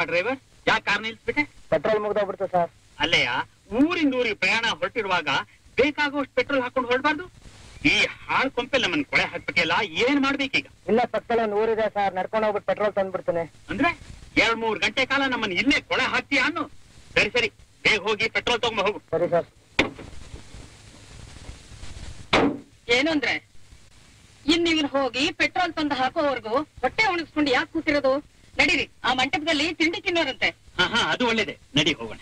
Driver ಯಾಕೆ car ನಿಲ್ಸ್ಬಿಟ್ಟೆ petrol ಮುಗ್ದೋಗ್ಬಿಡ್ತು ಸರ್ ಅಲ್ಲಯ್ಯ ಊರಿಂದ ಊರಿಗೆ ಪ್ರಯಾಣ ಹೊರಟಿರುವಾಗ ಬೇಕಾಗುವಷ್ಟು ಪೆಟ್ರೋಲ್ ಹಾಕೊಂಡು ಹೊರಡಬಾರ್ದು ಈ ಹಾಳ್ ಕೊಂಪೆಲ್ ನಮ್ಮನ್ ಕೊಳೆ ಹಾಕ್ಬೇಕಲ್ಲ ಏನ್ ಮಾಡ್ಬೇಕೀಗ ಇಲ್ಲ ಪಕ್ಕದಲ್ಲಿ ಒಂದು ಊರಿದೆ ಸರ್ ನಡ್ಕೊಂಡು ಹೋಗ್ಬಿಟ್ಟು ಪೆಟ್ರೋಲ್ ತಂದ್ಬಿಡ್ತೀನಿ ಅಂದ್ರೆ ಎರಡ್ ಮೂರ್ ಗಂಟೆ ಕಾಲ ನಮ್ಮನ್ನ ಇಲ್ಲೇ ಕೊಳೆ ಹಾಕ್ತೀಯ ಅನ್ನು ಸರಿ ಸರಿ ಬೇಗ ಹೋಗಿ ಪೆಟ್ರೋಲ್ ತಗೊಂಡ್ ಹೋಗು ಸರಿ ಸರ್ ಏನು ಅಂದ್ರೆ ಇನ್ ಇವ್ನು ಹೋಗಿ ಪೆಟ್ರೋಲ್ ತಂದು ಹಾಕೋವರೆಗೂ ಹೊಟ್ಟೆ ಒಣಗಿಸ್ಕೊಂಡು ಯಾಕೆ ಕೂತಿರೋದು ನಡೀರಿ ಆ ಮಂಟಪದಲ್ಲಿ ತಿಂಡಿ ತಿನ್ನೋರಂತೆ ಹಾ ಹಾ ಅದು ಒಳ್ಳೇದೆ ನಡಿ ಹೋಗೋಣ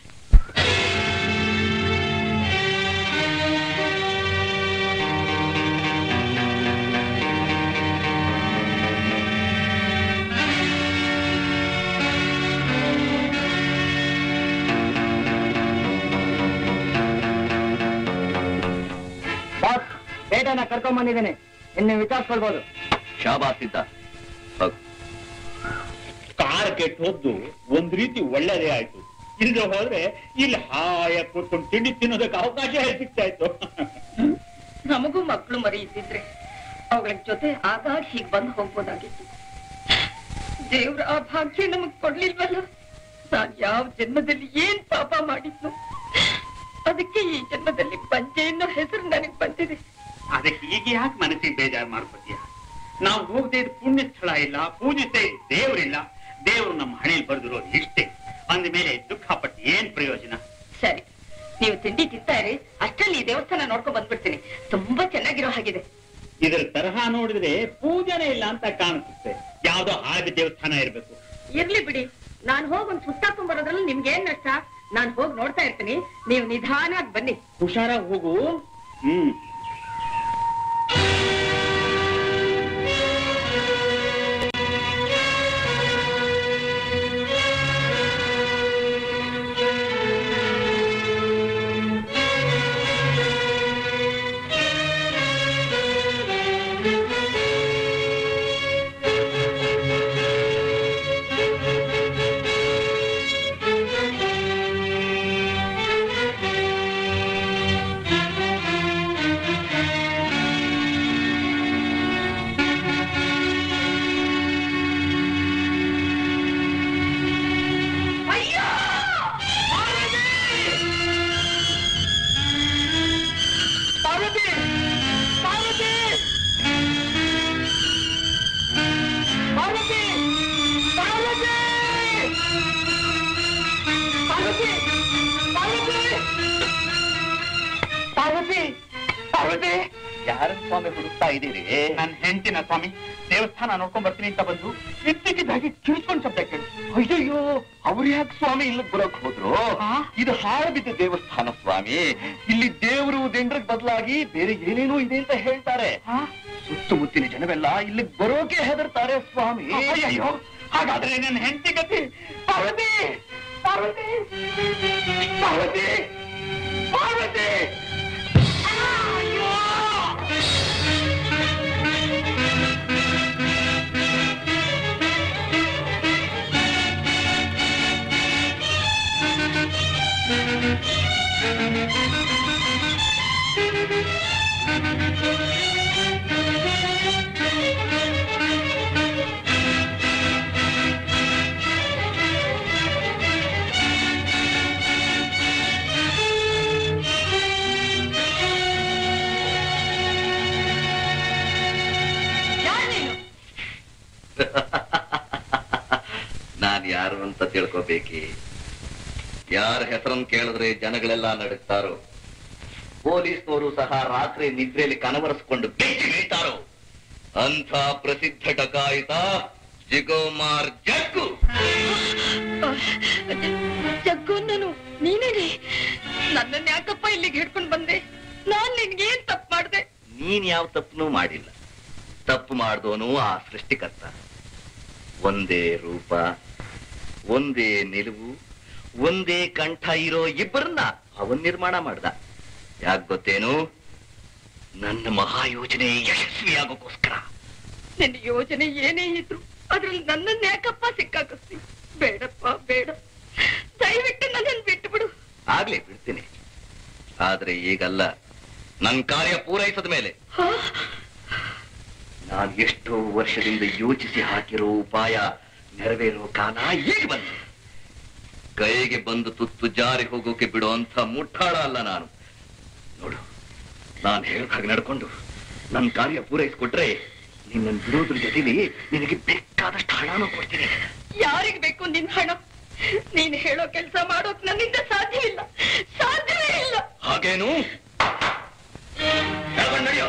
ಬಾಸ್ ಪೇಟೆನ ಕರ್ಕೊಂಡ್ ಬಂದಿದ್ದೀನಿ ಇನ್ನು ವಿಚಾರಿಸ್ಕೊಳ್ಬೋದು ಶಾಬಾಸಿದ್ದ ಹೋಗು ಕಾರ್ ಕೆಟ್ಟ ಹೋದ್ದು ಒಂದ್ ರೀತಿ ಒಳ್ಳೇದೇ ಆಯ್ತು ಇಲ್ದೆ ಹೋದ್ರೆ ಇಲ್ಲಿ ಹಾಯಾಗಿ ಕೂತ್ಕೊಂಡು ತಿಂಡಿ ತಿನ್ನೋದಕ್ಕೆ ಅವಕಾಶ ಸಿಗ್ತಾ ಇತ್ತು ನಮಗೂ ಮಕ್ಕಳು ಮರಿ ಇದ್ದಿದ್ರೆ ಅವುಗಳ ಜೊತೆ ಆಗಾಗ ಹೀಗ್ ಬಂದು ಹೋಗ್ಬೋದಾಗಿತ್ತು ದೇವ್ರ ಆ ಭಾಗ್ಯ ನಮಗ್ ಕೊಡ್ಲಿಲ್ವಲ್ಲ ನಾನ್ ಯಾವ ಜನ್ಮದಲ್ಲಿ ಏನ್ ಪಾಪ ಮಾಡಿದ್ನು ಅದಕ್ಕೆ ಈ ಜನ್ಮದಲ್ಲಿ ಬಂಜೆ ಅನ್ನೋ ಹೆಸರು ನನಗ್ ಬಂದಿದೆ ಅದಕ್ಕೆ ಈಗ ಯಾಕೆ ಮನಸ್ಸಿಗೆ ಬೇಜಾರು ಮಾಡ್ಕೋತೀಯ ನಾವು ಹೋಗದೆ ಪುಣ್ಯ ಸ್ಥಳ ಇಲ್ಲ ಪೂಜಿಸದೆ ದೇವರಿಲ್ಲ ದೇವರು ನಮ್ಮ ಹಣೆಯಲ್ಲಿ ಬರೆದಿರೋದು ಇಷ್ಟೇ ಅಂದ ಮೇಲೆ ದುಃಖ ಪಟ್ಟು ಏನ್ ಪ್ರಯೋಜನ ಸರಿ ನೀವು ತಿಂಡಿ ತಿಂತಾ ಇರಿ ಅಷ್ಟರಲ್ಲಿ ಈ ದೇವಸ್ಥಾನ ನೋಡ್ಕೊಂಡ್ ಬಂದ್ಬಿಡ್ತೀನಿ ತುಂಬಾ ಚೆನ್ನಾಗಿರೋ ಹಾಗಿದೆ ಇದರ ತರಹ ನೋಡಿದ್ರೆ ಪೂಜನೆ ಇಲ್ಲ ಅಂತ ಕಾಣಿಸುತ್ತೆ ಯಾವ್ದೋ ಹಾಳದ ದೇವಸ್ಥಾನ ಇರ್ಬೇಕು ಇರ್ಲಿ ಬಿಡಿ ನಾನ್ ಹೋಗ್ ಒಂದ್ ಸುತ್ತಾಕೊಂಡ್ ಬರೋದ್ರಲ್ಲಿ ನಿಮ್ಗೆ ಏನ್ ನಷ್ಟ ನಾನ್ ಹೋಗಿ ನೋಡ್ತಾ ಇರ್ತೀನಿ ನೀವು ನಿಧಾನವಾಗಿ ಬನ್ನಿ ಹುಷಾರಾಗಿ ಹೋಗು ಹ್ಮ್ ಯಾರ ಸ್ವಾಮಿ ಹುಡುಕ್ತಾ ಇದ್ದೀರಿ ನನ್ನ ಹೆಂಡತಿನ ಸ್ವಾಮಿ ದೇವಸ್ಥಾನ ನೋಡ್ಕೊಂಡ್ ಬರ್ತೀನಿ ಅಂತ ಬಂದು ಇದ್ದಕ್ಕಿದ್ದಾಗಿ ಕಿಳ್ಕೊಂಡ್ ಶಬ್ದ ಕೇಳಿ ಅಯ್ಯಯ್ಯೋ ಅವ್ರು ಯಾಕೆ ಸ್ವಾಮಿ ಇಲ್ಲಿ ಬರೋಕ್ ಹೋದ್ರು ಇದು ಹಾಳು ಬಿದ್ದ ದೇವಸ್ಥಾನ ಸ್ವಾಮಿ ಇಲ್ಲಿ ದೇವರು ದಿಂಡ್ರಕ್ ಬದಲಾಗಿ ಬೇರೆ ಏನೇನೋ ಇದೆ ಅಂತ ಹೇಳ್ತಾರೆ ಸುತ್ತಮುತ್ತಿನ ಜನವೆಲ್ಲ ಇಲ್ಲಿ ಬರೋಕೆ ಹೆದರ್ತಾರೆ ಸ್ವಾಮಿ ಅಯ್ಯಯ್ಯೋ ಹಾಗಾದ್ರೆ ನನ್ನ ಹೆಂಡತಿ ಗತಿ ಪಾರ್ವತಿ ಪಾರ್ವತಿ ಪಾರ್ವತಿ ಪಾರ್ವತಿ ಯಾರ್ ನೀನು ನಾನ್ ಯಾರು ಅಂತ ತಿಳ್ಕೊಬೇಕಿ ಯಾರ ಹೆಸರನ್ನು ಕೇಳಿದ್ರೆ ಜನಗಳೆಲ್ಲ ನಡುಕ್ತಾರೋ ಪೊಲೀಸ್ನವರು ಸಹ ರಾತ್ರಿ ನಿದ್ರೆಯಲ್ಲಿ ಕನವರಿಸ್ಕೊಂಡು ಬೆಚ್ಚಿ ಬೀಳ್ತಾರೋ ಅಂಥ ಪ್ರಸಿದ್ಧ ಡಕಾಯಿತ ಜಿಗೋಮಾರ್ ಜಗ್ಗು ಜಗ್ಗು ನಾನು ನೀನೇನೆ ನನ್ನನ್ನ ಯಾಕಪ್ಪ ಇಲ್ಲಿಗೆ ಹಿಡ್ಕೊಂಡ್ ಬಂದೆ ನಾನ್ ನಿನ್ಗೇನ್ ತಪ್ಪು ಮಾಡ್ದೆ ನೀನ್ ಯಾವ ತಪ್ಪನೂ ಮಾಡಿಲ್ಲ ತಪ್ಪು ಮಾಡ್ದೋನು ಆ ಸೃಷ್ಟಿಕರ್ತ ಒಂದೇ ರೂಪ ಒಂದೇ ನಿಲುವು ಒಂದೇ ಕಂಠ ಇರೋ ಇಬ್ಬರನ್ನ ಅವನ್ ನಿರ್ಮಾಣ ಮಾಡ್ದ ಯಾಕ್ ಗೊತ್ತೇನು ನನ್ನ ಮಹಾಯೋಜನೆ ಯಶಸ್ವಿಯಾಗೋಕ್ಕೋಸ್ಕರ ನಿನ್ನ ಯೋಜನೆ ಏನೇ ಇದ್ರು ಅದ್ರಲ್ಲಿ ನನ್ನನ್ನ ಯಾಕಪ್ಪ ಸಿಕ್ಕಾಕಿಸ್ತಿ ಬೇಡಪ್ಪ ಬೇಡ ದಯವಿಟ್ಟು ನನ್ನನ್ನು ಬಿಟ್ಟು ಬಿಡು ಆಗ್ಲೇ ಬಿಡ್ತೀನಿ ಆದ್ರೆ ಈಗಲ್ಲ ನನ್ ಕಾರ್ಯ ಪೂರೈಸದ ಮೇಲೆ ನಾನು ಎಷ್ಟೋ ವರ್ಷದಿಂದ ಯೋಚಿಸಿ ಹಾಕಿರೋ ಉಪಾಯ ನೆರವೇರೋ ಕಾಲ ಈಗ ಬಂತು ಕೈಗೆ ಬಂದು ತುತ್ತು ಜಾರಿ ಹೋಗೋಕೆ ಬಿಡುವಂತ ಮುಟ್ಟಾಳ ಅಲ್ಲ ನಾನು ನೋಡು ನಾನು ಹೇಳಿದ ಹಾಗೆ ನಡ್ಕೊಂಡು ನನ್ನ ಕಾರ್ಯ ಪೂರೈಸಿಕೊಟ್ರೆ ನಿನ್ನ ಬಿಡೋದ್ರ ಜೊತೆಲಿ ನಿನಗೆ ಬೇಕಾದಷ್ಟು ಹಣನೂ ಕೊಡ್ತೀನಿ ಯಾರಿಗ್ ಬೇಕು ನಿನ್ ಹಣ ನೀನ್ ಹೇಳೋ ಕೆಲಸ ಮಾಡೋಕ್ ನನ್ನಿಂದ ಸಾಧ್ಯವಿಲ್ಲ ಸಾಧ್ಯವೇ ಇಲ್ಲ ಹಾಗೇನು ಎಳ್ಕೊಂಡ್ ನಡೆಯೋ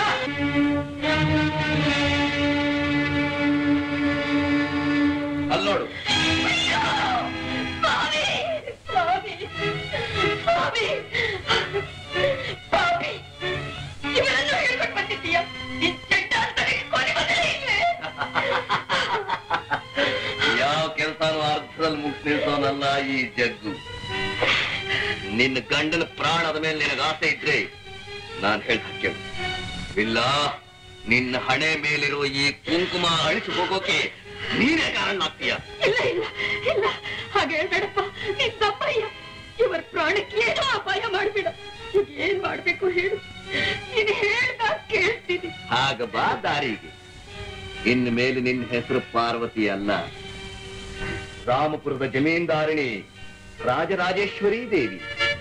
ಅಲ್ಲೋಡು ಸ್ವಾಮಿ ಸ್ವಾಮಿ ಸ್ವಾಮಿ ಸ್ವಾಮಿ ಇವೆಲ್ಲನೂ ಹೇಳ್ಕೊಂಡು ಬಂದಿದ್ದೀಯ ನಿನ್ ಚೆಂಡ ಅಂತಲೇ ಕೊನೆ ಮೊದಲೇ ಇಲ್ವೇ? ಯಾವ ಕೆಲಸನೂ ಅರ್ಥದಲ್ಲಿ ಮುಗಿಸ್ ನಿಲ್ಸೋನಲ್ಲ ಈ ಜಗ್ಗು ನಿನ್ನ ಗಂಡನ ಪ್ರಾಣದ ಮೇಲೆ ನಿನಗೆ ಆಸೆ ಇದ್ರೆ ನಾನ್ ಹೇಳ್ದ ಕೇಳು ಇಲ್ಲ ನಿನ್ನ ಹಣೆ ಮೇಲಿರುವ ಈ ಕುಂಕುಮ ಅಳಿಸಿ ಹೋಗೋಕೆ ನೀನೇ ಕಾರಣ ಆಗ್ತೀಯ ಇಲ್ಲ ಇಲ್ಲ ಇಲ್ಲ ಹಾಗೆ ಹೇಳ್ಬೇಡಪ್ಪ ನಿನ್ ತಪ್ಪಯ್ಯ ಇವರ ಪ್ರಾಣಕ್ಕೆ ಏನೋ ಅಪಾಯ ಮಾಡ್ಬೇಡ ಈಗ ಏನ್ ಮಾಡ್ಬೇಕು ಹೇಳು ನೀನ್ ಹೇಳ್ದ ಕೇಳ್ತೀನಿ ಆಗ ಬಾ ದಾರಿಗೆ ಇನ್ನು ಮೇಲೆ ನಿನ್ನ ಹೆಸರು ಪಾರ್ವತಿ ಅಲ್ಲ ರಾಮಪುರದ ಜಮೀನ್ದಾರಿಣಿ ರಾಜರಾಜೇಶ್ವರಿ ದೇವಿ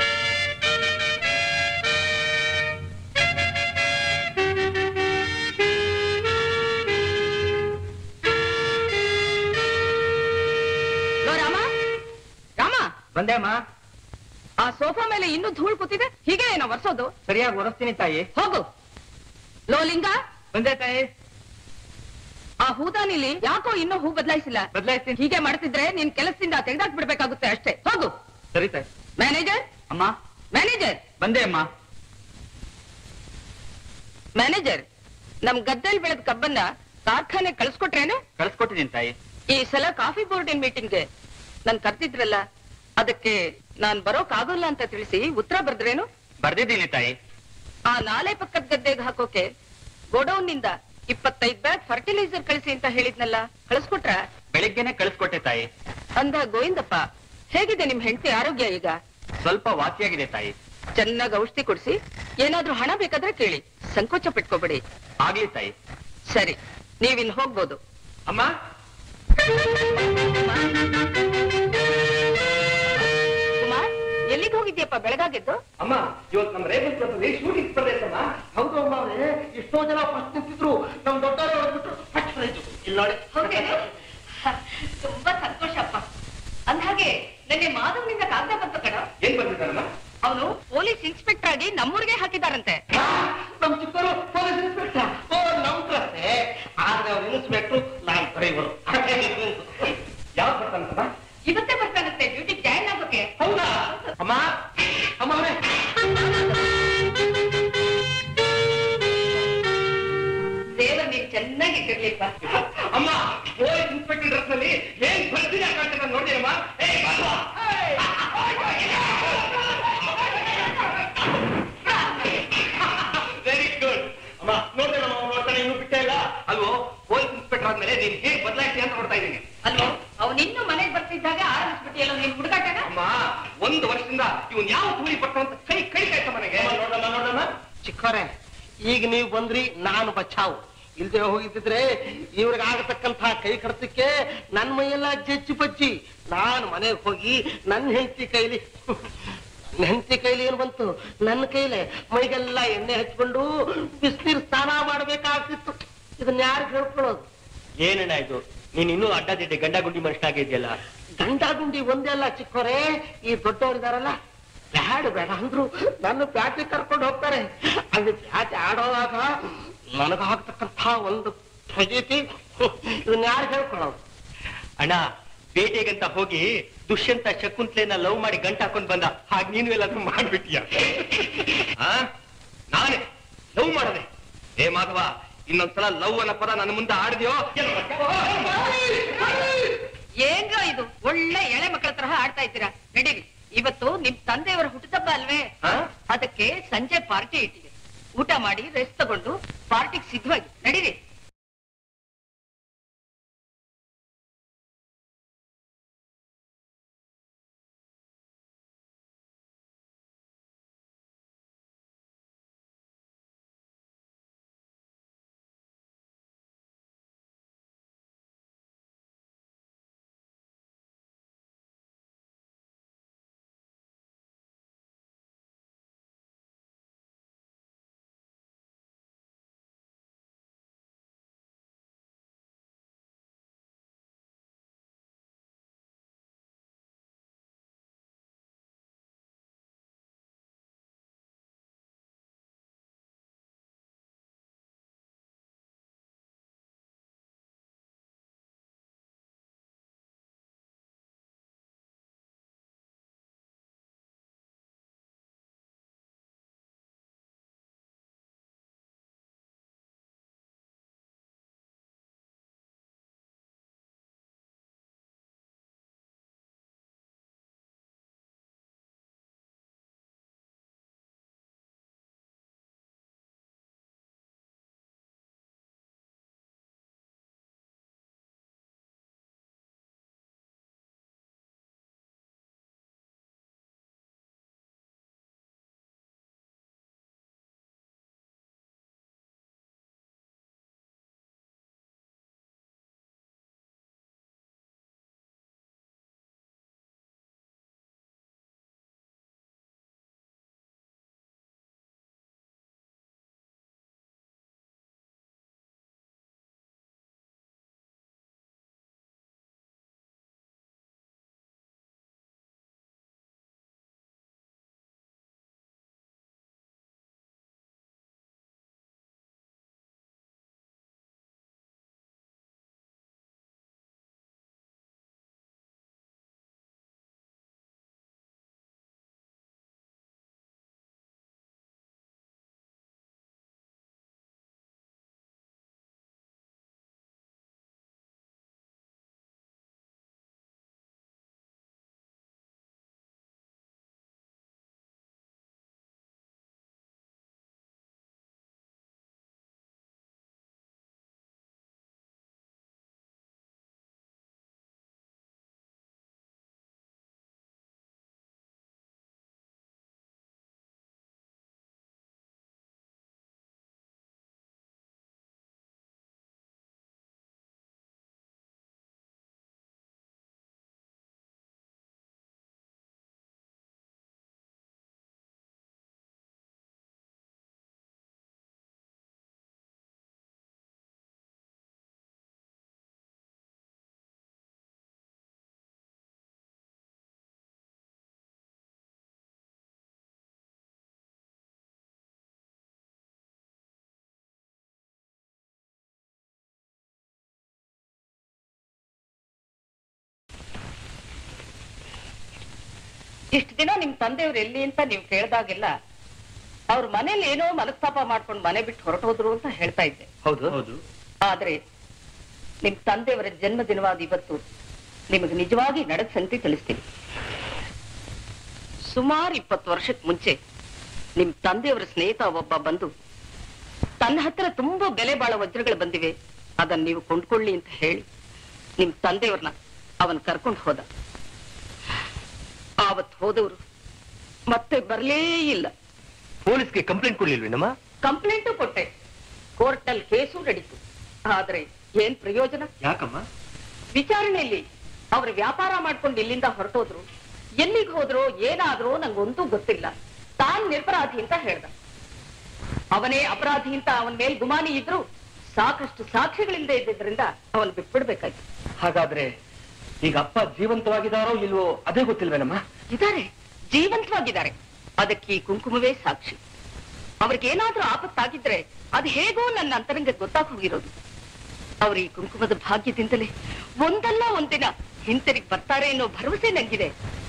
ಲೋ ರಾಮ ರಾಮ ಬಂದೆ ಅಮ್ಮ ಆ ಸೋಫಾ ಮೇಲೆ ಇನ್ನೂ ಧೂಳ್ ಕೂತಿದೆ ಹೀಗೆ ಏನೋ ವರ್ಸೋದು ಸರಿಯಾಗಿ ಒರೆಸ್ತೀನಿ ತಾಯಿ ಹೋಗು ಲೋ ಲಿಂಗ ಬಂದೆ ತಾಯಿ ಆ ಹೂದಾನಿಲಿ ಯಾಕೋ ಇನ್ನೂ ಹೂ ಬದಲಾಯಿಸಿಲ್ಲ ಬದಲಾಯಿಸ್ತೀನಿ ಹೀಗೆ ಮಾಡ್ತಿದ್ರೆ ನಿನ್ ಕೆಲಸದಿಂದ ತೆಗೆದಾಕ್ ಬಿಡ್ಬೇಕಾಗುತ್ತೆ ಅಷ್ಟೇ ಹೋಗು ಸರಿ ತಾಯಿ ಮ್ಯಾನೇಜರ್ ಅಮ್ಮ ಮ್ಯಾನೇಜರ್ ಬಂದೆ ಅಮ್ಮ ಮ್ಯಾನೇಜರ್ ನಮ್ ಗದ್ದೆಲ್ ಬೆಳೆದ ಕಬ್ಬನ್ನ ಕಾರ್ಖಾನೆ ಕಳ್ಸ್ಕೊಟ್ರೇನು ಕಳ್ಸ್ಕೊಟ್ಟಿದ್ದೀನಿ ತಾಯಿ ಈ ಸಲ ಕಾಫಿ ಬೋರ್ಡಿನ ಮೀಟಿಂಗ್ಗೆ ನನ್ ಕರ್ತಿದ್ರಲ್ಲ ಅದಕ್ಕೆ ನಾನ್ ಬರೋಕ್ ಆಗೋಲ್ಲ ಅಂತ ತಿಳಿಸಿ ಉತ್ತರ ಬರ್ದ್ರೇನು ಬರ್ದಿದ್ದೀನಿ ತಾಯಿ ಆ ನಾಲೆ ಪಕ್ಕದ ಗದ್ದೆಗೆ ಹಾಕೋಕೆ ಗೋಡೌನ್ ನಿಂದ ಇಪ್ಪತ್ತೈದ್ ಬ್ಯಾಗ್ ಫರ್ಟಿಲೈಸರ್ ಕಳಿಸಿ ಅಂತ ಹೇಳಿದ್ನಲ್ಲ ಕಳಿಸ್ಕೊಟ್ರ ಬೆಳಿಗ್ಗೆನೆ ಕಳಿಸ್ಕೊಟ್ಟೆ ತಾಯಿ ಅಂದ ಗೋವಿಂದಪ್ಪ ಹೇಗಿದೆ ನಿಮ್ ಹೆಂಡತಿ ಆರೋಗ್ಯ ಈಗ ಸ್ವಲ್ಪ ವಾಸಿಯಾಗಿದೆ ತಾಯಿ ಚೆನ್ನಾಗಿ ಔಷಧಿ ಕೊಡ್ಸಿ ಏನಾದ್ರೂ ಹಣ ಬೇಕಾದ್ರೆ ಕೇಳಿ ಸಂಕೋಚ ಪಟ್ಕೋಬೇಡಿ ಆಗ್ಲಿ ತಾಯಿ ಸರಿ ನೀವಿನ್ ಹೋಗ್ಬೋದು ಅಮ್ಮ ಕುಮಾರ್ ಎಲ್ಲಿಗೆ ಹೋಗಿದ್ಯಪ್ಪ ಬೆಳಗಾಗಿದ್ದು ಅಮ್ಮ ಇವತ್ತು ನಮ್ಮ ರೇಗಲ್ ಕ್ಲಬ್ನಲ್ಲಿ ಶೂಟಿಂಗ್ ಸ್ಪರ್ಧೆ ಅಮ್ಮ ಹೌದು ಅಮ್ಮ ಅವ್ರೆ ಎಷ್ಟೋ ಜನ ಫಸ್ಟ್ ನಿಂತಿದ್ರು ನಮ್ ದೊಡ್ಡವರು ಹೊರಡ್ಬಿಟ್ಟು ಫಸ್ಟ್ ಪ್ರೈಜ್ ಇಲ್ಲಿ ನೋಡಿ ತುಂಬಾ ಸಂತೋಷಪ್ಪ ಅಂದ್ಹಾಗೆ ನನಗೆ ಮಾಧವ್ನಿಂದ ಕಾಗದ ಬಂತು ಕಣ ಏನ್ ಬಂದಿದ್ದಾರಮ್ಮ ಅವನು ಪೊಲೀಸ್ ಇನ್ಸ್ಪೆಕ್ಟರ್ ಆಗಿ ನಮ್ಮೂರಿಗೆ ಹಾಕಿದಾರಂತೆ ನಮ್ ಚಿಕ್ಕವರು ಪೊಲೀಸ್ ಇನ್ಸ್ಪೆಕ್ಟರ್ ಓ ನಮ್ ಕ್ಲಾಸೆ ಆದ್ರೆ ಅವ್ರು ಇನ್ಸ್ಪೆಕ್ಟ್ರು ನಾನ್ ಡ್ರೈವರು ಯಾವ್ದು ಬರ್ತಾನಂತಮ್ಮ ಇವತ್ತೇ ಬರ್ತಾನಂತೆ ಡ್ಯೂಟಿ ಜಾಯಿನ್ ಆಗೋಕೆ ಹೌದಾ ಅಮ್ಮ ಅಮ್ಮ ಅವರೇ ದೇವರು ನೀವು ಚೆನ್ನಾಗಿಟ್ಟಿರ್ಲಿಪ್ಪ ಅಮ್ಮ ಪೊಲೀಸ್ ಇನ್ಸ್ಪೆಕ್ಟರ್ ಡ್ರೆಸ್ ನಲ್ಲಿ ಏನ್ ಬರ್ತೀನಿ ಕಾಣ್ತದೆ ನೋಡಿ ಅಮ್ಮ ಏ ಬಾ. ವೆರಿ ಗುಡ್ ಅಮ್ಮ ನೋಡ್ದೆ ನಮ್ಮ ಅವ್ನು ನೋಡ್ತಾನೆ ಇನ್ನೂ ಬಿಟ್ಟೇ ಇಲ್ಲ ಅಲ್ವೋ ಪೊಲೀಸ್ ಇನ್ಸ್ಪೆಕ್ಟರ್ ಆದ್ಮೇಲೆ ನೀನ್ ಹೇಗ್ ಬದಲಾಯಿಸಿ ಅಂತ ನೋಡ್ತಾ ಇದ್ದೀನಿ ಅಲ್ವೋ ಅವನಿನ್ನು ಮನೆಗೆ ಬರ್ತಿದ್ದಾಗ ಆರಂಭಿಸ್ಬಿಟ್ಟಿಯಲ್ಲ ನೀನ್ ಹುಡುಗಾಟನ ಅಮ್ಮ ಒಂದು ವರ್ಷದಿಂದ ಇವನ್ ಯಾವ ತೂರಿ ಪಟ್ಟ ಅಂತ ಕೈ ಕೈ ಕಾಯ್ತ ಮನೆಗೆ ನೋಡಮ್ಮ ನೋಡಮ್ಮ ಚಿಕ್ಕವರೇ ಈಗ ನೀವು ಬಂದ್ರಿ ನಾನು ಬಚಾವು ಇಲ್ದೆ ಹೋಗಿದ್ದಿದ್ರೆ ಇವ್ರಿಗೆ ಆಗತಕ್ಕಂತಹ ಕೈ ಕಡತಕ್ಕೆ ನನ್ ಮೈಯೆಲ್ಲ ಜಚ್ಚಿ ಪಚ್ಚಿ ನಾನು ಮನೆಗೆ ಹೋಗಿ ನನ್ನ ಹೆಂಡತಿ ಕೈಲಿ ನನ್ನ ಹೆಂಡತಿ ಕೈಲಿ ಏನ್ ಬಂತು ನನ್ನ ಕೈಲೆ ಮೈಗೆಲ್ಲ ಎಣ್ಣೆ ಹಚ್ಕೊಂಡು ಬಿಸಿನೀರು ಸ್ನಾನ ಮಾಡ್ಬೇಕಾಗ್ತಿತ್ತು ಇದನ್ನ ಯಾರು ಹೇಳ್ಕೊಳ್ಳೋದು ಏನಣ್ಣ ಇದು ನೀನ್ ಇನ್ನೂ ಅಡ್ಡದಿಡ್ಡೆ ಗಂಡ ಗುಂಡಿ ಮನುಷ್ಯನಾಗಿದ್ಯಲ್ಲ ಗಂಡ ಗುಂಡಿ ಒಂದೇ ಅಲ್ಲ ಚಿಕ್ಕೋರೆ ಈ ದೊಡ್ಡವರಿದಾರಲ್ಲ ಬ್ಯಾಡ ಬೇಡ ಅಂದ್ರು ನನ್ನ ಪ್ಯಾಟಿ ಕರ್ಕೊಂಡು ಹೋಗ್ತಾರೆ ಅಲ್ಲಿ ಪ್ಯಾಟಿ ಆಡೋವಾಗ ನನಗಾಗ್ತಕ್ಕಂಥ ಒಂದು ಪ್ರಗತಿ ಇದನ್ನ ಯಾರು ಹೇಳ್ಕೊಳ್ಳೋದು ಅಣ್ಣ ಬೇಟೆಗಂತ ಹೋಗಿ ದುಷ್ಯಂತ ಶಕುಂತ್ಲೆನ ಲವ್ ಮಾಡಿ ಗಂಟ ಹಾಕೊಂಡ್ ಬಂದ ಹಾಗೆ ನೀನು ಎಲ್ಲಾದ್ರೂ ಮಾಡ್ಬಿಟ್ಟಿಯ ಆ? ನಾನೇ ಲವ್ ಮಾಡದೆ ಏ ಮಾಧವ ಇನ್ನೊಂದ್ಸಲ ಲವ್ ಅನ್ನೋ ಪದ ನನ್ನ ಮುಂದೆ ಆಡಿದ್ಯೋ ಏನ್ರೋ ಇದು ಒಳ್ಳೆ ಎಳೆ ಮಕ್ಕಳ ತರಹ ಆಡ್ತಾ ಇದ್ದೀರಾ ನಡೀರಿ ಇವತ್ತು ನಿಮ್ ತಂದೆಯವರ ಹುಟ್ಟುಹಬ್ಬ ಅಲ್ವೇ ಹಾ? ಅದಕ್ಕೆ ಸಂಜೆ ಪಾರ್ಟಿ ಇಟ್ಟಿದೆ ಊಟ ಮಾಡಿ ರೆಸ್ಟ್ ತಗೊಂಡು ಪಾರ್ಟಿಗೆ ಸಿದ್ಧವಾಗಿ ನಡೀರಿ ಇಷ್ಟು ದಿನ ನಿಮ್ ತಂದೆಯವ್ರು ಎಲ್ಲಿ ಅಂತ ನೀವು ಕೇಳಿದಾಗೆಲ್ಲ ಅವ್ರ ಮನೇಲಿ ಏನೋ ಮನಸ್ತಾಪ ಮಾಡ್ಕೊಂಡು ಮನೆ ಬಿಟ್ಟು ಹೊರಟೋದ್ರು ಅಂತ ಹೇಳ್ತಾ ಇದ್ದೆ ಹೌದು ಹೌದು ಆದ್ರೆ ನಿಮ್ ತಂದೆಯವರ ಜನ್ಮದಿನವಾದ ಇವತ್ತು ನಿಮಗೆ ನಿಜವಾಗಿ ನಡೆದ ಸಂಗತಿ ತಿಳಿಸ್ತೀನಿ ಸುಮಾರು ಇಪ್ಪತ್ತು ವರ್ಷಕ್ಕೆ ಮುಂಚೆ ನಿಮ್ ತಂದೆಯವರ ಸ್ನೇಹಿತ ಒಬ್ಬ ಬಂದು ತನ್ನ ಹತ್ರ ತುಂಬಾ ಬೆಲೆ ಬಾಳೋ ವಜ್ರಗಳು ಬಂದಿವೆ ಅದನ್ನ ನೀವು ಕೊಂಡ್ಕೊಳ್ಳಿ ಅಂತ ಹೇಳಿ ನಿಮ್ ತಂದೆಯವ್ರನ್ನ ಅವನ್ ಕರ್ಕೊಂಡು ಹೋದ ಆವತ್ ಹೋದವರು ಮತ್ತೆ ಬರ್ಲೇ ಇಲ್ಲ ಪೊಲೀಸ್ಗೆ ಕಂಪ್ಲೇಂಟ್ ಕೊಡ್ಲಿಲ್ವೇನಮ್ಮ ಕಂಪ್ಲೇಂಟು ಕೊಟ್ಟೆ ಕೋರ್ಟಲ್ಲಿ ಕೇಸು ನಡೀತು ಆದ್ರೆ ಏನ್ ಪ್ರಯೋಜನ ಯಾಕಮ್ಮ ವಿಚಾರಣೆಯಲ್ಲಿ ಅವ್ರ ವ್ಯಾಪಾರ ಮಾಡ್ಕೊಂಡು ಇಲ್ಲಿಂದ ಹೊರಟೋದ್ರು ಎಲ್ಲಿಗೆ ಹೋದ್ರು ಏನಾದ್ರೂ ನಂಗೊಂದೂ ಗೊತ್ತಿಲ್ಲ ತಾನ್ ನಿರಪರಾಧಿ ಅಂತ ಹೇಳ್ದ ಅವನೇ ಅಪರಾಧಿ ಅಂತ ಅವನ ಮೇಲ್ ಗುಮಾನಿ ಇದ್ರು ಸಾಕಷ್ಟು ಸಾಕ್ಷಿಗಳಿಂದ ಇದ್ದಿದ್ರಿಂದ ಅವನ್ ಬಿಟ್ಬಿಡ್ಬೇಕಾಯ್ತು ಹಾಗಾದ್ರೆ ಈಗ ಅಪ್ಪ ಜೀವಂತವಾಗಿದಾರೋ ಇಲ್ವೋ ಅದೇ ಗೊತ್ತಿಲ್ವೇನಮ್ಮ ಇದಾರೆ ಜೀವಂತವಾಗಿದ್ದಾರೆ ಅದಕ್ಕೆ ಈ ಕುಂಕುಮವೇ ಸಾಕ್ಷಿ ಅವ್ರಿಗೇನಾದ್ರೂ ಆಪತ್ತಾಗಿದ್ರೆ ಅದು ಹೇಗೋ ನನ್ನ ಅಂತರಂಗ ಗೊತ್ತಾಗ ಹೋಗಿರೋದು ಅವ್ರ ಈ ಕುಂಕುಮದ ಭಾಗ್ಯದಿಂದಲೇ ಒಂದಲ್ಲ ಒಂದಿನ ಹಿಂತಿರುಗಿ ಬರ್ತಾರೆ ಅನ್ನೋ ಭರವಸೆ ನಂಗಿದೆ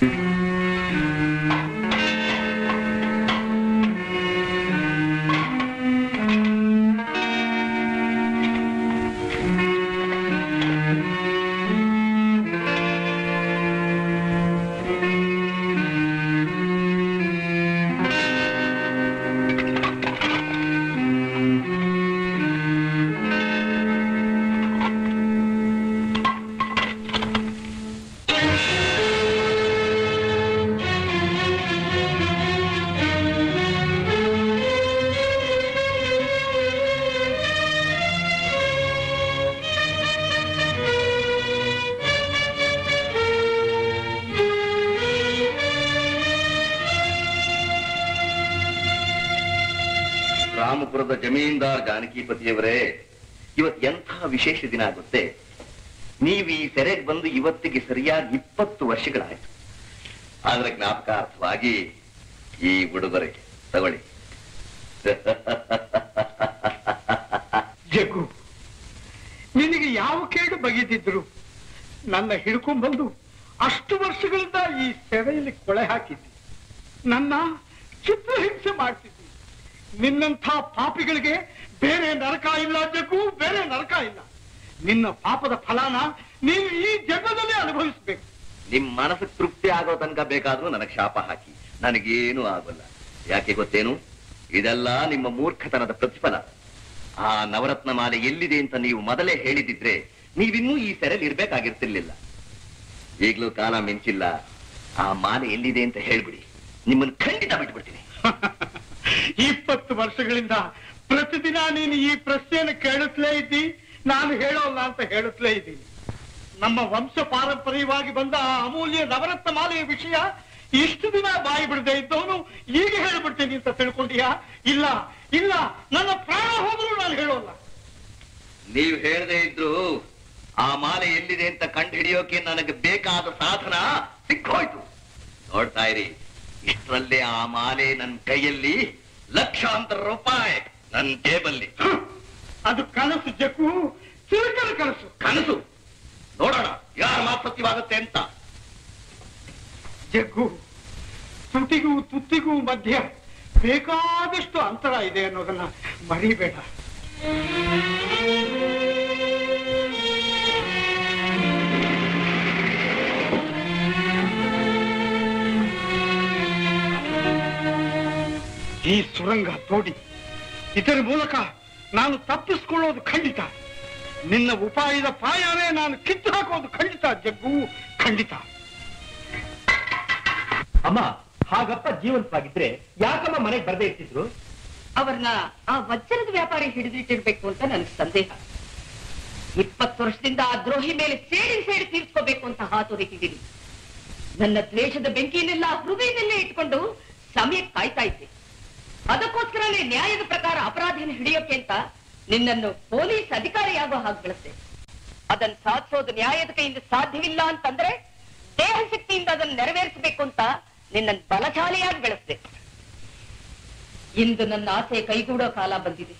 ರಾಮಪುರದ ಜಮೀನ್ದಾರ್ ಜಾನಕಿಪತಿಯವರೇ ಇವತ್ ಎಂಥ ವಿಶೇಷ ದಿನ ಆಗುತ್ತೆ ನೀವು ಈ ಸೆರೆಗೆ ಬಂದು ಇವತ್ತಿಗೆ ಸರಿಯಾಗಿ ಇಪ್ಪತ್ತು ವರ್ಷಗಳಾಯ್ತು ಆದ್ರೆ ಜ್ಞಾಪಕಾರ್ಥವಾಗಿ ಈ ಉಡುಗೊರೆ ತಗೊಳ್ಳಿ ಜಗ್ಗು ನಿನಗೆ ಯಾವ ಕೇಡು ಬಗೆದಿದ್ರು ನನ್ನ ಹಿಡ್ಕೊಂಡ್ಬಂದು ಅಷ್ಟು ವರ್ಷಗಳಿಂದ ಈ ಸೆರೆಯಲ್ಲಿ ಕೊಳೆ ಹಾಕಿದ್ದಿ ನನ್ನ ಚಿತ್ರಹಿಂಸೆ ಮಾಡ್ತಿದ್ದಿ ನಿನ್ನಂಥ ಪಾಪಿಗಳಿಗೆ ಬೇರೆ ನರಕ ಇಲ್ಲ ಜಗ್ಗು ಬೇರೆ ನರಕ ಇಲ್ಲ ನಿನ್ನ ಪಾಪದ ಫಲಾನ ನೀನು ಈ ಜನ್ಮದಲ್ಲೇ ಅನುಭವಿಸ್ಬೇಕು ನಿಮ್ ಮನಸ್ಸು ತೃಪ್ತಿ ಆಗೋ ತನಕ ಬೇಕಾದ್ರೂ ನನಗೆ ಶಾಪ ಹಾಕಿ ನನಗೇನು ಆಗೋಲ್ಲ ಯಾಕೆ ಗೊತ್ತೇನು ಇದೆಲ್ಲ ನಿಮ್ಮ ಮೂರ್ಖತನದ ಪ್ರತಿಫಲ ಆ ನವರತ್ನ ಮಾಲೆ ಎಲ್ಲಿದೆ ಅಂತ ನೀವು ಮೊದಲೇ ಹೇಳಿದಿದ್ರೆ ನೀವಿನ್ನೂ ಈ ಸೆರೆಲಿ ಇರ್ಬೇಕಾಗಿರ್ತಿರ್ಲಿಲ್ಲ ಈಗ್ಲೂ ಕಾಲ ಮಿಂಚಿಲ್ಲ ಆ ಮಾಲೆ ಎಲ್ಲಿದೆ ಅಂತ ಹೇಳ್ಬಿಡಿ ನಿಮ್ಮನ್ನು ಖಂಡಿತ ಬಿಟ್ಬಿಡ್ತೀನಿ ಇಪ್ಪತ್ತು ವರ್ಷಗಳಿಂದ ಪ್ರತಿದಿನ ನೀನು ಈ ಪ್ರಶ್ನೆಯನ್ನು ಕೇಳುತ್ತಲೇ ಇದ್ದಿ ನಾನು ಹೇಳೋಲ್ಲ ಅಂತ ಹೇಳುತ್ತಲೇ ಇದ್ದೀನಿ ನಮ್ಮ ವಂಶ ಪಾರಂಪರ್ಯವಾಗಿ ಬಂದ ಆ ಅಮೂಲ್ಯ ನವರತ್ನ ಮಾಲೆಯ ವಿಷಯ ಇಷ್ಟು ದಿನ ಬಾಯಿ ಬಿಡದೆ ಇದ್ದವನು ಈಗ ಹೇಳ್ಬಿಡ್ತೀನಿ ಅಂತ ತಿಳ್ಕೊಂಡಿಯಾ ಇಲ್ಲ ಇಲ್ಲ ನನ್ನ ಪ್ರಾಣ ಹೋದರೂ ನಾನು ಹೇಳೋಲ್ಲ ನೀವು ಹೇಳದೇ ಇದ್ರು ಆ ಮಾಲೆ ಎಲ್ಲಿದೆ ಅಂತ ಕಂಡು ಹಿಡಿಯೋಕೆ ನನಗೆ ಬೇಕಾದ ಸಾಧನ ಸಿಕ್ಕೋಯ್ತು ನೋಡ್ತಾ ಇರಿ ಇಷ್ಟರಲ್ಲೇ ಆ ಮಾಲೆ ನನ್ನ ಕೈಯಲ್ಲಿ ಲಕ್ಷಾಂತರ ರೂಪಾಯಿ ನನ್ನ ಜೇಬಲ್ಲಿ ಹ್ಮ್. ಅದು ಕನಸು ಜಗ್ಗು ಚಿರಕನ ಕನಸು ಕನಸು ನೋಡೋಣ ಯಾರ ಮಾತು ಸತ್ಯವಾಗುತ್ತೆ ಅಂತ ಜಗ್ಗು ತುಟಿಗೂ ತುತ್ತಿಗೂ ಮಧ್ಯ ಬೇಕಾದಷ್ಟು ಅಂತರ ಇದೆ ಅನ್ನೋದನ್ನ ಮರಿಬೇಡ ಈ ಸುರಂಗ ತೋಡಿ ಇದರ ಮೂಲಕ ನಾನು ತಪ್ಪಿಸ್ಕೊಳ್ಳೋದು ಖಂಡಿತ ನಿನ್ನ ಉಪಾಯದ ಪಾಯನೇ ನಾನು ಕಿತ್ತು ಹಾಕೋದು ಖಂಡಿತ ಜಗ್ಗು ಖಂಡಿತ ಅಮ್ಮ ಹಾಗಪ್ಪ ಜೀವಂತವಾಗಿದ್ರೆ ಯಾಕಮ್ಮ ಮನೆಗೆ ಬರ್ದೇ ಇರ್ತಿದ್ರು ಅವ್ರನ್ನ ಆ ವಜ್ರದ ವ್ಯಾಪಾರಿ ಹಿಡಿದಿಟ್ಟಿರ್ಬೇಕು ಅಂತ ನನಗೆ ಸಂದೇಹ ಇಪ್ಪತ್ತು ವರ್ಷದಿಂದ ಆ ದ್ರೋಹಿ ಮೇಲೆ ಸೇಡಿ ಸೇಡಿ ತೀರ್ಸ್ಕೋಬೇಕು ಅಂತ ಹಾತೊರಿತಿದ್ದೀನಿ ನನ್ನ ದ್ವೇಷದ ಬೆಂಕಿಯನ್ನೆಲ್ಲ ಹೃದಯದಲ್ಲೇ ಇಟ್ಕೊಂಡು ಸಮಯ ಕಾಯ್ತಾ ಇದ್ದೆ ಅದಕ್ಕೋಸ್ಕರನೇ ನ್ಯಾಯದ ಪ್ರಕಾರ ಅಪರಾಧಿನ ಹಿಡಿಯೋಕೆ ಅಂತ ನಿನ್ನನ್ನು ಪೊಲೀಸ್ ಅಧಿಕಾರಿಯಾಗೋ ಹಾಗೆ ಬೆಳೆಸ್ದೆ ಅದನ್ನ ಸಾಧಿಸೋದು ನ್ಯಾಯದ ಕೈಯಿಂದ ಸಾಧ್ಯವಿಲ್ಲ ಅಂತಂದ್ರೆ ದೇಹ ಶಕ್ತಿಯಿಂದ ಅದನ್ನು ನೆರವೇರಿಸಬೇಕು ಅಂತ ನಿನ್ನನ್ನು ಬಲಶಾಲಿಯಾಗಿ ಬೆಳೆಸ್ದೆ ಇಂದು ನನ್ನ ಆಸೆ ಕೈಗೂಡೋ ಕಾಲ ಬಂದಿದೆ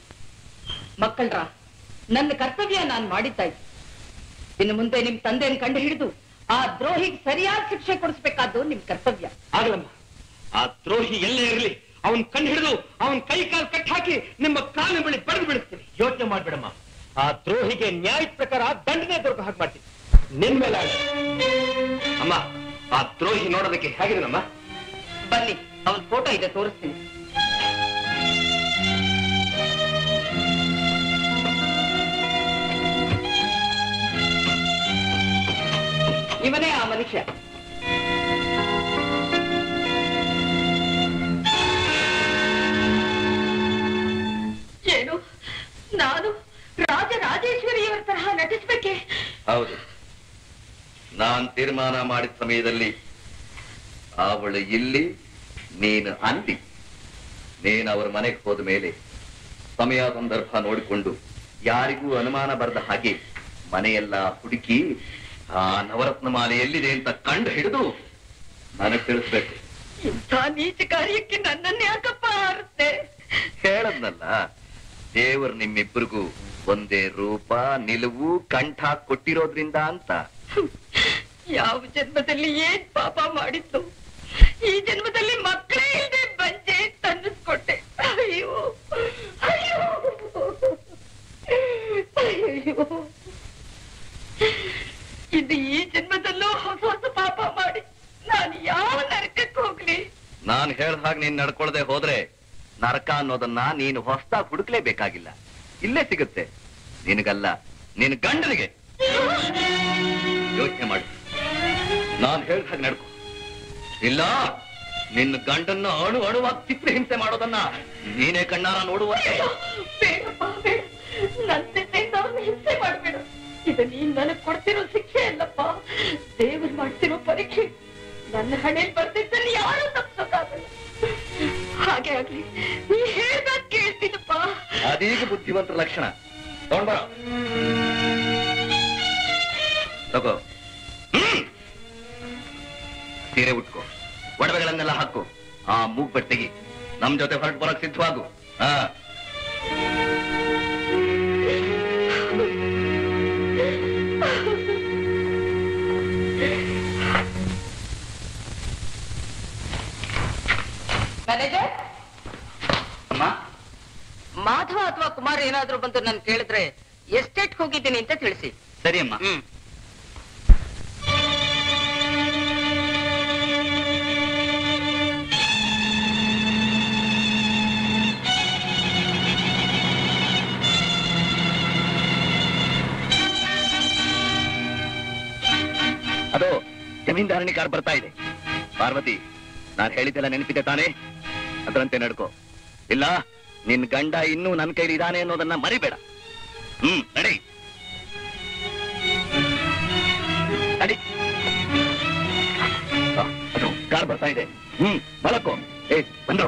ಮಕ್ಕಳ್ರ ನನ್ನ ಕರ್ತವ್ಯ ನಾನು ಮಾಡಿದ್ದಾಯ್ತು ಇನ್ನು ಮುಂದೆ ನಿಮ್ ತಂದೆಯನ್ನು ಕಂಡು ಹಿಡಿದು ಆ ದ್ರೋಹಿಗೆ ಸರಿಯಾದ ಶಿಕ್ಷೆ ಕೊಡಿಸ್ಬೇಕಾದ್ದು ನಿಮ್ ಕರ್ತವ್ಯ ಆಗಲಮ್ಮ ಆ ದ್ರೋಹಿ ಎಲ್ಲೇ ಇರಲಿ ಅವನ್ ಕಣ್ಣು ಹಿಡಿದು ಅವನ್ ಕೈ ಕಾಲು ಕಟ್ ಹಾಕಿ ನಿಮ್ಮ ಕಾಲಿನ ಬಳಿ ಬಡಿದು ಬಿಡಿಸ್ತೀನಿ ಯೋಚನೆ ಮಾಡ್ಬೇಡಮ್ಮ ಆ ದ್ರೋಹಿಗೆ ನ್ಯಾಯದ ಪ್ರಕಾರ ದಂಡನೆ ದೊರಕ ಹಾಗೆ ಮಾಡ್ತೀನಿ ನಿನ್ ಮೇಲೆ ಆಣೆ. ಅಮ್ಮ ಆ ದ್ರೋಹಿ ನೋಡೋದಕ್ಕೆ ಹೇಗಿದನಮ್ಮ ಬನ್ನಿ ಅವನ್ ಫೋಟೋ ಇದೆ ತೋರಿಸ್ತೀನಿ ಇವನೇ ಆ ಮನುಷ್ಯ ಏನು ನಾನು ರಾಜ ರಾಜೇಶ್ವರಿಯವರ ತರಹ ನಟಿಸ್ಬೇಕೆ ಹೌದು ನಾನ್ ತೀರ್ಮಾನ ಮಾಡಿದ ಸಮಯದಲ್ಲಿ ಅವಳು ಇಲ್ಲಿ ನೀನು ಅಲ್ಲಿ ನೀನು ಅವರ ಮನೆಗೆ ಹೋದ ಮೇಲೆ ಸಮಯ ಸಂದರ್ಭ ನೋಡಿಕೊಂಡು ಯಾರಿಗೂ ಅನುಮಾನ ಬರದ ಹಾಗೆ ಮನೆಯೆಲ್ಲ ಹುಡುಕಿ ಆ ನವರತ್ನ ಮಾಲೆ ಎಲ್ಲಿದೆ ಅಂತ ಕಂಡು ಹಿಡಿದು ನನಗ್ ತಿಳಿಸ್ಬೇಕು ಇಂಥ ನೀಚ ಕಾರ್ಯಕ್ಕೆ ನನ್ನನ್ನೇ ಯಾಕಪ್ಪ ಆರುತ್ತೆ ಹೇಳದ್ನಲ್ಲ ದೇವರು ನಿಮ್ಮಿಬ್ಬರಿಗೂ ಒಂದೇ ರೂಪ ನಿಲುವು ಕಂಠ ಕೊಟ್ಟಿರೋದ್ರಿಂದ ಅಂತ ಯಾವ ಜನ್ಮದಲ್ಲಿ ಏನ್ ಪಾಪ ಮಾಡಿತ್ತು ಈ ಜನ್ಮದಲ್ಲಿ ಮಕ್ಕಳೇ ಇಲ್ಲದೆ ಬಂಜೆ ತನ್ನಿಸ್ಕೊಟ್ಟೆ ಅಯ್ಯೋ ಅಯ್ಯೋ ಅಯ್ಯೋ ಇದು ಈ ಜನ್ಮದಲ್ಲೂ ಹೊಸ ಹೊಸ ಪಾಪ ಮಾಡಿ ನಾನು ಯಾವ ನರಕಕ್ಕೆ ಹೋಗ್ಲಿ ನಾನ್ ಹೇಳ್ದ ಹಾಗೆ ನೀನ್ ನಡ್ಕೊಳ್ದೆ ಹೋದ್ರೆ ನರಕ ಅನ್ನೋದನ್ನ ನೀನು ಹೊಸ್ದಾಗ್ ಹುಡುಕ್ಲೇಬೇಕಾಗಿಲ್ಲ ಇಲ್ಲೇ ಸಿಗುತ್ತೆ ನಿನಗಲ್ಲ ನಿನ್ ಗಂಡನಿಗೆ ಯೋಚನೆ ಮಾಡಿ ನಾನ್ ಹೇಳ್ದ ಹಾಗೆ ನಡ್ಕೊ ಇಲ್ಲ ನಿನ್ನ ಗಂಡನ್ನ ಅಣು ಅಣುವಾಗಿ ಚಿತ್ರ ಹಿಂಸೆ ಮಾಡೋದನ್ನ ನೀನೇ ಕಣ್ಣಾರ ನೋಡುವ ಅಯ್ಯೋ, ಬೇಡಪ್ಪ ಬೇಡ ನನ್ನಿಂದ ಅವ್ರನ್ನ ಹಿಂಸೆ ಮಾಡ್ಬೇಡ ಇದು ನೀನ್ ನನಗ್ ಕೊಡ್ತಿರೋ ಶಿಕ್ಷೆ ಅಲ್ಲಪ್ಪ ದೇವರು ಮಾಡ್ತಿರೋ ಪರೀಕ್ಷೆ ನನ್ನ ಹಣೆಯಲ್ಲಿ ಬರ್ತಿದ್ದಲ್ಲಿ ಯಾರು ತಪ್ಸೋಕ್ಕಾಗಲ್ಲ ಹಾಗೆ ಆಗ್ಲಿ ನೀ ಹೇಳ್ದಾಗ ಕೇಳ್ತೀನಪ್ಪ ಅದೀಗ ಬುದ್ಧಿವಂತರ ಲಕ್ಷಣ ತಗೊಂಡ್ಬರ ತಗೋ ಹ್ಮ್. ಸೀರೆ ಉಟ್ಕೋ ಒಡವೆಗಳನ್ನೆಲ್ಲ ಹಾಕು ಆ ಮೂಗ್ ಬಟ್ಟೆಗೆ ನಮ್ ಜೊತೆ ಹೊರಟು ಬರಕ್ ಸಿದ್ಧವಾಗು ಹಾ ಮ್ಯಾನೇಜರ್ ಅಮ್ಮ ಮಾಧವ ಅಥವಾ ಕುಮಾರ್ ಏನಾದ್ರೂ ಬಂದು ನಾನು ಕೇಳಿದ್ರೆ ಎಸ್ಟೇಟ್ ಹೋಗಿದ್ದೀನಿ ಅಂತ ತಿಳಿಸಿ ಸರಿ ಅಮ್ಮ ಹ್ಮ್ ಅದು ಜಮೀನ್ದಾರಣಿ ಕಾರ್ ಬರ್ತಾ ಇದೆ ಪಾರ್ವತಿ ನಾನ್ ಹೇಳಿದ್ದೆಲ್ಲ ನೆನಪಿದೆ ತಾನೇ ಅದರಂತೆ ನಡ್ಕೋ ಇಲ್ಲ ನಿನ್ ಗಂಡ ಇನ್ನೂ ನನ್ ಕೈಲಿ ಇದಾನೆ ಅನ್ನೋದನ್ನ ಮರಿಬೇಡ ಹ್ಮ್ ನಡಿ ನಡಿ ಆ, ಅದು ಕಾರ್ ಬರ್ತಾ ಇದೆ ಹ್ಮ್ ಮಲಕೋ ಏ ಬಂದ್ರು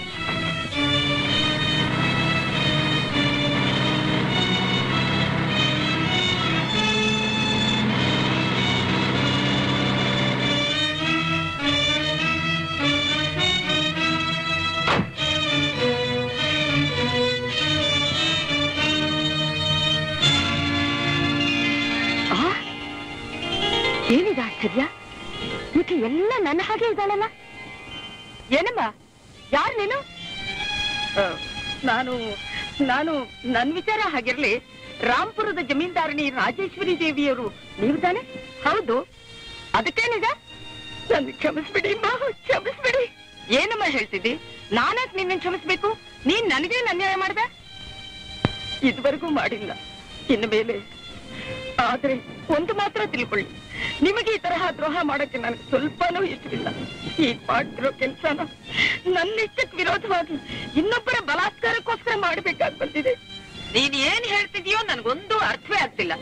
ಏನಿದೆ ಆಶ್ಚರ್ಯ ಈಕೆ ಎಲ್ಲ ನನ್ನ ಹಾಗೆ ಇದ್ದಾಳಲ್ಲ ಏನಮ್ಮ ಯಾರು ನೀನು ಆ, ನಾನು ನಾನು ನನ್ ವಿಚಾರ ಹಾಗಿರ್ಲಿ ರಾಂಪುರದ ಜಮೀನ್ದಾರಣಿ ರಾಜೇಶ್ವರಿ ದೇವಿಯವರು ನೀವು ತಾನೆ ಹೌದು ಅದಕ್ಕೇನಿದ ನನ್ ಕ್ಷಮಿಸ್ಬಿಡಿ ಅಮ್ಮ ಕ್ಷಮಿಸ್ಬಿಡಿ ಏನಮ್ಮ ಹೇಳ್ತಿದ್ದಿ ನಾನಾಕ್ ನಿನ್ನ ಕ್ಷಮಿಸ್ಬೇಕು ನೀನ್ ನನಗೇನ್ ಅನ್ಯಾಯ ಮಾಡ್ದೆ ಇದುವರೆಗೂ ಮಾಡಿಲ್ಲ ಇನ್ನು ಮೇಲೆ ಆದ್ರೆ ಒಂದು ಮಾತ್ರ ತಿಳ್ಕೊಳ್ಳಿ ನಿಮಗೆ ಈ ತರಹ ದ್ರೋಹ ಮಾಡಕ್ಕೆ ನನಗೆ ಸ್ವಲ್ಪನೂ ಇಷ್ಟವಿಲ್ಲ ಈ ಮಾಡ್ತಿರೋ ಕೆಲ್ಸನ ನನ್ನ ಇಷ್ಟಕ್ಕೆ ವಿರೋಧವಾಗಿ ಇನ್ನೊಬ್ಬರ ಬಲಾತ್ಕಾರಕ್ಕೋಸ್ಕರ ಮಾಡ್ಬೇಕಾಗಿ ಬಂದಿದೆ ನೀನ್ ಏನ್ ಹೇಳ್ತಿದ್ಯೋ ನನ್ಗೊಂದು ಅರ್ಥವೇ ಆಗ್ತಿಲ್ಲ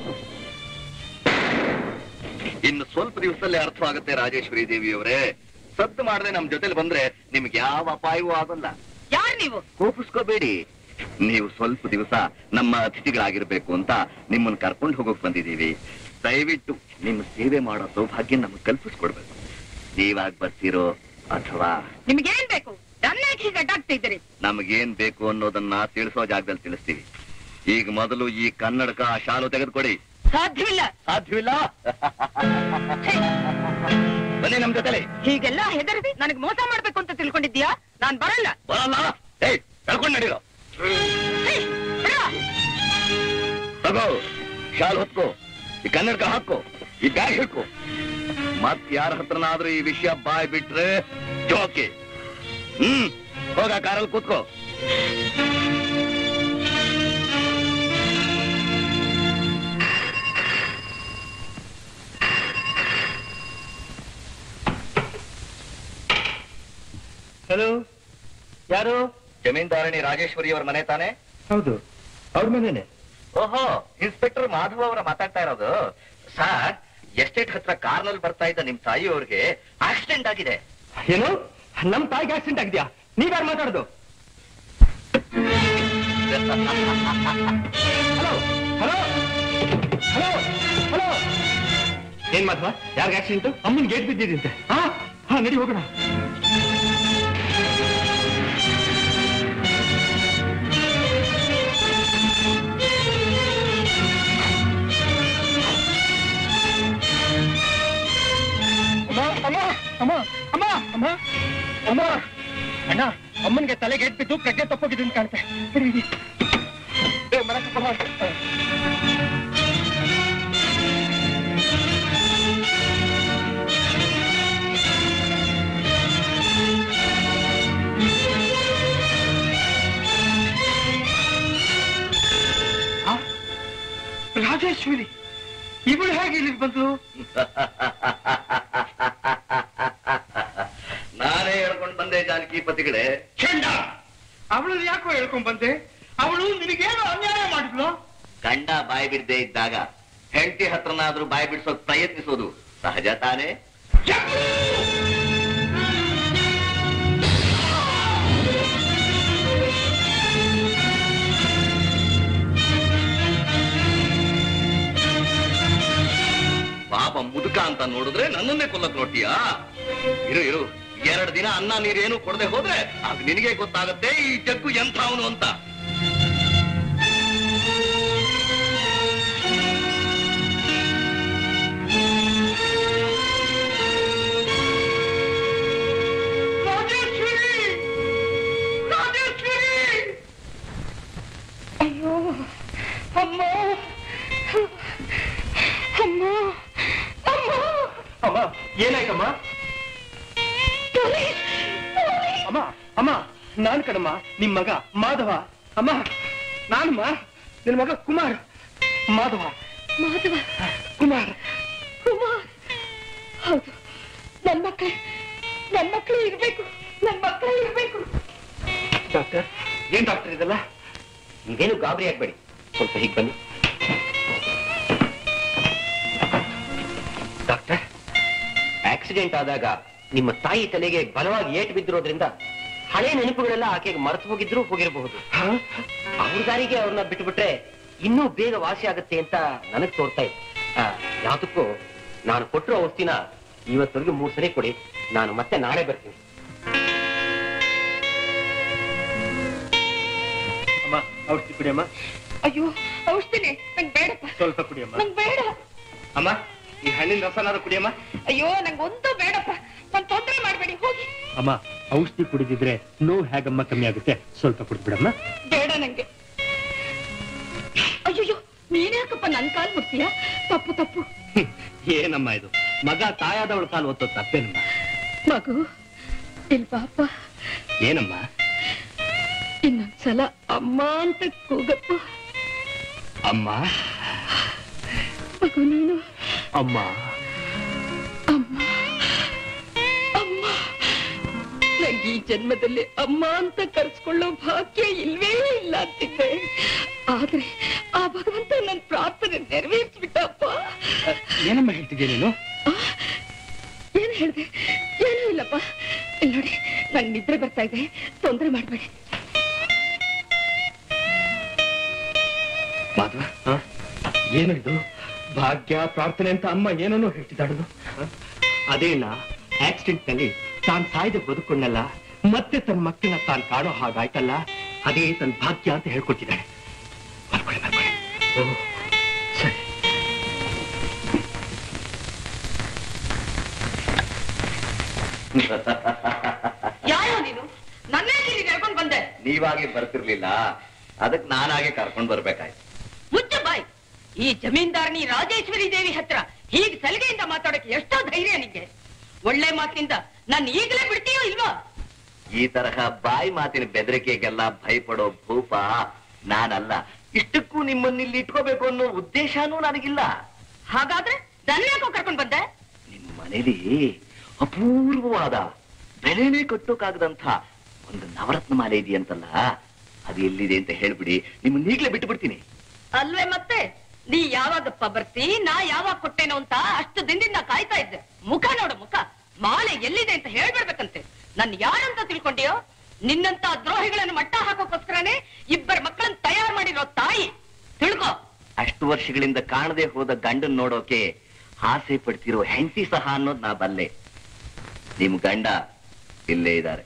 ಇನ್ನು ಸ್ವಲ್ಪ ದಿವಸದಲ್ಲೇ ಅರ್ಥವಾಗುತ್ತೆ ರಾಜೇಶ್ವರಿ ದೇವಿಯವರೇ ಸದ್ದು ಮಾಡದೆ ನಮ್ ಜೊತೆಲಿ ಬಂದ್ರೆ ನಿಮ್ಗೆ ಯಾವ ಅಪಾಯವೂ ಆಗೋಲ್ಲ ಯಾರ್ ನೀವು ಕೋಪಿಸ್ಕೋಬೇಡಿ ನೀವು ಸ್ವಲ್ಪ ದಿವಸ ನಮ್ಮ ಅತಿಥಿಗಳಾಗಿರ್ಬೇಕು ಅಂತ ನಿಮ್ಮನ್ನ ಕರ್ಕೊಂಡು ಹೋಗೋಕ್ ಬಂದಿದೀವಿ ದಯವಿಟ್ಟು ನಿಮ್ಮ ಸೇವೆ ಮಾಡೋ ಸೌಭಾಗ್ಯ ನಮ್ಗೆ ಕಲ್ಪಿಸ್ಕೊಡ್ಬೇಕು ನೀವಾಗ ಬರ್ತೀರೋ ಅಥವಾ ನಿಮ್ಗೇನ್ ಬೇಕು ನನ್ನ ಹೀಗೆ ಅಡ್ಡಾಗ್ತಿದ್ದೀರಿ ನಮಗೇನ್ ಬೇಕು ಅನ್ನೋದನ್ನ ತಿಳಿಸೋ ಜಾಗದಲ್ಲಿ ತಿಳಿಸ್ತೀವಿ ಈಗ ಮೊದಲು ಈ ಕನ್ನಡಕ ಆ ಶಾಲು ತೆಗೆದುಕೊಡಿ ಸಾಧ್ಯವಿಲ್ಲ ಸಾಧ್ಯವಿಲ್ಲ ಬನ್ನಿ ನಮ್ ಜೊತೆಲಿ ಹೀಗೆಲ್ಲ ಹೆದರಿಸಿ ನನಗೆ ಮೋಸ ಮಾಡ್ಬೇಕು ಅಂತ ತಿಳ್ಕೊಂಡಿದ್ಯಾ ನಾನ್ ಬರಲ್ಲ ಬರಲ್ಲ ಏಯ್ ಕಳ್ಕೊಂಡ್ ನಡೀರೋ ಹೇ, ಬಿಡು. ತಗೋ ಶಾಲ್ ಹೊತ್ಕೋ ಈ ಕನ್ನಡಕ ಹಾಕೋ ಈ ಬ್ಯಾಗ್ ಹಿಡ್ಕೋ ಮತ್ ಯಾರ ಹತ್ರನಾದ್ರೂ ಈ ವಿಷಯ ಬಾಯ್ ಬಿಟ್ರೆ ಜೋಕೆ ಹ್ಮ್ ಹೋಗ ಕಾರಲ್ಲಿ ಕೂತ್ಕೋ ಹಲೋ ಯಾರು ಜಮೀನ್ದಾರಣಿ ರಾಜೇಶ್ವರಿ ಅವರ ಮನೆ ತಾನೆ ಹೌದು ಅವ್ರ ಮನೇನೆ ಓಹೋ ಇನ್ಸ್ಪೆಕ್ಟರ್ ಮಾಧವ್ ಅವರ ಮಾತಾಡ್ತಾ ಇರೋದು ಸರ್ ಎಸ್ಟೇಟ್ ಹತ್ರ ಕಾರ್ನಲ್ಲಿ ಬರ್ತಾ ಇದ್ದ ನಿಮ್ ತಾಯಿಯವ್ರಿಗೆ ಆಕ್ಸಿಡೆಂಟ್ ಆಗಿದೆ ಏನು ನಮ್ ತಾಯಿಗೆ ಆಕ್ಸಿಡೆಂಟ್ ಆಗಿದ್ಯಾ ನೀವ್ಯಾರು ಮಾತಾಡುದು ಹಲೋ ಹಲೋ ಹಲೋ ಹಲೋ ಏನ್ ಮಾಧವ ಯಾರಿಗೆ ಆಕ್ಸಿಡೆಂಟ್ ಅಮ್ಮನ್ ಗೇಟ್ ಬಿದ್ದಿದಂತೆ ಹಾ ಹಾ ನಡಿ ಹೋಗೋಣ ಅಮ್ಮ ಅಮ್ಮ ಅಮ್ಮ ಅಮ್ಮ ಅಮ್ಮ ಅಮ್ಮ ಅಣ್ಣ ಅಮ್ಮನಿಗೆ ತಲೆಗೆ ಎಟ್ಬಿಟ್ಟು ಪ್ರಜ್ಞೆ ತಪ್ಪೋಗಿದೆ ಅಂತ ಕಾಣುತ್ತೆ ಹಿಡಿ, ಹಿಡಿ. ಏ, ಮರ ಕರ್ಕೊಂಡ್ ಬಾ. ಆ? ರಾಜೇಶ್ವರಿ ಇವಳು ಹೇಗೆ ಇಲ್ಲಿಗೆ ಬಂದು ನಾನೇ ಹೇಳ್ಕೊಂಡು ಬಂದೆ ಜಾನಕಿ ಪತಿಗಳೇ ಚಂಡ ಅವಳನ್ನ ಯಾಕೋ ಹೇಳ್ಕೊಂಡ್ ಬಂದೆ ಅವಳು ನಿನಗೇನು ಅನ್ಯಾಯ ಮಾಡಿದ್ಲು ಗಂಡ ಬಾಯಿ ಬಿಡದೆ ಇದ್ದಾಗ ಹೆಂಡತಿ ಹತ್ರನಾದ್ರೂ ಬಾಯಿ ಬಿಡಿಸೋಕ್ ಪ್ರಯತ್ನಿಸೋದು ಸಹಜ ತಾನೇ ಪಾಪ ಮುದುಕ ಅಂತ ನೋಡಿದ್ರೆ ನನ್ನನ್ನೇ ಕೊಲ್ಲಕ್ ನೋಡ್ತೀಯಾ ಇರು ಇರು ಎರಡು ದಿನ ಅನ್ನ ನೀರೇನು ಕೊಡದೆ ಹೋದ್ರೆ ಅದು ನಿನಗೆ ಗೊತ್ತಾಗತ್ತೆ ಈ ಜಗ್ಗು ಎಂಥವನು ಅಂತ ರಾಜೇಶ್ವರಿ ರಾಜೇಶ್ವರಿ ಅಯ್ಯೋ ಅಮ್ಮ ಅಮ್ಮ ಅಮ್ಮ ಅಮ್ಮ ಏನಾಯ್ತಮ್ಮ ಅಮ್ಮ ಅಮ್ಮ ನಾನ್ ಕಣಮ್ಮ ನಿಮ್ ಮಗ ಮಾಧವ ಅಮ್ಮ ನಾನಮ್ಮ ನಿನ್ ಮಗ ಕುಮಾರ್ ಮಾಧವ ಮಾಧವ ಕುಮಾರ್ ಕುಮಾರ್ ಹೌದು ನನ್ ಮಕ್ಕಳೇ ನನ್ ಮಕ್ಕಳೇ ಇರ್ಬೇಕು ನನ್ ಮಕ್ಕಳೇ ಇರ್ಬೇಕು ಡಾಕ್ಟರ್ ಏನ್ ಡಾಕ್ಟರ್ ಇದೆಲ್ಲ ಈಗೇನು ಗಾಬರಿ ಆಗ್ಬೇಡಿ ಸ್ವಲ್ಪ ಹೀಗೆ ಬನ್ನಿ ಡಾಕ್ಟರ್ ಆಕ್ಸಿಡೆಂಟ್ ಆದಾಗ ನಿಮ್ಮ ತಾಯಿ ತಲೆಗೆ ಬಲವಾಗಿ ಏಟು ಬಿದ್ದಿರೋದ್ರಿಂದ ಹಳೆ ನೆನಪುಗಳೆಲ್ಲ ಆಕೆಗೆ ಮರೆತು ಹೋಗಿದ್ರು ಹೋಗಿರಬಹುದು ಅವ್ರ ದಾರಿಗೆ ಅವ್ರನ್ನ ಬಿಟ್ಬಿಟ್ರೆ ಇನ್ನೂ ಬೇಗ ವಾಸಿ ಆಗುತ್ತೆ ಅಂತ ನನಗ್ ತೋರ್ತಾ ಇದೆ ಆ, ಯಾವ್ದಕ್ಕೂ ನಾನು ಕೊಟ್ಟಿರೋ ಔಷಧಿನ ಇವತ್ತವರೆಗೆ ಮೂರ್ ಸರಿ ಕೊಡಿ ನಾನು ಮತ್ತೆ ನಾಳೆ ಬರ್ತೀನಿ ಅಮ್ಮ ಔಷಧಿ ಕುಡಿಯಮ್ಮ ಅಯ್ಯೋ ಔಷಧಿನೇ ನಂಗ್ ಬೇಡಪ್ಪ ಸ್ವಲ್ಪ ಕುಡಿಯಮ್ಮ ನಂಗ್ ಬೇಡ ಅಮ್ಮ ಈ ಹಣ್ಣಿನ ರಸನಾದ್ರು ಕುಡಿಯಮ್ಮ ಅಯ್ಯೋ ನಂಗ್ ಒಂದು ಬೇಡಪ್ಪ ನನ್ ತೊಂದ್ರೆ ಮಾಡ್ಬೇಡಿ ಹೋಗಿ ಅಮ್ಮ ಔಷಧಿ ಕುಡಿದಿದ್ರೆ ನೋವು ಹೇಗಮ್ಮ ಕಮ್ಮಿ ಆಗುತ್ತೆ ಸ್ವಲ್ಪ ಕುಡಿದ್ಬಿಡಮ್ಮ ಬೇಡ ನಂಗೆ ಅಯ್ಯೋ ನೀನ್ಯಾಕಪ್ಪ ನನ್ ಕಾಲ್ ಮುಟ್ತೀಯ ತಪ್ಪು ತಪ್ಪು ಏನಮ್ಮ ಇದು ಮಗ ತಾಯಾದವಳ ಕಾಲು ಒತ್ತೋ ತಪ್ಪೇನಮ್ಮ ಮಗು ಇಲ್ ಪಾಪ ಏನಮ್ಮ ಇನ್ನೊಂದ್ಸಲ ಅಮ್ಮ ಅಂತ ಕೂಗಪ್ಪ ಅಮ್ಮ ಮಗು ನೀನು ಅಮ್ಮ ಅಮ್ಮ ಅಮ್ಮ ನಂಗೆ ಈ ಜನ್ಮದಲ್ಲಿ ಅಮ್ಮ ಅಂತ ಕರ್ಸ್ಕೊಳ್ಳೋ ಭಾಗ್ಯ ಇಲ್ವೇ ಇಲ್ಲ ಅಂತಿದ್ದೆ ಆದ್ರೆ ಆ ಭಗವಂತ ನನ್ ಪ್ರಾರ್ಥನೆ ನೆರವೇರಿಸ್ಬಿಟ್ಟಪ್ಪ ಏನಮ್ಮ ಹೇಳ್ತಿದ್ಯಾ ನೀನು ಆ, ಏನ್ ಹೇಳ್ದೆ ಏನೂ ಇಲ್ಲಪ್ಪ ಇಲ್ಲಿ ನೋಡಿ ನಂಗೆ ನಿದ್ರೆ ಬರ್ತಾ ಇದೆ ತೊಂದ್ರೆ ಮಾಡ್ಬೇಡಿ ಮಾಧವ ಏನು ಇದು ಭಾಗ್ಯ ಪ್ರಾರ್ಥನೆ ಅಂತ ಅಮ್ಮ ಏನನ್ನೋ ಹೇಳ್ತಿದ್ದಾಳು ಅದೇ ಅಣ್ಣ ಆಕ್ಸಿಡೆಂಟ್ ನಲ್ಲಿ ತಾನ್ ಸಾಯ್ದ ಬದುಕೊಂಡಲ್ಲ ಮತ್ತೆ ತನ್ನ ಮಕ್ಕಳನ್ನ ತಾನ್ ಕಾಣೋ ಹಾಗಾಯ್ತಲ್ಲ ಅದೇ ತನ್ನ ಭಾಗ್ಯ ಅಂತ ಹೇಳ್ಕೊಟ್ಟಿದ್ದಾಳೆ ಬರ್ಕೊಳ್ಳಿ ಬರ್ಕೊಳ್ಳಿ ಓ ಸರಿ ಯಾರೋ ನೀನು ನನ್ನೇ ಇಲ್ಲಿ ಕರ್ಕೊಂಡ್ ಬಂದೆ ನೀವಾಗೆ ಬರ್ತಿರ್ಲಿಲ್ಲ ಅದಕ್ ನಾನಾಗೆ ಕರ್ಕೊಂಡ್ ಬರ್ಬೇಕಾಯ್ತು ಮುಚ್ಚ ಬಾಯ್ ಈ ಜಮೀನ್ದಾರನಿ ರಾಜೇಶ್ವರಿ ದೇವಿ ಹತ್ರ ಹೀಗ್ ಸಲಿಗೆಯಿಂದ ಮಾತಾಡಕ್ಕೆ ಎಷ್ಟೋ ಧೈರ್ಯ ನಿಂಗೆ ಒಳ್ಳೆ ಮಾತಿನಿಂದ ನಾನು ಈಗಲೇ ಬಿಡ್ತೀಯೋ ಇಲ್ವಾ ಈ ತರಹ ಬಾಯಿ ಮಾತಿನ ಬೆದರಿಕೆಗೆಲ್ಲ ಭಯಪಡೋ ಭೂಪ ನಾನಲ್ಲ ಇಷ್ಟಕ್ಕೂ ನಿಮ್ಮನ್ನಿಲ್ಲಿ ಇಟ್ಕೋಬೇಕು ಅನ್ನೋ ಉದ್ದೇಶನೂ ನನಗಿಲ್ಲ ಹಾಗಾದ್ರೆ ನನ್ನ ಯಾಕೋ ಕರ್ಕೊಂಡ್ ಬಂದೆ ನಿಮ್ ಮನೇಲಿ ಅಪೂರ್ವವಾದ ಬೆಲೆನೇ ಕಟ್ಟೋಕಾಗದಂಥ ಒಂದು ನವರತ್ನ ಮಾಲೆ ಇದೆಯಂತಲ್ಲ ಅದು ಎಲ್ಲಿದೆ ಅಂತ ಹೇಳ್ಬಿಡಿ ನಿಮ್ಮನ್ನ ಈಗ್ಲೇ ಬಿಟ್ಟು ಬಿಡ್ತೀನಿ ಅಲ್ವೇ ಮತ್ತೆ ನೀ ಯಾವಾಗಪ್ಪ ಬರ್ತಿ ನಾ ಯಾವಾಗ ಕೊಟ್ಟೇನೋ ಅಂತ ಅಷ್ಟು ದಿನದಿಂದ ಕಾಯ್ತಾ ಇದ್ದೆ ಮುಖ ನೋಡು ಮುಖ ಮಾಲೆ ಎಲ್ಲಿದೆ ಅಂತ ಹೇಳ್ಬಿಡ್ಬೇಕಂತೆ ನನ್ ಯಾರಂತ ತಿಳ್ಕೊಂಡಿಯೋ ನಿನ್ನಂತ ದ್ರೋಹಿಗಳನ್ನು ಮಟ್ಟ ಹಾಕೋಕೋಸ್ಕರನೇ ಇಬ್ಬರ ಮಕ್ಕಳನ್ನ ತಯಾರು ಮಾಡಿರೋ ತಾಯಿ ತಿಳ್ಕೊ ಅಷ್ಟು ವರ್ಷಗಳಿಂದ ಕಾಣದೆ ಹೋದ ಗಂಡನ್ ನೋಡೋಕೆ ಆಸೆ ಪಡ್ತಿರೋ ಹೆಂಡತಿ ಸಹ ಅನ್ನೋದು ನಾ ಬಲ್ಲೆ ನಿಮ್ ಗಂಡ ಇಲ್ಲೇ ಇದ್ದಾರೆ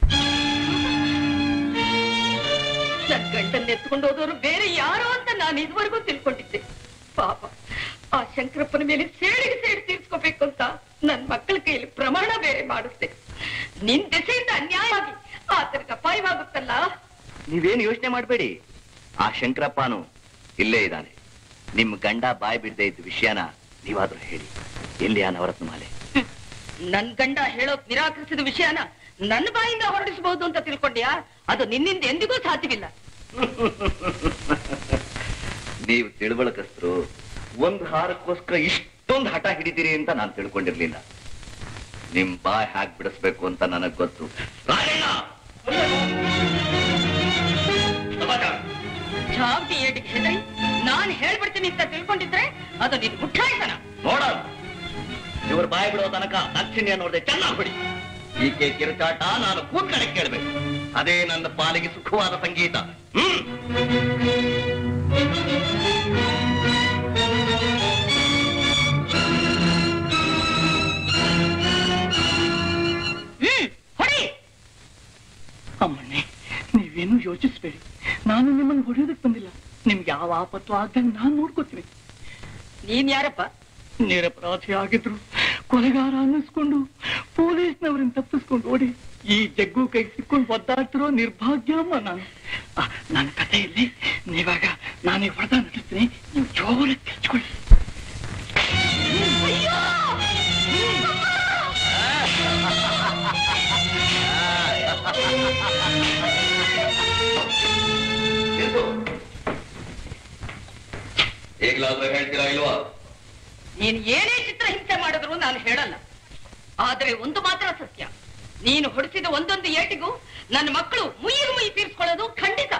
ನನ್ ಗಂಡನ್ನ ಎತ್ಕೊಂಡು ಹೋದವರು ಬೇರೆ ಯಾರೋ ಅಂತ ನಾನು ಇದುವರೆಗೂ ತಿಳ್ಕೊಂಡಿದ್ದೆ ಪಾಪ ಆ ಶಂಕರಪ್ಪನ ಮೇಲೆ ಸೇಡಿಗೆ ಸೇಡಿ ತೀರ್ಸ್ಕೋಬೇಕು ಅಂತ ನನ್ ಮಕ್ಕಳ ಕೈಯಲ್ಲಿ ಪ್ರಮಾಣ ಬೇರೆ ಮಾಡಿಸ್ದೆ ನಿನ್ ದೆಸೆಯಿಂದ ಅನ್ಯಾಯವಾಗಿ ಆತನಿಗೆ ಅಪಾಯವಾಗುತ್ತಲ್ಲ ನೀವೇನು ಯೋಚನೆ ಮಾಡಬೇಡಿ ಆ ಶಂಕರಪ್ಪನು ಇಲ್ಲೇ ಇದ್ದಾನೆ ನಿಮ್ ಗಂಡ ಬಾಯ್ ಬಿಡದೆ ಇದ್ದ ವಿಷಯನ ನೀವಾದ್ರೂ ಹೇಳಿ ಎಲ್ಲಿ ಆ ನವರತ್ನ ಮಾಲೆ ಹ್ಮ್. ನನ್ ಗಂಡ ಹೇಳೋಕ್ ನಿರಾಕರಿಸಿದ ವಿಷಯನ ನನ್ನ ಬಾಯಿಂದ ಹೊರಡಿಸಬಹುದು ಅಂತ ತಿಳ್ಕೊಂಡ್ಯಾ ಅದು ನಿನ್ನಿಂದ ಎಂದಿಗೂ ಸಾಧ್ಯವಿಲ್ಲ ನೀವು ತಿಳುವಳಕಸ್ತರು ಒಂದ್ ಹಾರಕ್ಕೋಸ್ಕರ ಇಷ್ಟೊಂದು ಹಠ ಹಿಡಿತೀರಿ ಅಂತ ನಾನು ತಿಳ್ಕೊಂಡಿರ್ಲಿಲ್ಲ ನಿಮ್ ಬಾಯ್ ಹಾಕ್ ಬಿಡಿಸ್ಬೇಕು ಅಂತ ನನಗ್ ಗೊತ್ತು ರಾಜಣ್ಣ! ಸಮಾಧಾನ. ಜಾಬ್ಗೆ ಏಟಿಗೆ ಹೆದರಿ ನಾನ್ ಹೇಳ್ಬಿಡ್ತೀನಿ ಅಂತ ತಿಳ್ಕೊಂಡಿದ್ರೆ ಅದು ನಿನ್ ಮುಟ್ಟಾಯ್ತನ ನೋಡ ಇವ್ರ ಬಾಯಿ ಬಿಡೋ ತನಕ ದಕ್ಷಿಣ್ಯ ನೋಡದೆ ಚೆನ್ನಾಗಿ ಹೊಡಿ ಈಕೆ ಕಿರುಚಾಟ ನಾನು ಕೂತ್ಕಡೆ ಕೇಳ್ಬೇಕು ಅದೇ ನನ್ನ ಪಾಲಿಗೆ ಸುಖವಾದ ಸಂಗೀತ ಹ್ಮ್ ಹ್ಮ್ ಹೊಡಿ ಅಮ್ಮಣ್ಣೆ ನೀವೇನು ಯೋಚಿಸ್ಬೇಡಿ ನಾನು ನಿಮ್ಮನ್ನು ಹೊಡೆಯೋದಕ್ಕೆ ಬಂದಿಲ್ಲ ನಿಮ್ಗೆ ಯಾವ ಆಪತ್ತು ಆಗ್ದಂಗೆ ನಾನು ನೋಡ್ಕೋತೀನಿ ನೀನ್ ಯಾರಪ್ಪ ನಿರಪರಾಧಿ ಆಗಿದ್ರು ಕೊಲೆಗಾರ ಅನ್ನಿಸ್ಕೊಂಡು ಪೊಲೀಸ್ನವರನ್ನ ತಪ್ಪಿಸ್ಕೊಂಡು ಓಡಿ ಈ ಜಗ್ಗು ಕೈ ಸಿಕ್ಕೊಂಡು ಒದ್ದಾಡ್ತಿರೋ ನಿರ್ಭಾಗ್ಯ ಅಮ್ಮ ನಾನು ಆ, ನನ್ನ ಕಥೆಯಲ್ಲಿ ನೀವಾಗ ನಾನೇ ಹೊಡೆದ ನಟಿಸ್ತೀನಿ ನೀವು ಜೋರಾಗಿ ಕೆಚ್ಕೊಳ್ಳಿ ನಿಲ್ಸು. ಈಗ್ಲಾದ್ರೂ ಹೇಳ್ತೀರಾ ಇಲ್ವಾ ನೀನ್ ಏನೇ ಚಿತ್ರಹಿಂಸೆ ಮಾಡಿದ್ರು ನಾನು ಹೇಳಲ್ಲ ಆದ್ರೆ ಒಂದು ಮಾತ್ರ ಸತ್ಯ ನೀನು ಹೊಡಿಸಿದ ಒಂದೊಂದು ಏಟಿಗೂ ನನ್ನ ಮಕ್ಕಳು ಮುಯ್ಯಿಗೆ ಮುಯ್ಯಿ ತೀರ್ಸ್ಕೊಳ್ಳೋದು ಖಂಡಿತ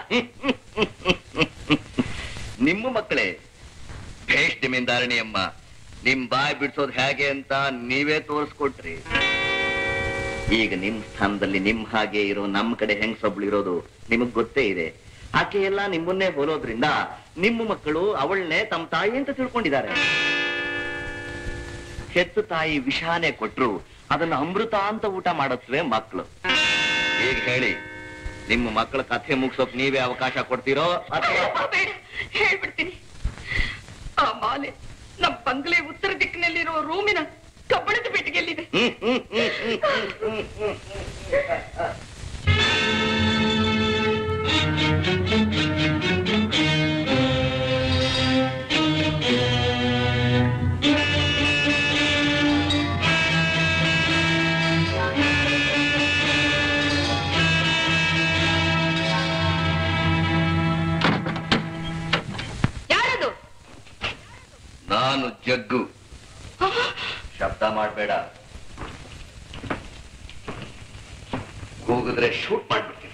ನಿಮ್ಮ ಮಕ್ಕಳೇ ಭೇಷ್ ಜಮೀನ್ದಾರಣಿ ಅಮ್ಮ ನಿಮ್ ಬಾಯ್ ಬಿಡ್ಸೋದ್ ಹೇಗೆ ಅಂತ ನೀವೇ ತೋರಿಸ್ಕೊಟ್ರಿ ಈಗ ನಿಮ್ ಸ್ಥಾನದಲ್ಲಿ ನಿಮ್ ಹಾಗೆ ಇರೋ ನಮ್ ಕಡೆ ಹೆಂಗ್ಸೊಬ್ಳು ಇರೋದು ನಿಮಗ್ ಗೊತ್ತೇ ಇದೆ ಆಕೆ ಎಲ್ಲ ನಿಮ್ಮನ್ನೇ ಹೋಲೋದ್ರಿಂದ ನಿಮ್ಮ ಮಕ್ಕಳು ಅವಳನ್ನೇ ತಮ್ಮ ತಾಯಿ ಅಂತ ತಿಳ್ಕೊಂಡಿದ್ದಾರೆ ಹೆತ್ತು ತಾಯಿ ವಿಷಾನೇ ಕೊಟ್ರು ಅದನ್ನ ಅಮೃತ ಅಂತ ಊಟ ಮಾಡತ್ವೆ ಮಕ್ಕಳು ಈಗ ಹೇಳಿ ನಿಮ್ಮ ಮಕ್ಕಳ ಕಥೆ ಮುಗಿಸೋಕ್ ನೀವೇ ಅವಕಾಶ ಕೊಡ್ತೀರೋ ಅಥವಾ ಅಯ್ಯಪ್ಪ, ಬೇಡ ಹೇಳ್ಬಿಡ್ತೀನಿ ಆ ಮಾಲೆ ನಮ್ ಬಂಗ್ಲೆ ಉತ್ತರ ದಿಕ್ಕಿನಲ್ಲಿರೋ ರೂಮಿನ ಕಬ್ಬಣದ ಪೆಟ್ಟಿಗೆಯಲ್ಲಿದೆ ಹ್ಮ್, ಹ್ಮ್, ಹ್ಮ್, ಹ್ಮ್, ಹ್ಮ್, ಹ್ಮ್, ಹ್ಮ್. ಯಾರದು ನಾನು ಜಗ್ಗು ಶಬ್ದ ಮಾಡಬೇಡ ಕೂಗಿದ್ರೆ ಶೂಟ್ ಮಾಡ್ಬಿಡ್ತೀನಿ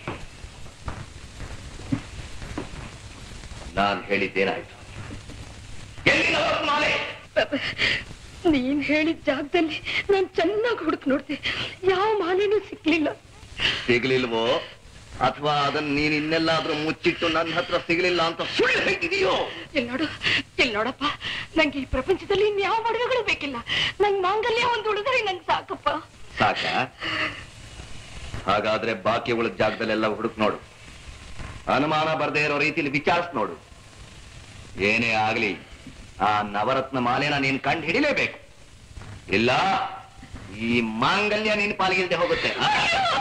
ನಾನು ಹೇಳಿದ್ದೇನಾಯ್ತು ಎಲ್ಲಿಂದ ಹೊರಟು ಮಾಲೆ ನೀನ್ ಹೇಳಿದ ಜಾಗದಲ್ಲಿ ನಾನ್ ಚೆನ್ನಾಗಿ ಹುಡುಕ್ ನೋಡ್ದೆ ಯಾವ ಮಾಲೆನೂ ಸಿಕ್ಲಿಲ್ಲ ಸಿಗ್ಲಿಲ್ವೋ ಅಥವಾ ಅದನ್ನ ನೀನ್ ಇನ್ನೆಲ್ಲಾದ್ರೂ ಮುಚ್ಚಿಟ್ಟು ನನ್ನ ಹತ್ರ ಸಿಗ್ಲಿಲ್ಲ ಅಂತ ಸುಳ್ಳು ಹೇಳ್ತಿದೀಯೋ ಇಲ್ಲಿ ನೋಡು ಇಲ್ಲಿ ನೋಡಪ್ಪ ನಂಗೆ ಈ ಪ್ರಪಂಚದಲ್ಲಿ ಇನ್ಯಾವ ಮದುವೆಗಳು ಬೇಕಿಲ್ಲ ನಂಗ್ ಮಾಂಗಲ್ಯ ಒಂದು ಉಳಿದ್ರೆ ನಂಗೆ ಸಾಕಪ್ಪ ಸಾಕ ಹಾಗಾದ್ರೆ ಬಾಕಿ ಉಳಿದ ಜಾಗದಲ್ಲೆಲ್ಲ ಹುಡುಕ್ ನೋಡು ಅನುಮಾನ ಬರ್ದೇ ಇರೋ ರೀತಿಲಿ ವಿಚಾರಿಸ್ ನೋಡು ಏನೇ ಆಗ್ಲಿ ಆ ನವರತ್ನ ಮಾಲೆನ ನೀನ್ ಕಂಡು ಹಿಡಿಲೇಬೇಕು ಇಲ್ಲ ಈ ಮಾಂಗಲ್ಯ ನಿನ್ನ ಪಾಲಿಗಿಲ್ದೆ ಹೋಗುತ್ತೆ ಆ?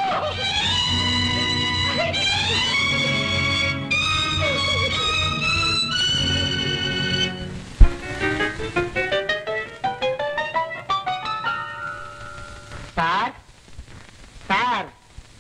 ಸಾರ್ ಸಾರ್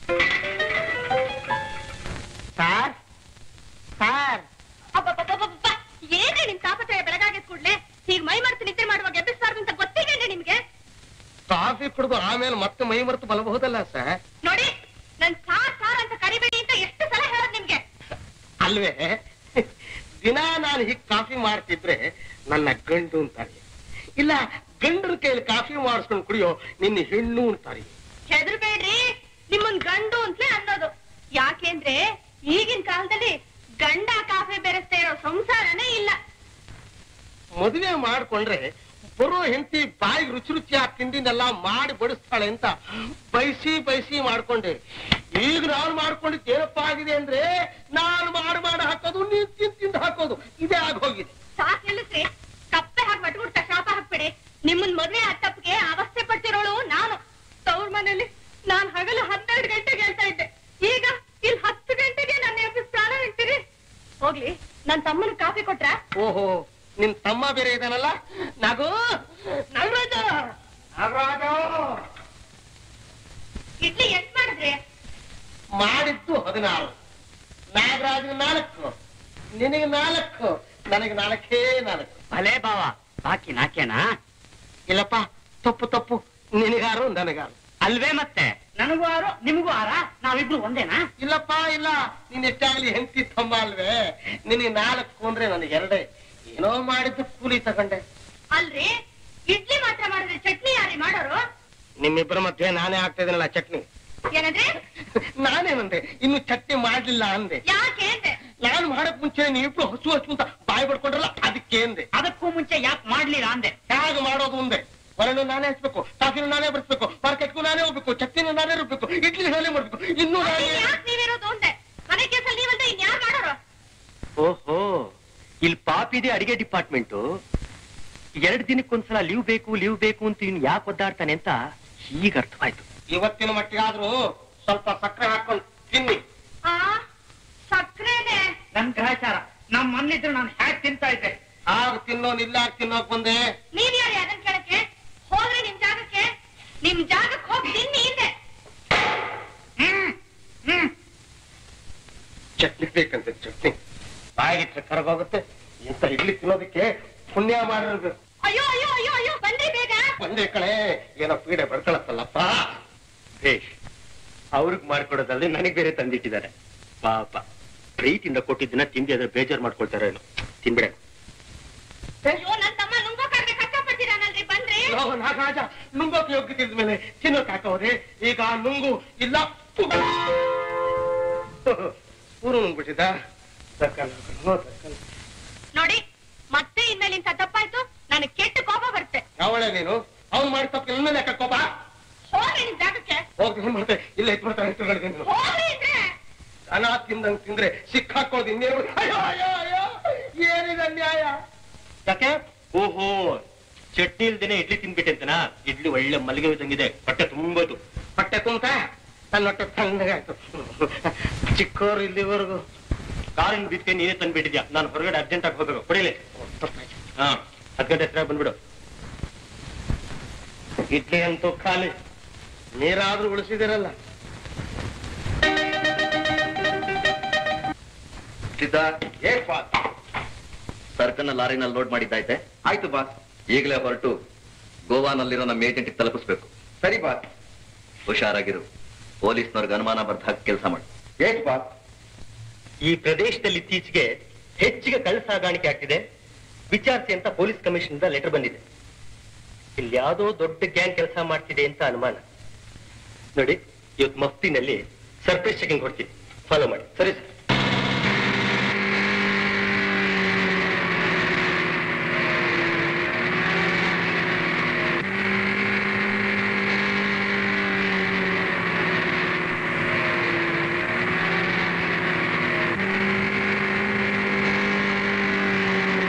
ಸಾರ್ ಸಾರ್ ಅಬ್ಬಬ್ಬಬ್ಬಬ್ಬ! ಏನ್ರಿ ನಿಮ್ ತಾಪತ್ರಯ ಬೆಳಗಾಗಿದ್ ಕೂಡ್ಲೆ ಹೀಗ್ ಮೈ ಮರೆತು ನಿದ್ದೆ ಮಾಡುವಾಗ ಎಬ್ಬಿಸ್ಬಾರ್ದು ಅಂತ ಗೊತ್ತಿಗೇನ್ರಿ ನಿಮ್ಗೆ ಕಾಫಿ ಕುಡಿದು ಆಮೇಲೆ ಮತ್ತೆ ಮೈ ಮರೆತು ಬಲಬಹುದಲ್ಲ ಸರ್ ನೋಡಿ ನನ್ ಸಾರ್ ಸಾರ್ ಅಂತ ಕರಿಬೇಡಿ ಅಂತ ಎಷ್ಟು ಸಲ ಹೇಳೋದ್ ನಿಮ್ಗೆ ಅಲ್ವೇ ದಿನ ನಾನು ಹೀಗ್ ಕಾಫಿ ಮಾಡ್ತಿದ್ರೆ ನನ್ನ ಗಂಡು ಅಂತಾರೆ ಇಲ್ಲ ಗಂಡರ ಕೈಯಲ್ಲಿ ಕಾಫಿ ಮಾಡಿಸ್ಕೊಂಡು ಕುಡಿಯೋ ನಿನ್ನ ಹೆಣ್ಣು ಅಂತಾರೆ ಹೆದರ್ಬೇಡ್ರಿ ನಿಮ್ಮನ್ ಗಂಡು ಅಂತಲೇ ಅನ್ನೋದು ಯಾಕೆಂದ್ರೆ ಈಗಿನ ಕಾಲದಲ್ಲಿ ಗಂಡ ಕಾಫಿ ಬೆರೆಸ್ತಾ ಇರೋ ಸಂಸಾರನೇ ಇಲ್ಲ ಮದುವೆ ಮಾಡ್ಕೊಂಡ್ರೆ ಬರೋ ಹೆಂಡತಿ ಬಾಯಿಗೆ ರುಚಿ ರುಚಿಯಾಗಿ ತಿಂಡಿನೆಲ್ಲ ಮಾಡಿ ಬಡಿಸ್ತಾಳೆ ಅಂತ ಬಯಸಿ ಬಯಸಿ ಮಾಡ್ಕೊಂಡೆ ಈಗ ನಾನು ಮಾಡ್ಕೊಂಡಿದ್ದು ಏನಪ್ಪಾ ಆಗಿದೆ ಅಂದ್ರೆ ನಾನು ಮಾಡಿ ಮಾಡಿ ಹಾಕೋದು ನೀನ್ ತಿಂದು ತಿಂದು ಹಾಕೋದು ಇದೇ ಆಗೋಗಿದೆ ಸಾಕ್ ನಿಲ್ಲಿಸ್ರಿ ಕಪ್ಪೆ ಹಾಕಿ ಬಟ್ಬಿಡ್ತ ಶಾಪ ಹಾಕ್ಬೇಡಿ ನಿಮ್ಮನ್ ಮದ್ವೆ ಆ ತಪ್ಪಿಗೆ ಅವಸ್ಥೆ ಪಟ್ಟಿರೋಳು ನಾನು ತವ್ರ ಮನೇಲಿ ನಾನ್ ಹಗಲು ಹನ್ನೆರಡು ಗಂಟೆಗೆ ಹೇಳ್ತಾ ಇದ್ದೆ ಈಗ ಇಲ್ಲಿ ಹತ್ತು ಗಂಟೆಗೆ ನನ್ನ ಎಬ್ಬಿಸಿ ಸ್ನಾನ ಇಡ್ತೀರಿ ಹೋಗ್ಲಿ ನನ್ ತಮ್ಮನ ಕಾಫಿ ಕೊಟ್ರ ಓಹೋ ನಿನ್ ತಮ್ಮ ಬೇರೆ ಇದಾನಲ್ಲ ನಗು ನಗರಾಜ ನಗರಾಜ ಇಡ್ಲಿ ಎಷ್ಟ್ ಮಾಡಿದ್ರಿ ಮಾಡಿದ್ದು ಹದಿನಾರು ನಾಗರಾಜ್ ನಾಲ್ಕು ನಿನಗೆ ನಾಲ್ಕು ನನಗೆ ನಾಲ್ಕೇ ನಾಲ್ಕು ಭಲೇ ಬಾವ ಬಾಕಿ ನಾಕೇನಾ ಇಲ್ಲಪ್ಪ ತಪ್ಪು ತಪ್ಪು ನಿನಗಾರು ನನಗಾರು ಅಲ್ವೇ ಮತ್ತೆ ನನಗೂ ಆರು ನಿಮಗೂ ಆರ ನಾವಿಬ್ರು ಒಂದೇನಾ ಇಲ್ಲಪ್ಪ ಇಲ್ಲ ನೀನ್ ಎಷ್ಟಾಗ್ಲಿ ಹೆಂಡತಿ ತಮ್ಮ ಅಲ್ವೇ ನಿನಗೆ ನಾಲ್ಕು ಅಂದ್ರೆ ನನಗೆ ಎರಡೇ ಏನೋ ಮಾಡಿದ್ದು ಕೂಲಿ ತಗೊಂಡೆ ಅಲ್ರಿ ಇಡ್ಲಿ ಮಾತ್ರ ಮಾಡಿದ್ರೆ ಚಟ್ನಿ ಯಾರಿ ಮಾಡೋರು ನಿಮ್ಮಿಬ್ಬರ ಮಧ್ಯೆ ನಾನೇ ಆಗ್ತಾ ಇದೀನಲ್ಲ ಚಟ್ನಿ ಏನಂದ್ರೆ ನಾನೇನಂದೆ ಇನ್ನು ಚಟ್ನಿ ಮಾಡ್ಲಿಲ್ಲ ಅಂದೆ ಯಾಕೆ ಅಂದೆ ನಾನು ಮಾಡಕ್ ಮುಂಚೆ ನೀವಿಬ್ರು ಹಸು ಹಸು ಅಂತ ಬಾಯಿ ಪಡ್ಕೊಂಡ್ರಲ್ಲ ಅದಕ್ಕೆ ಅಂದೆ ಅದಕ್ಕೂ ಮುಂಚೆ ಯಾಕೆ ಮಾಡ್ಲಿಲ್ಲ ಅಂದೆ ಹೇಗೆ ಮಾಡೋದು ಒಂದೇ ಒಲೆನೂ ನಾನೇ ಹಚ್ಬೇಕು ಕಾಫಿನೂ ನಾನೇ ಬರ್ಸ್ಬೇಕು ಮಾರ್ಕೆಟ್ಗೂ ನಾನೇ ಹೋಗ್ಬೇಕು ಚಟ್ನಿನೂ ನಾನೇ ರುಬ್ಬೇಕು ಇಡ್ಲಿ ನಾನೇ ಮಾಡ್ಬೇಕು ಇನ್ನೂ ನಾನೇ ಯಾಕೆ ನೀವಿರೋದು ಅಂದೆ ಮನೆ ಕೆಲಸ ನೀವಂದ್ರೆ ಇನ್ಯಾರು ಮಾಡೋರು ಓಹೋ ಇಲ್ಲಿ ಪಾಪಿದೆ ಅಡಿಗೆ ಡಿಪಾರ್ಟ್ಮೆಂಟು ಎರಡು ದಿನಕ್ಕೊಂದ್ಸಲ ಲೀವ್ ಬೇಕು ಲೀವ್ ಬೇಕು ಅಂತ ಇವ್ನು ಯಾಕೆ ಒದ್ದಾಡ್ತಾನೆ ಅಂತ ಈಗ ಅರ್ಥವಾಯ್ತು ಇವತ್ತಿನ ಮಟ್ಟಿಗಾದ್ರೂ ಸ್ವಲ್ಪ ಸಕ್ಕರೆ ಹಾಕೊಂಡು ತಿನ್ನಿ ಆ ಸಕ್ರೆನೆ ನನ್ ಗ್ರಹಚಾರ ನಮ್ ಮನ್ನಿದ್ರು ನಾನು ಹ್ಯಾಕ್ ತಿಂತಾ ಇದ್ದೆ ಆಗ ತಿನ್ನೋನ್ ಇಲ್ಲ ತಿನ್ನೋಕ್ ಬಂದೆ ನೀವ್ ಯಾರು ಅದನ್ ಕೇಳಕ್ಕೆ ಹೋಗ್ರಿ ನಿಮ್ ಜಾಗಕ್ಕೆ ನಿಮ್ ಜಾಗಕ್ಕೆ ಹೋಗಿ ತಿನ್ನಿ ಹಿಂದೆ ಹ್ಮ್ ಹ್ಮ್ ಚಟ್ನಿ ಬೇಕಂತೆ ಚಟ್ನಿ ಬಾಯಿಗೆ ಕರಗೋಗುತ್ತೆ ಇಂತ ಇಡ್ಲಿ ತಿನ್ನೋದಕ್ಕೆ ಪುಣ್ಯ ಮಾಡಿರ್ಬೇಕು ಅಯ್ಯೋ ಅಯ್ಯೋ ಅಯ್ಯೋ ಅಯ್ಯೋ ಬನ್ರಿ ಬೇಗ ಬಂದೆ ಕಣೆ ಏನೋ ಪೀಡೆ ಬಡ್ಕೊಳತ್ತಲ್ಲಪ್ಪ ಭೇಷ್ ಅವ್ರಿಗೆ ಮಾಡ್ಕೊಡೋದಲ್ಲಿ ನನಗೆ ಬೇರೆ ತಂದಿಟ್ಟಿದ್ದಾರೆ ಪಾಪ ಪ್ರೀತಿಯಿಂದ ಕೊಟ್ಟಿದ್ದನ್ನ ತಿಂದಿ ಅದ್ರ ಬೇಜಾರ್ ಮಾಡ್ಕೊಳ್ತಾರೇನು ತಿನ್ಬಿಡ ಅಯ್ಯೋ ನನ್ ತಮ್ಮ ನುಂಗೋಕಾಗ್ದೆ ಕಷ್ಟಪಟ್ಟಿದಾನಲ್ರಿ ಬನ್ರಿ ನಾಗರಾಜ ನುಂಗೋಕೆ ಯೋಗ್ಯತೆ ಇದ್ಮೇಲೆ ತಿನ್ನೋಕ್ ಹಾಕೋದೆ ಈಗ ನುಂಗು ಇಲ್ಲ ಊರು ನುಂಗ್ಬಿಟ್ಟಿದ್ದ ತಕ್ಕಲ್ಲ ಕಣೋ, ತಕ್ಕಲ್ಲ. ನೋಡಿ ಮತ್ತೆ ಇನ್ಮೇಲೆ ಇಂಥ ತಪ್ಪಾಯ್ತು ನನಗೆ ಕೆಟ್ಟ ಕೋಪ ಬರುತ್ತೆ ಯಾವಳೆ ನೀನು ಅವ್ನು ಮಾಡಿ ತಪ್ಪು ಎಲ್ಲ ಲೆಕ್ಕ ಕೋಪ ಹೋಗ್ರಿ ನಿಮ್ ಜಾಗಕ್ಕೆ ಹೋಗಿ ಏನ್ ಮಾಡ್ತೆ ಇಲ್ಲ ಎತ್ ಬರ್ತಾನೆ ಎತ್ತುಗಳಿಗೆ ನೀನು ಹೋಗ್ರಿ ಅಂದ್ರೆ ದನ ತಿಂದಂಗ್ ತಿಂದ್ರೆ ಸಿಕ್ಕಾಕೋದು ಇನ್ನೇನು ಅಯ್ಯೋ ಅಯ್ಯೋ ಅಯ್ಯೋ ಏನಿದೆ ಅನ್ಯಾಯ ಯಾಕೆ ಓಹೋ ಚಟ್ನಿ ಇಲ್ದೇನೆ ಇಡ್ಲಿ ತಿನ್ಬಿಟ್ಟೆ ಅಂತನಾ ಇಡ್ಲಿ ಒಳ್ಳೆ ಮಲ್ಲಿಗೆ ಇದ್ದಂಗಿದೆ ಹೊಟ್ಟೆ ತುಂಬೋದು ಹೊಟ್ಟೆ ತುಂಬ ನನ್ನ ಹೊಟ್ಟೆ ತಣ್ಣಗಾಯ್ತು ಚಿಕ್ಕವರು ಇಲ್ಲಿವರೆಗೂ ಕಾರಿನ ಬಿದ್ಕೆ ನೀನೇ ತಂದ್ಬಿಟ್ಟಿದ್ಯಾ ನಾನು ಹೊರಗಡೆ ಅರ್ಜೆಂಟ್ ಆಗಿ ಹೋಗ್ಬೇಕು ಕೊಡಿಲಿ ಹಾ ಹತ್ತು ಗಂಟೆ ಹತ್ರ ಬಂದ್ಬಿಡು ಇಡ್ಲಿ ಅಂತೂ ಖಾಲಿ ನೀರಾದ್ರೂ ಉಳಿಸಿದಿರಲ್ಲ ಸಿದ್ಧ ಏಕ್ ಬಾತ್ ಸರ್ಕನ್ನ ಲಾರಿನಲ್ಲಿ ಲೋಡ್ ಮಾಡಿದ್ದಾಯ್ತೆ ಆಯ್ತು ಬಾಸ್ ಈಗಲೇ ಹೊರಟು ಗೋವಾನಲ್ಲಿರೋ ನಮ್ಮ ಏಜೆಂಟ್ ತಲುಪಿಸ್ಬೇಕು ಸರಿ ಬಾತ್ ಹುಷಾರಾಗಿರು ಪೊಲೀಸ್ನವ್ರಿಗೆ ಅನುಮಾನ ಬರ್ದ ಹಾಕಿ ಕೆಲಸ ಮಾಡು ಏಕ್ ಬಾತ್ ಈ ಪ್ರದೇಶದಲ್ಲಿ ಇತ್ತೀಚೆಗೆ ಹೆಚ್ಚಿಗೆ ಕಳ್ಳ ಸಾಗಾಣಿಕೆ ಆಗ್ತಿದೆ ವಿಚಾರಿಸಿ ಅಂತ ಪೊಲೀಸ್ ಕಮಿಷನ್ ಲೆಟರ್ ಬಂದಿದೆ ಇಲ್ಲಿ ಯಾವುದೋ ದೊಡ್ಡ ಗ್ಯಾಂಗ್ ಕೆಲಸ ಮಾಡ್ತಿದೆ ಅಂತ ಅನುಮಾನ ನೋಡಿ ಇವತ್ತು ಮಫ್ತಿನಲ್ಲಿ ಸರ್ಪ್ರೈಸ್ ಚೆಕಿಂಗ್ ಕೊಡ್ತೀವಿ ಫಾಲೋ ಮಾಡಿ ಸರಿ ಸರ್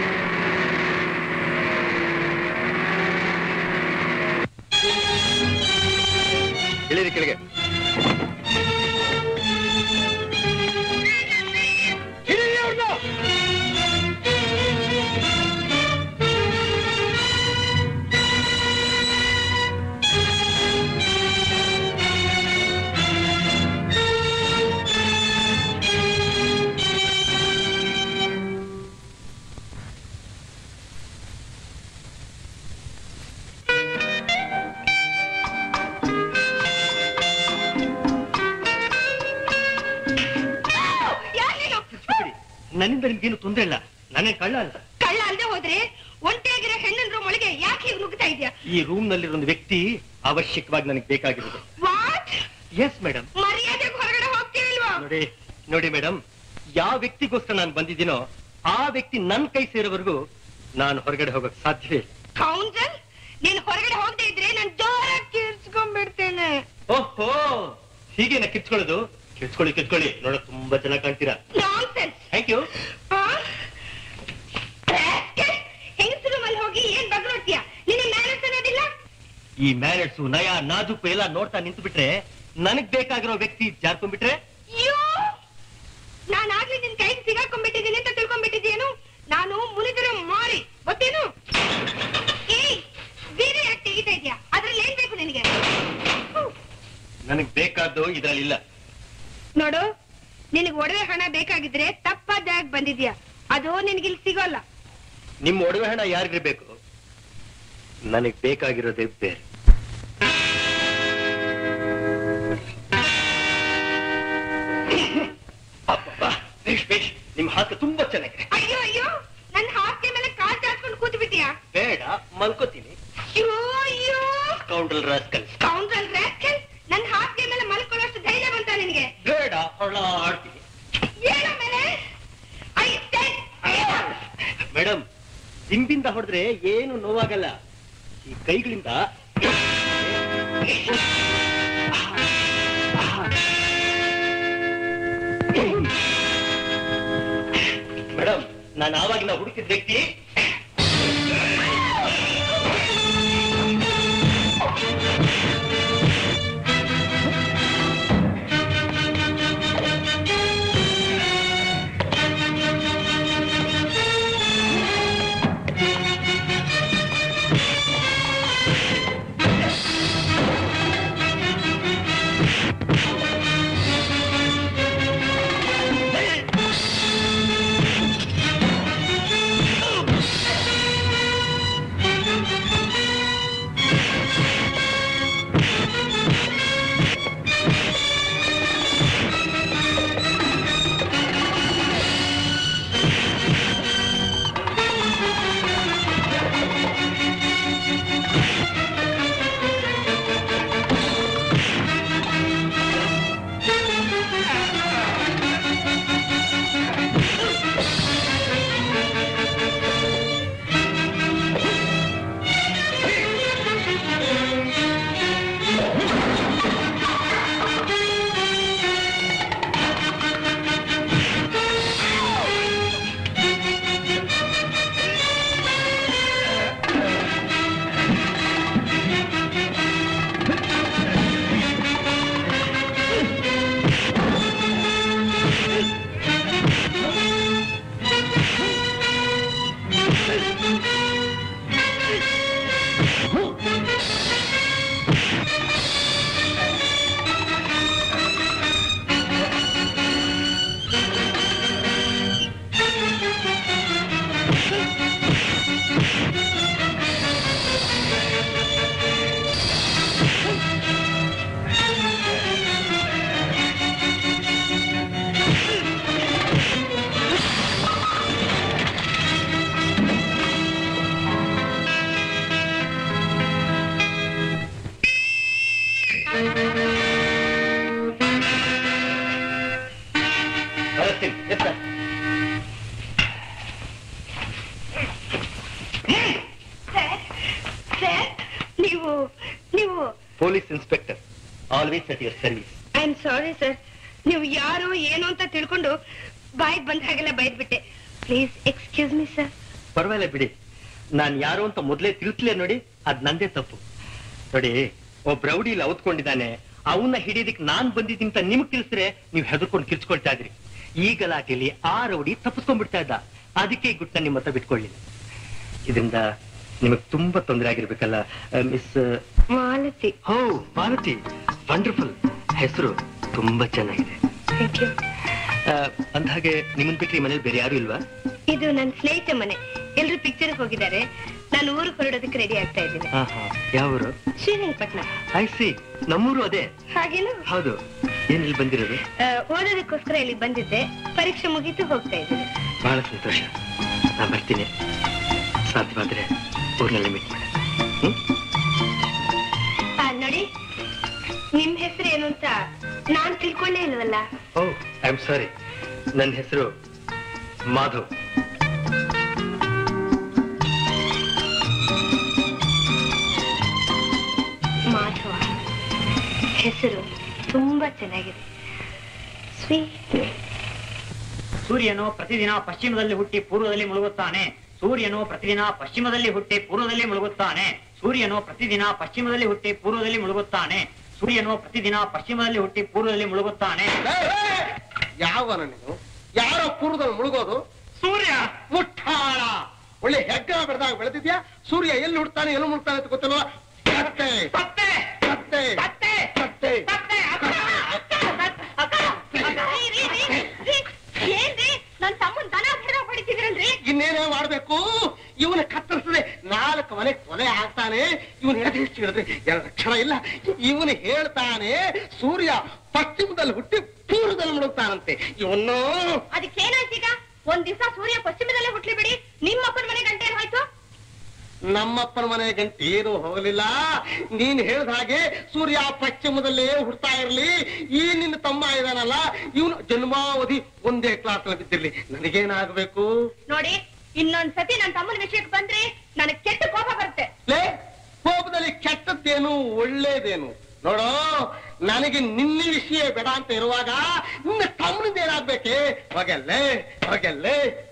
ಆ ನನ್ನಿಂದ ನಿಮ್ಗೇನು ತೊಂದರೆ ಇಲ್ಲ ನಾನೇ ಕಳ್ಳ ಅಲ್ಲ ಕಳ್ಳ ಅಲ್ದೆ ಹೋದ್ರೆ ಒಂಟಿಯಾಗಿರೋ ಹೆಣ್ಣಿನ ರೂಮ್ ಒಳಗೆ ಯಾಕೆ ಹೀಗೆ ನುಗ್ತಾ ಇದೆಯಾ ಈ ರೂಮ್ ನಲ್ಲಿರೋ ಒಂದು ವ್ಯಕ್ತಿ ಅವಶ್ಯಕವಾಗಿ ನನಗೆ ಬೇಕಾಗಿರೋದು ವಾಟ್ ಎಸ್ ಮೇಡಮ್ ಮರ್ಯಾದೆಗೆ ಹೊರಗಡೆ ಹೋಗ್ತೀವಿಲ್ವಾ ನೋಡಿ ನೋಡಿ ಮೇಡಮ್ ಯಾವ ವ್ಯಕ್ತಿಗೋಸ್ಕರ ನಾನು ಬಂದಿದ್ದೀನೋ ಆ ವ್ಯಕ್ತಿ ನನ್ ಕೈ ಸೇರೋವರೆಗೂ ನಾನು ಹೊರಗಡೆ ಹೋಗಕ್ ಸಾಧ್ಯವೇ ಇಲ್ಲ ಕೌನ್ಸಲ್ ನೀನ್ ಹೊರಗಡೆ ಹೋಗದೆ ಇದ್ರೆ ನಾನು ಜೋರಾಗಿ ಕಿರ್ಚ್ಕೊಂಡ್ಬಿಡ್ತೇನೆ ಓಹೋ ಹೀಗೇನ ಕಿತ್ಕೊಳ್ಳೋದು ಕಿತ್ಕೊಳ್ಳಿ ಕಿತ್ಕೊಳ್ಳಿ ನೋಡಕ್ ತುಂಬಾ ಚೆನ್ನಾಗಿ ಕಾಣ್ತೀರಾ ನಾನ್ಸೆನ್ಸ್ ಥ್ಯಾಂಕ್ ಯು ಹೆಂಗಸರು ಮಲ್ಲಿ ಹೋಗಿ ಏನ್ ಬಗ್ರೋಡ್ತೀಯ ನಿನ್ನ ಮ್ಯಾನರ್ಸ್ ಅನ್ನೋದಿಲ್ಲ ಈ ಮ್ಯಾನರ್ಸು ನಯ ನಾಜುಕು ಎಲ್ಲ ನೋಡ್ತಾ ನಿಂತು ಬಿಟ್ರೆ ನನಗ್ ಬೇಕಾಗಿರೋ ವ್ಯಕ್ತಿ ಜಾರ್ಕೊಂಡ್ಬಿಟ್ರೆ ಅಯ್ಯೋ ನಾನು ಆಗ್ಲಿ ನಿನ್ ಕೈಗೆ ಸಿಗಾಕೊಂಡ್ಬಿಟ್ಟಿದ್ದೀನಿ ಅಂತ ತಿಳ್ಕೊಂಡ್ಬಿಟ್ಟಿದ್ಯೇನು ನಾನು ಮುನಿದಿರೋ ಮಾರಿ ಗೊತ್ತೇನು ಏಯ್ ಬೇರೆ ಯಾಕೆ ತೆಗಿತಾ ಇದೀಯಾ ಅದ್ರಲ್ಲಿ ಏನ್ ಬೇಕು ನಿನಗೆ ಹ್ಮ್. ನನಗ್ ಬೇಕಾದ್ದು ಇದ್ರಲ್ಲಿಲ್ಲ ನೋಡು ನಿನಗೆ ಒಡವೆ ಹಣ ಬೇಕಾಗಿದ್ರೆ ತಪ್ಪಾದ ಜಾಗ ಬಂದಿದ್ಯಾ ಅದು ನಿನಗಿಲ್ಲಿ ಸಿಗೋಲ್ಲ ನಿಮ್ ಒಡವೆ ಹಣ ಯಾರಿಗಿರ್ಬೇಕು ನನಗ್ ಬೇಕಾಗಿರೋದೇ ಬೇರೆ ಅಬ್ಬಬ್ಬಾ, ಬೇಷ್ ಬೇಷ್ ನಿಮ್ ಹಾಕ ತುಂಬಾ ಚೆನ್ನಾಗಿದೆ ಅಯ್ಯೋ ಅಯ್ಯೋ ನನ್ನ ಹಾಸಿಗೆ ಮೇಲೆ ಕಾಲ್ ಚಾಚ್ಕೊಂಡು ಕೂತು ಬಿಟ್ಟಿಯಾ ಬೇಡ ಮಲ್ಕೋತೀನಿ ಅಯ್ಯೋ ಅಯ್ಯೋ ಕೌಂಡಲ್ ರಾಸ್ಕಲ್ ಕೌಂಟ್ರಲ್ ರಾಸ್ಕಲ್ ನನ್ನ ಹಾಸಿಗೆ ಮೇಲೆ ಮಲ್ಕೊಳ್ಳೋಷ್ಟು ಧೈರ್ಯ ಬಂತ ನಿನಗೆ ಬೇಡ ಹೊಳ ಆಡ್ತೀನಿ ಹೇಳೋ ಮೇಲೆ ಐ ಸೆಡ್ ಮೇಡಮ್ ದಿಂಬಿಂದ ಹೊಡೆದ್ರೆ ಏನು ನೋವಾಗಲ್ಲ ಈ ಕೈಗಳಿಂದ ಮೇಡಮ್ ನಾನು ಆವಾಗಿನ ಹುಡುಕಿದ ವ್ಯಕ್ತಿ ಕಳಿಸ್ತೀನಿ ಎತ್ತ ಸರ್ ಸರ್ ನೀವು ನೀವು police inspector always at your service I am sorry sir ನೀವು ಯಾರು ಏನು ಅಂತ ತಿಳ್ಕೊಂಡು ಬಾಯಿಗೆ ಬಂದ ಹಾಗೆಲ್ಲ ಬೈದ್ಬಿಟ್ಟೆ ಪ್ಲೀಸ್ ಎಕ್ಸ್ಕ್ಯೂಸ್ ಮಿ ಸರ್ ಪರವಾಗಿಲ್ಲ ಬಿಡಿ ನಾನ್ ಯಾರು ಅಂತ ಮೊದ್ಲೇ ತಿಳಿಸ್ಲೇ ನೋಡಿ ಅದ್ ನಂದೇ ತಪ್ಪು ನೋಡಿ ಒಬ್ಬ ರೌಡಿ ಇಲ್ಲಿ ಅವತ್ಕೊಂಡಿದ್ದಾನೆ ಅವನ್ನ ಹಿಡಿಯೋದಿಕ್ ನಾನ್ ಬಂದಿದ್ದೀನಿ ಅಂತ ನಿಮ್ಗ್ ತಿಳಿಸಿದ್ರೆ ನೀವು ಹೆದರ್ಕೊಂಡು ಕಿರ್ಚ್ಕೊಳ್ತಾ ಇದ್ರಿ ಈ ಗಲಾಟೆಯಲ್ಲಿ ಆ ರೌಡಿ ತಪ್ಪಿಸ್ಕೊಂಡ್ಬಿಡ್ತಾ ಇದ್ದ ಅದಕ್ಕೆ ಈ ಗುಟ್ಟ ನಿಮ್ಮ ಹತ್ರ ಬಿಟ್ಕೊಳ್ಳಿಲ್ಲ ಇದರಿಂದ ನಿಮಗ್ ತುಂಬಾ ತೊಂದರೆ ಆಗಿರ್ಬೇಕಲ್ಲ ಮಿಸ್ ಮಾಲತಿ ಹೋ ಮಾಲತಿ ವಂಡರ್ಫುಲ್ ಹೆಸರು ತುಂಬಾ ಚೆನ್ನಾಗಿದೆ ಥ್ಯಾಂಕ್ ಯು ಅಂದ ಹಾಗೆ ನಿಮ್ಮನ್ ಬಿಟ್ರೆ ಈ ಮನೇಲಿ ಬೇರೆ ಯಾರು ಇಲ್ವಾ ಇದು ನನ್ನ ಸ್ನೇಹಿತ ಮನೆ ಎಲ್ರು ಪಿಕ್ಚರ್ ಹೋಗಿದ್ದಾರೆ ನಾನು ಊರಿಗೆ ಹೊರಡೋದಕ್ಕೆ ರೆಡಿ ಆಗ್ತಾ ಇದ್ದೀನಿ ಯಾವೂರು ಶ್ರೀರಂಗಪಟ್ಟಣ ಐ ಸಿ ನಮ್ಮೂರು ಅದೇ ಹಾಗೇನು ಹೌದು ಏನ್ ಇಲ್ಲಿ ಬಂದಿರೋದು ಆ, ಓದೋದಕ್ಕೋಸ್ಕರ ಇಲ್ಲಿ ಬಂದಿದ್ದೆ ಪರೀಕ್ಷೆ ಮುಗೀತು ಹೋಗ್ತಾ ಇದ್ದೀನಿ ಬಹಳ ಸಂತೋಷ ನಾನು ಬರ್ತೀನಿ ಸಾಧ್ಯವಾದ್ರೆ ಊರಿನಲ್ಲಿ ಮೀಟ್ ಮಾಡಿ ಹ್ಮ್ ಆ, ನೋಡಿ ನಿಮ್ ಹೆಸರು ಏನು ಅಂತ ನಾನ್ ತಿಳ್ಕೊಂಡೇ ಇಲ್ವಲ್ಲ ಓ ಐ ಆಮ್ ಸಾರಿ ನನ್ನ ಹೆಸರು ಮಾಧವ್ ಮಾಧವ ಹೆಸರು ತುಂಬಾ ಚೆನ್ನಾಗಿದೆ ಸ್ವೀಟ್ ಸೂರ್ಯನು ಪ್ರತಿದಿನ ಪಶ್ಚಿಮದಲ್ಲಿ ಹುಟ್ಟಿ ಪೂರ್ವದಲ್ಲಿ ಮುಳುಗುತ್ತಾನೆ ಸೂರ್ಯನು ಪ್ರತಿದಿನ ಪಶ್ಚಿಮದಲ್ಲಿ ಹುಟ್ಟಿ ಪೂರ್ವದಲ್ಲಿ ಮುಳುಗುತ್ತಾನೆ ಸೂರ್ಯನು ಪ್ರತಿದಿನ ಪಶ್ಚಿಮದಲ್ಲಿ ಹುಟ್ಟಿ ಪೂರ್ವದಲ್ಲಿ ಮುಳುಗುತ್ತಾನೆ ಸೂರ್ಯನು ಪ್ರತಿದಿನ ಪಶ್ಚಿಮದಲ್ಲಿ ಹುಟ್ಟಿ ಪೂರ್ವದಲ್ಲಿ ಮುಳುಗುತ್ತಾನೆ ಯಾವನ ನೀನು ಯಾರೋ ಪೂರ್ವದಲ್ಲಿ ಮುಳುಗೋದು ಸೂರ್ಯ ಮುಟ್ಟಾಳ ಒಳ್ಳೆ ಹೆಗ್ಗ ಬೆಳೆದಾಗ ಬೆಳೆದಿದ್ಯಾ ಸೂರ್ಯ ಎಲ್ಲಿ ಹುಡ್ತಾನೆ ಎಲ್ಲಿ ಮುಳ್ತಾನೆ ಅಂತ ಗೊತ್ತಿಲ್ವಾ ಕತ್ತೆ ಸತ್ತೆ! ಕತ್ತೆ ಸತ್ತೆ! ಕತ್ತೆ ಸತ್ತೆ! ಅಕ್ಕ! ಅಕ್ಕ! ಏನ್ರಿ ನನ್ ತಮ್ಮನ್ ದನ ಹಿಡಿದ ಹೊಡಿತಿದ್ರಲ್ರಿ ಇನ್ನೇನೇ ಮಾಡ್ಬೇಕು ಇವನ ಕತ್ತರಿಸದೆ ನಾಲ್ಕು ಮನೆ ಕೊಲೆ ಆಗ್ತಾನೆ ಇವನ್ ಹೇಳಿ ಹೇಳಿದ್ರೆ ಎರಡು ಅಕ್ಷರ ಇಲ್ಲ ಇವನು ಹೇಳ್ತಾನೆ ಸೂರ್ಯ ಪಶ್ಚಿಮದಲ್ಲಿ ಹುಟ್ಟಿ ಪೂರ್ವದಲ್ಲಿ ಮುಳುಗ್ತಾನಂತೆ ಇವನು ಅದಕ್ಕೇನಾಯ್ತೀಗ ಒಂದ್ ದಿವಸ ಸೂರ್ಯ ಪಶ್ಚಿಮದಲ್ಲೇ ಹುಟ್ಲಿ ಬಿಡಿ ನಿಮ್ಮ ಅಪ್ಪನ ಮನೆ ಗಂಟೆ ಏನ್ ಹೋಯ್ತು ನಮ್ಮಪ್ಪನ ಮನೆ ಗಂಟೆ ಏನು ಹೋಗಲಿಲ್ಲ ನೀನ್ ಹೇಳ್ದ ಹಾಗೆ ಸೂರ್ಯ ಪಶ್ಚಿಮದಲ್ಲೇ ಹುಡ್ತಾ ಇರ್ಲಿ ಈ ನಿನ್ನ ತಮ್ಮ ಇದಾನಲ್ಲ ಇವನು ಜನ್ಮಾವಧಿ ಒಂದೇ ಕ್ಲಾಸ್ ಅಲ್ಲಿ ಬಿದ್ದಿರ್ಲಿ ನನಗೇನಾಗ್ಬೇಕು ನೋಡಿ ಇನ್ನೊಂದ್ ಸತಿ ನನ್ ತಮ್ಮನ ವಿಷಯಕ್ಕೆ ಬಂದ್ರೆ ನನಗ್ ಕೆಟ್ಟ ಕೋಪ ಬರುತ್ತೆ ಲೇ ಕೋಪದಲ್ಲಿ ಕೆಟ್ಟದ್ದೇನು ಒಳ್ಳೇದೇನು ನೋಡೋ ನನಗೆ ನಿನ್ನ ವಿಷಯ ಬೇಡ ಅಂತ ಇರುವಾಗ ನಿನ್ನ ತಮ್ಮನಿಂದ ಏನಾಗ್ಬೇಕೆ ಹೊಗೆಲ್ಲೇ ಹೊಗೆಲ್ಲೇ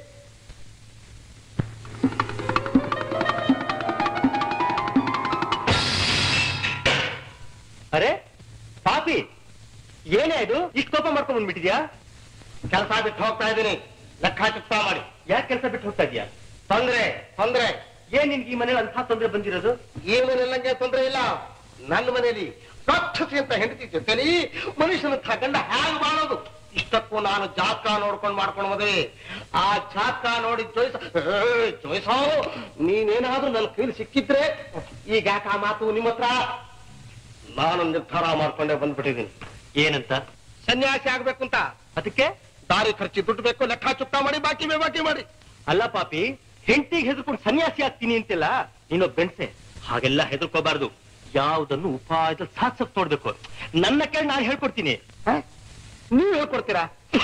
ಅರೆ ಪಾಪಿ ಏನೇ ಇದು ಇಷ್ಟು ಕೋಪ ಮಾಡ್ಕೊಂಡ್ ಬಂದ್ಬಿಟ್ಟಿದ್ಯಾ ಕೆಲಸ ಬಿಟ್ಟು ಹೋಗ್ತಾ ಇದ್ದೀನಿ ಲೆಕ್ಕಾಚಿತ್ತ ಮಾಡಿ ಯಾಕೆ ಕೆಲಸ ಬಿಟ್ಟು ಹೋಗ್ತಾ ಇದೀಯಾ ತೊಂದ್ರೆ ತೊಂದ್ರೆ ಏನ್ ನಿನ್ಗೆ ಈ ಮನೇಲಿ ಅಂತ ತೊಂದ್ರೆ ಬಂದಿರೋದು ಈ ಮನೆಯಲ್ಲಂಗೆ ತೊಂದ್ರೆ ಇಲ್ಲ ನನ್ನ ಮನೆಯಲ್ಲಿ ರಾಕ್ಷಸಿ ಅಂತ ಹೆಂಡತಿ ಜೊತೆಲಿ ಮನುಷ್ಯನಂತ ಗಂಡ ಹ್ಯಾಂಗ್ ಮಾಡೋದು ಇಷ್ಟಕ್ಕೂ ನಾನು ಜಾತಕ ನೋಡ್ಕೊಂಡು ಮಾಡ್ಕೊಂಡು ಮದುವೆ ಆ ಜಾತಕ ನೋಡಿ ಜೋಯಿಸ ಏ, ಜೋಯಿಸೋ ನೀನೇನಾದ್ರೂ ನನ್ನ ಕೈಲಿ ಸಿಕ್ಕಿದ್ರೆ ಈಗ ಯಾಕೆ ಆ ಮಾತು ನಿಮ್ಮ ಹತ್ರ ನಾನು ನಿರ್ಧಾರ ಮಾಡ್ಕೊಂಡೇ ಬಂದ್ಬಿಟ್ಟಿದ್ದೀನಿ ಏನಂತ ಸನ್ಯಾಸಿ ಆಗ್ಬೇಕು ಅಂತ ಅದಕ್ಕೆ ದಾರಿ ಖರ್ಚಿ ದುಡ್ಡು ಬೇಕು ಲೆಕ್ಕ ಚುಕ್ತ ಮಾಡಿ ಬಾಕಿ ಬೇ ಬಾಕಿ ಮಾಡಿ ಅಲ್ಲ ಪಾಪಿ ಹೆಂಡತಿಗೆ ಹೆದರ್ಕೊಂಡು ಸನ್ಯಾಸಿ ಆಗ್ತೀನಿ ಅಂತಿಲ್ಲ ನೀನೊಬ್ಬ ಬೆಣ್ಸೆ ಹಾಗೆಲ್ಲ ಹೆದರ್ಕೋಬಾರ್ದು ಯಾವುದನ್ನು ಉಪಾಯದಲ್ಲಿ ಸಾಧಿಸಕ್ ನೋಡ್ಬೇಕು ನನ್ನ ಕೇಳಿ ನಾನು ಹೇಳ್ಕೊಡ್ತೀನಿ ಹ? ನೀವ್ ಹೇಳ್ಕೊಡ್ತೀರಾ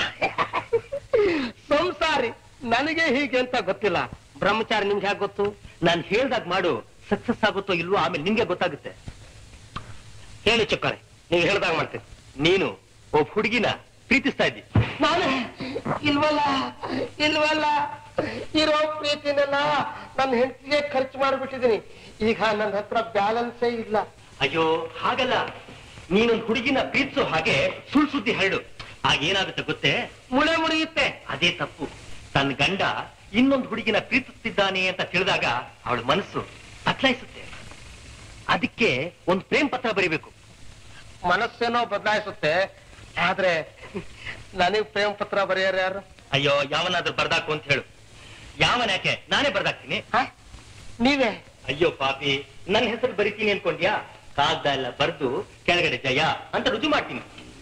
ಸಂಸಾರಿ ನನಗೆ ಹೀಗೆ ಅಂತ ಗೊತ್ತಿಲ್ಲ ಬ್ರಹ್ಮಚಾರಿ ನಿಮ್ಗೆ ಹೇಗೆ ಗೊತ್ತು ನಾನು ಹೇಳ್ದಾಗ ಮಾಡು ಸಕ್ಸಸ್ ಆಗುತ್ತೋ ಇಲ್ವೋ ಆಮೇಲೆ ನಿಂಗೆ ಗೊತ್ತಾಗುತ್ತೆ ಹೇಳಿ ಚಕ್ಕರೆ ನೀವು ಹೇಳ್ದಾಗ ಮಾಡ್ತೀನಿ ನೀನು ಒಬ್ಬ ಹುಡುಗಿನ ಪ್ರೀತಿಸ್ತಾ ಇದ್ದಿ ನಾನು ಇಲ್ವಲ್ಲ ಇಲ್ವಲ್ಲ ಇರೋ ಪ್ರೀತಿನೆಲ್ಲ ನನ್ನ ಹೆಂಡತಿಗೆ ಖರ್ಚು ಮಾಡಿಬಿಟ್ಟಿದ್ದೀನಿ ಈಗ ನನ್ನ ಹತ್ರ ಬ್ಯಾಲೆನ್ಸೇ ಇಲ್ಲ ಅಯ್ಯೋ ಹಾಗಲ್ಲ ನೀನೊಂದು ಹುಡುಗಿನ ಪ್ರೀತಿಸೋ ಹಾಗೆ ಸುಳ್ಳು ಸುದ್ದಿ ಹರಡು ಆಗೇನಾಗುತ್ತೆ ಗೊತ್ತೇ ಮುಳೆ ಮುಡಿಯುತ್ತೆ ಅದೇ ತಪ್ಪು ತನ್ನ ಗಂಡ ಇನ್ನೊಂದು ಹುಡುಗಿನ ಪ್ರೀತಿಸ್ತಿದ್ದಾನೆ ಅಂತ ತಿಳಿದಾಗ ಅವಳ ಮನಸ್ಸು ಬದಲಾಯಿಸುತ್ತೆ ಅದಕ್ಕೆ ಒಂದು ಪ್ರೇಮ್ ಪತ್ರ ಬರೀಬೇಕು ಮನಸ್ಸೇನೋ ಬದಲಾಯಿಸುತ್ತೆ ಆದ್ರೆ ನನಗ್ ಪ್ರೇಮ ಪತ್ರ ಬರೆಯೋರು ಯಾರು ಅಯ್ಯೋ ಯಾವನಾದ್ರೂ ಬರ್ದಾಕು ಅಂತ ಹೇಳು ಯಾವನ ಯಾಕೆ ನಾನೇ ಬರ್ದಾಕ್ತೀನಿ ಹ? ನೀವೇ ಅಯ್ಯೋ ಪಾಪಿ ನನ್ನ ಹೆಸರು ಬರಿತೀನಿ ಅನ್ಕೊಂಡ್ಯಾ ಕಾಗ್ದ ಎಲ್ಲ ಬರ್ದು ಕೆಳಗಡೆ ಜಯ ಅಂತ ರುಜು ಮಾಡ್ತೀನಿ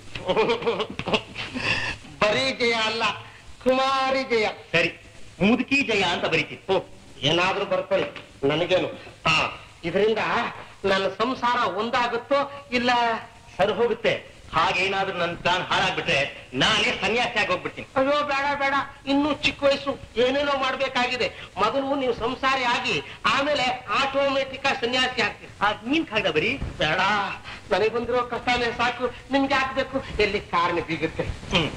ಬರೀ ಜಯ ಅಲ್ಲ ಕುಮಾರಿ ಜಯ ಸರಿ ಮುದುಕಿ ಜಯ ಅಂತ ಬರಿತೀನಿ ಹ್ಮ್. ಏನಾದ್ರೂ ಬರ್ಕೊಳ್ಳಿ ನನಗೇನು ಹಾ ಇದರಿಂದ ನನ್ನ ಸಂಸಾರ ಒಂದಾಗುತ್ತೋ ಇಲ್ಲ ಸರಿ ಹೋಗುತ್ತೆ ಹಾಗೇನಾದ್ರೂ ನನ್ನ ಪ್ಲಾನ್ ಹಾಳಾಗ್ಬಿಟ್ರೆ ನಾನೇ ಸನ್ಯಾಸಿ ಆಗಿ ಹೋಗ್ಬಿಡ್ತೀನಿ ಅಯ್ಯೋ ಬೇಡ ಬೇಡ ಇನ್ನೂ ಚಿಕ್ಕ ವಯಸ್ಸು ಏನೇನೋ ಮಾಡ್ಬೇಕಾಗಿದೆ ಮೊದಲು ನೀವು ಸಂಸಾರಿ ಆಗಿ ಆಮೇಲೆ ಆಟೋಮೆಟಿಕ್ ಸನ್ಯಾಸಿ ಆಗ್ತೀರಿ ಆಗ ನೀನ್ ಕಾಗ್ದ ಬರೀ ಬೇಡ ನನಗೆ ಬಂದಿರೋ ಕಷ್ಟನೇ ಸಾಕು ನಿಮ್ಗೆ ಹಾಕ್ಬೇಕು ಎಲ್ಲಿ ಕಾರಣ ಬೀಗುತ್ತೆ ಹ್ಮ್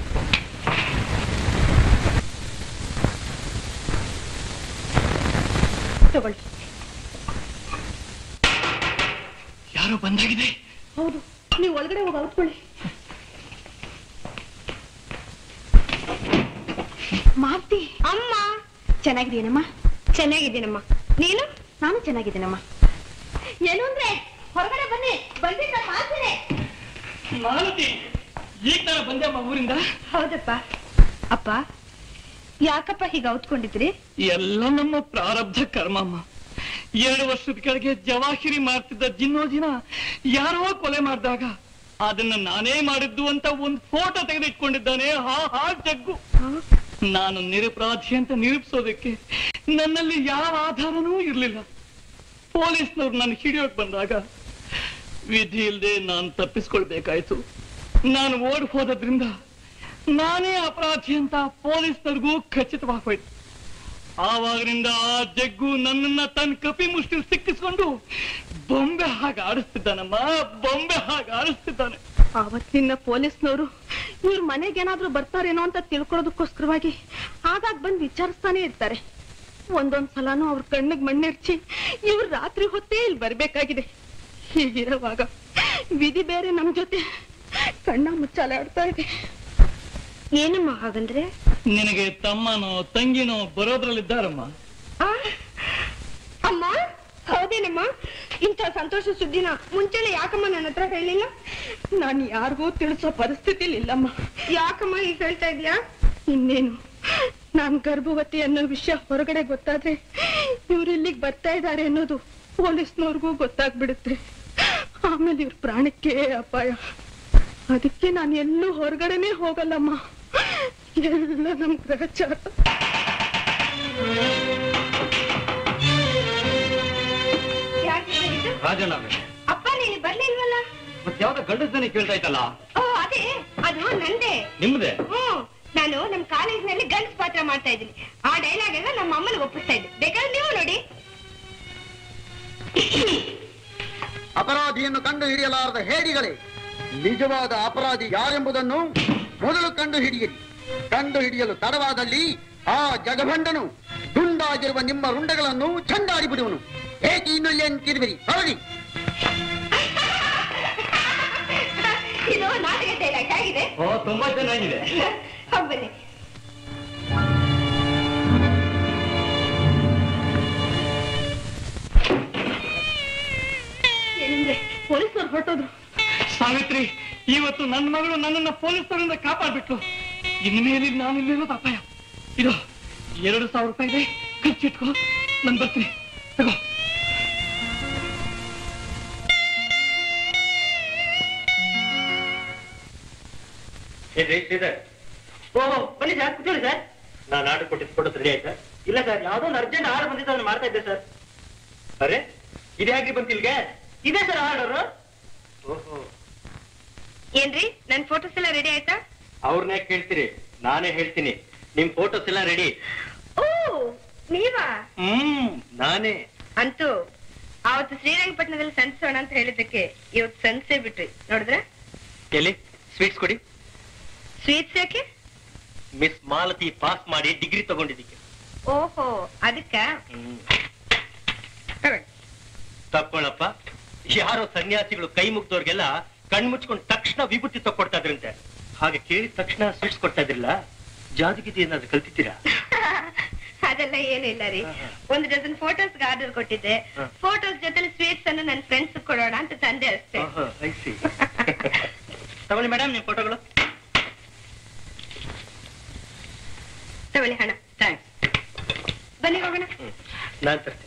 ತಗೊಳ್ಳಿ ಯಾರೋ ಬಂದಾಗಿದೆ ಹೌದು ನೀವು ಒಳಗಡೆ ಹೋಗಿ ಔತ್ಕೊಳ್ಳಿ ಮಾರ್ತಿ ಅಮ್ಮ ಚೆನ್ನಾಗಿದೀನಮ್ಮ ಚೆನ್ನಾಗಿದ್ದೀನಮ್ಮ ನೀನು ನಾನು ಚೆನ್ನಾಗಿದ್ದೀನಮ್ಮ ಏನು ಅಂದ್ರೆ ಹೊರಗಡೆ ಬನ್ನಿ ಬಂದಿದ್ದ ಮಾತಿನೇ ಮಾಲತಿ ಈಗ ನಾನು ಬಂದೆಮ್ಮ ಊರಿಂದ ಹೌದಪ್ಪ ಅಪ್ಪ ಯಾಕಪ್ಪ ಹೀಗೆ ಔತ್ಕೊಂಡಿದ್ರಿ ಎಲ್ಲ ನಮ್ಮ ಪ್ರಾರಬ್ಧ ಕರ್ಮಮ್ಮ ಎರಡು ವರ್ಷದ ಕೆಳಗೆ ಜವಾಹಿರಿ ಮಾಡ್ತಿದ್ದ ಜಿನ್ನೋಜಿನ ಯಾರೋ ಕೊಲೆ ಮಾಡಿದಾಗ ಅದನ್ನ ನಾನೇ ಮಾಡಿದ್ದು ಅಂತ ಒಂದು ಫೋಟೋ ತೆಗೆದಿಟ್ಕೊಂಡಿದ್ದಾನೆ ಹಾ ಹಾ ಜಗ್ಗು ನಾನು ನಿರಪರಾಧಿ ಅಂತ ನಿರೂಪಿಸೋದಕ್ಕೆ ನನ್ನಲ್ಲಿ ಯಾವ ಆಧಾರನೂ ಇರಲಿಲ್ಲ ಪೊಲೀಸ್ನವ್ರು ನನ್ನ ಹಿಡಿಯೋಕ್ ಬಂದಾಗ ವಿಧಿ ಇಲ್ಲದೆ ನಾನು ತಪ್ಪಿಸ್ಕೊಳ್ಬೇಕಾಯ್ತು ನಾನು ಓಡ್ ಹೋದ್ರಿಂದ ನಾನೇ ಅಪರಾಧಿ ಅಂತ ಪೊಲೀಸ್ನವ್ರಿಗೂ ಖಚಿತವಾಗಿ ಹೋಯ್ತು ಆವಾಗಿನಿಂದ ಆ ಜಗ್ಗು ನನ್ನನ್ನ ತನ್ನ ಕಪಿ ಮುಷ್ಟಿ ಸಿಕ್ಕಿಸ್ಕೊಂಡು ಬೊಂಬೆ ಹಾಗೆ ಆಡಿಸ್ತಿದ್ದಾನಮ್ಮ ಬೊಂಬೆ ಹಾಗೆ ಆಡಿಸ್ತಿದ್ದಾನೆ ಆವತ್ತಿನ ಪೊಲೀಸ್ನವರು ಇವ್ರ ಮನೆಗೆ ಏನಾದ್ರೂ ಬರ್ತಾರೇನೋ ಅಂತ ತಿಳ್ಕೊಳ್ಳೋದಕ್ಕೋಸ್ಕರವಾಗಿ ಆಗಾಗ ಬಂದು ವಿಚಾರಿಸ್ತಾನೆ ಇರ್ತಾರೆ ಒಂದೊಂದ್ ಸಲನೂ ಅವ್ರ ಕಣ್ಣಿಗೆ ಮಣ್ಣೆರ್ಚಿ ಇವ್ರು ರಾತ್ರಿ ಹೊತ್ತೇ ಇಲ್ಲಿ ಬರ್ಬೇಕಾಗಿದೆ ಹೀಗಿರುವಾಗ ವಿಧಿ ಬೇರೆ ನಮ್ ಜೊತೆ ಕಣ್ಣ ಮುಚ್ಚಾಲೆ ಆಡ್ತಾ ಇದೆ ಏನಮ್ಮ ಹಾಗಂದ್ರೆ ನಿನಗೆ ತಮ್ಮನೋ ತಂಗಿನೋ ಬರೋದ್ರಲ್ಲಿದ್ದಾರಮ್ಮ ಆ? ಅಮ್ಮ ಹೌದೇನಮ್ಮ ಇಂಥ ಸಂತೋಷ ಸುದ್ದಿನ ಮುಂಚೆನೆ ಯಾಕಮ್ಮ ನನ್ನ ಹತ್ರ ಹೇಳಿಲ್ಲ ನಾನು ಯಾರಿಗೂ ತಿಳಿಸೋ ಪರಿಸ್ಥಿತಿಲಿ ಇಲ್ಲಮ್ಮ ಯಾಕಮ್ಮ ಈಗ ಹೇಳ್ತಾ ಇದೀಯಾ ಇನ್ನೇನು ನಾನ್ ಗರ್ಭವತಿ ಅನ್ನೋ ವಿಷಯ ಹೊರಗಡೆ ಗೊತ್ತಾದ್ರೆ ಇವ್ರು ಇಲ್ಲಿಗೆ ಬರ್ತಾ ಇದ್ದಾರೆ ಅನ್ನೋದು ಪೊಲೀಸ್ನವ್ರಿಗೂ ಗೊತ್ತಾಗ್ಬಿಡುತ್ತೆ ಆಮೇಲೆ ಇವ್ರ ಪ್ರಾಣಕ್ಕೆ ಅಪಾಯ ಅದಕ್ಕೆ ನಾನು ಎಲ್ಲೂ ಹೊರಗಡೆನೆ ಹೋಗಲ್ಲಮ್ಮ ಎಲ್ಲ ನಮ್ ಗ್ರಹಚಾರ ಯಾಕೆ ಹೇಳಿದ್ದು? ರಾಜಣ್ಣ ಅಪ್ಪ ನೀನು ಬರ್ಲಿಲ್ವಲ್ಲ ಮತ್ತೆ ಯಾವ್ದೋ ಗಂಡಸ್ದನಿ ಕೇಳ್ತಾ ಇತ್ತಲ್ಲ ಓ ಅದೇ ಅದು ನಂದೇ ನಿಮ್ದೆ ಹ್ಮ್ ನಾನು ನಮ್ ಕಾಲೇಜ್ನಲ್ಲಿ ಗಂಡ್ಸ್ ಪಾತ್ರ ಮಾಡ್ತಾ ಇದ್ದೀನಿ ಆ ಡೈಲಾಗ್ ಎಲ್ಲ ನಮ್ಮ ಅಮ್ಮನಿಗೆ ಒಪ್ಪಿಸ್ತಾ ಇದ್ದೆ ಬೇಕಾದ್ರೆ ನೀವು ನೋಡಿ ಅಪರಾಧಿಯನ್ನು ಕಂಡು ಹಿಡಿಯಲಾರದ ಹೇಡಿಗಳೇ ನಿಜವಾದ ಅಪರಾಧಿ ಯಾರೆಂಬುದನ್ನು ಮೊದಲು ಕಂಡು ಹಿಡಿಯಿರಿ ಕಂಡು ಹಿಡಿಯಲು ತಡವಾದಲ್ಲಿ ಆ ಜಗಭಂಡನು ದುಂಡಾಗಿರುವ ನಿಮ್ಮ ರುಂಡಗಳನ್ನು ಚಂಡಾಡಿ ಬಿಡುವನು ಏಕೆ ಇನ್ನು ಇಲ್ಲಿ ಅಂತಿರುವಿರಿ ಹೊರಡಿ ಇದು ನಾಟಕ ಡೈಲಾಗ್ ಆಗಿದೆ ಓ ತುಂಬಾ ಚೆನ್ನಾಗಿದೆ ಹೋಗ್ ಬನ್ನಿ ಏನಂದ್ರೆ ಪೊಲೀಸರು ಹೊರಟೋದ್ರು ಸಾವಿತ್ರಿ ಇವತ್ತು ನನ್ನ ಮಗಳು ನನ್ನನ್ನ ಪೊಲೀಸರಿಂದ ಕಾಪಾಡ್ಬಿಟ್ಲು ಇನ್ಮೇಲೆ ನಾನು ಇಲ್ಲಿರೋದು ಅಪಾಯ ಇದು ಎರಡು ಸಾವಿರ ರೂಪಾಯಿ ಇದೆ ಖರ್ಚಿಟ್ಕೋ ನಾನು ಬರ್ತೀನಿ ತಗೋ ಏನ್ರಿ ಶ್ರೀಧರ್ ಓಹೋ ಬನ್ನಿ ಸರ್ ಕೂತ್ಕೊಳ್ಳಿ ಸರ್ ನಾನು ಆರ್ಡರ್ ಕೊಟ್ಟಿದ್ದು ಫೋಟೋಸ್ ರೆಡಿ ಆಯ್ತಾ ಇಲ್ಲ ಸರ್ ಯಾವ್ದೋ ಒಂದು ಅರ್ಜೆಂಟ್ ಆರ್ಡರ್ ಬಂದಿತ್ತು ಅದನ್ನ ಮಾಡ್ತಾ ಇದ್ದೆ ಸರ್ ಅರೆ ಇದು ಹೇಗೆ ಬಂತಿಲ್ಗೆ ಇದೆ ಸರ್ ಆರ್ಡರ್ ಓಹೋ ಏನ್ರಿ ನನ್ ಫೋಟೋಸ್ ಎಲ್ಲ ರೆಡಿ ಆಯ್ತಾ ಅವ್ರನ್ನೇ ಕೇಳ್ತೀರಿ ನಾನೇ ಹೇಳ್ತೀನಿ ನಿಮ್ ಫೋಟೋಸ್ ಎಲ್ಲ ರೆಡಿ ಓ ನೀವಾ ಹ್ಮ್ ನಾನೇ ಅಂತೂ ಅವತ್ತು ಶ್ರೀರಂಗಪಟ್ಟಣದಲ್ಲಿ ಸಂತಿಸೋಣ ಅಂತ ಹೇಳಿದ್ದಕ್ಕೆ ಇವತ್ತು ಸಂತಿಸೇ ಬಿಟ್ರಿ ನೋಡಿದ್ರೆ ಎಲ್ಲಿ ಸ್ವೀಟ್ಸ್ ಕೊಡಿ ಸ್ವೀಟ್ಸ್ ಯಾಕೆ ಮಿಸ್ ಮಾಲತಿ ಪಾಸ್ ಮಾಡಿ ಡಿಗ್ರಿ ತಗೊಂಡಿದ್ದಕ್ಕೆ ಓಹೋ ಅದಕ್ಕ ತಕ್ಕೊಳ್ಳಪ್ಪ ಯಾರೋ ಸನ್ಯಾಸಿಗಳು ಕೈ ಮುಗ್ದವ್ರಿಗೆಲ್ಲ ಕಣ್ ಮುಚ್ಕೊಂಡು ತಕ್ಷಣ ವಿಭೂತಿ ತಕ್ಕೊಡ್ತಾ ಇದ್ರಂತೆ ಹಾಗೆ ಕೇಳಿದ ತಕ್ಷಣ ಸ್ವೀಟ್ಸ್ ಕೊಡ್ತಾ ಇದ್ರಲ್ಲ ಜಾದುಗಿತಿ ಏನಾದ್ರು ಕಲ್ತಿದ್ದೀರಾ ಅದೆಲ್ಲ ಏನಿಲ್ಲ ರೀ ಒಂದು ಡಜನ್ ಫೋಟೋಸ್ ಆರ್ಡರ್ ಕೊಟ್ಟಿದ್ದೆ ಹ. ಫೋಟೋಸ್ ಜೊತೆ ಸ್ವೀಟ್ಸ್ ಅನ್ನು ನನ್ನ ಫ್ರೆಂಡ್ಸ್ ಕೊಡೋಣ ಅಂತ ತಂದೆ ಅಷ್ಟೇ ತಗೊಳ್ಳಿ ಮೇಡಮ್ ನಿಮ್ ಫೋಟೋಗಳು ತಗೊಳ್ಳಿ ಹಣ ಥ್ಯಾಂಕ್ಸ್ ಬನ್ನಿ ಹೋಗೋಣ ನಾನ್ ತರ್ತೀನಿ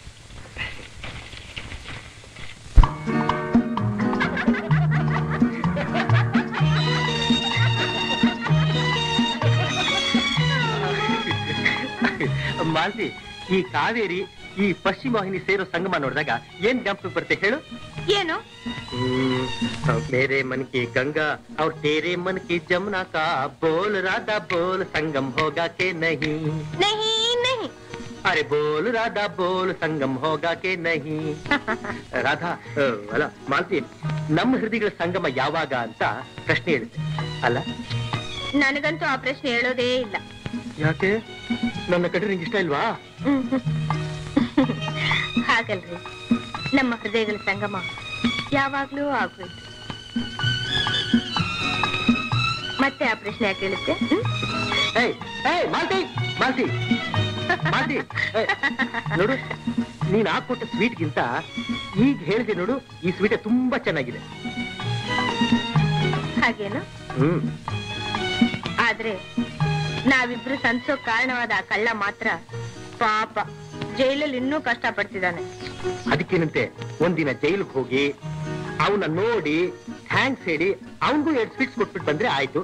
ಮಾಲ್ತಿ ಈ ಕಾವೇರಿ ಈ ಪಶ್ಚಿಮ ವಾಹಿನಿ ಸೇರೋ ಸಂಗಮ ನೋಡಿದಾಗ ಏನ್ ಜ್ಞಾಪಕ ಬರುತ್ತೆ ಹೇಳು ಏನು मेरे मन की गंगा और तेरे मन की जमुना का बोल राधा बोल संगम होगा के नहीं ನಹಿ ನಹಿ अरे बोल राधा बोल संगम होगा के नहीं ರಾಧಾ ಆ, ಅಲ್ಲ ಮಾಲ್ತಿ ನಮ್ಮ ಹೃದಯಗಳ ಸಂಗಮ ಯಾವಾಗ ಅಂತ ಪ್ರಶ್ನೆ ಹೇಳುತ್ತೆ ಅಲ್ಲ ನನಗಂತೂ ಆ ಪ್ರಶ್ನೆ ಹೇಳೋದೇ ಇಲ್ಲ ಯಾಕೆ ನನ್ನ ಕಡೆ ನಿಂಗೆ ಇಷ್ಟ ಇಲ್ವಾ ಹಾಗಲ್ರಿ ನಮ್ಮ ಹೃದಯಗಳ ಸಂಗಮ ಯಾವಾಗ್ಲೂ ಆಗೋಯ್ತು ಮತ್ತೆ ಆ ಪ್ರಶ್ನೆ ಯಾಕೆ ಹೇಳುತ್ತೆ ಹ್ಮ್? ಏಯ್ ಏಯ್ ಮಾಲ್ತಿ ಮಾಲ್ತಿ ಮಾಲ್ತಿ ಏಯ್, ನೋಡು ನೀನ್ ಹಾಕೊಟ್ಟ ಸ್ವೀಟ್ಗಿಂತ ಈಗ ಹೇಳಿದೆ ನೋಡು ಈ ಸ್ವೀಟ್ ತುಂಬಾ ಚೆನ್ನಾಗಿದೆ ಹಾಗೇನು ಹ್ಮ್ ಆದ್ರೆ ನಾವಿಬ್ರು ಸಂಸೋ ಕಾರಣವಾದ ಆ ಕಳ್ಳ ಮಾತ್ರ ಪಾಪ ಜೈಲಲ್ಲಿ ಇನ್ನೂ ಕಷ್ಟ ಪಡ್ತಿದ್ದಾನೆ ಅದಕ್ಕೇನಂತೆ ಒಂದಿನ ಜೈಲಿಗೆ ಹೋಗಿ ಅವನ ನೋಡಿ ಥ್ಯಾಂಕ್ಸ್ ಹೇಳಿ ಅವನಿಗೂ ಎರಡು ಸ್ವೀಟ್ಸ್ ಕೊಟ್ಬಿಟ್ಟು ಬಂದ್ರೆ ಆಯ್ತು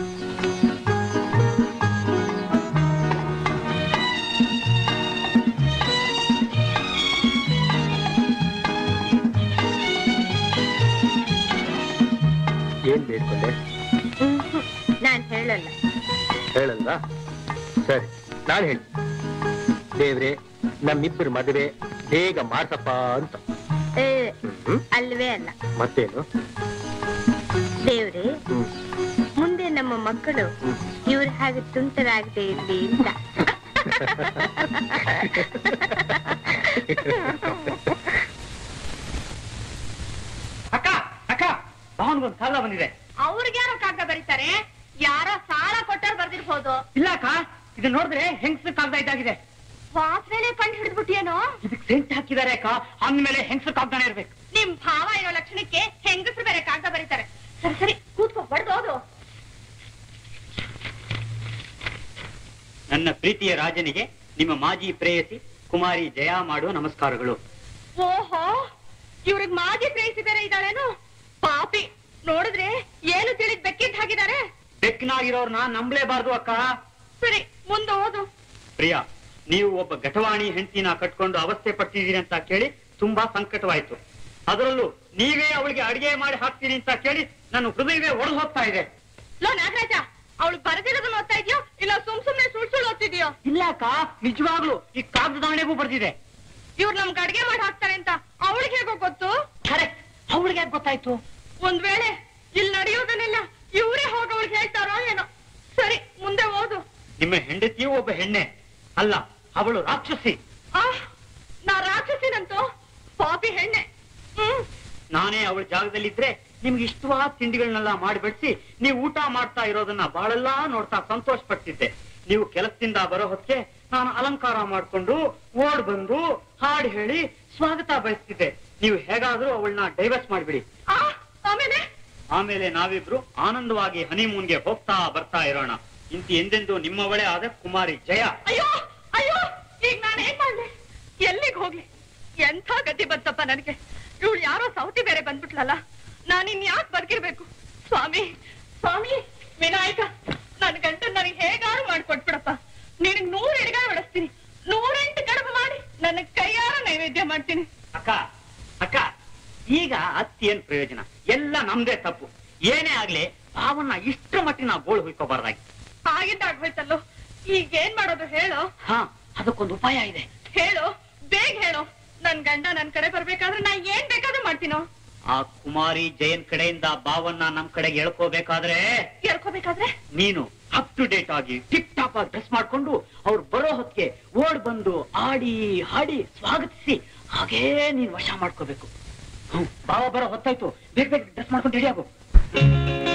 ಏನ್ ಬೇಡ್ಕೊಂಡೆ ನಾನ್ ಹೇಳಲ್ಲ ಹೇಳಲ್ವಾ ಸರಿ ನಾನು ಹೇಳಿ ದೇವ್ರೆ ನಮ್ಮಿಬ್ಬರ ಮದುವೆ ಬೇಗ ಮಾಡ್ಸಪ್ಪ ಅಂತ ಏ, ಹ್ಮ್? ಅಲ್ವೇ ಅಲ್ಲ ಮತ್ತೇನು ದೇವ್ರೆ ಹ್ಮ್. ಮುಂದೆ ನಮ್ಮ ಮಕ್ಕಳು ಇವ್ರ ಹಾಗೆ ತುಂಟರಾಗದೆ ಇರ್ಲಿ ಅಂತ ಅಕ್ಕ ಅಕ್ಕ ಭಾವನ್ಗೊಂದು ಕಾಲ ಬಂದಿದೆ ಅವ್ರಿಗೆ ಯಾರೋ ಕಾಗದ ಬರೀತಾರೆ ಯಾರೋ ಸಾಲ ಕೊಟ್ಟರು ಬರ್ದಿರ್ಬೋದು ಇಲ್ಲ ಅಕ್ಕ ಇದು ನೋಡಿದ್ರೆ ಹೆಂಗಸ ಕಾಗ್ದ ಇದ್ದಾಗಿದೆ ವಾಸನೆ ಕಂಡು ಹಿಡಿದ್ಬಿಟ್ಟಿಯೇನೋ ಇದಕ್ಕೆ ಸೆಂಟ್ ಹಾಕಿದ್ದಾರೆ ಅಕ್ಕ ಅಂದ್ಮೇಲೆ ಹೆಂಗಸ ಕಾಗ್ದಾನೆ ಇರ್ಬೇಕು ನಿಮ್ ಭಾವ ಇರೋ ಲಕ್ಷಣಕ್ಕೆ ಹೆಂಗಸರು ಬೇರೆ ಕಾಗದ ಬರೀತಾರೆ ಸರಿ ಸರಿ ಕೂತ್ಕೋ ಬಡ್ದೋದು ನನ್ನ ಪ್ರೀತಿಯ ರಾಜನಿಗೆ ನಿಮ್ಮ ಮಾಜಿ ಪ್ರೇಯಸಿ ಕುಮಾರಿ ಜಯ ಮಾಡುವ ನಮಸ್ಕಾರಗಳು ಓಹೋ ಇವ್ರಿಗೆ ಮಾಜಿ ಪ್ರೇಯಸಿ ಬೇರೆ ಇದ್ದಾಳೇನು ಪಾಪಿ ನೋಡಿದ್ರೆ ಏನು ತಿಳಿದ್ ಬೆಕ್ಕಿದ್ ಹಾಕಿದ್ದಾರೆ ಬೆಕ್ಕಿನಾಗಿರೋರ್ನ ನಂಬಲೇಬಾರ್ದು ಅಕ್ಕ ಸರಿ ಮುಂದೆ ಓದು ಪ್ರಿಯಾ ನೀವು ಒಬ್ಬ ಘಟವಾಣಿ ಹೆಂಡತಿನ ಕಟ್ಕೊಂಡು ಅವಸ್ಥೆ ಪಟ್ಟಿದ್ದೀರಿ ಅಂತ ಕೇಳಿ ತುಂಬಾ ಸಂಕಟವಾಯ್ತು ಅದರಲ್ಲೂ ನೀವೇ ಅವಳಿಗೆ ಅಡಿಗೆ ಮಾಡಿ ಹಾಕ್ತೀರಿ ಅಂತ ಕೇಳಿ ನನ್ನ ಹೃದಯವೇ ಒಡೆದು ಹೋಗ್ತಾ ಇದೆ ಲೋ ನಾಗರಾಜ ಅವಳು ಬರೆದಿರೋದನ್ನ ಓದ್ತಾ ಇದೆಯೋ ಇಲ್ಲ ಸುಮ್ ಸುಮ್ನೆ ಸುಳ್ ಸುಳ್ಳು ಓದ್ತಿದ್ಯೋ ಇಲ್ಲ ಅಕ್ಕ ನಿಜವಾಗ್ಲು ಈ ಕಾಗದಾಣೆಗೂ ಬರ್ದಿದೆ ಇವ್ರು ನಮ್ಗೆ ಅಡ್ಗೆ ಮಾಡಿ ಹಾಕ್ತಾರೆ ಅಂತ ಅವಳಿಗೆ ಹೇಗೋ ಗೊತ್ತು ಕರೆಕ್ಟ್ ಅವಳಿಗೆ ಯಾಕೆ ಗೊತ್ತಾಯ್ತು ಒಂದ್ ವೇಳೆ ಇಲ್ಲಿ ನಡೆಯೋದನ್ನೆಲ್ಲ ಇವರೇ ಹೋಗಿ ಅವಳಿಗೆ ಹೇಳ್ತಾರೋ ಏನೋ ಸರಿ ಮುಂದೆ ಓದು ನಿಮ್ಮ ಹೆಂಡತಿಯೂ ಒಬ್ಬ ಹೆಣ್ಣೆ ಅಲ್ಲ ಅವಳು ರಾಕ್ಷಸಿ ಆ ನಾ ರಾಕ್ಷಸಿನಂತೂ ಪಾಪಿ ಹೆಣ್ಣೆ ಹ್ಮ್ ನಾನೇ ಅವಳ ಜಾಗದಲ್ಲಿದ್ರೆ ನಿಮ್ಗೆ ಇಷ್ಟವಾದ ತಿಂಡಿಗಳನ್ನೆಲ್ಲ ಮಾಡಿ ಬಡಿಸಿ ನೀವು ಊಟ ಮಾಡ್ತಾ ಇರೋದನ್ನ ಬಹಳೆಲ್ಲ ನೋಡ್ತಾ ಸಂತೋಷ ಪಡ್ತಿದ್ದೆ ನೀವು ಕೆಲಸದಿಂದ ಬರೋ ಹೊತ್ತಿಗೆ ನಾನು ಅಲಂಕಾರ ಮಾಡ್ಕೊಂಡು ಓಡ್ ಬಂದು ಹಾಡು ಹೇಳಿ ಸ್ವಾಗತ ಬಯಸ್ತಿದ್ದೆ ನೀವು ಹೇಗಾದ್ರೂ ಅವಳನ್ನ ಡೈವರ್ಸ್ ಮಾಡಿಬಿಡಿ ಆ ಆಮೇಲೆ ಆಮೇಲೆ ನಾವಿಬ್ರು ಆನಂದವಾಗಿ ಹನಿಮೂನ್ಗೆ ಹೋಗ್ತಾ ಬರ್ತಾ ಇರೋಣ ಇಂತಿ ಎಂದೆಂದು ನಿಮ್ಮವಳೇ ಆದ ಕುಮಾರಿ ಜಯ ಅಯ್ಯೋ ಅಯ್ಯೋ ಈಗ ನಾನು ಏನ್ ಮಾಡ್ಲಿ ಎಲ್ಲಿಗೆ ಹೋಗ್ಲಿ ಎಂಥ ಗತಿ ಬಂತಪ್ಪ ನನಗೆ ಇವಳು ಯಾರೋ ಸೌತಿ ಬೇರೆ ಬಂದ್ಬಿಟ್ಲಲ್ಲ ನಾನು ಇನ್ ಯಾಕೆ ಬದುಕಿರ್ಬೇಕು ಸ್ವಾಮಿ ಸ್ವಾಮಿ ವಿನಾಯಕ ನನ್ ಗಂಟ ನನಗೆ ಹೇಗಾರು ಮಾಡ್ಕೊಟ್ಬಿಡಪ್ಪ ನಿನಗ್ ನೂರ್ ಎಡಗಾಯಿ ಹೊಡಿಸ್ತೀನಿ ನೂರೆಂಟು ಕಡುಬು ಮಾಡಿ ನನ್ನ ಕೈಯಾರ ನೈವೇದ್ಯ ಮಾಡ್ತೀನಿ ಅಕ್ಕ ಅಕ್ಕ ಈಗ ಅತ್ತಿ ಏನ್ ಪ್ರಯೋಜನ ಎಲ್ಲ ನಮ್ದೇ ತಪ್ಪು ಏನೇ ಆಗ್ಲಿ ಭಾವನ್ನ ಇಷ್ಟರ ಮಟ್ಟಿಗೆ ನಾವು ಗೋಳು ಹುಯ್ಕೋಬಾರ್ದಾಗಿ ಆಗಿದ್ದಾಗ್ ಹೋಯ್ತಲ್ಲೋ ಈಗ ಏನ್ ಮಾಡೋದು ಹೇಳೋ ಹಾ ಅದಕ್ಕೊಂದು ಉಪಾಯ ಇದೆ ಹೇಳು ಬೇಗ ಹೇಳು ನನ್ ಗಂಡ ನನ್ ಕಡೆ ಬರ್ಬೇಕಾದ್ರೆ ನಾ ಏನ್ ಬೇಕಾದ್ರೂ ಮಾಡ್ತೀನೋ ಆ ಕುಮಾರಿ ಜಯನ್ ಕಡೆಯಿಂದ ಭಾವನ್ನ ನಮ್ ಕಡೆಗೆ ಎಳ್ಕೋಬೇಕಾದ್ರೆ ಹೇಳ್ಕೋಬೇಕಾದ್ರೆ ನೀನು ಅಪ್ ಟು ಡೇಟ್ ಆಗಿ ಟಿಪ್ ಟಾಪ್ ಆಗಿ ಡ್ರೆಸ್ ಮಾಡ್ಕೊಂಡು ಅವ್ರು ಬರೋ ಹೊತ್ತಿಗೆ ಓಡ್ ಬಂದು ಆಡಿ ಹಾಡಿ ಸ್ವಾಗತಿಸಿ ಹಾಗೇ ನೀನ್ ವಶ ಮಾಡ್ಕೋಬೇಕು ಹ್ಮ್ ಭಾವ ಬರೋ ಹೊತ್ತಾಯ್ತು ಬೇಗ ಬೇಗ ಡ್ರೆಸ್ ಮಾಡ್ಕೊಂಡು ರೆಡಿ ಆಗು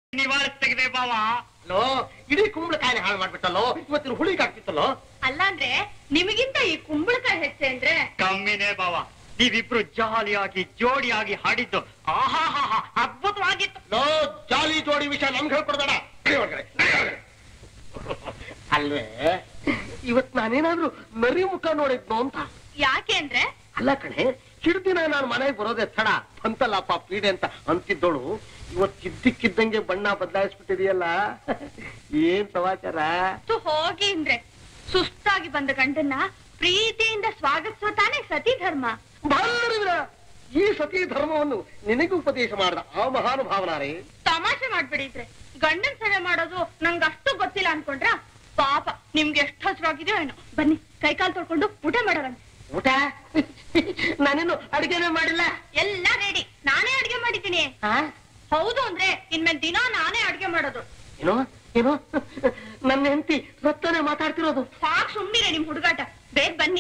ನಿವಾರಿಸ್ತೆಗಿದೆ ಬಾವ ಅಲ್ಲೋ ಇಡೀ ಕುಂಬಳಕಾಯಿನ ಹಾಳು ಮಾಡ್ಬಿಟ್ಟಲ್ಲೋ ಇವತ್ತಿನ ಹುಳಿಗೆ ಆಗ್ತಿತ್ತಲ್ಲೋ ಅಲ್ಲಾಂದ್ರೆ ನಿಮಗಿಂತ ಈ ಕುಂಬಳಕಾಯಿ ಹೆಚ್ಚೆ ಅಂದ್ರೆ ಕಮ್ಮಿನೇ ಬಾವ ನೀವಿಬ್ರು ಜಾಲಿಯಾಗಿ ಜೋಡಿಯಾಗಿ ಹಾಡಿದ್ದು ಆಹಾಹಾ ಅದ್ಭುತವಾಗಿತ್ತು ಲೋ ಜಾಲಿ ಜೋಡಿ ವಿಷಯ ನಮ್ಗೆ ಹೇಳ್ಕೊಡ್ಬೇಡ ನಡಿ ಒಳಗಡೆ, ನಡಿ ಒಳಗಡೆ. ಅಲ್ವೇ ಇವತ್ ನಾನೇನಾದ್ರೂ ನರಿ ಮುಖ ನೋಡಿದ್ನೋ ಅಂತ ಯಾಕೆ ಅಂದ್ರೆ ಅಲ್ಲ ಕಣೆ ಹಿಡ್ದಿನ ನಾನು ಮನೆಗೆ ಬರೋದೇ ತಡ ಬಂತಲ್ಲಪ್ಪ ಪೀಡೆ ಅಂತ ಅಂತಿದ್ದೋಳು ಇವತ್ ಇದ್ದಕ್ಕಿದ್ದಂಗೆ ಬಣ್ಣ ಬದಲಾಯಿಸ್ಬಿಟ್ಟಿದೆಯಲ್ಲ ಏನ್ ಸಮಾಚಾರ ತು ಹೋಗಿ ಅಂದ್ರೆ ಸುಸ್ತಾಗಿ ಬಂದ ಗಂಡನ್ನ ಪ್ರೀತಿಯಿಂದ ಸ್ವಾಗತಿಸೋ ತಾನೇ ಸತಿ ಧರ್ಮ ಬಾಲರಿವಿರ, ಈ ಸತಿ ಧರ್ಮವನ್ನು ನಿನಗೆ ಉಪದೇಶ ಮಾಡಿದ ಆ ಮಹಾನುಭಾವನಾರೇ ತಮಾಷೆ ಮಾಡ್ಬಿಡಿದ್ರೆ ಗಂಡನ್ ಸೇವೆ ಮಾಡೋದು ನಂಗೆ ಅಷ್ಟು ಗೊತ್ತಿಲ್ಲ ಅನ್ಕೊಂಡ್ರ ಪಾಪ ನಿಮ್ಗೆ ಎಷ್ಟು ಹಸಿರಾಗಿದೆಯೋ ಏನೋ ಬನ್ನಿ ಕೈಕಾಲು ತೊಳ್ಕೊಂಡು ಊಟ ಮಾಡೋಣ ಊಟ ನಾನೇನು ಅಡಿಗೆನೇ ಮಾಡಿಲ್ಲ ಎಲ್ಲ ರೆಡಿ ನಾನೇ ಅಡ್ಗೆ ಮಾಡಿದ್ದೀನಿ ಆ? ಹೌದು ಅಂದ್ರೆ ಇನ್ಮೇಲೆ ದಿನ ನಾನೇ ಅಡ್ಗೆ ಮಾಡೋದು ಏನೋ ಏನೋ ನನ್ನ ಹೆಂಡತಿ ಸತ್ತನೆ ಮಾತಾಡ್ತಿರೋದು ಸಾಕ್ ಸುಮ್ನಿರೆ ನಿಮ್ ಹುಡುಗಾಟ ಬೇಗ ಬನ್ನಿ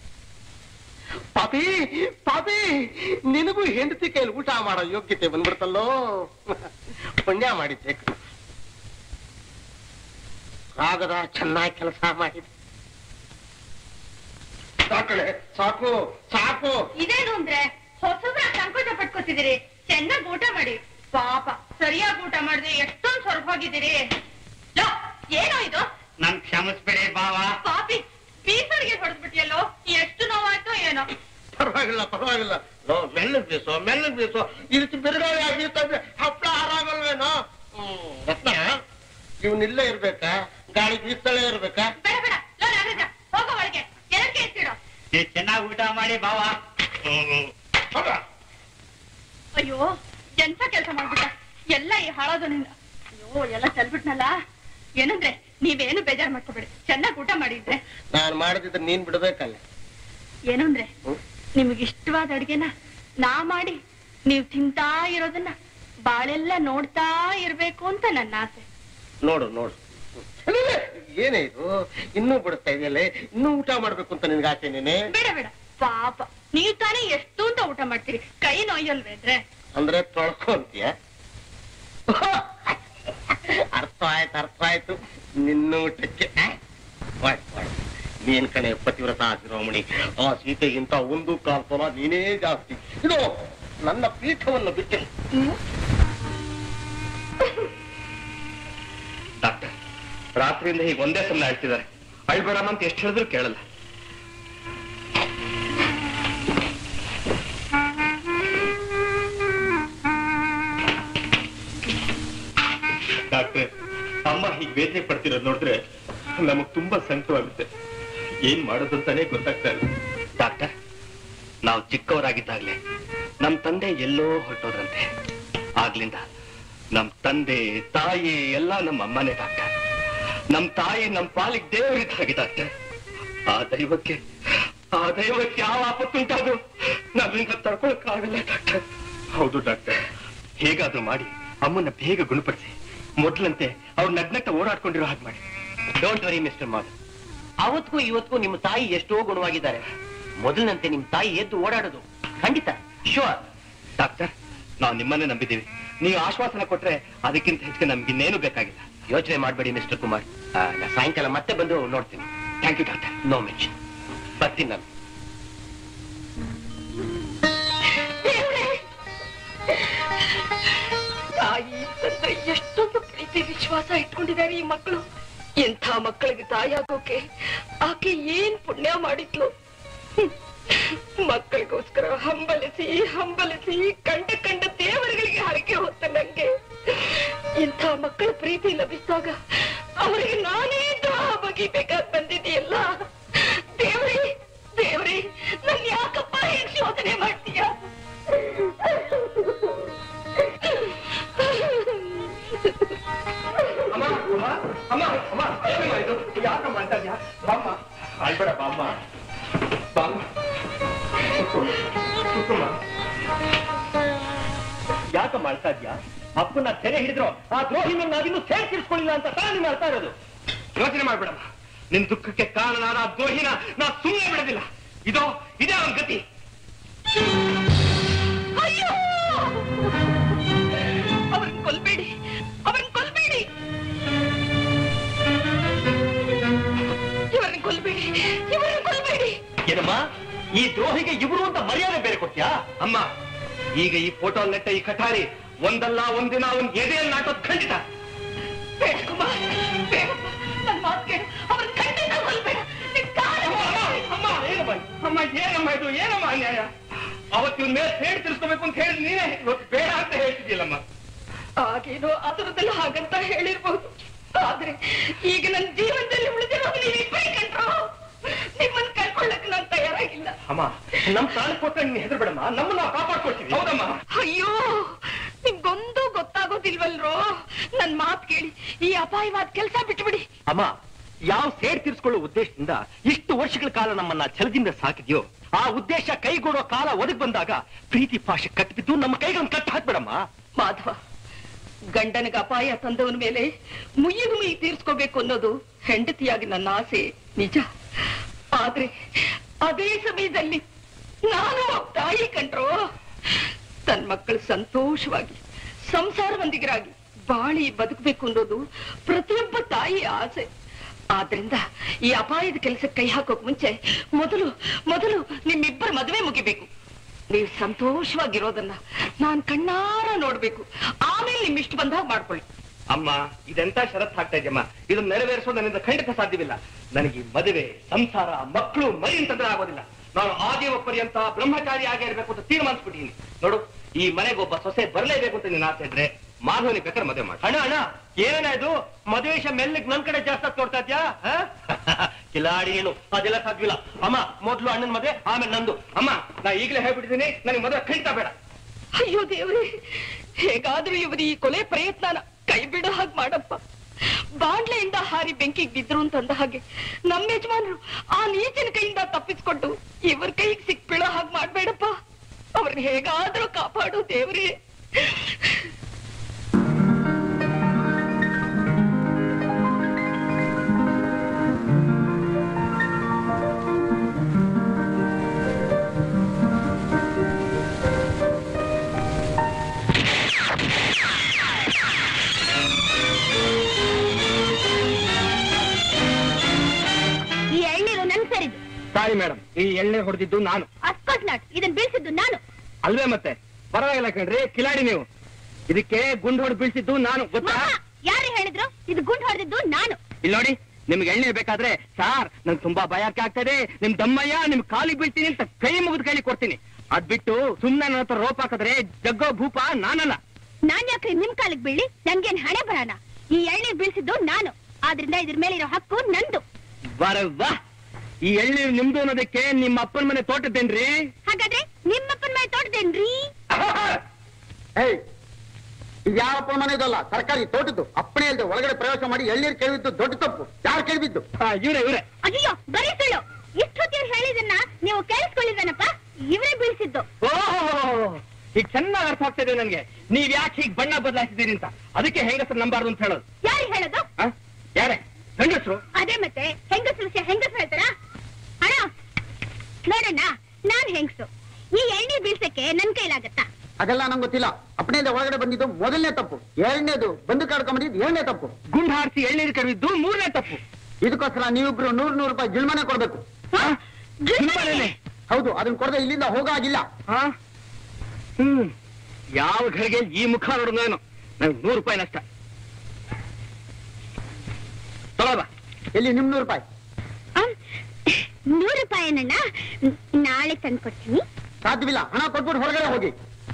ಪಾಪಿ ಪಾಪಿ ನಿನಗೂ ಹೆಂಡತಿ ಕೈಲಿ ಊಟ ಮಾಡೋ ಯೋಗ್ಯತೆ ಬಂದ್ಬಿಡ್ತಲ್ಲೋ ಪುಣ್ಯ ಮಾಡಿದ್ದೆ ರಾಗದ ಚೆನ್ನಾಗಿ ಕೆಲಸ ಮಾಡಿದೆ ಸಾಕಳೆ ಸಾಕು ಸಾಕು ಇದೇನು ಅಂದ್ರೆ ಹೊಸದ್ರ ಸಂಕೋಚ ಪಟ್ಕೋತಿದ್ದೀರಿ ಚೆನ್ನಾಗ್ ಊಟ ಮಾಡಿ ಪಾಪ ಸರಿಯಾಗಿ ಊಟ ಮಾಡಿದ್ರೆ ಎಷ್ಟೊಂದ್ ಸ್ವರ್ಗ ಹೋಗಿದ್ದೀರಿ ಲೋ, ಏನೋ ಇದು ನನ್ ಕ್ಷಮಿಸ್ಬಿಡಿ ಬಾವ ಪಾಪಿ ಬೀಸರ್ಗೆ ಹೊಡೆದ್ಬಿಟ್ಟಿಯಲ್ಲೋ ಎಷ್ಟು ನೋವಾಯ್ತೋ ಏನೋ ಪರವಾಗಿಲ್ಲ ಪರವಾಗಿಲ್ಲ ನೋ ಮೆಲ್ಲಗ್ ಬೀಸೋ ಮೆಲ್ಲಗ್ ಬೀಸೋ ಈ ರೀತಿ ಬಿರುಗಾಳಿ ಆಗಿರ್ತಂದ್ರೆ ಹಪ್ಪಳ ಹಾರಾಗಲ್ವೇನೋ ಹ್ಮ್ ರತ್ನ ಇವನಿಲ್ಲೇ ಇರ್ಬೇಕಾ ಗಾಳಿ ಬೀಸ್ತಲೇ ಇರ್ಬೇಕಾ ಬೇಡ ಬೇಡ ಲೋ ನಾಗರಾಜ ಹೋಗೋ ಒಳಗೆ ಎಲ್ಲಕ್ಕೆ ಎತ್ತಿಡೋ ನೀವ್ ಚೆನ್ನಾಗಿ ಊಟ ಮಾಡಿ ಬಾವ ಹೋಗ. ಅಯ್ಯೋ ಎಂತ ಕೆಲಸ ಮಾಡ್ಬಿಟ್ಟ ಎಲ್ಲ ಈ ಹಾಳೋದು ನಿಂದ ಅಯ್ಯೋ ಎಲ್ಲ ಚೆಲ್ಬಿಟ್ನಲ್ಲ ಏನಂದ್ರೆ ನೀವೇನು ಬೇಜಾರ್ ಮಾಡ್ಕೋಬೇಡಿ ಚೆನ್ನಾಗಿ ಊಟ ಮಾಡಿದ್ರೆ ನಾನ್ ಮಾಡಿದ್ರೆ ನೀನ್ ಬಿಡ್ಬೇಕಲ್ಲ ಏನು ಅಂದ್ರೆ ಹ್ಮ್? ನಿಮಗೆ ಇಷ್ಟವಾದ ಅಡ್ಗೆನ ನಾ ಮಾಡಿ ನೀವ್ ತಿಂತಾ ಇರೋದನ್ನ ಬಾಳೆಲ್ಲ ನೋಡ್ತಾ ಇರ್ಬೇಕು ಅಂತ ನನ್ನ ಆಸೆ ನೋಡು ನೋಡು ಅಲ್ಲೇ, ಏನೇ ಇದು ಇನ್ನೂ ಬಿಡ್ತಾ ಇದೆಯಲ್ಲ ಇನ್ನೂ ಊಟ ಮಾಡ್ಬೇಕು ಅಂತ ನಿನ್ಗೆ ಆಸೆ ನೀನೆ ಬೇಡ ಬೇಡ ಪಾಪ ನೀವ್ ತಾನೇ ಎಷ್ಟು ಅಂತ ಊಟ ಮಾಡ್ತೀರಿ ಕೈ ನೋಯಲ್ವೇಂದ್ರೆ ಅಂದ್ರೆ ತೊಳ್ಕೊಂತೀಯ ಅರ್ಥ ಆಯ್ತು ಅರ್ಥ ಆಯ್ತು ನಿನ್ನ ಊಟಕ್ಕೆ ಆ? ಒಳ್ಳೆ, ಒಳ್ಳೆ. ನೀನ್ ಕಣೆ ಪತಿವ್ರತ ಶಿರೋಮಣಿ ಆ ಸೀತೆಗಿಂತ ಒಂದು ಕಾಲ್ ಸಲ ನೀನೇ ಜಾಸ್ತಿ ಇದು ನನ್ನ ಪೀಠವನ್ನು ಬಿಟ್ಟು ಡಾಕ್ಟರ್ ರಾತ್ರಿಯಿಂದ ಹೀಗೆ ಒಂದೇ ಸಮಯ ಆಡ್ತಿದ್ದಾರೆ ಅಳ್ಬೇಡಮ್ಮ ಅಂತ ಎಷ್ಟು ಹೇಳಿದ್ರು ಕೇಳಲ್ಲ ಡಾಕ್ಟರ್ ಅಮ್ಮ ಹೀಗೆ ವೇದನೆ ಪಡ್ತಿರೋದು ನೋಡಿದ್ರೆ ನಮಗ್ ತುಂಬಾ ಸಂಕಟವಾಗುತ್ತೆ ಏನ್ ಮಾಡೋದಂತಾನೆ ಗೊತ್ತಾಗ್ತಾ ಇಲ್ಲ ಡಾಕ್ಟರ್ ನಾವು ಚಿಕ್ಕವರಾಗಿದ್ದಾಗ್ಲೇ ನಮ್ ತಂದೆ ಎಲ್ಲೋ ಹೊರಟೋದ್ರಂತೆ ಆಗ್ಲಿಂದ ನಮ್ ತಂದೆ ತಾಯಿ ಎಲ್ಲ ನಮ್ಮ ಅಮ್ಮನೇ ಡಾಕ್ಟರ್ ನಮ್ ತಾಯಿ ನಮ್ ಪಾಲಿಗೆ ದೇವರಿದ್ದಾಗಿ ಡಾಕ್ಟರ್ ಆ ದೈವಕ್ಕೆ ಆ ದೈವಕ್ಕೆ ಯಾವ ಆಪತ್ತುಂಟಾದ್ರು ನಾವಿಂದ ತಡ್ಕೊಳಕ್ಕಾಗಲ್ಲ ಡಾಕ್ಟರ್ ಹೌದು ಡಾಕ್ಟರ್ ಹೇಗಾದ್ರೂ ಮಾಡಿ ಅಮ್ಮನ್ನ ಬೇಗ ಗುಣಪಡಿಸಿ ಮೊದ್ಲಂತೆ ಅವ್ರು ನಗ್ನಟ್ಟ ಓಡಾಡ್ಕೊಂಡಿರೋ ಹಾಗೆ ಮಾಡಿ ಡೋಂಟ್ ವರಿ ಮಿಸ್ಟರ್ ಮಾಧವ್ ಅವತ್ತಿಗೂ ಇವತ್ತಿಗೂ ನಿಮ್ಮ ತಾಯಿ ಎಷ್ಟೋ ಗುಣವಾಗಿದ್ದಾರೆ ಮೊದಲಿನಂತೆ ನಿಮ್ಮ ತಾಯಿ ಎದ್ದು ಓಡಾಡೋದು ಖಂಡಿತ ಶೋರ್ ಡಾಕ್ಟರ್ ನಾವು ನಿಮ್ಮನ್ನೇ ನಂಬಿದ್ದೀವಿ ನೀವು ಆಶ್ವಾಸನ ಕೊಟ್ರೆ ಅದಕ್ಕಿಂತ ಹೆಚ್ಚಿಗೆ ನಮ್ಗೆ ಇನ್ನೇನು ಬೇಕಾಗಿಲ್ಲ ಯೋಚನೆ ಮಾಡಬೇಡಿ ಮಿಸ್ಟರ್ ಕುಮಾರ್ ಆ, ನಾ ಸಾಯಂಕಾಲ ಮತ್ತೆ ಬಂದು ನೋಡ್ತೀನಿ thank you doctor no mention ಬರ್ತೀನಿ ನಾನು ತಾಯಿ ತಂದೆ ಎಷ್ಟೊಂದು ಪ್ರೀತಿ ವಿಶ್ವಾಸ ಇಟ್ಕೊಂಡಿದ್ದಾರೆ ಈ ಮಕ್ಕಳು ಇಂಥ ಮಕ್ಕಳಿಗೆ ತಾಯಾಗೋಕೆ ಆಕೆ ಏನ್ ಪುಣ್ಯ ಮಾಡಿದ್ಲು ಹ್ಮ್. ಮಕ್ಕಳಿಗೋಸ್ಕರ ಹಂಬಲಿಸಿ ಹಂಬಲಿಸಿ ಕಂಡ ಕಂಡ ದೇವರುಗಳಿಗೆ ಹರಕೆ ಹೊತ್ತ ನಂಗೆ ಇಂಥ ಮಕ್ಕಳ ಪ್ರೀತಿ ಲಭಿಸಿದಾಗ ಅವರಿಗೆ ನಾನೇ ದಾಹ ಬಗಿಬೇಕಾಗಿ ಬಂದಿದೆಯಲ್ಲ ದೇವ್ರಿ ದೇವ್ರಿ ನನ್ ಯಾಕಪ್ಪ ಹೇಗ್ ಶೋಧನೆ ಮಾಡ್ತೀಯ ಅಮ್ಮ ಅಮ್ಮ ಅಮ್ಮ ಅಮ್ಮ ಏನಮ್ಮ ಇದು ಯಾಕಮ್ಮ ಅಂತ ಇದ್ಯಾ ಬಾಮ್ಮ ಅಳ್ಬೇಡ ಬಾಮ್ಮ ಬಾಮ್ಮ ಕೂತ್ಕೊ. ಕೂತ್ಕೊಮ್ಮ. ಯಾಕಮ್ಮ ಅಳ್ತಾ ಇದ್ಯಾ ಅಪ್ಪನ ತೆರೆ ಹಿಡಿದ್ರು ಆ ದ್ರೋಹಿನ ನಾವಿನ್ನೂ ಸೇರ್ತಿರ್ಸ್ಕೊಳ್ಳಿಲ್ಲ ಅಂತ ತಾನೇ ನೀನು ಅಳ್ತಾ ಇರೋದು ಯೋಚನೆ ಮಾಡ್ಬೇಡಮ್ಮ ನಿನ್ ದುಃಖಕ್ಕೆ ಕಾರಣನಾದ ಆ ದ್ರೋಹಿನ ನಾ ಸುಮ್ಮನೆ ಬಿಡೋದಿಲ್ಲ ಇದೋ ಇದೇ ಅವನ ಗತಿ ಅಯ್ಯೋ ಅವ್ರನ್ನ ಕೊಲ್ಬೇಡಿ ಅವಳ ಈ ದ್ರೋಹಿಗೆ ಇವರು ಅಂತ ಮರ್ಯಾದೆ ಬೇರೆ ಕೊಡ್ತೀಯಾ ಅಮ್ಮ ಈಗ ಈ ಫೋಟೋ ನೆಟ್ಟ ಈ ಕಠಾರಿ ಒಂದಲ್ಲ ಒಂದಿನ ಅವನ್ ಎದೆಯಲ್ಲಿ ನಾಟೋದ್ ಖಂಡಿತ ಬೇಡ ಕುಮಾರ್ ಬೇಡ ನನ್ನ ಮಾತು ಕೇಳು ಅವ್ರ ಖಂಡಿತ ಕೊಲ್ಬೇಡ ನಿನ್ ಕಾಲು ಅಮ್ಮ ಏನಮ್ಮ ಇದು? ಅಮ್ಮ ಏನಮ್ಮ ಇದು ಏನಮ್ಮ ಅನ್ಯಾಯ ಅವತ್ತು ಇವ್ನ ಮೇಲೆ ಸೇಡ್ ತಿರ್ಸ್ಕೋಬೇಕು ಅಂತ ಹೇಳಿ ನೀನೇ ಇವತ್ತು ಬೇಡ ಅಂತ ಹೇಳ್ತಿದ್ಯಲ್ಲಮ್ಮ ಆಗೇನೋ ಅದರದಲ್ಲಿ ಹಾಗಂತ ಹೇಳಿರ್ಬಹುದು ಆದ್ರೆ ಈಗ ನನ್ನ ಜೀವನದಲ್ಲಿ ಉಳಿದಿರೋದು ನೀವಿಬ್ಬರೇ ಕಂಡ್ರು ನಿಮ್ಮನ್ನ ಕಳ್ಕೊಳ್ಳಕ್ ನಾನು ತಯಾರಾಗಿಲ್ಲ ಅಮ್ಮ ನಮ್ ಪ್ರಾಣಕ್ಕೋಸ್ಕರ ನೀನ್ ಹೆದರ್ಬೇಡಮ್ಮ ನಮ್ಮನ್ನ ನಾವು ಕಾಪಾಡ್ಕೊಳ್ತೀವಿ ಹೌದಮ್ಮ ಅಯ್ಯೋ ನಿಮ್ಗೊಂದು ಗೊತ್ತಾಗೋದಿಲ್ವಲ್ರೋ ನನ್ ಮಾತ್ ಕೇಳಿ ಈ ಅಪಾಯವಾದ ಕೆಲಸ ಬಿಟ್ಬಿಡಿ ಅಮ್ಮ ಯಾವ ಸೇಡ್ ತೀರ್ಸ್ಕೊಳ್ಳೋ ಉದ್ದೇಶದಿಂದ ಇಷ್ಟು ವರ್ಷಗಳ ಕಾಲ ನಮ್ಮನ್ನ ಛಲದಿಂದ ಸಾಕಿದ್ಯೋ ಆ ಉದ್ದೇಶ ಕೈಗೂಡೋ ಕಾಲ ಒದಗ್ ಬಂದಾಗ ಪ್ರೀತಿ ಪಾಶ ಕಟ್ಟಿಬಿದ್ದು ನಮ್ಮ ಕೈಗಳನ್ನು ಕಟ್ಟು ಹಾಕ್ಬೇಡಮ್ಮ ಮಾಧವ ಗಂಡನಿಗೆ ಅಪಾಯ ತಂದವನ ಮೇಲೆ ಮುಯ್ಯಿಗೆ ಮುಯಿ ತೀರ್ಸ್ಕೋಬೇಕು ಅನ್ನೋದು ಹೆಂಡತಿಯಾಗಿ ನನ್ನ ಆಸೆ ನಿಜ ಆದ್ರೆ ಅದೇ ಸಮಯದಲ್ಲಿ ನಾನು ಒಬ್ಬ ತಾಯಿ ಕಂಡ್ರೋ ತನ್ನ ಮಕ್ಕಳು ಸಂತೋಷವಾಗಿ ಸಂಸಾರವಂದಿಗರಾಗಿ ಬಾಳಿ ಬದುಕಬೇಕು ಅನ್ನೋದು ಪ್ರತಿಯೊಬ್ಬ ತಾಯಿ ಆಸೆ ಆದ್ರಿಂದ ಈ ಅಪಾಯದ ಕೆಲಸಕ್ಕೆ ಕೈ ಹಾಕೋಕ್ ಮುಂಚೆ ಮೊದಲು ಮೊದಲು ನಿಮ್ಮಿಬ್ಬರ ಮದುವೆ ಮುಗಿಬೇಕು ನೀವು ಸಂತೋಷವಾಗಿರೋದನ್ನ ನಾನ್ ಕಣ್ಣಾರ ನೋಡ್ಬೇಕು ಆಮೇಲೆ ನಿಮ್ ಇಷ್ಟ ಬಂದಾಗ ಮಾಡ್ಕೊಳ್ಳಿ ಅಮ್ಮ ಇದೆಂತ ಷರತ್ ಹಾಕ್ತಾ ಇದೆಯಮ್ಮ ಇದನ್ನ ನೆರವೇರಿಸೋದು ನನ್ನಿಂದ ಖಂಡಿತ ಸಾಧ್ಯವಿಲ್ಲ ನನಗೆ ಈ ಮದುವೆ ಸಂಸಾರ ಮಕ್ಕಳು ಮರಿ ಅಂತಂದ್ರೆ ಆಗೋದಿಲ್ಲ ನಾನು ಆದೇವ ಪರ್ಯಂತ ಬ್ರಹ್ಮಚಾರಿ ಆಗೇ ಇರಬೇಕು ಅಂತ ತೀರ್ಮಾನಿಸ್ಬಿಟ್ಟಿದ್ದೀನಿ ನೋಡು ಈ ಮನೆಗೆ ಒಬ್ಬ ಸೊಸೆ ಬರಲೇಬೇಕು ಅಂತ ನೀನ್ ಆಸೆ ಇದ್ರೆ ಮಾಧವನಿ ಬೇಕಾದ್ರೆ ಮದುವೆ ಮಾಡಿ ಅಣ್ಣ ಅಣ್ಣ ಏನ ಇದು ಮದುವೇಶ ಮೆಲ್ಲಗ್ ನನ್ ಕಡೆ ಜಾಸ್ತಿ ನೋಡ್ತಾ ಇದ್ಯಾ ಕಿಲಾಡಿ ಏನು ಅದೆಲ್ಲ ಸಾಧ್ಯವಿಲ್ಲ ಅಮ್ಮ ಮೊದ್ಲು ಅಣ್ಣನ ಮದುವೆ ಆಮೇಲೆ ನಂದು ಅಮ್ಮ ನಾ ಈಗಲೇ ಹೇಳ್ಬಿಟ್ಟಿದ್ದೀನಿ ನನಗೆ ಮದುವೆ ಖಂಡಿತ ಬೇಡ ಅಯ್ಯೋ ದೇವ್ರೆ ಹೇಗಾದ್ರೂ ಇವರು ಈ ಕೊಲೆ ಪ್ರಯತ್ನನ ಕೈ ಬಿಡೋ ಹಾಗೆ ಮಾಡಪ್ಪ ಬಾಂಡ್ಲೆಯಿಂದ ಹಾರಿ ಬೆಂಕಿಗೆ ಬಿದ್ರು ಅಂತಂದ ಹಾಗೆ ನಮ್ಮ ಯಜಮಾನರು ಆ ನೀಚಿನ ಕೈಯಿಂದ ತಪ್ಪಿಸ್ಕೊಂಡು ಇವ್ರ ಕೈಗೆ ಸಿಕ್ ಬೀಳೋ ಹಾಗೆ ಮಾಡ್ಬೇಡಪ್ಪ ಅವ್ರನ್ನ ಹೇಗಾದ್ರೂ ಕಾಪಾಡು ದೇವ್ರೇ ಈ ಎಳ್ನೀರು ನನ್ ಸರಿದು ಸಾರಿ ಮೇಡಮ್ ಈ ಎಣ್ಣೆ ಹೊಡೆದಿದ್ದು ನಾನು ಅಸ್ಕೋಟ್ ನಾಟ್ ಇದನ್ ಬೀಳ್ಸಿದ್ದು ನಾನು ಅಲ್ವೇ ಮತ್ತೆ ಪರವಾಗಿಲ್ಲ ಕಣ್ರಿ ಕಿಲಾಡಿ ನೀವು ಇದಕ್ಕೆ ಗುಂಡು ಹೊಡೆದು ಬೀಳ್ಸಿದ್ದು ನಾನು ಗೊತ್ತಾ ಮಾಮ, ಯಾರು ಹೇಳಿದ್ರು ಇದು ಗುಂಡ್ ಹೊಡೆದಿದ್ದು ನಾನು ಇಲ್ಲಿ ನೋಡಿ ನಿಮ್ಗೆ ಎಣ್ಣೆ ಬೇಕಾದ್ರೆ ಸಾರ್ ನಂಗೆ ತುಂಬಾ ಭಯ ಆಗ್ತಾ ಇದೆ ನಿಮ್ ದಮ್ಮಯ್ಯ ನಿಮ್ ಕಾಲಿಗೆ ಬೀಳ್ತೀನಿ ಅಂತ ಕೈ ಮುಗಿದು ಕೈಲಿ ಕೊಡ್ತೀನಿ ಅದ್ ಬಿಟ್ಟು ಸುಮ್ನೆ ನನ್ನ ಹತ್ರ ರೋಪ್ ಹಾಕಿದ್ರೆ ಜಗ್ಗೋ ಭೂಪ ನಾನಲ್ಲ ನಾನ್ ಯಾಕ್ರಿ ನಿಮ್ ಕಾಲಿಗೆ ಬೀಳಿ ನನ್ಗೇನ್ ಹಣೆ ಬರೋಣ ಈ ಎಳ್ನೀರ್ ಬೀಳ್ಸಿದ್ದು ನಾನು ಆದ್ರಿಂದ ಇದ್ರ ಮೇಲೆ ಇರೋ ಹಕ್ಕು ನಂದು ಬರವ್ವಾ ಈ ಎಳ್ನೀರು ನಿಮ್ದು ಅನ್ನೋದಕ್ಕೆ ನಿಮ್ಮ ಅಪ್ಪನ ಮನೆ ತೋಟದ್ದೇನ್ರಿ ಹಾಗಾದ್ರೆ ನಿಮ್ಮಪ್ಪನ ಮೇಲೆ ತೋಟದೇನ್ರಿ ಏಯ್ ಇದು ಯಾರಪ್ಪ ಮನೆದಲ್ಲ ಸರ್ಕಾರಿ ತೋಟದ್ದು ಅಪ್ಪಣೆ ಇಲ್ಲದೆ ಒಳಗಡೆ ಪ್ರವೇಶ ಮಾಡಿ ಎಳ್ನೀರು ಕೇಳಿದ್ದು ದೊಡ್ಡ ತಪ್ಪು ಯಾರು ಕೇಳಿದ್ದು ಇವ್ರೆ ಇವ್ರೆ ಅಯ್ಯೋ ಬರೀ ಸುಳ್ಳು ಇಷ್ಟೊತ್ತಿಗೆ ಹೇಳಿದನ್ನ ನೀವು ಕೇಳಿಸ್ಕೊಳ್ಳಿದನಪ್ಪ ಇವರೇ ಬೀಳ್ಸಿದ್ದು ಓಹೋ ಈಗ ಚೆನ್ನಾಗಿ ಅರ್ಥ ಆಗ್ತಾ ಇದೆ ನನ್ಗೆ ನೀವ್ ಯಾಕೆ ಹೀಗ್ ಬಣ್ಣ ಬದಲಾಯಿಸಿದ್ದೀರಿ ಅಂತ ಅದಕ್ಕೆ ಹೆಂಗಸರು ನಂಬಾರ್ದು ಅಂತ ಹೇಳೋದು ಯಾರಿಗೆ ಹೇಳೋದು ಆ? ಯಾರೇ ಗಂಡಸ್ರು ಅದೇ ಮತ್ತೆ ಹೆಂಗಸರು ವಿಷಯ ಹೆಂಗಸರು ಹೇಳ್ತಾರ ಅಣ್ಣ ನೋಡಣ್ಣ ನಾನ್ ಹೆಂಗಸು ಈ ಎಣ್ಣೆ ಬೀಳ್ಸಕ್ಕೆ ನನ್ ಕೈಲಾಗತ್ತಾ ಅದೆಲ್ಲ ನಂಗೆ ಗೊತ್ತಿಲ್ಲ ಅಪ್ಪಣೆಯಿಂದ ಒಳಗಡೆ ಬಂದಿದ್ದು ಮೊದಲನೇ ತಪ್ಪು ಎರಡನೇದು ಬಂದು ಕಡ್ಕೊಂಬಂದಿದ್ದು ಏಳನೇ ತಪ್ಪು ಗುಂಡು ಹಾರಿಸಿ ಎಳ್ನೀರು ಕರೆದಿದ್ದು ಮೂರನೇ ತಪ್ಪು ಇದಕ್ಕೋಸ್ಕರ ನೀವಿಬ್ರು ನೂರ್ ನೂರು ರೂಪಾಯಿ ಜುಲ್ಮನೆ ಕೊಡ್ಬೇಕು ಜುಲ್ಮನೆನೆ? ಹೌದು ಅದನ್ನ ಕೊಡದೆ ಇಲ್ಲಿಂದ ಹೋಗಾಗಿಲ್ಲ ಆ? ಹ್ಮ್ ಯಾವ ಘಳಿಗೆ ಈ ಮುಖ ನೋಡಿದ್ನೇನು ನಂಗೆ ನೂರು ರೂಪಾಯಿ ನಷ್ಟ ತಗೊಳ್ಬಾ ಎಲ್ಲಿ ನಿಮ್ ನೂರು ರೂಪಾಯಿ ನೂರು ರೂಪಾಯಿನಣ್ಣ ನಾಳೆ ತಂದ್ಕೊಡ್ತೀನಿ ಸಾಧ್ಯವಿಲ್ಲ ಹಣ ಕೊಟ್ಬಿಟ್ಟು ಹೊರಗಡೆ ಹೋಗಿ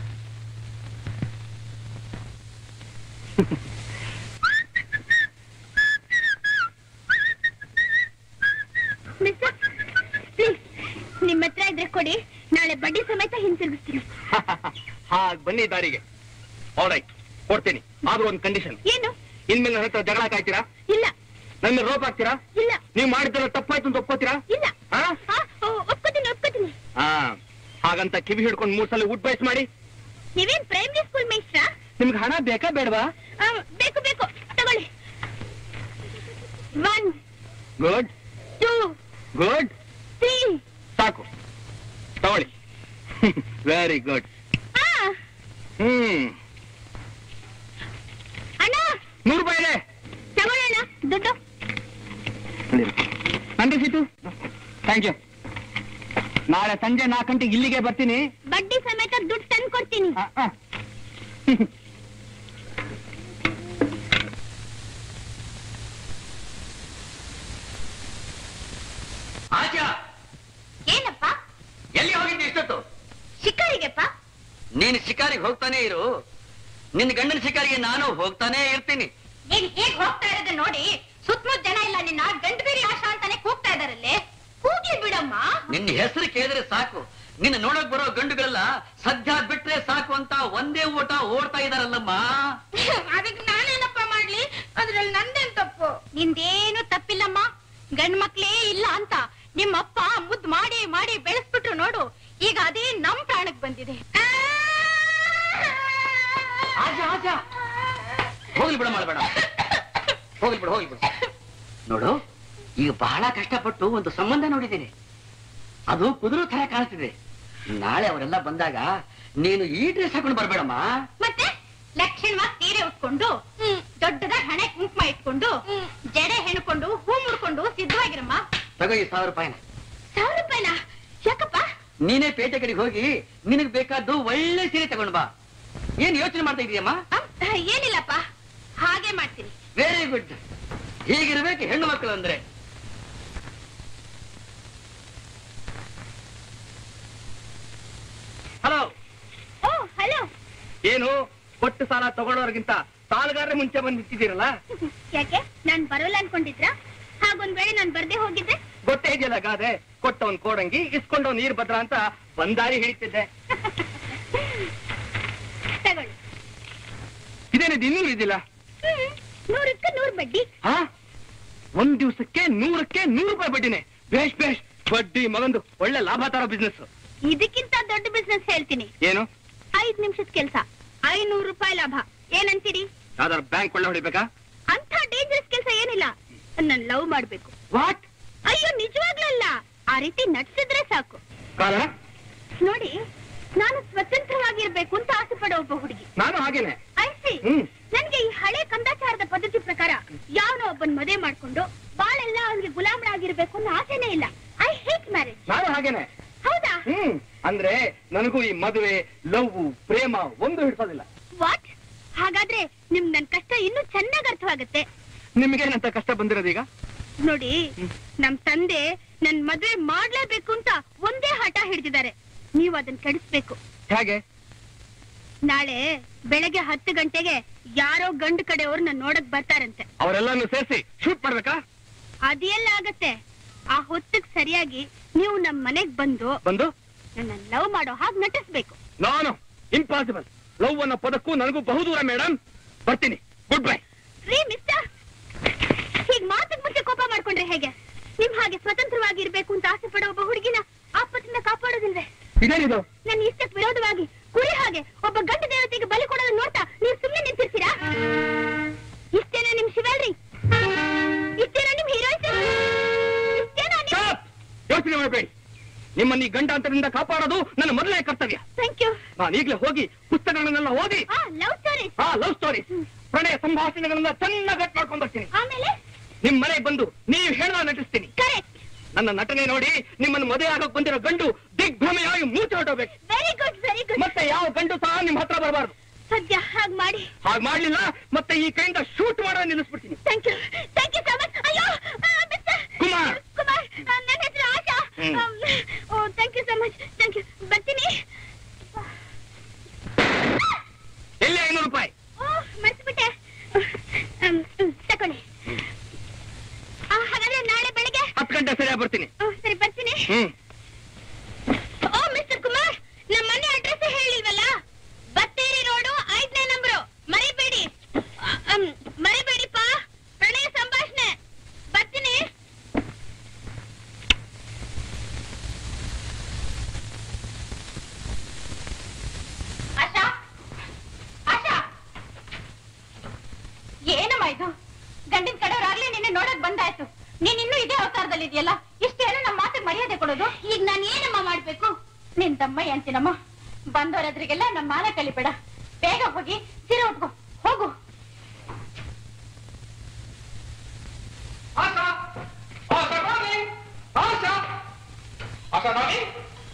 ಮಿಸ್ಟರ್ ಪ್ಲೀಸ್ ನಿಮ್ಮ ಹತ್ರ ಇದ್ರೆ ಕೊಡಿ ನಾಳೆ ಬಡ್ಡಿ ಸಮೇತ ಹಿಂತಿರುಗಿಸ್ತೀನಿ ಹಾಗೆ ಬನ್ನಿ ದಾರಿಗೆ ರೈಟ್ ಕೊಡ್ತೀನಿ ಆದ್ರೂ ಒಂದು ಕಂಡೀಷನ್ ಏನು ಇನ್ಮೇಲೆ ನನ್ನ ಹತ್ರ ಜಗಳ ಕಾಯ್ತೀರಾ ಇಲ್ಲ ನನ್ನ ಮೇಲೆ ರೋಪ್ ಹಾಕ್ತೀರಾ ಇಲ್ಲ ನೀವು ಮಾಡಿದ್ದೆಲ್ಲ ತಪ್ಪಾಯ್ತು ಅಂತ ಒಪ್ಕೋತೀರಾ ಇಲ್ಲ ಆ? ಆ, ಓ, ಒಪ್ಕೋತೀನಿ ಒಪ್ಕೋತೀನಿ ಆ, ಹಾಗಂತ ಕಿವಿ ಹಿಡ್ಕೊಂಡು ಮೂರ್ ಸಲ ವುಡ್ ಬೈಸ್ ಮಾಡಿ ನೀವೇನ್ ಪ್ರೈಮರಿ ಸ್ಕೂಲ್ ಮೇಸ್ಟ್ರಾ ನಿಮ್ಗೆ ಹಣ ಬೇಕಾ ಬೇಡವಾ ಆ, ಬೇಕು ಬೇಕು ತಗೊಳ್ಳಿ one good two good three ಸಾಕು ತಗೊಳ್ಳಿ ವೆರಿ ಗುಡ್ ಆ ಹ್ಮ್ ಅಣ್ಣ ನೂರು ರೂಪಾಯಿ ಇದೆ ತಗೊಳ್ಳೋಣ ದುಡ್ಡು ನನ್ಗೆ ಸೀಟು ಥ್ಯಾಂಕ್ ಯು ನಾಳೆ ಸಂಜೆ ನಾಲ್ಕು ಗಂಟೆಗೆ ಇಲ್ಲಿಗೆ ಬರ್ತೀನಿ ಬಡ್ಡಿ ಸಮೇತ ದುಡ್ಡು ತಂದು ಕೊಡ್ತೀನಿ ಆ, ಆ. ಆಚಾ ಏನಪ್ಪ ಎಲ್ಲಿ ಹೋಗಿದ್ದೆ ಇಷ್ಟೊತ್ತು ಶಿಕಾರಿಗೆಪ್ಪ ನೀನು ಶಿಕಾರಿಗೆ ಹೋಗ್ತಾನೆ ಇರು ನಿನ್ನ ಗಂಡನ ಶಿಕಾರಿಗೆ ನಾನು ಹೋಗ್ತಾನೆ ಇರ್ತೀನಿ ನೀನ್ ಹೇಗ್ ಹೋಗ್ತಾ ಇರೋದು ನೋಡಿ ಸುತ್ತಮುತ್ತ ಜನ ಇಲ್ಲ ನಿನ್ನ ಗಂಡು ಬೇರೆ ಆಶಾ ಅಂತಾನೆ ಕೂಗ್ತಾ ಇದಾರಲ್ಲೇ ಕೂಗಿ ಬಿಡಮ್ಮ ನಿನ್ನ ಹೆಸರು ಕೇಳಿದ್ರೆ ಸಾಕು ನಿನ್ನ ನೋಡಕ್ ಬರೋ ಗಂಡುಗಳೆಲ್ಲ ಸದ್ಯ ಬಿಟ್ರೆ ಸಾಕು ಅಂತ ಒಂದೇ ಓಟ ಓಡ್ತಾ ಇದಾರಲ್ಲಮ್ಮ ಅದಕ್ಕೆ ನಾನೇನಪ್ಪ ಮಾಡ್ಲಿ ಅದ್ರಲ್ಲಿ ನಂದೇನ್ ತಪ್ಪು ನಿಂದೇನು ತಪ್ಪಿಲ್ಲಮ್ಮ ಗಂಡ್ ಮಕ್ಳೇ ಇಲ್ಲ ಅಂತ ನಿಮ್ಮಪ್ಪ ಮುದ್ದು ಮಾಡಿ ಮಾಡಿ ಬೆಳೆಸ್ಬಿಟ್ರು ನೋಡು ಈಗ ಅದೇ ನಮ್ ಪ್ರಾಣಕ್ ಬಂದಿದೆ ಆಜಾ ಆಜಾ ಹೋಗ್ಲಿ ಬಿಡ ಮಾಡಬೇಡ ಹೋಗ್ಲಿ ಬಿಡು ಹೋಗ್ಲಿ ಬಿಡು ನೋಡು ಈಗ ಬಹಳ ಕಷ್ಟಪಟ್ಟು ಒಂದು ಸಂಬಂಧ ನೋಡಿದ್ದೀನಿ ಅದು ಕುದುರೆ ತರ ಕಾಣಿಸ್ತಿದೆ ನಾಳೆ ಅವರೆಲ್ಲ ಬಂದಾಗ ನೀನು ಈ ಡ್ರೆಸ್ ಹಾಕೊಂಡು ಬರ್ಬೇಡಮ್ಮ ಮತ್ತೆ ಲಕ್ಷಣವಾಗಿ ಸೀರೆ ಉಟ್ಕೊಂಡು ದೊಡ್ಡದಾಗಿ ಹಣೆ ಕುಂಕುಮ ಇಟ್ಕೊಂಡು ಜಡೆ ಹೆಣ್ಕೊಂಡು ಹೂ ಮುಡ್ಕೊಂಡು ಸಿದ್ಧವಾಗಿರಮ್ಮ ತಗೋ ಈ ಸಾವಿರ ರೂಪಾಯಿನ ಸಾವಿರ ರೂಪಾಯಿನ ಯಾಕಪ್ಪ ನೀನೇ ಪೇಟೆ ಕಡೆಗೆ ಹೋಗಿ ನಿನಗ್ ಬೇಕಾದ್ದು ಒಳ್ಳೆ ಸೀರೆ ತಗೊಂಡ್ ಬಾ ಏನ್ ಯೋಚನೆ ಮಾಡ್ತಾ ಇದೀಯಮ್ಮ ಅಮ್, ಏನಿಲ್ಲಪ್ಪ ಹಾಗೆ ಮಾಡ್ತೀನಿ ವೆರಿ ಗುಡ್ ಹೀಗಿರ್ಬೇಕು ಹೆಣ್ಣು ಮಕ್ಕಳು ಅಂದ್ರೆ ಹಲೋ ಓ ಹಲೋ ಏನು ಕೊಟ್ಟು ಸಾಲ ತಗೊಳ್ಳೋರ್ಗಿಂತ ಸಾಲಗಾರರೇ ಮುಂಚೆ ಬಂದು ನಿಂತಿದ್ದೀರಲ್ಲ ಯಾಕೆ ನಾನ್ ಬರೋಲ್ಲ ಅನ್ಕೊಂಡಿದ್ರಾ ಹಾಗೊಂದ್ ವೇಳೆ ನಾನ್ ಬರ್ದೇ ಹೋಗಿದ್ದೆ ಗೊತ್ತೇ ಇದೆಯಲ್ಲ ಗಾದೆ ಕೊಟ್ಟವನ್ ಕೋಡಂಗಿ ಇಸ್ಕೊಂಡವ್ ನೀರ್ ಭದ್ರ ಅಂತ ಬಂದಾರಿ ಹೇಳ್ತಿದ್ದೆ ತಗೊಳ್ಳಿ ಇದೇನಿದು ಇನ್ನೂ ಇದಿಲ್ಲ ಹ್ಮ್, ನೂರಕ್ಕೆ ನೂರ್ ಬಡ್ಡಿ ಹಾ ಒಂದ್ ದಿವಸಕ್ಕೆ ನೂರಕ್ಕೆ ನೂರು ರೂಪಾಯಿ ಬಡ್ಡಿನೇ ಬೇಷ್ ಬೇಷ್ ಬಡ್ಡಿ ಮಗಂದು ಒಳ್ಳೆ ಲಾಭ ತರೋ ಬಿಸ್ನೆಸ್ ಇದಕ್ಕಿಂತ ದೊಡ್ಡ ಬಿಸ್ನೆಸ್ ಹೇಳ್ತೀನಿ ಏನು ಐದ್ ನಿಮಿಷದ ಕೆಲ್ಸ ಐನೂರು ರೂಪಾಯಿ ಲಾಭ ಏನಂತೀರಿ ಯಾವ್ದಾರು ಬ್ಯಾಂಕ್ ಕೊಳ್ಳೆ ಹೊಡಿಬೇಕಾ ಅಂತ ಡೇಂಜರಸ್ ಕೆಲ್ಸ ಏನಿಲ್ಲ ನನ್ ಲವ್ ಮಾಡ್ಬೇಕು ವಾಟ್ ಅಯ್ಯೋ ನಿಜವಾಗ್ಲೂ ಅಲ್ಲ ಆ ರೀತಿ ನಡ್ಸಿದ್ರೆ ಸಾಕು ಕಾರಣ ನೋಡಿ ನಾನು ಸ್ವತಂತ್ರವಾಗಿರ್ಬೇಕು ಅಂತ ಆಸೆ ಪಡೋ ಒಬ್ಬ ಹುಡುಗಿ ನಾನು ಹಾಗೇನೆ ಐಸಿ ಹ್ಮ್. ನನ್ಗೆ ಈ ಹಳೆ ಕಂದಾಚಾರದ ಪದ್ಧತಿ ಪ್ರಕಾರ ಯಾವನೋ ಒಬ್ಬನ್ ಮದುವೆ ಮಾಡ್ಕೊಂಡು ಬಾಳೆಲ್ಲ ಅವನಿಗೆ ಗುಲಾಮರಾಗಿರ್ಬೇಕು ಅನ್ನೋ ಆಸೆನೇ ಇಲ್ಲ ಐ ಹೇಟ್ ಮ್ಯಾರೇಜ್ ನಾನು ಹಾಗೇನೆ ಹೌದಾ ಹ್ಮ್ ಅಂದ್ರೆ ನನಗೂ ಈ ಮದುವೆ ಲವ್ ಪ್ರೇಮ ಒಂದು ಹಿಡ್ಸೋದಿಲ್ಲ ವಾಟ್ ಹಾಗಾದ್ರೆ ನಿಮ್ ನನ್ ಕಷ್ಟ ಇನ್ನೂ ಚೆನ್ನಾಗ್ ಅರ್ಥವಾಗುತ್ತೆ ನಿಮ್ಗೇನಂತ ಕಷ್ಟ ಬಂದಿರೋದೀಗ ನೋಡಿ ನಮ್ ತಂದೆ ನನ್ ಮದ್ವೆ ಮಾಡ್ಲೇಬೇಕು ಅಂತ ಒಂದೇ ಹಠ ಹಿಡಿದಿದ್ದಾರೆ ನೀವು ಅದನ್ನ ಕೆಡಿಸ್ಬೇಕು ಹೇಗೆ ನಾಳೆ ಬೆಳಗ್ಗೆ ಹತ್ತು ಗಂಟೆಗೆ ಯಾರೋ ಗಂಡು ಕಡೆಯವ್ರು ನನ್ ನೋಡಕ್ ಬರ್ತಾರಂತೆ ಅವರೆಲ್ಲಾನು ಸೇರಿಸಿ ಶೂಟ್ ಮಾಡ್ಬೇಕಾ ಅದೆಲ್ಲ ಆಗತ್ತೆ ಆ ಹೊತ್ತಿಗೆ ಸರಿಯಾಗಿ ನೀವು ನಮ್ ಮನೆಗ್ ಬಂದು ಬಂದು ನನ್ನ ಲವ್ ಮಾಡೋ ಹಾಗೆ ನಟಿಸ್ಬೇಕು ನಾನು ಇಂಪಾಸಿಬಲ್ ಲವ್ ಅನ್ನೋ ಪದಕ್ಕೂ ನನಗೂ ಬಹುದೂರ ಮೇಡಮ್ ಬರ್ತೀನಿ ಗುಡ್ ಬೈ ರೀ ಮಿಸ್ಟರ್ ಹೀಗ್ ಮಾತಿಗೆ ಮುಂಚೆ ಕೋಪ ಮಾಡ್ಕೊಂಡ್ರೆ ಹೇಗೆ ನಿಮ್ ಹಾಗೆ ಸ್ವತಂತ್ರವಾಗಿರ್ಬೇಕು ಅಂತ ಆಸೆ ಪಡೋ ಒಬ್ಬ ಹುಡುಗಿನ ಆಪತ್ತಿಂದ ಕಾಪಾಡೋದಿಲ್ವೇ ಇದೇನಿದು ನನ್ನ ಇಷ್ಟಕ್ಕೆ ವಿರೋಧವಾಗಿ ಕುರಿ ಹಾಗೆ ಒಬ್ಬ ಗಂಡ ದೇವತೆಗೆ ಬಲಿ ಕೊಡೋದನ್ನ ನೋಡ್ತಾ ನೀವು ಸುಮ್ಮನೆ ನಿಂತಿರ್ತೀರಾ ಇಷ್ಟೇನಾ ನಿಮ್ ಶಿವಲ್ರಿ ಇಷ್ಟೇನಾ ನಿಮ್ ಹೀರೋಯಿನ್ ಇಷ್ಟೇನಾ ನಿಮ್ Stop! ಯೋಚನೆ ಮಾಡಬೇಡಿ ನಿಮ್ಮನ್ನ ಈ ಗಂಡಾಂತರದಿಂದ ಕಾಪಾಡೋದು ನನ್ನ ಮೊದಲನೇ ಕರ್ತವ್ಯ ಥ್ಯಾಂಕ್ ಯು ನಾನು ಈಗಲೇ ಹೋಗಿ ಪುಸ್ತಕಗಳನ್ನೆಲ್ಲ ಓದಿ ಆ ಲವ್ ಸ್ಟೋರೀಸ್ ಆ ಲವ್ ಸ್ಟೋರಿ ಪ್ರಣಯ ಸಂಭಾಷಣೆಗಳನ್ನ ಚೆನ್ನಾಗಿ ಗಟ್ ಮಾಡ್ಕೊಂಡ್ ಬರ್ತೀನಿ ಆಮೇಲೆ ನಿಮ್ ಮನೆಗೆ ಬಂದು ನೀವು ಹೇಳ್ದ ನಟಿಸ್ತೀನಿ ಕರೆಕ್ಟ್ ನನ್ನ ನಟನೆ ನೋಡಿ ನಿಮ್ಮನ್ನು ಮದುವೆ ಆಗಕ್ ಬಂದಿರೋ ಗಂಡು ದಿಗ್ಭ್ರಮೆಯಾಗಿ ಮೂಚೆ ಹೊರಟೋಗ್ಬೇಕು ವೆರಿ ಗುಡ್ ವೆರಿ ಗುಡ್ ಮತ್ತೆ ಯಾವ ಗಂಡು ಸಹ ನಿಮ್ ಹತ್ರ ಬರಬಾರ್ದು ಸದ್ಯ ಹಾಗ್ ಮಾಡಿ ಹಾಗೆ ಮಾಡ್ಲಿಲ್ಲ ಮತ್ತೆ ಈ ಕೈಯಿಂದ ಶೂಟ್ ಮಾಡೋದು ನಿಲ್ಲಿಸ್ಬಿಡ್ತೀನಿ thank you thank you so much ಅಯ್ಯೋ ಮಿಸ್ಟರ್ ಕುಮಾರ್ ಕುಮಾರ್ ಆ, ನನ್ನ ಹೆಸರು ಆಶಾ ಹ್ಮ್. ಓ thank you so much thank you ಬರ್ತೀನಿ ಎಲ್ಲಿ ಐನೂರು ರೂಪಾಯಿ ಓ ಮರ್ತ್ಬಿಟ್ಟೆ ಹ್ಮ್, ಹ್ಮ್, ತಕೊಳ್ಳಿ ಆ, ಹಾಗಾದ್ರೆ ನಾಳೆ ಬೆಳಿಗ್ಗೆ ಹತ್ತು ಗಂಟೆ ಸರಿಯಾಗಿ ಬರ್ತೀನಿ ಓ, ಸರಿ ಬರ್ತೀನಿ ಹ್ಮ್ ಓ ಮಿಸ್ಟರ್ ಕುಮಾರ್ ನಮ್ಮ ಮನೆ ಅಡ್ರೆಸ್ ಹೇಳಿಲ್ವಲ್ಲ ಬತ್ತೇರಿ ರೋಡು ಐದನೇ ನಂಬರು ಮರಿಬೇಡಿ ಅಮ್, ಮರಿಬೇಡಿಪ್ಪ ಪ್ರಣಯ ಸಂಭಾಷಣೆ ಬರ್ತೀನಿ ಆಶಾ ಆಶಾ ಏನಮ್ಮ ಇದು ಗಂಡಿನ ಕಡೆಯವ್ರಾಗ್ಲೇ ನಿನ್ನೆ ನೋಡಕ್ ಬಂದಾಯ್ತು ನೀನ್ ಇನ್ನೂ ಇದೇ ಅವತಾರದಲ್ಲಿ ಇದೆಯಲ್ಲ ಇಷ್ಟೇನು ನಮ್ಮ ಮಾತಿಗೆ ಮರ್ಯಾದೆ ಕೊಡೋದು ಈಗ ನಾನು ಏನಮ್ಮ ಮಾಡ್ಬೇಕು ನಿನ್ ತಮ್ಮ ಅಂತೀನಮ್ಮ ಬಂದವರದ್ರಿಗೆಲ್ಲ ನಮ್ಮ ಮಾನ ಕಲಿಬೇಡ ಬೇಗ ಹೋಗಿ ಸೀರೆ ಉಟ್ಕೋ ಹೋಗು ಆಶಾ ಆಶಾ ರಾಣಿ ಆಶಾ ಆಶಾ ರಾಣಿ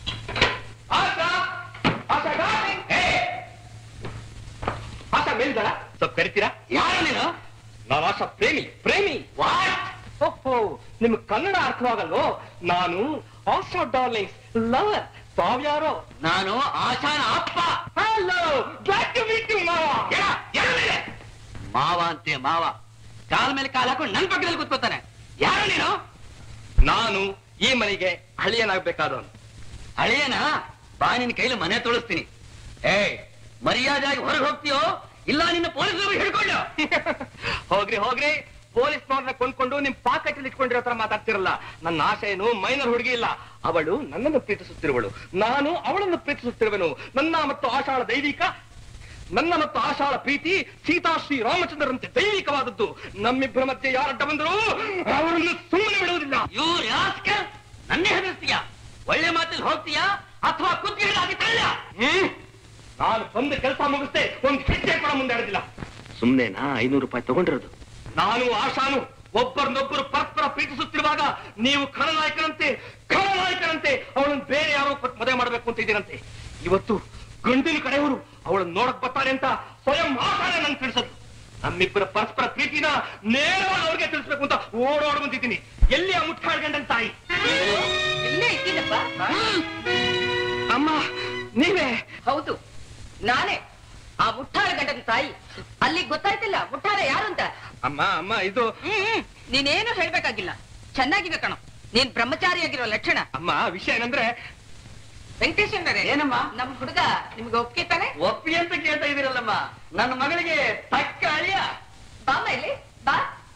ನಾನು ಆಶಾ ಪ್ರೇಮಿ ಪ್ರೇಮಿ ಓಹೋ ನಿಮ್ಗೆ ಕನ್ನಡ ಅರ್ಥವಾಗಲ್ವೋ ನಾನು ಆಶಾ ಡಾರ್ಲಿಂಗ್ಸ್ ಲವರ್ ತಾವ್ಯಾರೋ ನಾನು ಆಶಾನ ಅಪ್ಪ hello glad to meet you ಮಾವ ಎಡ, ಎಡ ಮೇಲೆ. ಮಾವ ಅಂತೆ ಮಾವ ಕಾಲ್ ಮೇಲೆ ಕಾಲ್ ಹಾಕೊಂಡು ನನ್ ಪಕ್ಕದಲ್ಲಿ ಕೂತ್ಕೋತಾನೆ ಯಾರು ನೀನು ನಾನು ಈ ಮನೆಗೆ ಹಳಿಯನಾಗ್ಬೇಕಾದವನು ಅಳಿಯನ ಬಾ ನಿನ್ ಕೈಲಿ ಮನೆ ತೊಳಸ್ತೀನಿ ಏಯ್ ಮರ್ಯಾದೆಯಾಗಿ ಹೊರಗೆ ಹೋಗ್ತೀಯೋ ಇಲ್ಲ ನಿನ್ನ ಪೊಲೀಸರು ಹಿಡ್ಕೊಂಡು ಹೋಗ್ರಿ ಹೋಗ್ರಿ ಪೊಲೀಸ್ನವ್ರನ್ನ ಕೊಂಡ್ಕೊಂಡು ನಿಮ್ ಪಾಕೆಟ್ ಇಟ್ಕೊಂಡಿರೋ ತರ ಮಾತಾಡ್ತಿರಲ್ಲ ನನ್ನ ಆಶೆ ಏನು ಮೈನರ್ ಹುಡುಗಿ ಇಲ್ಲ ಅವಳು ನನ್ನನ್ನು ಪ್ರೀತಿಸುತ್ತಿರುವಳು ನಾನು ಅವಳನ್ನು ಪ್ರೀತಿಸುತ್ತಿರುವೆನು ನನ್ನ ಮತ್ತು ಆಶಾಳ ದೈವಿಕ ನನ್ನ ಮತ್ತು ಆಶಾಳ ಪ್ರೀತಿ ಸೀತಾ ಶ್ರೀ ರಾಮಚಂದ್ರಂತೆ ದೈವಿಕವಾದದ್ದು ನಮ್ಮಿಬ್ಬರ ಮಧ್ಯೆ ಯಾರಡ್ಡ ಬಂದರು ಅವರನ್ನು ಸುಮ್ಮನೆ ಬಿಡುವುದಿಲ್ಲ ಇವ್ರು ಯಾಸ್ಕರ್ ನನ್ನೇ ಹೆದರ್ಸ್ತೀಯ ಒಳ್ಳೆ ಮಾತಲ್ಲಿ ಹೋಗ್ತೀಯಾ ಅಥವಾ ಕುತ್ತಿಗೆ ತಳ್ಳ ಹ್ಮ್ ನಾನು ಬಂದ ಕೆಲಸ ಮುಗಿಸ್ದೆ ಒಂದು ಹೆಜ್ಜೆ ಕೂಡ ಮುಂದೆ ನಡೆದಿಲ್ಲ ಸುಮ್ನೆನಾ ಐನೂರು ರೂಪಾಯಿ ತಗೊಂಡಿರೋದು ನಾನು ಆಶಾನು ಒಬ್ಬರನ್ನೊಬ್ಬರು ಪರಸ್ಪರ ಪ್ರೀತಿಸುತ್ತಿರುವಾಗ ನೀವು ಖಳನಾಯಕನಂತೆ ಖಳನಾಯಕನಂತೆ ಅವಳನ್ನು ಬೇರೆ ಯಾರೋ ಕೊಟ್ಟು ಮದುವೆ ಮಾಡಬೇಕು ಅಂತ ಇದ್ದೀರಂತೆ ಇವತ್ತು ಗಂಡಿನ ಕಡೆಯವರು ಅವಳನ್ನು ನೋಡಕ್ ಬರ್ತಾರೆ ಅಂತ ಸ್ವಯಂ ಆಶಾನೆ ನನ್ಗೆ ತಿಳಿಸೋದು ನಮ್ಮಿಬ್ಬರ ಪರಸ್ಪರ ಪ್ರೀತಿನ ನೇರವಾಗಿ ಅವ್ರಿಗೆ ತಿಳಿಸ್ಬೇಕು ಅಂತ ಓಡೋಡ್ ಬಂದಿದ್ದೀನಿ ಎಲ್ಲಿ ಆ ಮುಟ್ಟಾಳ್ ಗಂಡನ್ ತಾಯಿ ಇಲ್ಲೇ ಇದ್ದೀನಪ್ಪ ಅಮ್ಮ ನೀವೇ ಹೌದು ನಾನೇ ಆ ಮುಟ್ಟಾಳ ಗಂಡನ ತಾಯಿ ಅಲ್ಲಿಗೆ ಗೊತ್ತಾಯ್ತಿಲ್ಲ ಮುಟ್ಟಾಳ ಯಾರು ಅಂತ ಅಮ್ಮ ಅಮ್ಮ ಇದು ಹ್ಮ್ ನೀನೇನು ಹೇಳ್ಬೇಕಾಗಿಲ್ಲ ಚೆನ್ನಾಗಿದೆ ಕಣ ನೀನ್ ಬ್ರಹ್ಮಚಾರಿಯಾಗಿರೋ ಲಕ್ಷಣ ಅಮ್ಮ ವಿಷಯ ಏನಂದ್ರೆ ವೆಂಕಟೇಶ್ವರರೇ ಏನಮ್ಮ? ನಮ್ ಹುಡುಗ ನಿಮ್ಗೆ ಒಪ್ಪಿಗೆ ತಾನೆ ಒಪ್ಪಿ ಅಂತ ಕೇಳ್ತಾ ಇದೀರಲ್ಲಮ್ಮ ನನ್ನ ಮಗಳಿಗೆ ತಕ್ಕ ಅಳಿಯ ಬಾಮ ಇಲ್ಲಿ ಬಾ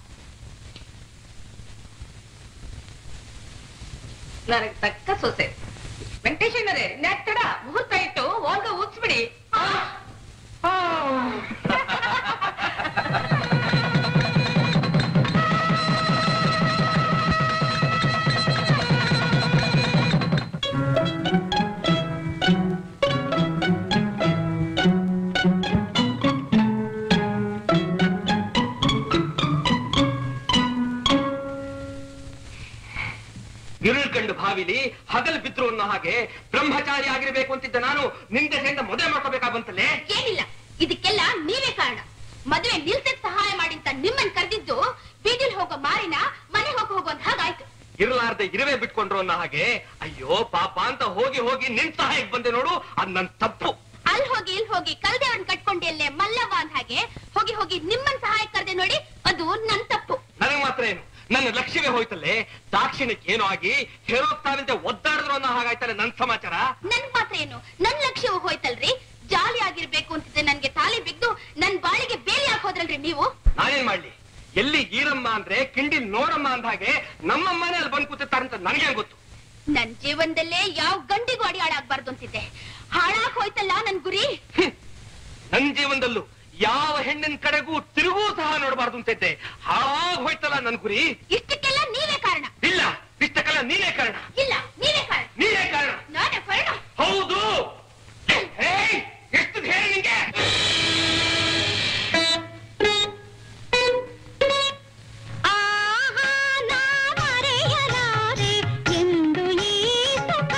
ನನಗೆ ತಕ್ಕ ಸೊಸೆ ವೆಂಕಟೇಶ್ವರರೇ ಇನ್ಯಾಕ್ ತಡ ಮುಹೂರ್ತ ಇಟ್ಟು ಹೋಗ ಉಚ್ಬಿಡಿ ಇರುಳು ಕಂಡು ಭಾವಿಲಿ ಹಗಲ್ ಬಿದ್ರು ಅನ್ನೋ ಹಾಗೆ ಬ್ರಹ್ಮಚಾರಿ ಆಗಿರ್ಬೇಕು ಅಂತಿದ್ದ ನಾನು ನಿಂದೆ ಸೇಂದ ಮದುವೆ ಮಾಡ್ಕೋಬೇಕಾಗಂತಲೇ ಏನಿಲ್ಲ ಇದಕ್ಕೆಲ್ಲ ನೀವೇ ಕಾರಣ ಮದುವೆ ನಿಲ್ಸಕ್ ಸಹಾಯ ಮಾಡಿ ಅಂತ ನಿಮ್ಮನ್ ಕರೆದಿದ್ದು ಬೀದಿಲ್ ಹೋಗೋ ಮಾರಿನ ಮನೆ ಹೋಗಿ ಹೋಗುವಂತ ಹಾಗಾಯ್ತು ಇರಲಾರ್ದೆ ಇರುವೆ ಬಿಟ್ಕೊಂಡ್ರು ಅನ್ನೋ ಹಾಗೆ ಅಯ್ಯೋ ಪಾಪ ಅಂತ ಹೋಗಿ ಹೋಗಿ ನಿನ್ ಸಹಾಯಕ್ ಬಂದೆ ನೋಡು ಅದ್ ನನ್ ತಪ್ಪು ಅಲ್ಲಿ ಹೋಗಿ ಇಲ್ಲಿ ಹೋಗಿ ಕಲ್ದೇವನ್ ಕಟ್ಕೊಂಡೆ ಅಲ್ಲೇ ಮಲ್ಲವ್ವ ಅಂದ ಹಾಗೆ ಹೋಗಿ ಹೋಗಿ ನಿಮ್ಮನ್ ಸಹಾಯ ಕರೆದೆ ನೋಡಿ ಅದು ನನ್ ತಪ್ಪು ನನಗ್ ಮಾತ್ರ ಏನು ನನ್ನ ಲಕ್ಷ್ಯವೇ ಹೋಯ್ತಲ್ಲೇ ದಾಕ್ಷಿಣ್ಯಕ್ಕೆ ಏನೋ ಆಗಿ ಹೇರೋಗ್ತಾರಂತೆ ಒದ್ದಾಡಿದ್ರು ಅನ್ನೋ ಹಾಗಾಯ್ತಲ್ಲ ನನ್ ಸಮಾಚಾರ ನನ್ ಮಾತ್ರ ಏನು ನನ್ ಲಕ್ಷ್ಯವು ಹೋಯ್ತಲ್ರಿ ಜಾಲಿ ಆಗಿರ್ಬೇಕು ಅಂತಿದ್ದೆ ನನ್ಗೆ ತಾಲಿ ಬಿದ್ದು ನನ್ ಬಾಳಿಗೆ ಬೇಲಿ ಹಾಕೋದ್ರಲ್ರಿ ನೀವು ನಾನೇನ್ ಮಾಡ್ಲಿ ಎಲ್ಲಿ ಈರಮ್ಮ ಅಂದ್ರೆ ಕಿಂಡಿ ನೋಡಮ್ಮ ಅಂದ ಹಾಗೆ ನಮ್ಮಮ್ಮನೇ ಅಲ್ಲಿ ಬಂದ್ ಕೂತಿರ್ತಾರಂತ ನನಗೆ ಗೊತ್ತು ನನ್ ಜೀವನದಲ್ಲೇ ಯಾವ ಗಂಡಿಗೂ ಅಡಿಯಾಡಾಗ್ಬಾರ್ದು ಅಂತಿದ್ದೆ ಹಾಳಾಗ್ ಹೋಯ್ತಲ್ಲ ನನ್ ಗುರಿ ನನ್ ಜೀವನದಲ್ಲೂ ಯಾವ ಹೆಣ್ಣಿನ ಕಡೆಗೂ ತಿರುಗೂ ಸಹ ನೋಡಬಾರ್ದು ಅಂತಿದ್ದೆ ಹಾಳಾಗ್ ಹೋಯ್ತಲ್ಲ ನನ್ ಗುರಿ ಇಷ್ಟಕ್ಕೆಲ್ಲ ನೀವೇ ಕಾರಣ ಇಲ್ಲ ಇಷ್ಟಕ್ಕೆಲ್ಲ ನೀನೇ ಕಾರಣ ಇಲ್ಲ ನೀವೇ ಕಾರಣ ನೀನೇ ಕಾರಣ ನಾನೇ ಕಾರಣ ಹೌದು ಹೇಯ್, ಎಷ್ಟು ಹೇಳಿ ನಿಂಗೆ ಆಹಾ ನಾ ಮರೆಯಲಾರೆ ಎಂದು ಈ ಸುಖ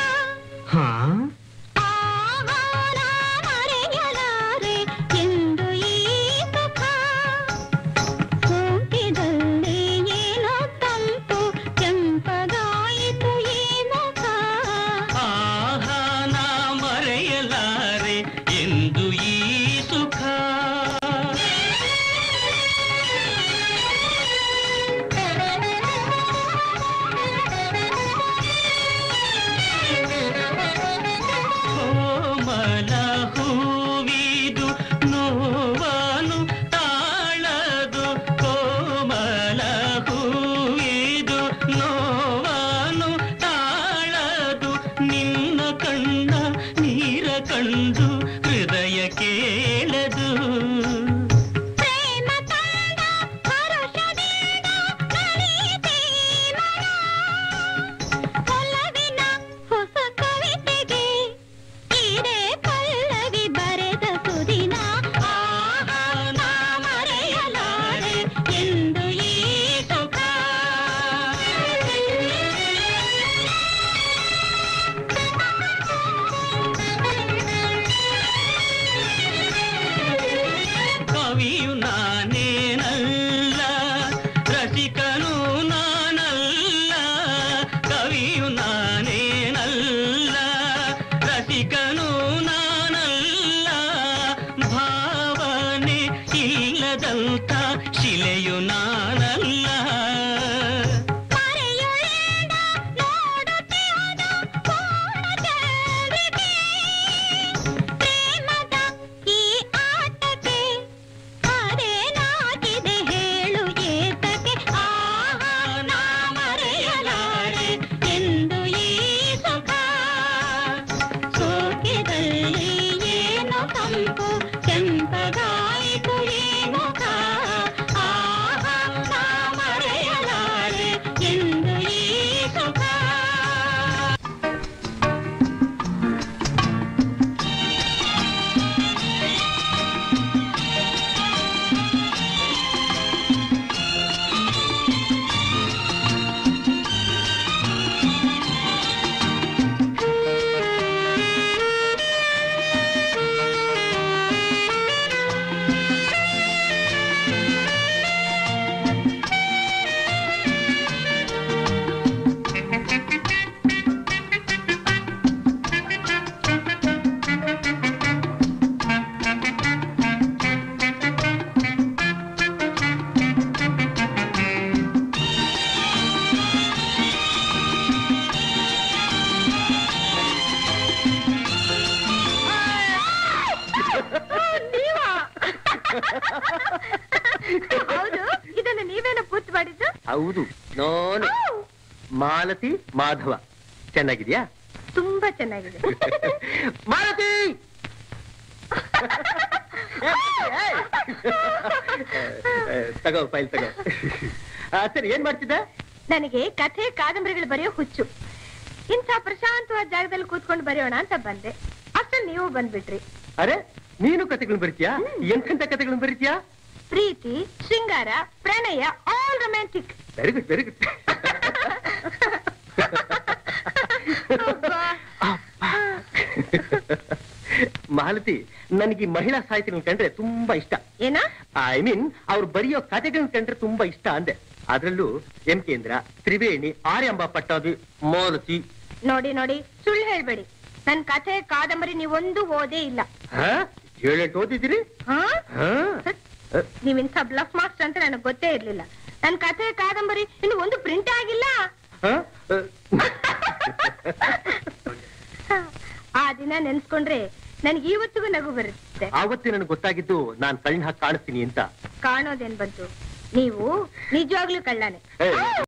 ಆಹಾ ನಾ ಮರೆಯಲಾರೆ ಎಂದು ಈ ಸುಖ ಸೋಂಕಿದಲ್ಲಿ ಏನೋ ಮರೆಯು ನಾನಲ್ಲ ಮರೆಯುಳಿದ ನೋಡುತ್ತಿಹುದು ಪೂರ್ಣಚಂದ್ರಿಕೆ. ಪ್ರೇಮದ ಈ ಆಟಕ್ಕೆ ಅದೇನಾಗಿದೆ ಹೇಳು ಏತಕ್ಕೆ ಆಹಾ ನಾ ಮರೆಯಲಾರೆ ಎಂದು ಈ ಸುಖ ಸೋಕಿದಲ್ಲಿ ಏನೋ ಕಂಪು ಕೆಂಪಗಾಯಿತು ಈ ಮುಖ ಆಹಾ ನಾ ಮರೆಯಲಾರೆ ಎಂದು ಈ ಸುಖ ಹೌದು ಇದನ್ನು ನೀವೇನ ಪೂರ್ತಿ ಮಾಡಿದ್ದು ಹೌದು ನೋನೆ ಮಾಲತಿ ಮಾಧವ ಚೆನ್ನಾಗಿದ್ಯಾ ತುಂಬಾ ಚೆನ್ನಾಗಿದೆ ಮಾಲತಿ ತಗೋ ಫೈಲ್ ತಗೋ ಆ, ಸರಿ ಏನ್ ಮಾಡ್ತಿದ್ದೆ ನನಗೆ ಕಥೆ ಕಾದಂಬರಿಗಳು ಬರೆಯೋ ಹುಚ್ಚು ಇಂಥ ಪ್ರಶಾಂತವಾದ ಜಾಗದಲ್ಲಿ ಕೂತ್ಕೊಂಡು ಬರೆಯೋಣ ಅಂತ ಬಂದೆ ಅಷ್ಟಲ್ಲಿ ನೀವು ಬಂದ್ಬಿಟ್ರಿ ಅರೆ ನೀನು ಕತೆಗಳನ್ನ ಬರಿತೀಯಾ ಎಂತೆಂತ ಕತೆಗಳನ್ನ ಬರಿತೀಯಾ ಪ್ರೀತಿ ಶೃಂಗಾರ ಪ್ರಣಯ all romantic very good very good Malathi ನನಗೆ ಈ ಮಹಿಳಾ ಸಾಹಿತಿಗಳನ್ನ ಕಂಡ್ರೆ ತುಂಬಾ ಇಷ್ಟ ಏನ ಐ ಮೀನ್ ಅವ್ರು ಬರೆಯೋ ಕಥೆಗಳನ್ನ ಕಂಡ್ರೆ ತುಂಬಾ ಇಷ್ಟ ಅಂದೆ ಅದ್ರಲ್ಲೂ ಎಂ ಕೇಂದ್ರ ತ್ರಿವೇಣಿ ಆರ್ಯಾಂಬ ಪಟ್ಟಾಭಿ ಮಾಲತಿ ನೋಡಿ ನೋಡಿ ಸುಳ್ಳು ಹೇಳ್ಬೇಡಿ ನನ್ ಕಥೆ ಕಾದಂಬರಿ ನೀವೊಂದು ಓದೇ ಇಲ್ಲ ಹಾ ಏಳೆಂಟು ಓದಿದ್ದೀರಿ ಹಾ ಹಾ ನೀವ್ ಇಂಥ ಬ್ಲಫ್ ಮಾಸ್ಟರ್ ಅಂತ ನನಗೆ ಗೊತ್ತೇ ಇರ್ಲಿಲ್ಲ ನನ್ ಕಥೆ ಕಾದಂಬರಿ ಇನ್ನು ಒಂದು ಪ್ರಿಂಟ್ ಆಗಿಲ್ಲ ಹಾ? ಆ ದಿನ ನೆನ್ಸ್ಕೊಂಡ್ರೆ ನನ್ಗೆ ಇವತ್ತಿಗೂ ನಗು ಬರುತ್ತೆ ಆವತ್ತೇ ನನಗೆ ಗೊತ್ತಾಗಿದ್ದು ನಾನ್ ಕಣ್ಣು ಹಾಕಿ ಕಾಣಿಸ್ತೀನಿ ಅಂತ ಕಾಣೋದೇನ್ ಬಂತು ನೀವು ನಿಜವಾಗ್ಲೂ ಕಳ್ಳಾನೆ ಏ,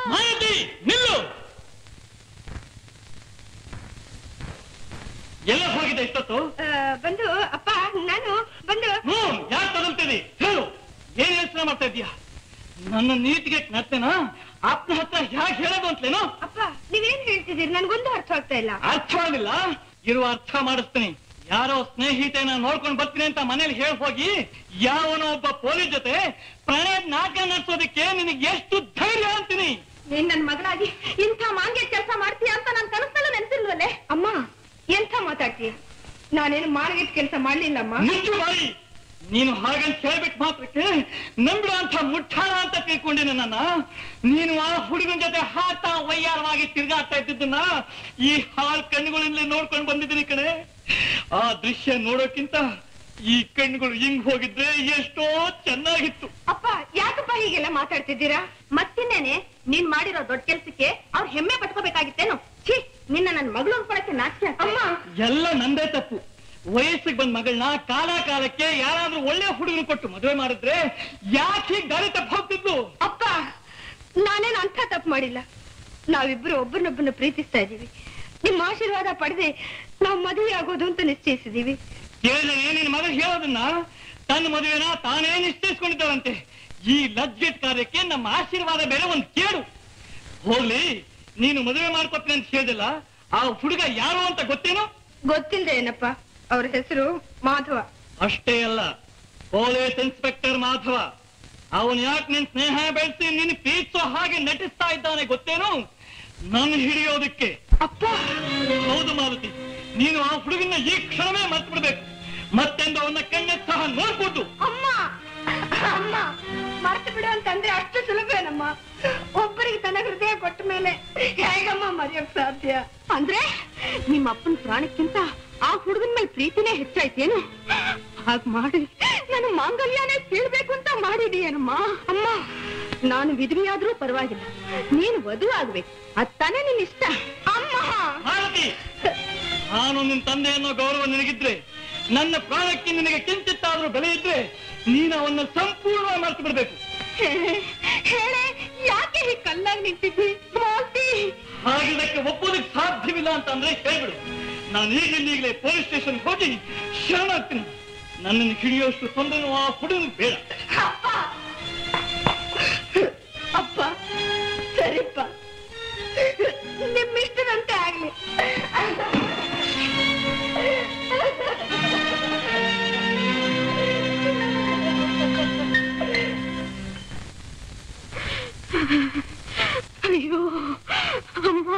ಮಾಲತಿ ನಿಲ್ಲು ಎಲ್ಲ ಹೋಗಿದೆ ಇಷ್ಟೊತ್ತು ಬಂದು ಅಪ್ಪ ನಾನು ಬಂದು ಹ್ಞೂ ಯಾಕೆ ತಗೊಳ್ತೀನಿ ಹೇಳು ಏನ್ ಯೋಚನೆ ಮಾಡ್ತಾ ಇದೀಯಾ ನನ್ನ ನೀತಿಗೆ ನಡ್ತೇನಾ ಅಪ್ಪನ ಹತ್ರ ಯಾಕೆ ಹೇಳೋದು ಅಂತಲೇನೋ ಅಪ್ಪ ನೀವೇನ್ ಹೇಳ್ತಿದ್ದೀರಿ ನನ್ಗೊಂದು ಅರ್ಥ ಆಗ್ತಾ ಇಲ್ಲ ಅರ್ಥ ಆಗಿಲ್ಲ ಇರುವ ಅರ್ಥ ಮಾಡಿಸ್ತೀನಿ ಯಾರೋ ಸ್ನೇಹಿತೆನ ನೋಡ್ಕೊಂಡು ಬರ್ತೀನಿ ಅಂತ ಮನೇಲಿ ಹೇಳಿ ಹೋಗಿ ಯಾವನೋ ಒಬ್ಬ ಪೊಲೀಸ್ ಜೊತೆ ಪ್ರಣಯ ನಾಟಕ ನಡೆಸೋದಕ್ಕೆ ನಿನಗೆ ಎಷ್ಟು ಧೈರ್ಯ ಅಂತೀನಿ ನೀನ್ ನನ್ ಮಗಳಾಗಿ ಇಂಥ ಮಾಂಗೆ ಕೆಲಸ ಮಾಡ್ತೀಯ ಅಂತ ನನ್ ಕನಸಲ್ಲೂ ನೆನ್ಸಿಲ್ವಲ್ಲೇ ಅಮ್ಮ ಎಂಥ ಮಾತಾಡ್ತೀಯ ನಾನೇನು ಮಾರ್ಗೆಟ್ ಕೆಲಸ ಮಾಡ್ಲಿಲ್ಲಮ್ಮ ಮುಚ್ಚು ಬಾಯಿ ನೀನು ಹಾಗಂತ ಹೇಳ್ಬಿಟ್ಟು ಮಾತ್ರಕ್ಕೆ ನಂಬಿಡ ಅಂತ ಮುಟ್ಟಾಳ ಅಂತ ತಿಳ್ಕೊಂಡಿನ ನನ್ನ ನೀನು ಆ ಹುಡುಗನ ಜೊತೆ ಹಾಟ ವಯ್ಯಾರವಾಗಿ ತಿರ್ಗಾಡ್ತಾ ಇದ್ದಿದ್ದನ್ನ ಈ ಹಾಲ್ ಕಣ್ಣುಗಳಿಂದಲೇ ನೋಡ್ಕೊಂಡು ಬಂದಿದ್ದೀನಿ ಕಣೆ ಆ ದೃಶ್ಯ ನೋಡೋಕ್ಕಿಂತ ಈ ಕಣ್ಣುಗಳು ಹಿಂಗ್ ಹೋಗಿದ್ರೆ ಎಷ್ಟೋ ಚೆನ್ನಾಗಿತ್ತು ಅಪ್ಪ ಯಾಕಪ್ಪ ಹೀಗೆಲ್ಲ ಮಾತಾಡ್ತಿದ್ದೀರಾ ಮತ್ತಿನ್ನೇನೆ ನೀನ್ ಮಾಡಿರೋ ದೊಡ್ಡ ಕೆಲ್ಸಕ್ಕೆ ಅವ್ರು ಹೆಮ್ಮೆ ಪಟ್ಕೋಬೇಕಾಗಿತ್ತೇನು ಛೀ ನಿನ್ನ ನನ್ ಮಗಳು ಅನ್ಕೊಳಕ್ಕೆ ನಾಚಿಕೆ ಅಮ್ಮ ಎಲ್ಲ ನಂದೇ ತಪ್ಪು ವಯಸ್ಸಿಗೆ ಬಂದ ಮಗಳನ್ನ ಕಾಲ ಕಾಲಕ್ಕೆ ಯಾರಾದ್ರೂ ಒಳ್ಳೆ ಹುಡುಗರು ಕೊಟ್ಟು ಮದುವೆ ಮಾಡಿದ್ರೆ ಯಾಕೆ ಹೀಗ್ ದಾರಿ ತಪ್ಪ ಹೋಗ್ತಿದ್ಲು ಅಪ್ಪ ನಾನೇನು ಅಂಥ ತಪ್ಪು ಮಾಡಿಲ್ಲ ನಾವಿಬ್ರು ಒಬ್ಬರನ್ನೊಬ್ಬರನ್ನ ಪ್ರೀತಿಸ್ತಾ ಇದೀವಿ ನಿಮ್ಮ ಆಶೀರ್ವಾದ ಪಡೆದೆ ನಾವು ಮದುವೆ ಆಗೋದು ಅಂತ ನಿಶ್ಚಯಿಸಿದೀವಿ ಕೇಳಿದ್ರೆ ನಿನ್ನ ಮಗ ಹೇಳೋದನ್ನ ತನ್ನ ಮದುವೆನ ತಾನೇ ನಿಶ್ಚಯಿಸ್ಕೊಂಡಿದ್ದಾಳಂತೆ ಈ ಲಜ್ಜೆಟ್ ಕಾರ್ಯಕ್ಕೆ ನಮ್ಮ ಆಶೀರ್ವಾದ ಬೇರೆ ಒಂದು ಕೇಳು ಹೋಗ್ಲಿ ನೀನು ಮದುವೆ ಮಾಡ್ಕೊತೀನಿ ಅಂತ ಹೇಳಿದಿಲ್ಲ ಆ ಹುಡುಗ ಯಾರು ಅಂತ ಗೊತ್ತೇನು ಗೊತ್ತಿಲ್ದೆ ಏನಪ್ಪ ಅವ್ರ ಹೆಸರು ಮಾಧವ ಅಷ್ಟೇ ಅಲ್ಲ ಪೊಲೀಸ್ ಇನ್ಸ್ಪೆಕ್ಟರ್ ಮಾಧವ ಅವನು ಯಾಕೆ ನಿನ್ ಸ್ನೇಹ ಬೆಳೆಸಿ ನಿನ್ ಪ್ರೀತಿಸೋ ಹಾಗೆ ನಟಿಸ್ತಾ ಇದ್ದಾನೆ ಗೊತ್ತೇನು ನನ್ನ ಹಿಡಿಯೋದಕ್ಕೆ ಅಪ್ಪ ಹೌದು ಮಾಲತಿ ನೀನು ಆ ಹುಡುಗನ ಈ ಕ್ಷಣವೇ ಮರ್ತು ಬಿಡ್ಬೇಕು ಮತ್ತೆಂದು ಅವನ ಕಣ್ಣೆ ಸಹ ನೋಡ್ಕೊಟ್ಟು ಅಮ್ಮ ಅಮ್ಮ ಮರ್ತು ಬಿಡು ಅಂತಂದ್ರೆ ಅಷ್ಟು ಸುಲಭವೇನಮ್ಮ ಒಬ್ಬರಿಗೆ ತನ್ನ ಹೃದಯ ಕೊಟ್ಟ ಮೇಲೆ ಹೇಗಮ್ಮ ಮರೆಯೋಕ್ ಸಾಧ್ಯ ಅಂದ್ರೆ ನಿಮ್ಮ ಅಪ್ಪನ ಪ್ರಾಣಕ್ಕಿಂತ ಆ ಹುಡುಗನ ಮೇಲೆ ಪ್ರೀತಿನೇ ಹೆಚ್ಚಾಯ್ತೇನು ಹಾಗ್ ಮಾಡಿ ನನ್ನ ಮಾಂಗಲ್ಯನೇ ಸೀಳ್ಬೇಕು ಅಂತ ಮಾಡಿದೀಯನಮ್ಮ ಅಮ್ಮ ನಾನು ವಿಧವೆಯಾದ್ರೂ ಪರವಾಗಿಲ್ಲ ನೀನು ವಧು ಆಗ್ಬೇಕು ಅತ್ತಾನೆ ನಿನ್ ಇಷ್ಟ ಅಮ್ಮ ಮಾಲತಿ ನಾನು ನಿನ್ ತಂದೆ ಅನ್ನೋ ಗೌರವ ನಿನಗಿದ್ರೆ ನನ್ನ ಪ್ರಾಣಕ್ಕೆ ನಿನಗೆ ಕಿಂಚಿತ್ತಾದ್ರೂ ಬೆಲೆ ಇದ್ರೆ ನೀನು ಅವನ್ನ ಸಂಪೂರ್ಣ ಮರ್ತು ಬಿಡ್ಬೇಕು ಹೇಳೆ ಯಾಕೆ ಹೀಗೆ ಕಲ್ಲಾಗಿ ನಿಂತಿದ್ದಿ ಮಾಲ್ತಿ ಹಾಗಿದ್ದಕ್ಕೆ ಒಪ್ಪೋದಕ್ಕೆ ಸಾಧ್ಯವಿಲ್ಲ ಅಂತ ಅಂದ್ರೆ ಹೇಳ್ಬಿಡು ನಾನು ಈಗಲೇ ಈಗಲೇ ಪೊಲೀಸ್ ಸ್ಟೇಷನ್ ಹೋಗಿ ಶರಣಾಗ್ತೀನಿ ನನ್ನನ್ನು ಹಿಡಿಯೋಷ್ಟು ತೊಂದರೆ ಆ ಹುಡುಗ ಬೇಡ ಅಪ್ಪ ಅಪ್ಪ ಸರಿಪ್ಪ ನಿಮ್ಮಿಷ್ಟದಂತೆ ಆಗ್ಲಿ ಅಯ್ಯೋ ಅಮ್ಮ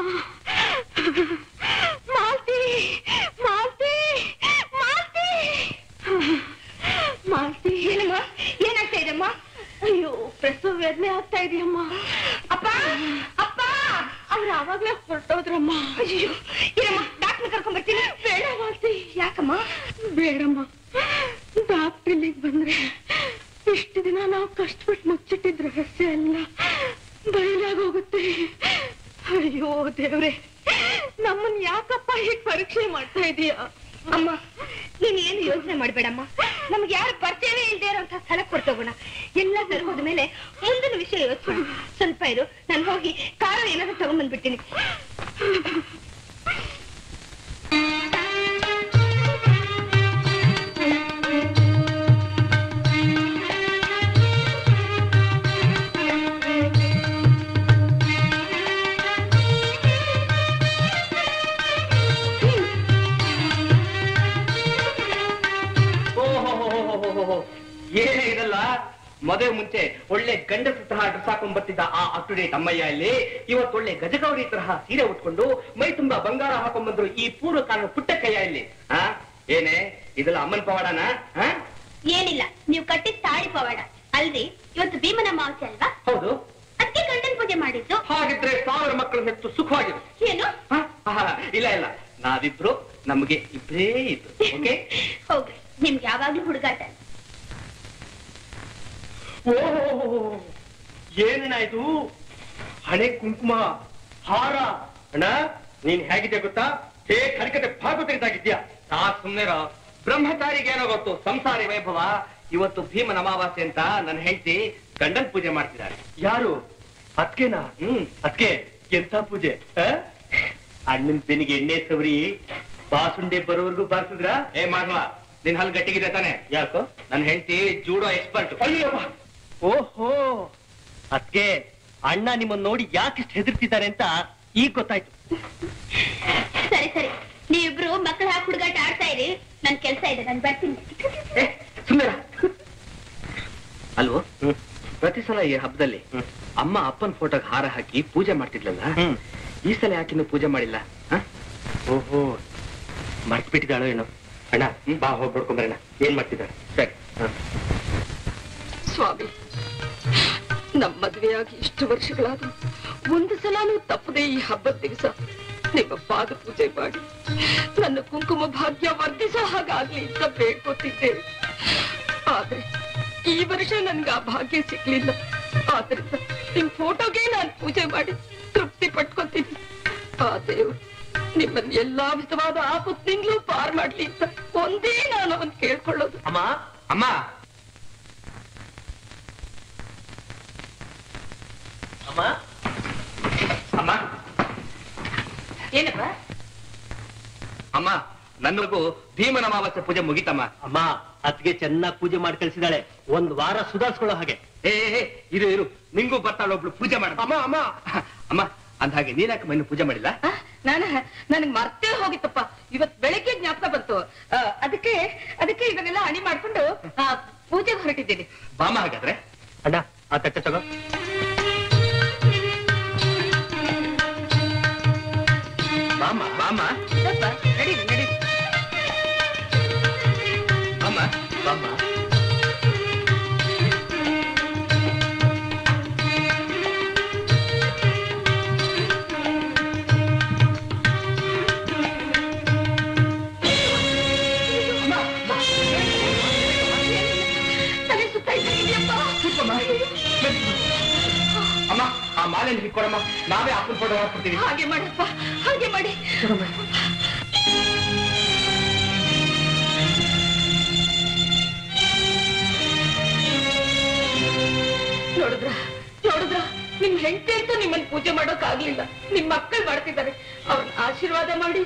ಮಾಲ್ತಿ ಮಾಲ್ತಿ ಮಾಲ್ತಿ ಮಾಲ್ತಿ ಏನಮ್ಮ ಏನಾಗ್ತಾ ಇದೆಯಮ್ಮ ಅಯ್ಯೋ ಪ್ರಸವ ವೇದನೆ ಆಗ್ತಾ ಇದೆಯಮ್ಮ ಅಪ್ಪ ಅಪ್ಪ ಅವ್ರು ಆವಾಗ್ಲೇ ಹೊರಟೋದ್ರಮ್ಮ ಅಯ್ಯೋ ಏನಮ್ಮ ಡಾಕ್ಟರ್ ಕರ್ಕೊಂಡ್ ಬರ್ತೀನಿ ಬೇಡ ಮಾಲ್ತಿ ಯಾಕಮ್ಮ ಬೇಡಮ್ಮ ಡಾಕ್ಟರ್ ಇಲ್ಲಿಗೆ ಬಂದ್ರೆ ಇಷ್ಟು ದಿನ ನಾವು ಕಷ್ಟಪಟ್ಟು ಮುಚ್ಚಿಟ್ಟಿದ್ ರಹಸ್ಯ ಎಲ್ಲ ಬಯಲಾಗೋಗುತ್ತೆ ಅಯ್ಯೋ ದೇವ್ರೆ ನಮ್ಮನ್ ಯಾಕಪ್ಪ ಹೀಗ್ ಪರೀಕ್ಷೆ ಮಾಡ್ತಾ ಇದೀಯ ಅಮ್ಮ ನೀನ್ ಏನು ಯೋಚನೆ ಮಾಡ್ಬೇಡಮ್ಮ ನಮ್ಗೆ ಯಾರು ಪರಿಚಯವೇ ಇಲ್ದೇ ಇರೋಂಥ ಸ್ಥಳಕ್ಕೆ ಕೊಡ್ತೋಗೋಣ ಎಲ್ಲ ಸರಿ ಹೋದ ಮೇಲೆ ಮುಂದಿನ ವಿಷಯ ಯೋಚನೆ ಸ್ವಲ್ಪ ಇರು ನಾನು ಹೋಗಿ ಕಾರ ಏನಾದ್ರು ತಗೊಂಡ್ಬಂದ್ಬಿಡ್ತೀನಿ ಓಹೋಹೋಹೋಹೋಹೋಹೋ. ಏನೇ ಇದಲ್ಲ ಮದುವೆ ಮುಂಚೆ ಒಳ್ಳೆ ಗಂಡಸ ತರಹ ಡ್ರೆಸ್ ಹಾಕೊಂಡ್ ಬರ್ತಿದ್ದ ಆ ಅಪ್ ಟು ಡೇಟ್ ಅಮ್ಮಯ್ಯ ಇಲ್ಲಿ ಇವತ್ತು ಒಳ್ಳೆ ಗಜಗೌರಿ ತರಹ ಸೀರೆ ಉಟ್ಕೊಂಡು ಮೈ ತುಂಬಾ ಬಂಗಾರ ಹಾಕೊಂಡ್ ಬಂದ್ರು ಈ ಪೂರ್ವ ಕಾಲ ಪುಟ್ಟ ಕೈಯ ಇಲ್ಲಿ ಆ ಏನೇ ಇದೆಲ್ಲ ಅಮ್ಮನ್ ಪವಾಡನ ಆ? ಏನಿಲ್ಲ ನೀವು ಕಟ್ಟಿದ ತಾಳಿ ಪವಾಡ ಅಲ್ರಿ ಇವತ್ತು ಭೀಮನ ಅಮಾವಾಸ್ಯೆ ಅಲ್ವಾ ಹೌದು ಅದಕ್ಕೆ ಗಂಡನ್ ಪೂಜೆ ಮಾಡಿದ್ದು ಹಾಗಿದ್ರೆ ಸಾವಿರ ಮಕ್ಕಳು ಹೆತ್ತು ಸುಖವಾಗಿರು ಏನು ಆ? ಆಹಾ, ಇಲ್ಲ ಇಲ್ಲ ನಾವಿಬ್ರು ನಮ್ಗೆ ಇಬ್ರೇ ಇಬ್ರು ಓಕೆ ಹೋಗ್ರಿ ನಿಮ್ಗೆ ಯಾವಾಗ್ಲೂ ಹುಡುಗಾಟ ಓಹೋ ಏನೇನ ಇದು ಹಣೆ ಕುಂಕುಮ ಹಾರ ಅಣ್ಣ ನೀನ್ ಹೇಗಿದೆ ಗೊತ್ತಾ ಹೇ ಕನಕತೆ ಭಾಗವತರಿದ್ದಾಗಿದ್ಯಾ ನಾ ಸುಮ್ನೆರ ಬ್ರಹ್ಮಚಾರಿಗೆ ಏನೋ ಗೊತ್ತು ಸಂಸಾರಿ ವೈಭವ ಇವತ್ತು ಭೀಮನ ಅಮಾವಾಸ್ಯೆ ಅಂತ ನನ್ನ ಹೆಂಡತಿ ಗಂಡನ್ ಪೂಜೆ ಮಾಡ್ತಿದ್ದಾರೆ ಯಾರು ಅದ್ಕೆನಾ ಹ್ಮ್ ಅದ್ಕೆ ಎಂತ ಪೂಜೆ ಅಣ್ಣನ್ ಬೆನ್ನಿಗೆ ಎಣ್ಣೆ ಸವರಿ ಬಾಸುಂಡೆ ಬರೋವರೆಗೂ ಬಾರಿಸಿದ್ರ ಏ ಮಾಡುವ ನಿನ್ ಹಲ್ ಗಟ್ಟಿಗಿದೆ ತಾನೆ ಯಾಕೋ ನನ್ ಹೆಂಡತಿ ಜೂಡೋ ಎಕ್ಸ್ಪರ್ಟ್ ಓಹೋ ಅದ್ಕೆ ಅಣ್ಣ ನಿಮ್ಮನ್ನ ನೋಡಿ ಯಾಕಿಷ್ಟು ಹೆದರ್ತಿದ್ದಾರೆ ಅಂತ ಈಗ ಗೊತ್ತಾಯ್ತು ಸರಿ ಸರಿ ನೀವಿಬ್ರು ಮಕ್ಕಳ ಹಾಕಿ ಹುಡುಗಾಟ ಆಡ್ತಾ ಇರಿ ನನ್ ಕೆಲ್ಸ ಇದೆ ನಾನು ಬರ್ತೀನಿ ಸುಮ್ಮನೆ ಅಲ್ವೋ ಪ್ರತಿ ಸಲ ಈ ಹಬ್ಬದಲ್ಲಿ ಅಮ್ಮ ಅಪ್ಪನ ಫೋಟೋಗೆ ಹಾರ ಹಾಕಿ ಪೂಜೆ ಮಾಡ್ತಿದ್ಲಲ್ಲ ಈ ಸಲ ಯಾಕಿನ್ನು ಪೂಜೆ ಮಾಡಿಲ್ಲ ಹ? ಓಹೋ ಮರ್ತ್ ಬಿಟ್ಟಿದ್ದಾಳೋ ಏನೋ ಅಣ್ಣ ಬಾ ಹೋಗಿ ನೋಡ್ಕೊಂಬರೋಣ ಏನ್ ಮಾಡ್ತಿದ್ದಾರೆ ಸರಿ ಸ್ವಾಮಿ ನಮ್ಮ ಮದುವೆಯಾಗಿ ಇಷ್ಟು ವರ್ಷಗಳಾದ ಒಂದು ಸಲಾನು ತಪ್ಪದೆ ಈ ಹಬ್ಬದ ದಿವಸ ನಿಮ್ಮ ಪಾದ ಪೂಜೆ ಮಾಡಿ ನನ್ನ ಕುಂಕುಮ ಭಾಗ್ಯ ವರ್ಧಿಸೋ ಹಾಗಾಗ್ಲಿ ಅಂತ ಬೇಡ್ಕೊತಿದ್ದೆ ಆದ್ರೆ ಈ ವರ್ಷ ನನ್ಗೆ ಆ ಭಾಗ್ಯ ಸಿಗ್ಲಿಲ್ಲ ಆದ್ರಿಂದ ನಿಮ್ ಫೋಟೋಗೆ ನಾನು ಪೂಜೆ ಮಾಡಿ ತೃಪ್ತಿ ಪಟ್ಕೊತೀನಿ ಆ ದೇವ್ರು ನಿಮ್ಮನ್ನ ಎಲ್ಲಾ ವಿಧವಾದ ಆಪತ್ತಿನಿಂದಲೂ ಪಾರ್ ಮಾಡ್ಲಿ ಅಂತ ಒಂದೇ ನಾನು ಅವನ್ ಕೇಳ್ಕೊಳ್ಳೋದು ಅಮ್ಮ ಅಮ್ಮ ಅಮ್ಮ ಅಮ್ಮ ಏನಪ್ಪ ಅಮ್ಮ ನನ್ನಗೂ ಭೀಮನ ಅಮಾವಾಸ್ಯೆ ಪೂಜೆ ಮುಗೀತಮ್ಮ ಅಮ್ಮ ಅತ್ಗೆ ಚೆನ್ನಾಗಿ ಪೂಜೆ ಮಾಡಿ ಕಳ್ಸಿದಾಳೆ ಒಂದ್ ವಾರ ಸುಧಾರಿಸ್ಕೊಳ್ಳೋ ಹಾಗೆ ಏ ಏ, ಏ, ಇರು ಇರು ನಿಂಗೂ ಬರ್ತಾಳ ಒಬ್ಳು ಪೂಜೆ ಮಾಡ ಅಮ್ಮ ಅಮ್ಮ ಅಮ್ಮ ಅಂದ ಹಾಗೆ ನೀನ್ಯಾಕೆ ಮೈನು ಪೂಜೆ ಮಾಡಿಲ್ಲ ಆ, ನಾನ ನನಗ್ ಮರ್ತೇ ಹೋಗಿತ್ತಪ್ಪ ಇವತ್ ಬೆಳಗ್ಗೆ ಜ್ಞಾಪಕ ಬಂತು ಆ, ಅದಕ್ಕೆ ಅದಕ್ಕೆ ಇದನ್ನೆಲ್ಲ ಅಣಿ ಮಾಡ್ಕೊಂಡು ಆ, ಪೂಜೆಗೆ ಹೊರಟಿದ್ದೀನಿ ಬಾಮ ಹಾಗಾದ್ರೆ ಅಣ್ಣ ಆ ತಟ್ಟೆ ತಗೋ ಬಾಮ ಬಾಮ ಇದಪ್ಪ, ನಡೀರಿ ನಡೀರಿ ಬಾಮ ಬಾಮ ತಲೆ ಸುತ್ತ ಇದೆಯಪ್ಪ ಅಮ್ಮ ಆ ಮಾಲೆ ಹಿಡ್ಕೊಡಮ್ಮ ನಾವೇ ಅಪ್ಪನ ಫೋಟೋ ಹಾಕ್ಬಿಡ್ತೀವಿ ಹಾಗೆ ಮಾಡಪ್ಪ ಹಾಗೆ ಮಾಡಿ ನೋಡಿದ್ರ ನೋಡಿದ್ರ ನಿಮ್ ಹೆಂಡತಿ ಅಂತ ನಿಮ್ಮನ್ನ ಪೂಜೆ ಮಾಡೋಕ್ ಆಗ್ಲಿಲ್ಲ ನಿಮ್ ಮಕ್ಕಳು ಮಾಡ್ತಿದ್ದಾರೆ ಅವ್ರನ್ನ ಆಶೀರ್ವಾದ ಮಾಡಿ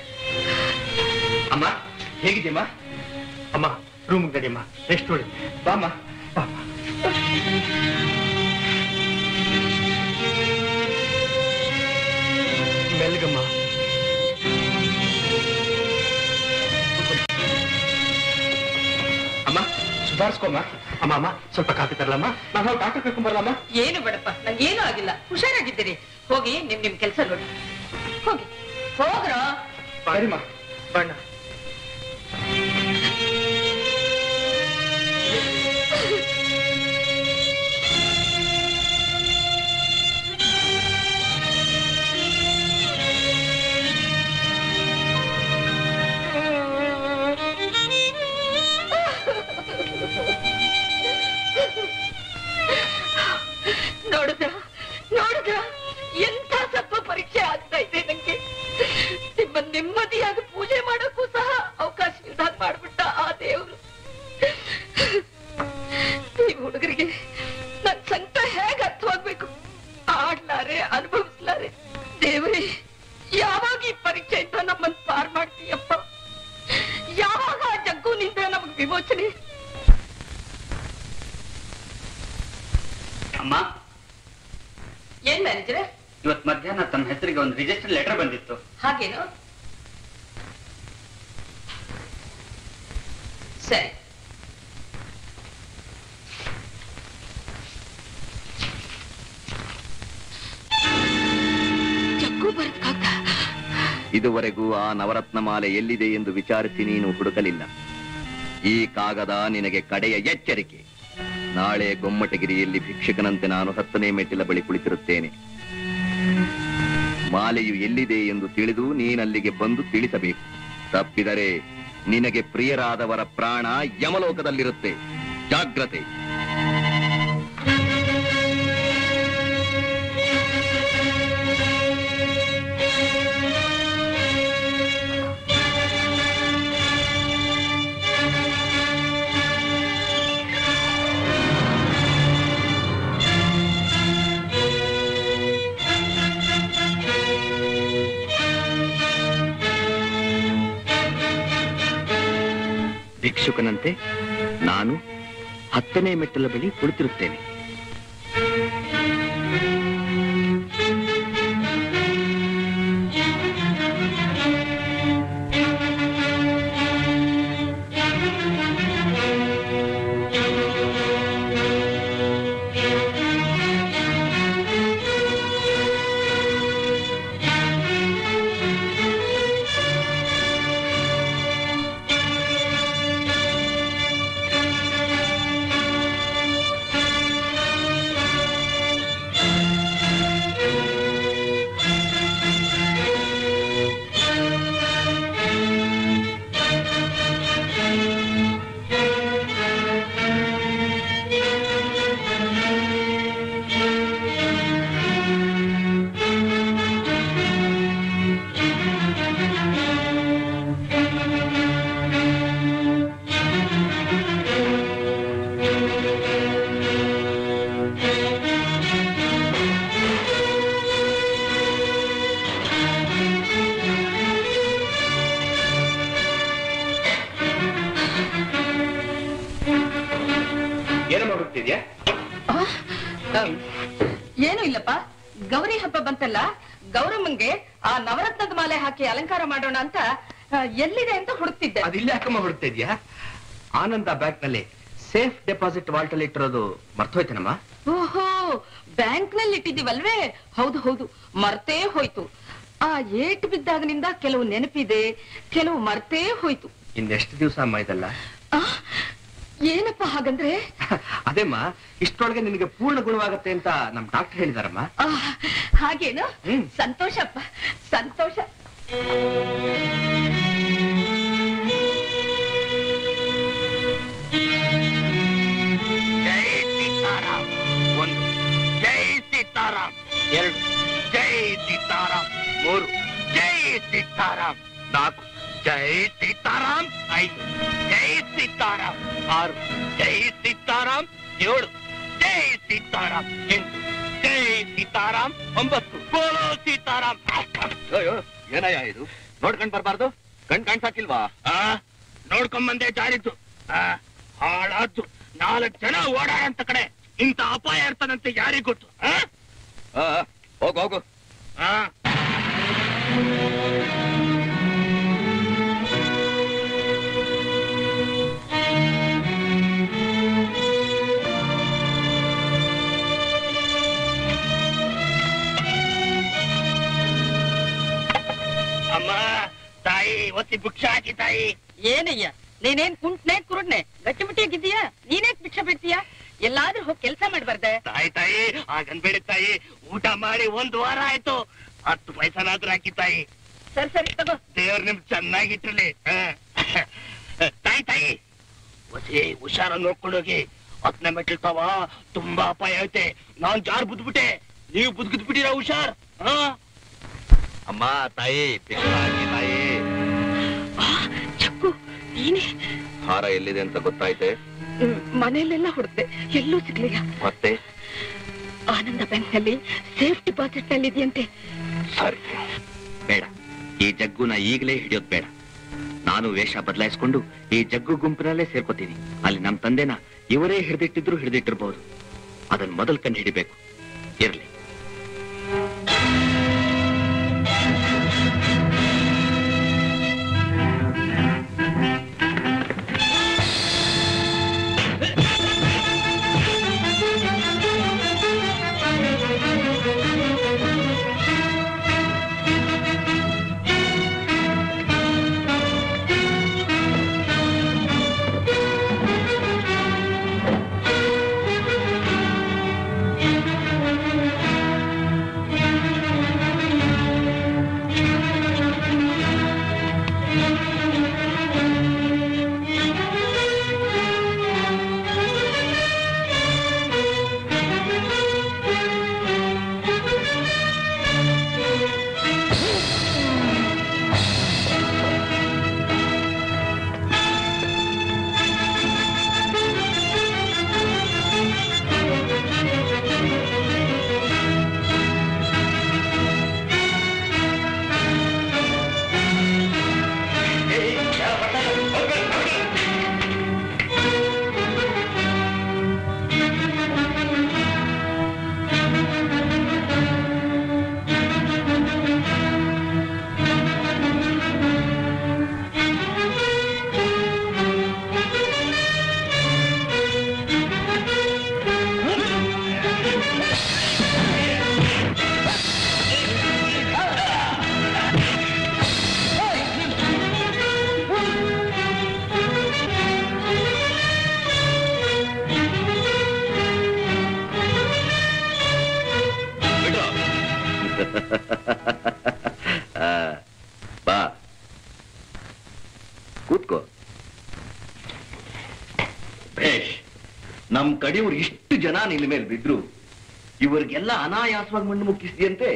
ಅಮ್ಮ ಹೇಗಿದ್ಯಮ್ಮ ಅಮ್ಮ ರೂಮ್ ನಡಿಯಮ್ಮ ರೆಸ್ಟ್ ನೋಡಿ ಬಾಮ್ಮ ಬಾಮ್ಮ ಮೆಲ್ಗಮ್ಮ ಅಮ್ಮ ಸುಧಾರಿಸ್ಕೊಮ್ಮ ಅಮ್ಮ ಅಮ್ಮ ಸ್ವಲ್ಪ ಕಾಫಿ ತರಲಮ್ಮ ನಾನು ಡಾಕ್ಟರ್ ಕರ್ಕೊಂಡ್ ಬರಲಮ್ಮ ಏನು ಬೇಡಪ್ಪ ನಂಗೇನು ಆಗಿಲ್ಲ ಹುಷಾರಾಗಿದ್ದೀರಿ ಹೋಗಿ ನಿಮ್ ನಿಮ್ ಕೆಲಸ ನೋಡಿ ಹೋಗಿ ಹೋಗ್ರೋ ಸರಿಮ್ಮ ಬಣ್ಣ ನೋಡಿದ್ರ ನೋಡಿದ್ರ ಎಂಥ ಸಪ್ಪ ಪರೀಕ್ಷೆ ಆಗ್ತಾ ಇದೆ ನಂಗೆ ನಿಮ್ಮ ನೆಮ್ಮದಿಯಾಗಿ ಪೂಜೆ ಮಾಡೋಕ್ಕೂ ಸಹ ಅವಕಾಶ ಇಲ್ದಾಗ ಮಾಡ್ಬಿಟ್ಟ ಆ ದೇವ್ರು ಈ ಹುಡುಗರಿಗೆ ನನ್ ಸಂಕಟ ಹೇಗ್ ಅರ್ಥವಾಗ್ಬೇಕು ಆಡ್ಲಾರೆ ಅನುಭವಿಸ್ಲಾರೆ ದೇವರೇ ಯಾವಾಗ ಈ ಪರೀಕ್ಷೆಯಿಂದ ನಮ್ಮನ್ ಪಾರ್ ಮಾಡ್ತೀಯಪ್ಪ ಯಾವಾಗ ಆ ಜಗ್ಗುನಿಂದ ನಮಗ್ ವಿಮೋಚನೆ ಅಮ್ಮ ಏನ್ ಮ್ಯಾನೇಜರ್ ಇವತ್ ಮಧ್ಯಾಹ್ನ ತನ್ನ ಹೆಸರಿಗೆ ಒಂದು ರಿಜಿಸ್ಟರ್ ಲೆಟರ್ ಬಂದಿತ್ತು ಹಾಗೇನು ಸರಿ ಜಗ್ಗು ಬರೆದ ಕಾಗ್ದ ಇದುವರೆಗೂ ಆ ನವರತ್ನ ಮಾಲೆ ಎಲ್ಲಿದೆ ಎಂದು ವಿಚಾರಿಸಿ ನೀನು ಹುಡುಕಲಿಲ್ಲ ಈ ಕಾಗದ ನಿನಗೆ ಕಡೆಯ ಎಚ್ಚರಿಕೆ ನಾಳೆ ಗೊಮ್ಮಟಗಿರಿಯಲ್ಲಿ ಭಿಕ್ಷಕನಂತೆ ನಾನು ಹತ್ತನೇ ಮೆಟ್ಟಿಲ ಬಳಿ ಕುಳಿತಿರುತ್ತೇನೆ ಮಾಲೆಯು ಎಲ್ಲಿದೆ ಎಂದು ತಿಳಿದು ನೀನಲ್ಲಿಗೆ ಬಂದು ತಿಳಿಸಬೇಕು ತಪ್ಪಿದರೆ ನಿನಗೆ ಪ್ರಿಯರಾದವರ ಪ್ರಾಣ ಯಮಲೋಕದಲ್ಲಿರುತ್ತೆ ಜಾಗ್ರತೆ ಭಿಕ್ಷುಕನಂತೆ ನಾನು ಹತ್ತನೇ ಮೆಟ್ಟಲ ಬಳಿ ಕುಳಿತಿರುತ್ತೇನೆ ಏನಮ್ಮ ಹುಡುಕ್ತಿದ್ಯಾ ಏನು ಇಲ್ಲಪ್ಪ ಗೌರಿ ಹಬ್ಬ ಬಂತಲ್ಲ ಗೌರಮ್ಮಂಗೆ ಆ ನವರತ್ನದ ಮಾಲೆ ಹಾಕಿ ಅಲಂಕಾರ ಮಾಡೋಣ ಅಂತ ಆ, ಎಲ್ಲಿದೆ ಅಂತ ಹುಡುಕ್ತಿದ್ದೆ ಅದಿಲ್ಲ ಯಾಕಮ್ಮ ಹುಡುಕ್ತಿದ್ಯಾ ಆನಂದ ಬ್ಯಾಂಕ್ ನಲ್ಲಿ ಸೇಫ್ ಡೆಪಾಸಿಟ್ ವಾಲ್ಟ್ ಅಲ್ಲಿ ಇಟ್ಟಿರೋದು ಮರ್ತೋಯ್ತೇನಮ್ಮ ಓಹೋ ಬ್ಯಾಂಕ್ ನಲ್ಲಿ ಇಟ್ಟಿದ್ದೀವಲ್ವೇ ಹೌದು ಹೌದು ಮರ್ತೇ ಹೋಯ್ತು ಆ ಏಟ್ ಬಿದ್ದಾಗನಿಂದ ಕೆಲವು ನೆನಪಿದೆ ಕೆಲವು ಮರ್ತೇ ಹೋಯ್ತು ಇನ್ನೆಷ್ಟು ದಿವಸ ಅಮ್ಮ ಇದಲ್ಲ ಆ, ಏನಪ್ಪ ಹಾಗಂದ್ರೆ ಅದೇಮ್ಮ ಇಷ್ಟರೊಳಗೆ ನಿನಗೆ ಪೂರ್ಣ ಗುಣವಾಗತ್ತೆ ಅಂತ ನಮ್ ಡಾಕ್ಟರ್ ಹೇಳಿದಾರಮ್ಮ ಆ, ಹಾಗೇನು ಹ್ಮ್. ಸಂತೋಷಪ್ಪ ಸಂತೋಷ ಜೈ ಸೀತಾರಾಮ್ ಒಂದು ಜೈ ಸೀತಾರಾಮ್ ಎರಡು ಜೈ ಸೀತಾರಾಮ್ ಮೂರು ಜೈ ಸೀತಾರಾಮ್ ನಾಲ್ಕು ಜೈ ಸೀತಾರಾಮ್ ಐದು ಜೈ ಸೀತಾರಾಮ್ ಆರು ಜೈ ಸೀತಾರಾಮ್ ಏಳು ಜೈ ಸೀತಾರಾಮ್ ಎಂಟು ಜೈ ಸೀತಾರಾಮ್ ಒಂಬತ್ತು ಬೋಲೋ ಸೀತಾರಾಮ್ ಅಯ್ಯೋ ಏನಯ್ಯ ಇದು ನೋಡ್ಕೊಂಡ್ ಬರ್ಬಾರ್ದು ಕಣ್ ಕಾಣ್ಸಾಕಿಲ್ವಾ ಆ ನೋಡ್ಕೊಂಬಂದೆ ಜಾರಿದ್ದು ಆ ಹಾಳಾದ್ದು ನಾಲ್ಕು ಜನ ಓಡಾಡಂತ ಕಡೆ ಇಂಥ ಅಪಾಯ ಇರ್ತದಂತೆ ಯಾರಿಗ್ ಗೊತ್ತು ಆ? ಆ, ಹೋಗು ಹೋಗು ಆ ಅಮ್ಮ ತಾಯಿ ಒತ್ತಿ ಭಿಕ್ಷೆ ಹಾಕಿ ತಾಯಿ ಏನಯ್ಯ ನೀನೇನ್ ಕುಂಟ್ನೆ ಕುರುಡ್ನೆ ಗಟ್ಟಿಮುಟ್ಟಿಯಾಗಿದ್ದೀಯಾ ನೀನೇಕ್ ಭಿಕ್ಷೆ ಬಿಡ್ತೀಯಾ ಎಲ್ಲಾದ್ರೂ ಹೋಗಿ ಕೆಲಸ ಮಾಡ್ಬಾರ್ದೆ ತಾಯಿ ತಾಯಿ ಹಾಗನ್ಬೇಡಿ ತಾಯಿ ಊಟ ಮಾಡಿ ಒಂದು ವಾರ ಆಯ್ತು ಹತ್ತು ಪೈಸನಾದ್ರೂ ಹಾಕಿ ತಾಯಿ ಸರಿ ಸರಿ ತಗೋ ದೇವ್ರ ನಿಮ್ ಚೆನ್ನಾಗಿಟ್ಟಿರ್ಲಿ ಆ. ತಾಯಿ ತಾಯಿ ಒಸಿ ಹುಷಾರ ನೋಡ್ಕೊಂಡೋಗಿ ಹತ್ತನೇ ಮೆಟ್ಟಿಲ್ತಾವ ತುಂಬಾ ಅಪಾಯ ಐತೆ ನಾನ್ ಜಾರ್ ಬುದ್ಬಿಟ್ಟೆ ನೀವು ಬುದ್ಗಿದ್ ಬಿಟ್ಟಿರ ಹುಷಾರ್ ಹಾ ಅಮ್ಮ ತಾಯಿ ಭಿಕ್ಷೆ ಹಾಕಿ ತಾಯಿ ಚಕ್ಕು ನೀನೇ ಹಾರ ಎಲ್ಲಿದೆ ಅಂತ ಗೊತ್ತಾಯ್ತೆ ಹ್ಮ್, ಮನೆಯಲ್ಲೆಲ್ಲ ಹುಡುಕ್ದೆ ಎಲ್ಲೂ ಸಿಗ್ಲಿಲ್ಲ ಮತ್ತೆ ಆನಂದ ಬ್ಯಾಂಕ್ ನಲ್ಲಿ ಸೇಫ್ ಡಿಪಾಸಿಟ್ ನಲ್ಲಿ ಇದೆಯಂತೆ ಸರಿ ಬೇಡ ಈ ಜಗ್ಗುನ ಈಗಲೇ ಹಿಡಿಯೋದ್ ಬೇಡ ನಾನು ವೇಷ ಬದಲಾಯಿಸ್ಕೊಂಡು ಈ ಜಗ್ಗು ಗುಂಪಿನಲ್ಲೇ ಸೇರ್ಕೋತೀನಿ ಅಲ್ಲಿ ನಮ್ ತಂದೆನ ಇವರೇ ಹಿಡಿದಿಟ್ಟಿದ್ರು ಹಿಡಿದಿಟ್ಟಿರ್ಬಹುದು ಅದನ್ನ ಮೊದಲ್ ಕಂಡು ಹಿಡಿಬೇಕು ಇರ್ಲಿ ಆ ಆ, ಬಾ ಕೂತ್ಕೋ ಭೇಷ್ ನಮ್ ಕಡೆಯವ್ರು ಇಷ್ಟು ಜನ ನಿನ್ನ ಮೇಲೆ ಬಿದ್ರು ಇವರಿಗೆಲ್ಲ ಅನಾಯಾಸವಾಗಿ ಮಣ್ಣು ಮುಕ್ಕಿಸಿದೆಯಂತೆ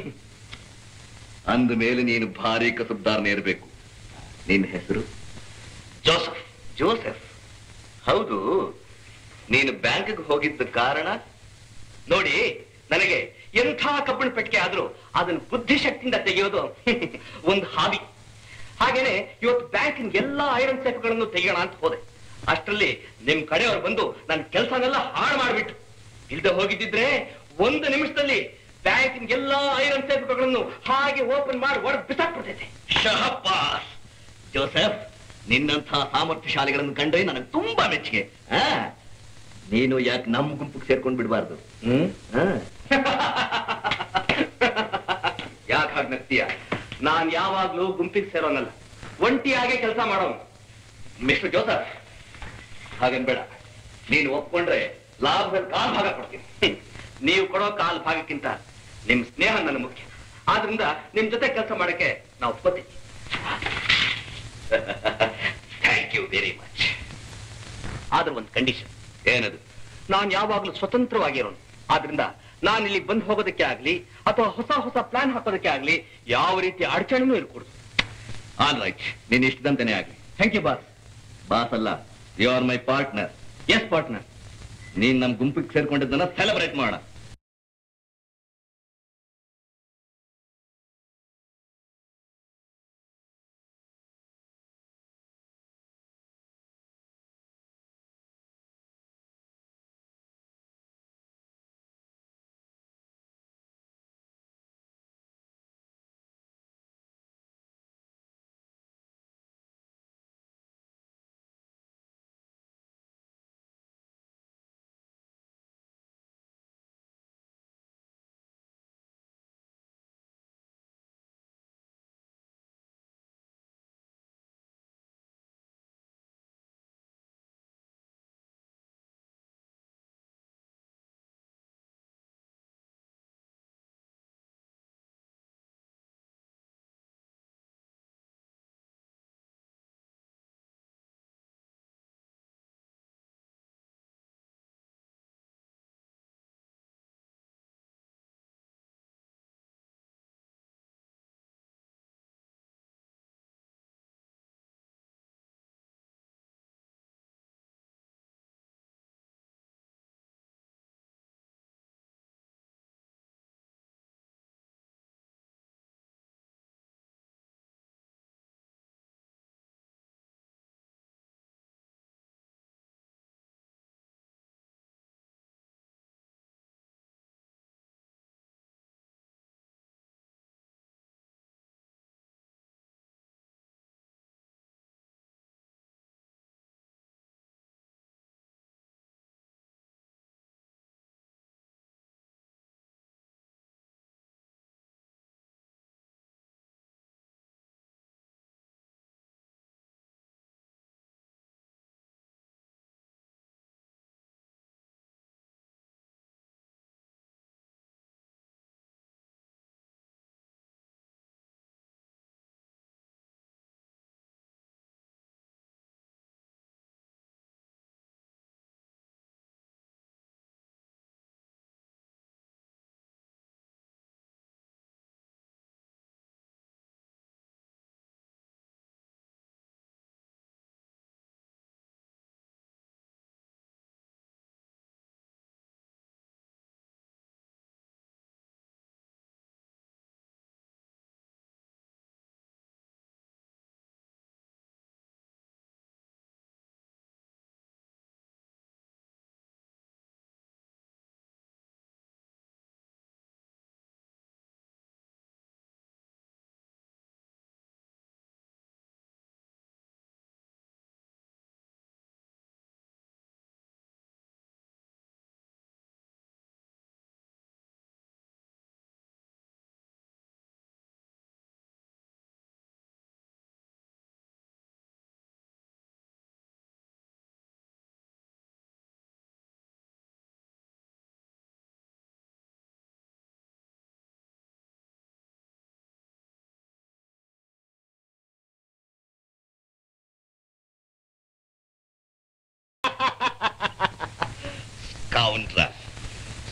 ಅಂದ ಮೇಲೆ ನೀನು ಭಾರಿ ಕಸಬ್ದಾರನೇ ಇರಬೇಕು ನಿನ್ನ ಹೆಸರು ಜೋಸಫ್ ಜೋಸೆಫ್ ಹೌದು ನೀನು ಬ್ಯಾಂಕ್ಗೆ ಹೋಗಿದ್ದ ಕಾರಣ ನೋಡಿ ನನಗೆ ಎಂಥ ಕಬ್ಬಿಣ ಪೆಟ್ಟಿಗೆ ಆದ್ರೂ ಅದನ್ನ ಬುದ್ಧಿಶಕ್ತಿಯಿಂದ ತೆಗೆಯೋದು ಒಂದು ಹಾಬಿ ಹಾಗೇನೆ ಇವತ್ತು ಬ್ಯಾಂಕಿನ ಎಲ್ಲಾ ಐರನ್ ಸೇಫ್ಗಳನ್ನು ತೆಗೆಯೋಣ ಅಂತ ಹೋದೆ ಅಷ್ಟರಲ್ಲಿ ನಿಮ್ ಕಡೆಯವ್ರು ಬಂದು ನನ್ನ ಕೆಲಸನೆಲ್ಲ ಹಾಳು ಮಾಡ್ಬಿಟ್ಟು ಇಲ್ದೆ ಹೋಗಿದ್ದಿದ್ರೆ ಒಂದು ನಿಮಿಷದಲ್ಲಿ ಬ್ಯಾಂಕಿನ ಎಲ್ಲಾ ಐರನ್ ಸೇಫ್ಗಳನ್ನು ಹಾಗೆ ಓಪನ್ ಮಾಡಿ ಒಳಗೆ ಬಿಸಾಕ್ಬಿಡ್ತೈತೆ ಶಹಬ್ಬಾಸ್ ಜೋಸೆಫ್ ನಿನ್ನಂಥ ಸಾಮರ್ಥ್ಯಶಾಲಿಗಳನ್ನು ಕಂಡ್ರೆ ನನಗೆ ತುಂಬಾ ಮೆಚ್ಚುಗೆ ಆ? ನೀನು ಯಾಕೆ ನಮ್ಮ ಗುಂಪಿಗೆ ಸೇರ್ಕೊಂಡು ಬಿಡಬಾರ್ದು ಹ್ಮ್ ಯಾಕೆ ಹಾಗೆ ನಗ್ತೀಯ ನಾನ್ ಯಾವಾಗ್ಲೂ ಗುಂಪಿಗೆ ಸೇರೋನಲ್ಲ ಒಂಟಿಯಾಗೆ ಕೆಲಸ ಮಾಡೋನು ಮಿಸ್ಟರ್ ಜೋಸಫ್ ಹಾಗನ್ಬೇಡ ನೀನು ಒಪ್ಕೊಂಡ್ರೆ ಲಾಭದಲ್ಲಿ ಕಾಲ್ ಭಾಗ ಕೊಡ್ತೀನಿ ಹ್ಮ್. ನೀವು ಕೊಡೋ ಕಾಲ್ ಭಾಗಕ್ಕಿಂತ ನಿಮ್ ಸ್ನೇಹ ನನ್ನ ಮುಖ್ಯ ಆದ್ರಿಂದ ನಿಮ್ ಜೊತೆ ಕೆಲಸ ಮಾಡಕ್ಕೆ ನಾವು ಒಪ್ಕೋತೀವಿ ಥ್ಯಾಂಕ್ ಯು ವೆರಿ ಮಚ್ ಆದ್ರೆ ಒಂದು ಕಂಡೀಷನ್ ಏನದು ನಾನು ಯಾವಾಗ್ಲೂ ಸ್ವತಂತ್ರವಾಗಿರೋನು ಆದ್ರಿಂದ ನಾನು ಇಲ್ಲಿ ಬಂದು ಹೋಗೋದಕ್ಕೆ ಆಗ್ಲಿ ಅಥವಾ ಹೊಸ ಹೊಸ ಪ್ಲಾನ್ ಹಾಕೋದಕ್ಕೆ ಆಗ್ಲಿ ಯಾವ ರೀತಿ ಅಡಚಣೆನೂ ಇರ್ಕೂಡ್ದು ಆಲ್ ರೈಟ್ ನೀನ್ ಇಷ್ಟದಂತೆನೇ ಆಗ್ಲಿ ಥ್ಯಾಂಕ್ ಯು ಬಾಸ್ ಬಾಸ್ ಅಲ್ಲ you are my partner yes partner ನೀನ್ ನಮ್ ಗುಂಪಿಗೆ ಸೇರ್ಕೊಂಡಿದ್ದನ್ನ ಸೆಲೆಬ್ರೇಟ್ ಮಾಡೋಣ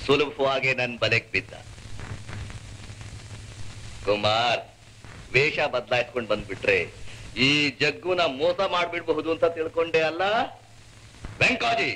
ಸುಲಭವಾಗಿ ನನ್ ಬಲೆಗ್ ಬಿದ್ದ ಕುಮಾರ್ ವೇಷ ಬದಲಾಯಿಸ್ಕೊಂಡ್ ಬಂದ್ಬಿಟ್ರೆ ಈ ಜಗ್ಗುನ ಮೋಸ ಮಾಡ್ಬಿಡ್ಬಹುದು ಅಂತ ತಿಳ್ಕೊಂಡೆ ಅಲ್ಲ ವೆಂಕಾಜಿ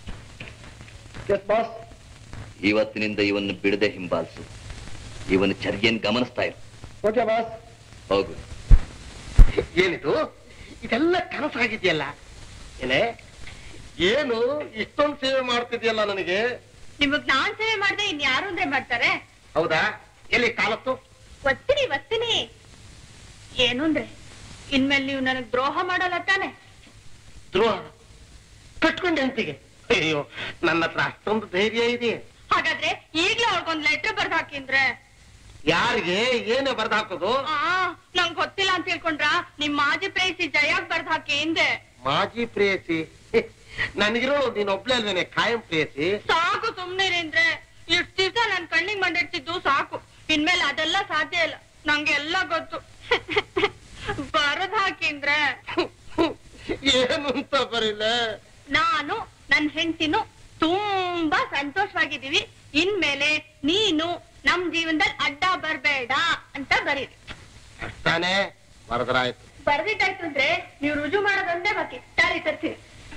ಇವತ್ತಿನಿಂದ ಇವನ್ನು ಬಿಡದೆ ಹಿಂಬಾಲಿಸು ಇವನ ಚರ್ಯನ್ ಗಮನಿಸ್ತಾ ಇರು ಓಕೆ ಬಾಸ್ ಹೋಗು ಏನಿದು ಇದೆಲ್ಲ ಕನಸಾಗಿದೆಯಲ್ಲ ಏನೇ ಏನು ಇಷ್ಟೊಂದು ಸೇವೆ ಮಾಡ್ತಿದ್ಯಲ್ಲ ನನಗೆ ನಿಮಗ್ ನಾನ್ ಸೇವೆ ಮಾಡ್ದೆ ಇನ್ ಯಾರು ಅಂದ್ರೆ ಮಾಡ್ತಾರೆ ಹೌದಾ ಎಲ್ಲಿ ಕಾಲತ್ತು ಒತ್ತೀನಿ ಒತ್ತೀನಿ ಏನು ಅಂದ್ರೆ ಇನ್ಮೇಲೆ ನೀವು ನನಗ್ ದ್ರೋಹ ಮಾಡಲ್ಲ ತಾನೆ ದ್ರೋಹ ಕಟ್ಕೊಂಡೆ ಅಂತಿಗೆ ಅಯ್ಯೋ ನನ್ನ ಹತ್ರ ಅಷ್ಟೊಂದು ಧೈರ್ಯ ಇದೆ ಹಾಗಾದ್ರೆ ಈಗ್ಲೇ ಅವ್ರಿಗೊಂದ್ ಲೆಟರ್ ಬರ್ದ್ ಹಾಕಿಂದ್ರೆ ಯಾರಿಗೆ ಏನೇ ಬರ್ದ್ ಹಾಕೋದು ಆ ನಂಗ್ ಗೊತ್ತಿಲ್ಲ ಅಂತ ತಿಳ್ಕೊಂಡ್ರ ನಿಮ್ ಮಾಜಿ ಪ್ರೇಯಸಿ ಜಯಾಗ್ ಬರ್ದ್ ಹಾಕಿ ಹಿಂದೆ ಮಾಜಿ ಪ್ರೇಯಸಿ ನನಗಿರೋ ನೀನ್ ಒಬ್ಳೆ ಅಲ್ವೇನೆ ಕಾಯಂ ಪ್ರೇಯಸಿ ಸಾಕು ಸುಮ್ನೆ ಅಂದ್ರೆ ಇಷ್ಟ್ ದಿವ್ಸ ನನ್ ಕಣ್ಣಿಗೆ ಮಂಡಿಡ್ತಿದ್ದು ಸಾಕು ಇನ್ಮೇಲೆ ಅದೆಲ್ಲ ಸಾಧ್ಯ ಇಲ್ಲ ನಂಗೆ ಎಲ್ಲ ಗೊತ್ತು ಬರದ್ ಹಾಕಿಂದ್ರೆ ಏನು ಅಂತ ಬರಿಲ್ಲ ನಾನು ನನ್ ಹೆಂಡತಿನು ತುಂಬಾ ಸಂತೋಷವಾಗಿದ್ದೀವಿ ಇನ್ಮೇಲೆ ನೀನು ನಮ್ ಜೀವನದಲ್ಲಿ ಅಡ್ಡ ಬರ್ಬೇಡ ಅಂತ ಬರೀರಿ ತಾನೇ ಬರದ್ರಾಯ್ತು ಬರ್ದಿದ್ದಾಯ್ತು ಅಂದ್ರೆ ನೀವು ರುಜು ಮಾಡೋದೊಂದೇ ಬಾಕಿ ತಾಳಿ ತರ್ತೀವಿ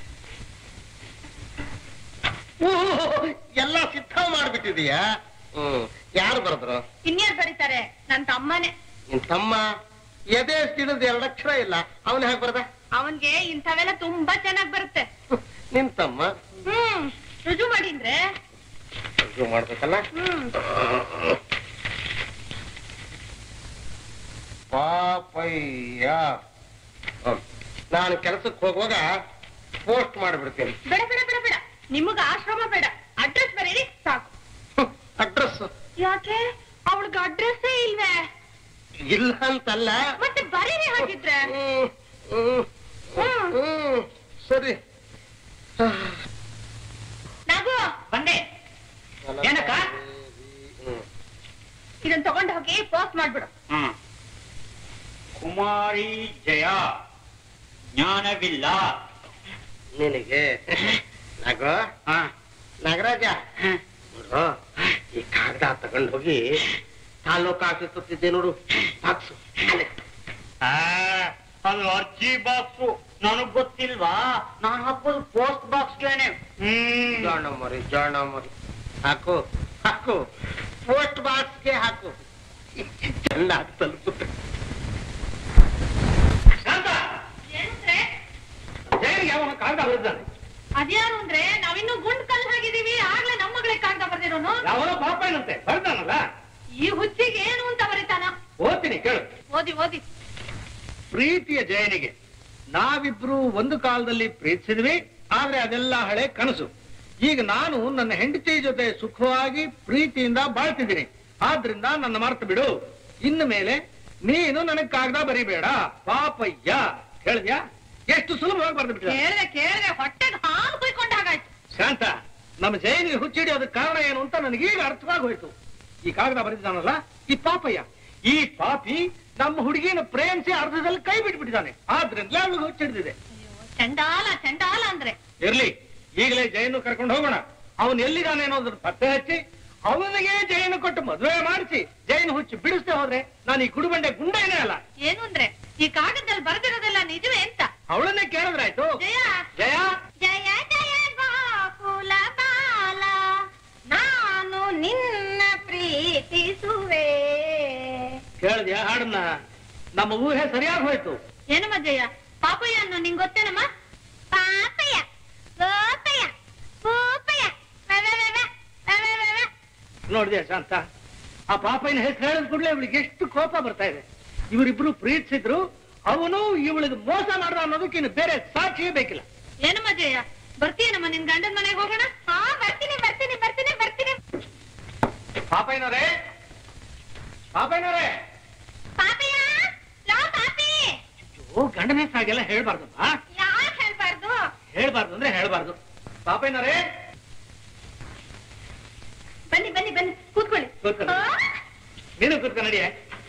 ಓಹ್, ಎಲ್ಲ ಸಿದ್ಧ ಮಾಡ್ಬಿಟ್ಟಿದೀಯಾ ಹ್ಮ್ ಯಾರು ಬರದ್ರು ಇನ್ಯಾರು ಬರೀತಾರೆ ನನ್ ತಮ್ಮನೇ ನಿನ್ ತಮ್ಮ ಎದೆ ತಿಳಿದ ಎರಡಕ್ಷರ ಇಲ್ಲ ಅವನ ಹೇಗೆ ಬರದ ಅವನ್ಗೆ ಇಂಥವೆಲ್ಲ ತುಂಬಾ ಚೆನ್ನಾಗ್ ಬರುತ್ತೆ ನಿನ್ ತಮ್ಮ ಹ್ಮ್ ರುಜು ಮಾಡಿದ್ರೆ ಇದು ಮಾಡ್ಬೇಕಲ್ಲ ಹ್ಮ್ ಪಾಪಯ್ಯ ಹ್ಮ್. ನಾನು ಕೆಲಸಕ್ಕೆ ಹೋಗುವಾಗ ಪೋಸ್ಟ್ ಮಾಡಿಬಿಡ್ತೀನಿ ಬೇಡ ಬೇಡ ಬೇಡ ಬೇಡ ನಿಮಗ ಆಶ್ರಮ ಬೇಡ ಅಡ್ರೆಸ್ ಬರೀರಿ ಸಾಕು ಅಡ್ರೆಸ್ ಯಾಕೆ ಅವಳಿಗೆ ಅಡ್ರೆಸ್ಸೇ ಇಲ್ವೇ ಇಲ್ಲ ಅಂತಲ್ಲ ಮತ್ತೆ ಬರೀರಿ ಹಾಗಿದ್ರೆ ಹ್ಮ್, ಹ್ಮ್, ಹ್ಮ್, ಸರಿ ನಾಗು ಬಂದೆ ಏನಕ್ಕ? ಹ್ಮ್. ಇದನ್ನ ತಗೊಂಡು ಹೋಗಿ ಪೋಸ್ಟ್ ಮಾಡ್ಬಿಡು ಹ್ಮ್ ಕುಮಾರಿ ಜಯ ಜ್ಞಾನವಿಲ್ಲ ನಿನಗೆ ನಾಗೋ ಹಾ ನಾಗರಾಜ ನೋಡು ಈ ಕಾಗದ ತಗೊಂಡು ಹೋಗಿ ತಾಲೂಕು ಆಫೀಸ್ ಕೊಟ್ಟಿದ್ದೆ ನೋಡು ಬಾಕ್ಸು ಅಲ್ಲೇ. ಆ, ಅದು ಅರ್ಜಿ ಬಾಕ್ಸು ನನಗ್ ಗೊತ್ತಿಲ್ವಾ ನಾನು ಹಾಕೋದು ಪೋಸ್ಟ್ ಬಾಕ್ಸ್ಗೆನೆ ಹ್ಮ್ ಜಾಣ ಮರಿ ಜಾಣ ಮರಿ ಹಾಕು ಹಾಕು ಪೋಸ್ಟ್ ಬಾಕ್ಸ್ಗೆ ಹಾಕು ಚೆನ್ನಾಗಿ ತಲುಪುತ್ತೆ ಶಾಂತ ಏನಂದ್ರೆ ಜೈಲಿಗೆ ಅವನು ಕಾಗದ ಬರೆದಿದ್ದಾನೆ ಅದ್ಯಾರು ಅಂದ್ರೆ ನಾವಿನ್ನೂ ಗುಂಡ್ ಕಲ್ ಹಾಕಿದೀವಿ ಆಗ್ಲೇ ನಮ್ಮ ಮಗಳಿಗೆ ಕಾಗದ ಬರ್ದಿರೋನು ಯಾವನೋ ಪಾಪ ಏನಂತೆ ಬರ್ದಾನಲ್ಲ ಈ ಹುಚ್ಚಿಗೆ ಏನು ಅಂತ ಬರೀತಾನ ಓದ್ತೀನಿ ಕೇಳು ಓದಿ ಓದಿ ಪ್ರೀತಿಯ ಜಯನಿಗೆ ನಾವಿಬ್ರು ಒಂದು ಕಾಲದಲ್ಲಿ ಪ್ರೀತಿಸಿದ್ವಿ ಆದ್ರೆ ಅದೆಲ್ಲ ಹಳೆ ಕನಸು ಈಗ ನಾನು ನನ್ನ ಹೆಂಡತಿ ಜೊತೆ ಸುಖವಾಗಿ ಪ್ರೀತಿಯಿಂದ ಬಾಳ್ತಿದ್ದೀನಿ ಆದ್ರಿಂದ ನನ್ನ ಮರ್ತು ಬಿಡು ಇನ್ನು ಮೇಲೆ ನೀನು ನನಗ್ ಕಾಗದ ಬರಿಬೇಡ ಪಾಪಯ್ಯ ಹೇಳಿದ್ಯಾ ಎಷ್ಟು ಸುಲಭವಾಗಿ ಬರ್ದು ಬಿಟ್ಟ ಕೇಳ್ದೆ ಕೇಳ್ದೆ ಹೊಟ್ಟೆಗೆ ಹಾಲು ಕುಯ್ಕೊಂಡ ಹಾಗಾಯ್ತು ಶಾಂತ ನಮ್ಮ ಜೈನಿಗೆ ಹುಚ್ಚಿಡಿಯೋದಕ್ಕೆ ಕಾರಣ ಏನು ಅಂತ ನನಗೀಗ ಅರ್ಥವಾಗಿ ಹೋಯ್ತು ಈ ಕಾಗದ ಬರೆದಿದ್ದಾನಲ್ಲ ಈ ಪಾಪಯ್ಯ ಈ ಪಾಪಿ ನಮ್ಮ ಹುಡುಗಿನ ಪ್ರೇಮಿಸಿ ಅರ್ಧದಲ್ಲಿ ಕೈ ಬಿಟ್ಬಿಟ್ಟಿದ್ದಾನೆ ಆದ್ರಿಂದ ಅವಳಿಗೆ ಹುಚ್ಚಿಡಿದಿದೆ ಚಂಡಾಲ ಚಂಡಾಲ ಅಂದ್ರೆ ಇರ್ಲಿ ಈಗಲೇ ಜೈನು ಕರ್ಕೊಂಡು ಹೋಗೋಣ ಅವನು ಎಲ್ಲಿದ್ದಾನೆ ಅನ್ನೋದನ್ನ ಪತ್ತೆ ಹಚ್ಚಿ ಅವನಿಗೆ ಜೈನು ಕೊಟ್ಟು ಮದುವೆ ಮಾಡಿಸಿ ಜೈನು ಹುಚ್ಚಿ ಬಿಡಿಸ್ದೆ ಹೋದ್ರೆ ನಾನು ಈ ಗುಡುಬಂಡೆ ಗುಂಡೇನೇ ಅಲ್ಲ ಏನು ಅಂದ್ರೆ ಈ ಕಾಗದದಲ್ಲಿ ಬರ್ದಿರೋದೆಲ್ಲ ನಿಜವೇ ಅಂತ ಅವಳನ್ನೇ ಕೇಳಿದ್ರಾಯ್ತು ಜಯ ಜಯ ಜಯ ಜಯ ಗೋಕುಲ ಬಾಲ ನಾನು ನಿನ್ನ ಪ್ರೀತಿಸುವೆ ಕೇಳಿದ್ಯಾ ಹಾಡನ್ನ ನಮ್ಮ ಊಹೆ ಸರಿಯಾಗಿ ಹೋಯ್ತು ಏನಮ್ಮ ಜಯ ಪಾಪಯ್ಯ ಅನ್ನೋ ನಿಂಗ್ ಗೊತ್ತೇನಮ್ಮ ಪಾಪಯ್ಯ ಗೋಪಯ್ಯ ಗೋಪಯ್ಯ ನೋಡಿದ್ಯಾ ಶಾಂತ ಆ ಪಾಪಯ್ಯನ ಹೆಸರು ಹೇಳಿದ ಕೂಡಲೇ ಇವಳಿಗೆ ಎಷ್ಟು ಕೋಪ ಬರ್ತಾ ಇದೆ ಇವರಿಬ್ರು ಪ್ರೀತಿಸಿದ್ರು ಅವನು ಇವಳಿಗೆ ಮೋಸ ಮಾಡ್ದ ಅನ್ನೋದಕ್ಕೆ ಇನ್ನು ಬೇರೆ ಸಾಕ್ಷಿಯೇ ಬೇಕಿಲ್ಲ ಏನಮ್ಮ ಜಯ ಬರ್ತೀಯನಮ್ಮ ನಿನ್ ಗಂಡನ ಮನೆಗೆ ಹೋಗೋಣ ಹಾ ಬರ್ತೀನಿ ಬರ್ತೀನಿ ಬರ್ತೀನಿ ಬರ್ತೀನಿ ಪಾಪಯ್ಯನವರೇ ಪಾಪಯ್ಯನವರೇ ಪಾಪಯ್ಯ ಲೋ ಪಾಪಿ ಓ ಗಂಡನ ಹೆಸರಾಗೆಲ್ಲ ಹೇಳ್ಬಾರ್ದಮ್ಮ ಯಾಕೆ ಹೇಳ್ಬಾರ್ದು ಹೇಳ್ಬಾರ್ದು ಅಂದ್ರೆ ಹೇಳ್ಬಾರ್ದು ಪಾಪಯ್ಯನವರೇ ಬನ್ನಿ ಬನ್ನಿ ಬನ್ನಿ ಕೂತ್ಕೊಳ್ಳಿ ಕೂತ್ಕೊಳ್ಳಿ. ಆ? ನೀನು ಕೂತ್ಕೊ ನಡಿಯೇ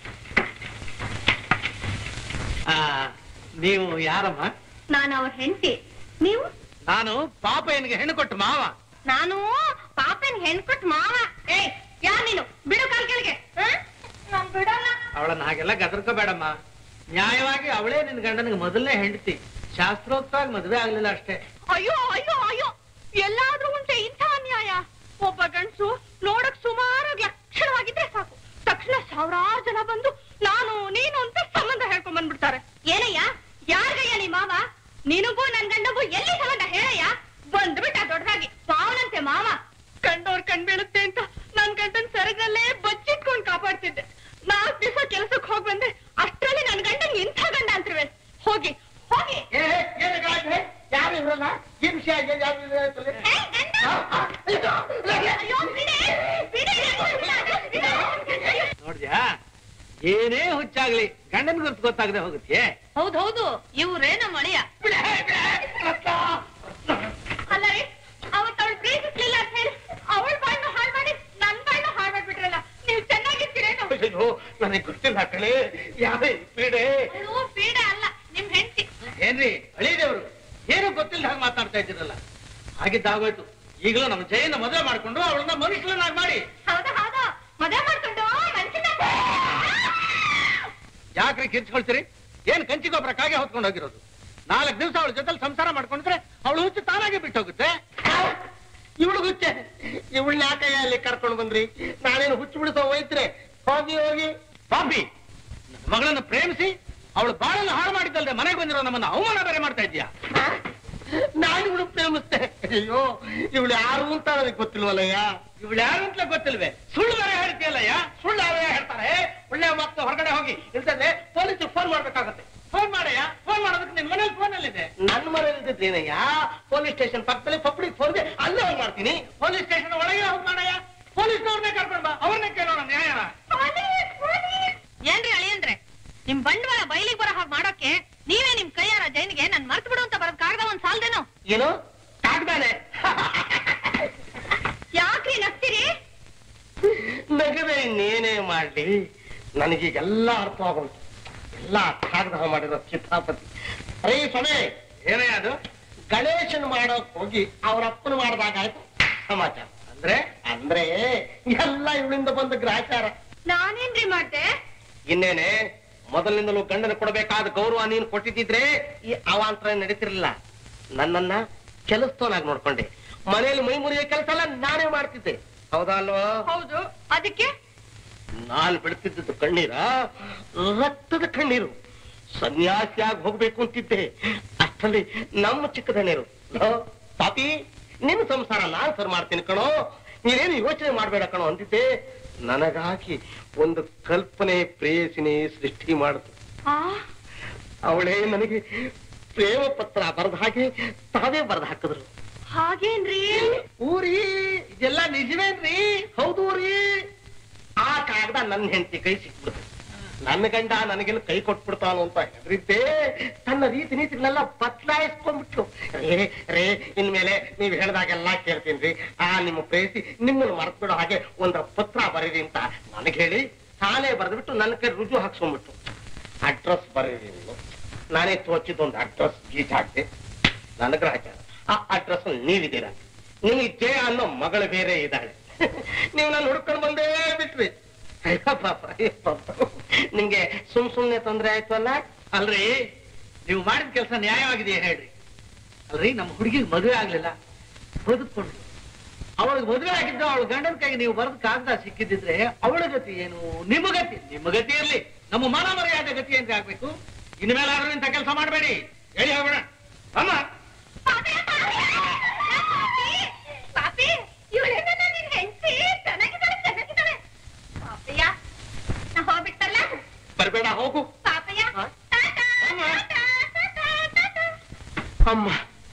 ಆ, ನೀವು ಯಾರಮ್ಮ ನಾನು ಅವ್ರ ಹೆಂಡತಿ ನೀವು ನಾನು ಪಾಪಯ್ಯನಿಗೆ ಹೆಣ್ಣು ಕೊಟ್ಟು ಮಾವ ನಾನು ಪಾಪನ್ ಹೆಣ್ಕೊಟ್ ಮಾವ ಏಯ್ ಯಾರ್ ನೀನು ಬಿಡು ಕಾಲ್ ಕೆಳಗೆ ಹ? ನಾನ್ ಬಿಡಲ್ಲ ಅವಳನ್ನ ಹಾಗೆಲ್ಲ ಗದರ್ಕೋಬೇಡಮ್ಮ ನ್ಯಾಯವಾಗಿ ಅವಳೇ ನಿನ್ ಗಂಡನಿಗೆ ಮೊದಲನೇ ಹೆಂಡತಿ ಶಾಸ್ತ್ರೋಕ್ತವಾಗಿ ಮದುವೆ ಆಗ್ಲಿಲ್ಲ ಅಷ್ಟೇ ಅಯ್ಯೋ ಅಯ್ಯೋ ಅಯ್ಯೋ ಎಲ್ಲಾದ್ರೂ ಉಂಟೆ ಇಂಥ ಅನ್ಯಾಯ ಒಬ್ಬ ಗಂಡ್ಸು ನೋಡಕ್ ಸುಮಾರಾಗಿ ಲಕ್ಷಣವಾಗಿದ್ರೆ ಸಾಕು ತಕ್ಷಣ ಸಾವಿರಾರು ಜನ ಬಂದು ನಾನು ನೀನು ಅಂತ ಸಂಬಂಧ ಹೇಳ್ಕೊಂಡ್ ಬಂದ್ಬಿಡ್ತಾರೆ ಏನಯ್ಯ ಯಾರ್ಗಯ್ಯ ನೀ ಮಾವ ನಿನಗೂ ನನ್ ಗಂಡಗೂ ಎಲ್ಲಿ ಸಂಬಂಧ ಹೇಳಯ್ಯ ಬಂದ್ಬಿಟ್ಟ ದೊಡ್ಡದಾಗಿ ಪಾವನಂತೆ ಮಾವ ಕಂಡೋರ್ ಕಣ್ ಬೀಳುತ್ತೆ ಅಂತ ನನ್ ಗಂಡನ್ ಸೆರಗಲ್ಲೇ ಬಚ್ಚಿಟ್ಕೊಂಡ್ ಕಾಪಾಡ್ತಿದ್ದೆ ನಾಲ್ಕ್ ದಿವಸ ಕೆಲ್ಸಕ್ ಹೋಗ್ ಬಂದೆ ಅಷ್ಟ್ರಲ್ಲಿ ನನ್ ಗಂಡನ್ ಇಂಥ ಗಂಡ ಅಂತಿರುವೆ ಹೋಗಿ ಹೋಗಿ ಯಾರು ಇವ್ರಲ್ಲ ಈ ವಿಷಯ ಯಾರು ಏ, ಗಂಡ! ಅಯ್ಯೋ, ಬಿಡೆ, ಬಿಡೆ, ಬಿಡೆ. ನೋಡ್ದ್ಯಾ ಏನೇ ಹುಚ್ಚಾಗ್ಲಿ ಗಂಡನ ಗುರ್ತು ಗೊತ್ತಾಗದೆ ಹೋಗುತ್ತೆ ಹೌದೌದು ಇವ್ರೇ ನಮ್ಮ ಅಳಿಯ ಅಲ್ಲ ರೀ ಅವತ್ ಅವಳು ಪ್ರೀತಿಸ್ಲಿಲ್ಲ ಅಂತ ಹೇಳಿ ಅವಳ ಬಾಳ್ನು ಹಾಳ್ ಮಾಡಿ ನನ್ ಬಾಳ್ನು ಹಾಳ್ ಮಾಡ್ಬಿಟ್ರಲ್ಲ ನೀವ್ ಚೆನ್ನಾಗಿರ್ತೀರೇನು ಅಯ್ಯೋ ನನಗೆ ಗೊತ್ತಿಲ್ಲ ಕಳೆ ಯಾವೇ ಪೀಡೆ ಅಯ್ಯೋ ಪೀಡ ಅಲ್ಲ ನಿಮ್ ಹೆಂಡತಿ ಏನ್ರಿ ಅಳಿದೇವ್ರು ಏನು ಗೊತ್ತಿಲ್ಲ ಹಾಗೆ ಮಾತಾಡ್ತಾ ಇದ್ದೀರಲ್ಲ ಹಾಗಿದ್ದಾಗೋಯ್ತು ಈಗಲೂ ನಮ್ಮ ಜಯನ ಮದುವೆ ಮಾಡ್ಕೊಂಡು ಅವಳನ್ನ ಮನುಷ್ಯನಾಗಿ ಮಾಡಿ ಹೌದಾ ಹೌದಾ ಮದುವೆ ಮಾಡ್ಕೊಂಡು ಮನ್ಸಿನ ಯಾಕ್ರಿ ಕಿರ್ಚ್ಕೊಳ್ತೀರಿ ಏನ್ ಕಂಚಿ ಗೊಬ್ಬರ ಕಾಗೆ ಹೊತ್ಕೊಂಡು ಹೋಗಿರೋದು ನಾಲ್ಕು ದಿವಸ ಅವಳ ಜೊತೆ ಸಂಸಾರ ಮಾಡ್ಕೊಂಡ್ರೆ ಅವಳು ಹುಚ್ಚು ತಾನಾಗೆ ಬಿಟ್ಟು ಹೋಗುತ್ತೆ ಇವಳು ಹುಚ್ಚೆ ಇವಳನ್ನ ಯಾಕೆ ಅಲ್ಲಿ ಕರ್ಕೊಂಡು ಬಂದ್ರಿ ನಾನೇನು ಹುಚ್ಚು ಬಿಡಿಸೋ ಹೋಯ್ತ್ರೆ ಹೋಗಿ ಹೋಗಿ ಬಾಂಬಿ ನನ್ನ ಮಗಳನ್ನ ಪ್ರೇಮಿಸಿ ಅವಳು ಬಾಳನ್ನ ಹಾಳು ಮಾಡಿದ್ದಲ್ದೆ ಮನೆಗೆ ಬಂದಿರೋ ನಮ್ಮನ್ನ ಅವಮಾನ ಬೇರೆ ಮಾಡ್ತಾ ಇದ್ಯಾ ನಾನು ಇವಳು ಪ್ರೇಮಿಸ್ತೆ ಅಯ್ಯೋ ಇವಳು ಯಾರು ಅಂತ ನನಗೆ ಗೊತ್ತಿಲ್ವಲ್ಲಯ್ಯ ಇವಳು ಯಾರು ಅಂತ ಗೊತ್ತಿಲ್ವೇ ಸುಳ್ಳು ಬೇರೆ ಹೇಳ್ತೀಯಲ್ಲಯ್ಯ ಸುಳ್ಳು ಯಾರೇ ಹೇಳ್ತಾರೆ ಒಳ್ಳೆ ಮಕ್ಕಳು ಹೊರಗಡೆ ಹೋಗಿ ಇಲ್ತಂದ್ರೆ ಪೊಲೀಸ್ ಫೋನ್ ಮಾಡ್ಬೇಕಾಗತ್ತೆ ಫೋನ್ ಮಾಡಯ್ಯ ಫೋನ್ ಮಾಡೋದಕ್ಕೆ ನಿನ್ ಮನೇಲಿ ಫೋನ್ ಅಲ್ಲಿದೆ ನನ್ನ ಮನೇಲಿ ಇದ್ದಿದ್ದೇನಯ್ಯ ಪೊಲೀಸ್ ಸ್ಟೇಷನ್ ಪಕ್ಕದಲ್ಲಿ ಪಬ್ಲಿಕ್ ಫೋನ್ ಅಲ್ಲೇ ಹೋಗಿ ಮಾಡ್ತೀನಿ ಪೊಲೀಸ್ ಸ್ಟೇಷನ್ ಒಳಗೆ ಹೋಗಿ ಮಾಡಯ್ಯ ಪೊಲೀಸ್ನವ್ರನ್ನೇ ಕರ್ಕೊಂಡು ಬಾ ಅವ್ರನ್ನೇ ಕೇಳೋಣ ನ್ಯಾಯನ ಏನ್ರಿ ಅಳಿಯಂದ್ರೆ ನಿಮ್ ಬಂಡವಾಳ ಬಯಲಿಗೆ ಬರೋ ಹಾಗೆ ಮಾಡೋಕೆ ನೀವೇ ನಿಮ್ ಕೈಯಾರ ಜೈನಿಗೆ ನನ್ ಮರ್ತು ಬಿಡು ಅಂತ ಬರೋದ್ ಕಾಗದ ಒಂದ್ ಸಾಲ್ದೇನೋ ಏನು ಕಾಗ್ದಾನೆ ಯಾಕ್ರಿ ನಗ್ತೀರಿ ನಗದೆ ಇನ್ನೇನೇ ಮಾಡ್ಲಿ ನನಗೀಗೆಲ್ಲ ಅರ್ಥ ಆಗೋಯ್ತು ಎಲ್ಲ ಕಾಗದ ಮಾಡಿರೋ ಕಿತಾಪತಿ ಅರೇ ಸ್ವಾಮಿ ಏನೇ ಅದು ಗಣೇಶನ್ ಮಾಡೋಕ್ ಹೋಗಿ ಅವ್ರ ಅಪ್ಪನ ಮಾಡಿದಾಗ ಆಯ್ತು ಸಮಾಚಾರ ಅಂದ್ರೆ ಅಂದ್ರೆ ಎಲ್ಲ ಇವಳಿಂದ ಬಂದ ಗ್ರಾಚಾರ ನಾನೇನ್ರಿ ಮಾಡ್ದೆ ಇನ್ನೇನೆ ಮೊದಲಿನಿಂದಲೂ ಗಂಡನ ಕೊಡಬೇಕಾದ ಗೌರವ ನೀನು ಕೊಟ್ಟಿದ್ದಿದ್ರೆ ಈ ಅವಾಂತರ ನಡೀತಿರ್ಲಿಲ್ಲ ನನ್ನನ್ನ ಕೆಲಸದವನಾಗಿ ನೋಡ್ಕೊಂಡೆ ಮನೆಯಲ್ಲಿ ಮೈ ಮುರಿಯೋ ಕೆಲಸ ಎಲ್ಲ ನಾನೇ ಮಾಡ್ತಿದ್ದೆ ಹೌದಾ ಅಲ್ವಾ ಹೌದು ಅದಕ್ಕೆ ನಾನು ಬೆಳೆತಿದ್ದದ್ದು ಕಣ್ಣೀರ ರಕ್ತದ ಕಣ್ಣೀರು ಸನ್ಯಾಸಿಯಾಗಿ ಹೋಗ್ಬೇಕು ಅಂತಿದ್ದೆ ಅಷ್ಟರಲ್ಲಿ ನಮ್ಮ ಚಿಕ್ಕದಣ್ಣೀರು ಲೋ, ಪಾಪಿ ನಿನ್ನ ಸಂಸಾರ ನಾನ್ ಸರ್ ಮಾಡ್ತೀನಿ ಕಣೋ ನೀನೇನು ಯೋಚನೆ ಮಾಡ್ಬೇಡ ಕಣೋ ಅಂತಿದ್ದೆ ನನಗಾಗಿ ಒಂದು ಕಲ್ಪನೆ ಪ್ರೇಯಸಿನಿ ಸೃಷ್ಟಿ ಮಾಡಿತು ಆ ಅವಳೇ ನನಗೆ ಪ್ರೇಮ ಪತ್ರ ಬರೆದ ಹಾಗೆ ತಾವೇ ಬರೆದು ಹಾಕಿದ್ರು ಹಾಗೇನ್ರಿ ಊರಿ ಇದೆಲ್ಲ ನಿಜವೇನ್ರಿ ಹೌದು ರೀ ಆ ಕಾಗದ ನನ್ನ ಹೆಂಡತಿ ಕೈ ಸಿಕ್ಬಿಡ್ತು ನನ್ನ ಗಂಡ ನನಗೆಲ್ಲ ಕೈ ಕೊಟ್ಬಿಡ್ತಾನು ಅಂತ ಹೆದರಿದ್ದೆ ತನ್ನ ರೀತಿ ನೀತಿಗಳನ್ನೆಲ್ಲ ಬದಲಾಯಿಸ್ಕೊಂಡ್ಬಿಟ್ಲು ರೇ ರೇ ಇನ್ಮೇಲೆ ನೀವ್ ಹೇಳ್ದಾಗೆಲ್ಲ ಕೇಳ್ತೀನಿ ಆ ನಿಮ್ಮ ಪ್ರೇಯಸಿ ನಿಮ್ಮನ್ನು ಮರೆತು ಬಿಡೋ ಹಾಗೆ ಒಂದರ ಪತ್ರ ಬರೀರಿ ಅಂತ ನನಗೆ ಹೇಳಿ ತಾನೇ ಬರೆದ್ಬಿಟ್ಟು ನನ್ನ ಕೈ ರುಜು ಹಾಕ್ಸ್ಕೊಂಡ್ಬಿಟ್ಟು ಅಡ್ರೆಸ್ ಬರೀರಿ ನೀವು ನಾನೇ ತೋಚಿದ್ದು ಒಂದು ಅಡ್ರೆಸ್ ಗೀಚ್ ಹಾಕ್ದೆ ನನ್ನ ಗ್ರಹಚಾರ ಆ ಅಡ್ರೆಸ್ ನೀವಿದ್ದೀರಾ ನಿಮಗೆ ಜಯ ಅನ್ನೋ ಮಗಳು ಬೇರೆ ಇದ್ದಾಳೆ ನೀವು ನಾನು ಹುಡ್ಕೊಂಡು ಬಂದೇ ಬಿಟ್ರಿ ಅಯ್ಯೋ ಪಾಪ ಅಯ್ಯೋ ಪಾಪ ನಿಮ್ಗೆ ಸುಮ್ ಸುಮ್ನೆ ತೊಂದ್ರೆ ಆಯ್ತು ಅಲ್ಲ ಅಲ್ರಿ ನೀವು ಮಾಡಿದ ಕೆಲಸ ನ್ಯಾಯವಾಗಿದೆಯಾ ಹೇಳ್ರಿ ಅಲ್ರಿ ನಮ್ಮ ಹುಡುಗಿಗೆ ಮದುವೆ ಆಗ್ಲಿಲ್ಲ ಬದುಕೊಂಡು ಅವಳಿಗೆ ಮದುವೆ ಆಗಿದ್ದು ಅವಳ ಗಂಡನ ಕೈಗೆ ನೀವು ಬರೆದ ಕಾಗದ ಸಿಕ್ಕಿದ್ರೆ ಅವಳ ಗತಿ ಏನು ನಿಮ್ಮ ಗತಿ ನಿಮ್ಮ ಗತಿ ಇರ್ಲಿ ನಮ್ಮ ಮಾನ ಮರ್ಯಾದೆ ಗತಿ ಅಂತ ಆಗ್ಬೇಕು ಇನ್ಮೇಲೆ ಆದ್ರೂ ಇಂಥ ಕೆಲಸ ಮಾಡಬೇಡಿ ಹೇಳಿ ಹೋಗೋಣ ಅಮ್ಮ ಪಾಪಿ ಇವಳೇನ ನಿನ್ ಹೆಂಡತಿ ಚೆನ್ನಾಗಿದ್ದಾಳೆ ಚೆನ್ನಾಗಿದ್ದಾಳೆ ಪಾಪಯ್ಯ ನಾ ಹೋಗ್ಬಿಟ್ಟಲ್ಲ ಬರ್ಬೇಡ ಹೋಗು ಪಾಪಯ್ಯ ಹಾ? ಟಾಟಾ, ಅಮ್ಮ. ಟಾಟಾ, ಟಾಟಾ, ಟಾಟಾ. ಅಮ್ಮ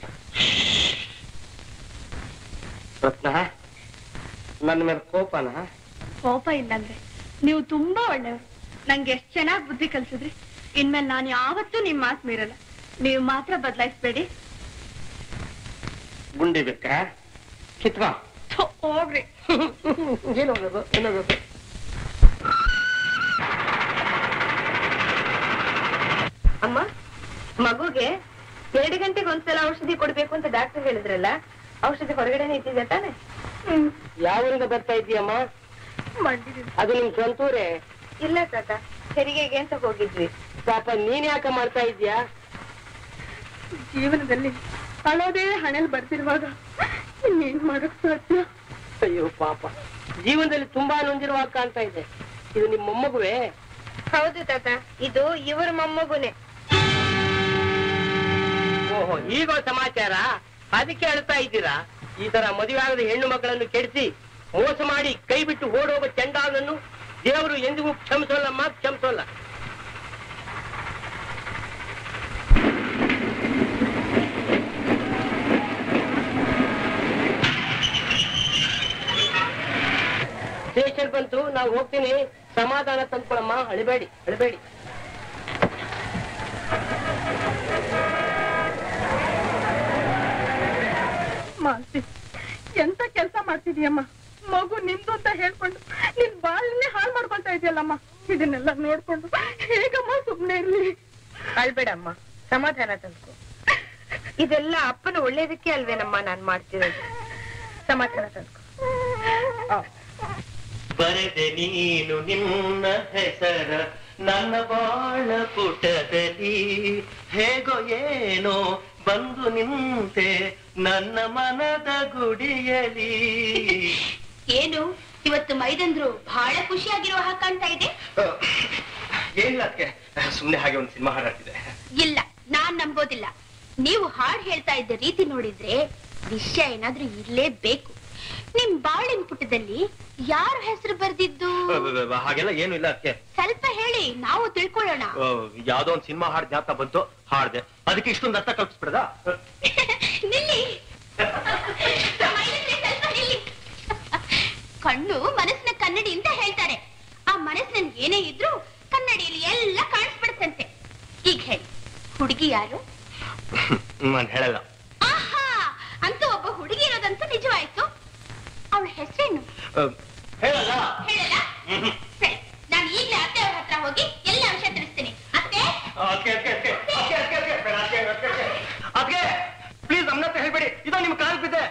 ರತ್ನ ನನ್ನ ಮೇಲೆ ಕೋಪನ ಕೋಪ ಇಲ್ಲಂದ್ರೆ ನೀವು ತುಂಬಾ ಒಳ್ಳೆಯವರು ನಂಗೆ ಎಷ್ಟ್ ಚೆನ್ನಾಗಿ ಬುದ್ಧಿ ಕಲ್ಸಿದ್ರಿ ಇನ್ಮೇಲೆ ನಾನು ಯಾವತ್ತೂ ನಿಮ್ ಮಾತು ಮೀರಲ್ಲ ನೀವು ಮಾತ್ರ ಬದಲಾಯಿಸ್ಬೇಡಿ ಗುಂಡಿ ಬೇಕಾ ಕಿತ್ಕ ಥು, ಹೋಗ್ರಿ ಏನಾಗೋದು ಏನಾಗೋದು ಅಮ್ಮ ಮಗುಗೆ ಎರಡು ಗಂಟೆಗೆ ಒಂದ್ಸಲ ಔಷಧಿ ಕೊಡ್ಬೇಕು ಅಂತ ಡಾಕ್ಟರ್ ಹೇಳಿದ್ರಲ್ಲ ಔಷಧಿ ಹೊರಗಡೆನೆ ಇಟ್ಟಿದೆ ತಾನೆ ಯಾವರಿಂದ ಬರ್ತಾ ಇದೀಯಮ್ಮ ಮಂಡಿದ್ದೀನಿ ಅದು ನಿಮ್ ಸ್ವಂತೂರೇ ಇಲ್ಲ ತಾತ ಹೆರಿಗೆಗೆ ಅಂತ ಹೋಗಿದ್ವಿ ಪಾಪ ನೀನ್ ಯಾಕ ಮಾಡ್ತಾ ಇದೀಯಾ ಜೀವನದಲ್ಲಿ ಅಳೋದೇ ಹಣೆಲ್ ಬರ್ತಿರುವಾಗ ಇನ್ನೇನ್ ಮಾಡಕ್ ಸಾಧ್ಯ ಅಯ್ಯೋ ಪಾಪ ಜೀವನದಲ್ಲಿ ತುಂಬಾ ನೊಂದಿರುವ ಕಾಣ್ತ ಇದೆ ಇದು ನಿಮ್ ಮೊಮ್ಮಗುವೆ ಹೌದು ತಾತ ಇದು ಇವರ ಮೊಮ್ಮಗುನೆ ಓಹೋ ಈಗ ಸಮಾಚಾರ ಅದಕ್ಕೆ ಅಳ್ತಾ ಇದ್ದೀರಾ ಈ ತರ ಮದುವೆ ಆಗದ ಹೆಣ್ಣು ಮಕ್ಕಳನ್ನು ಕೆಡಿಸಿ ಮೋಸ ಮಾಡಿ ಕೈ ಬಿಟ್ಟು ಓಡೋಗ ಚಂಡಾಲನ್ನು ದೇವರು ಎಂದಿಗೂ ಕ್ಷಮಿಸೋಲ್ಲಮ್ಮ ಕ್ಷಮಿಸೋಲ್ಲ ಸ್ಟೇಷನ್ ಬಂತು ನಾವು ಹೋಗ್ತೀನಿ ಸಮಾಧಾನ ತಂದ್ಕೊಳಮ್ಮ ಅಳಿಬೇಡಿ ಅಳಿಬೇಡಿ ಮಾಲ್ತಿ ಎಂತ ಕೆಲಸ ಮಾಡ್ತಿದೀಯಮ್ಮ ಮಗು ನಿಂದು ಅಂತ ಹೇಳ್ಕೊಂಡು ನಿನ್ ಬಾಳನ್ನೇ ಹಾಳು ಮಾಡ್ಕೊಳ್ತಾ ಇದೆಯಲ್ಲಮ್ಮ ಇದನ್ನೆಲ್ಲ ನೋಡ್ಕೊಂಡು ಹೇಗಮ್ಮ ಸುಮ್ನೆ ಇರ್ಲಿ ಅಳ್ಬೇಡಮ್ಮ ಸಮಾಧಾನ ತಂದ್ಕೊ ಇದೆಲ್ಲ ಅಪ್ಪನ ಒಳ್ಳೇದಕ್ಕೆ ಅಲ್ವೇನಮ್ಮ ನಾನ್ ಮಾಡ್ತಿರೋದು ಸಮಾಧಾನ ತಂದ್ಕೊ ಬರೆದೆ ನೀನು ನಿನ್ನ ಹೆಸರ ನನ್ನ ಬಾಳ ಪುಟದಲ್ಲಿ ಹೇಗೋ ಏನೋ ಬಂದು ನಿಂತೆ ನನ್ನ ಮನದ ಗುಡಿಯಲಿ ಏನು ಇವತ್ತು ಮೈದಂದ್ರು ಬಹಳ ಖುಷಿಯಾಗಿರೋ ಹಾಗೆ ಕಾಣ್ತಾ ಇದೆ ಏನಿಲ್ಲ ಅದಕ್ಕೆ ಸುಮ್ನೆ ಹಾಗೆ ಒಂದು ಸಿನಿಮಾ ಹಾಡಾಡ್ತಿದೆ ಇಲ್ಲ ನಾನ್ ನಂಬೋದಿಲ್ಲ ನೀವು ಹಾಡ್ ಹೇಳ್ತಾ ಇದ್ದ ರೀತಿ ನೋಡಿದ್ರೆ ವಿಷಯ ಏನಾದ್ರೂ ಇರ್ಲೇಬೇಕು ನಿಮ್ ಬಾಳಿನ ಪುಟದಲ್ಲಿ ಯಾರ ಹೆಸರು ಬರ್ದಿದ್ದು ಹಾಗೆಲ್ಲ ಏನು ಇಲ್ಲ ಅದಕ್ಕೆ ಸ್ವಲ್ಪ ಹೇಳಿ ನಾವು ತಿಳ್ಕೊಳ್ಳೋಣ ಯಾವ್ದೋ ಒಂದು ಸಿನಿಮಾ ಹಾಡ್ ಜ್ಞಾಪಕ ಬಂತು ಹಾಡ್ದೆ ಅದಕ್ಕೆ ಇಷ್ಟೊಂದು ಅರ್ಥ ಕಲ್ಪಿಸ್ಬಿಡದ ನಿಲ್ಲಿ ಮೈಲಿಗೆ ಸ್ವಲ್ಪ ನಿಲ್ಲಿ. ಕಣ್ಣು ಮನಸ್ಸಿನ ಕನ್ನಡಿ ಅಂತ ಹೇಳ್ತಾರೆ ಆ ಮನಸ್ಸಿನಲ್ಲಿ ಏನೇ ಇದ್ರೂ ಕನ್ನಡಿಯಲ್ಲಿ ಎಲ್ಲ ಕಾಣಿಸ್ಬಿಡುತ್ತಂತೆ ಈಗ ಹೇಳಿ ಹುಡುಗಿ ಯಾರು ನಾನು ಹೇಳಲ್ಲ ಆಹಾ ಅಂತೂ ಒಬ್ಬ ಹುಡುಗಿ ಇರೋದಂತೂ ನಿಜವಾಯ್ತು ಅವಳ ಹೆಸರೇನು ಹೇಳಲ್ಲ ಹೇಳಲ್ಲ ಸರಿ ನಾನು ಈಗಲೇ ಅತ್ತೆ ಅವ್ರ ಹತ್ರ ಹೋಗಿ ಎಲ್ಲ ವಿಷಯ ತಿಳಿಸ್ತೀನಿ ಅತ್ತೆ ಅದಕ್ಕೆ ಅದಕ್ಕೆ ಅದಕ್ಕೆ ಅದಕ್ಕೆ ಅದಕ್ಕೆ ಬೇಡ ಅದಕ್ಕೆ ಅದಕ್ಕೆ ಅದಕ್ಕೆ ಪ್ಲೀಸ್ ನಮ್ಮನ್ನ ಹೇಳ್ಬೇಡಿ ಇದೋ ನಿಮ್ ಕಾಲ್ ಬಿದ್ದೆ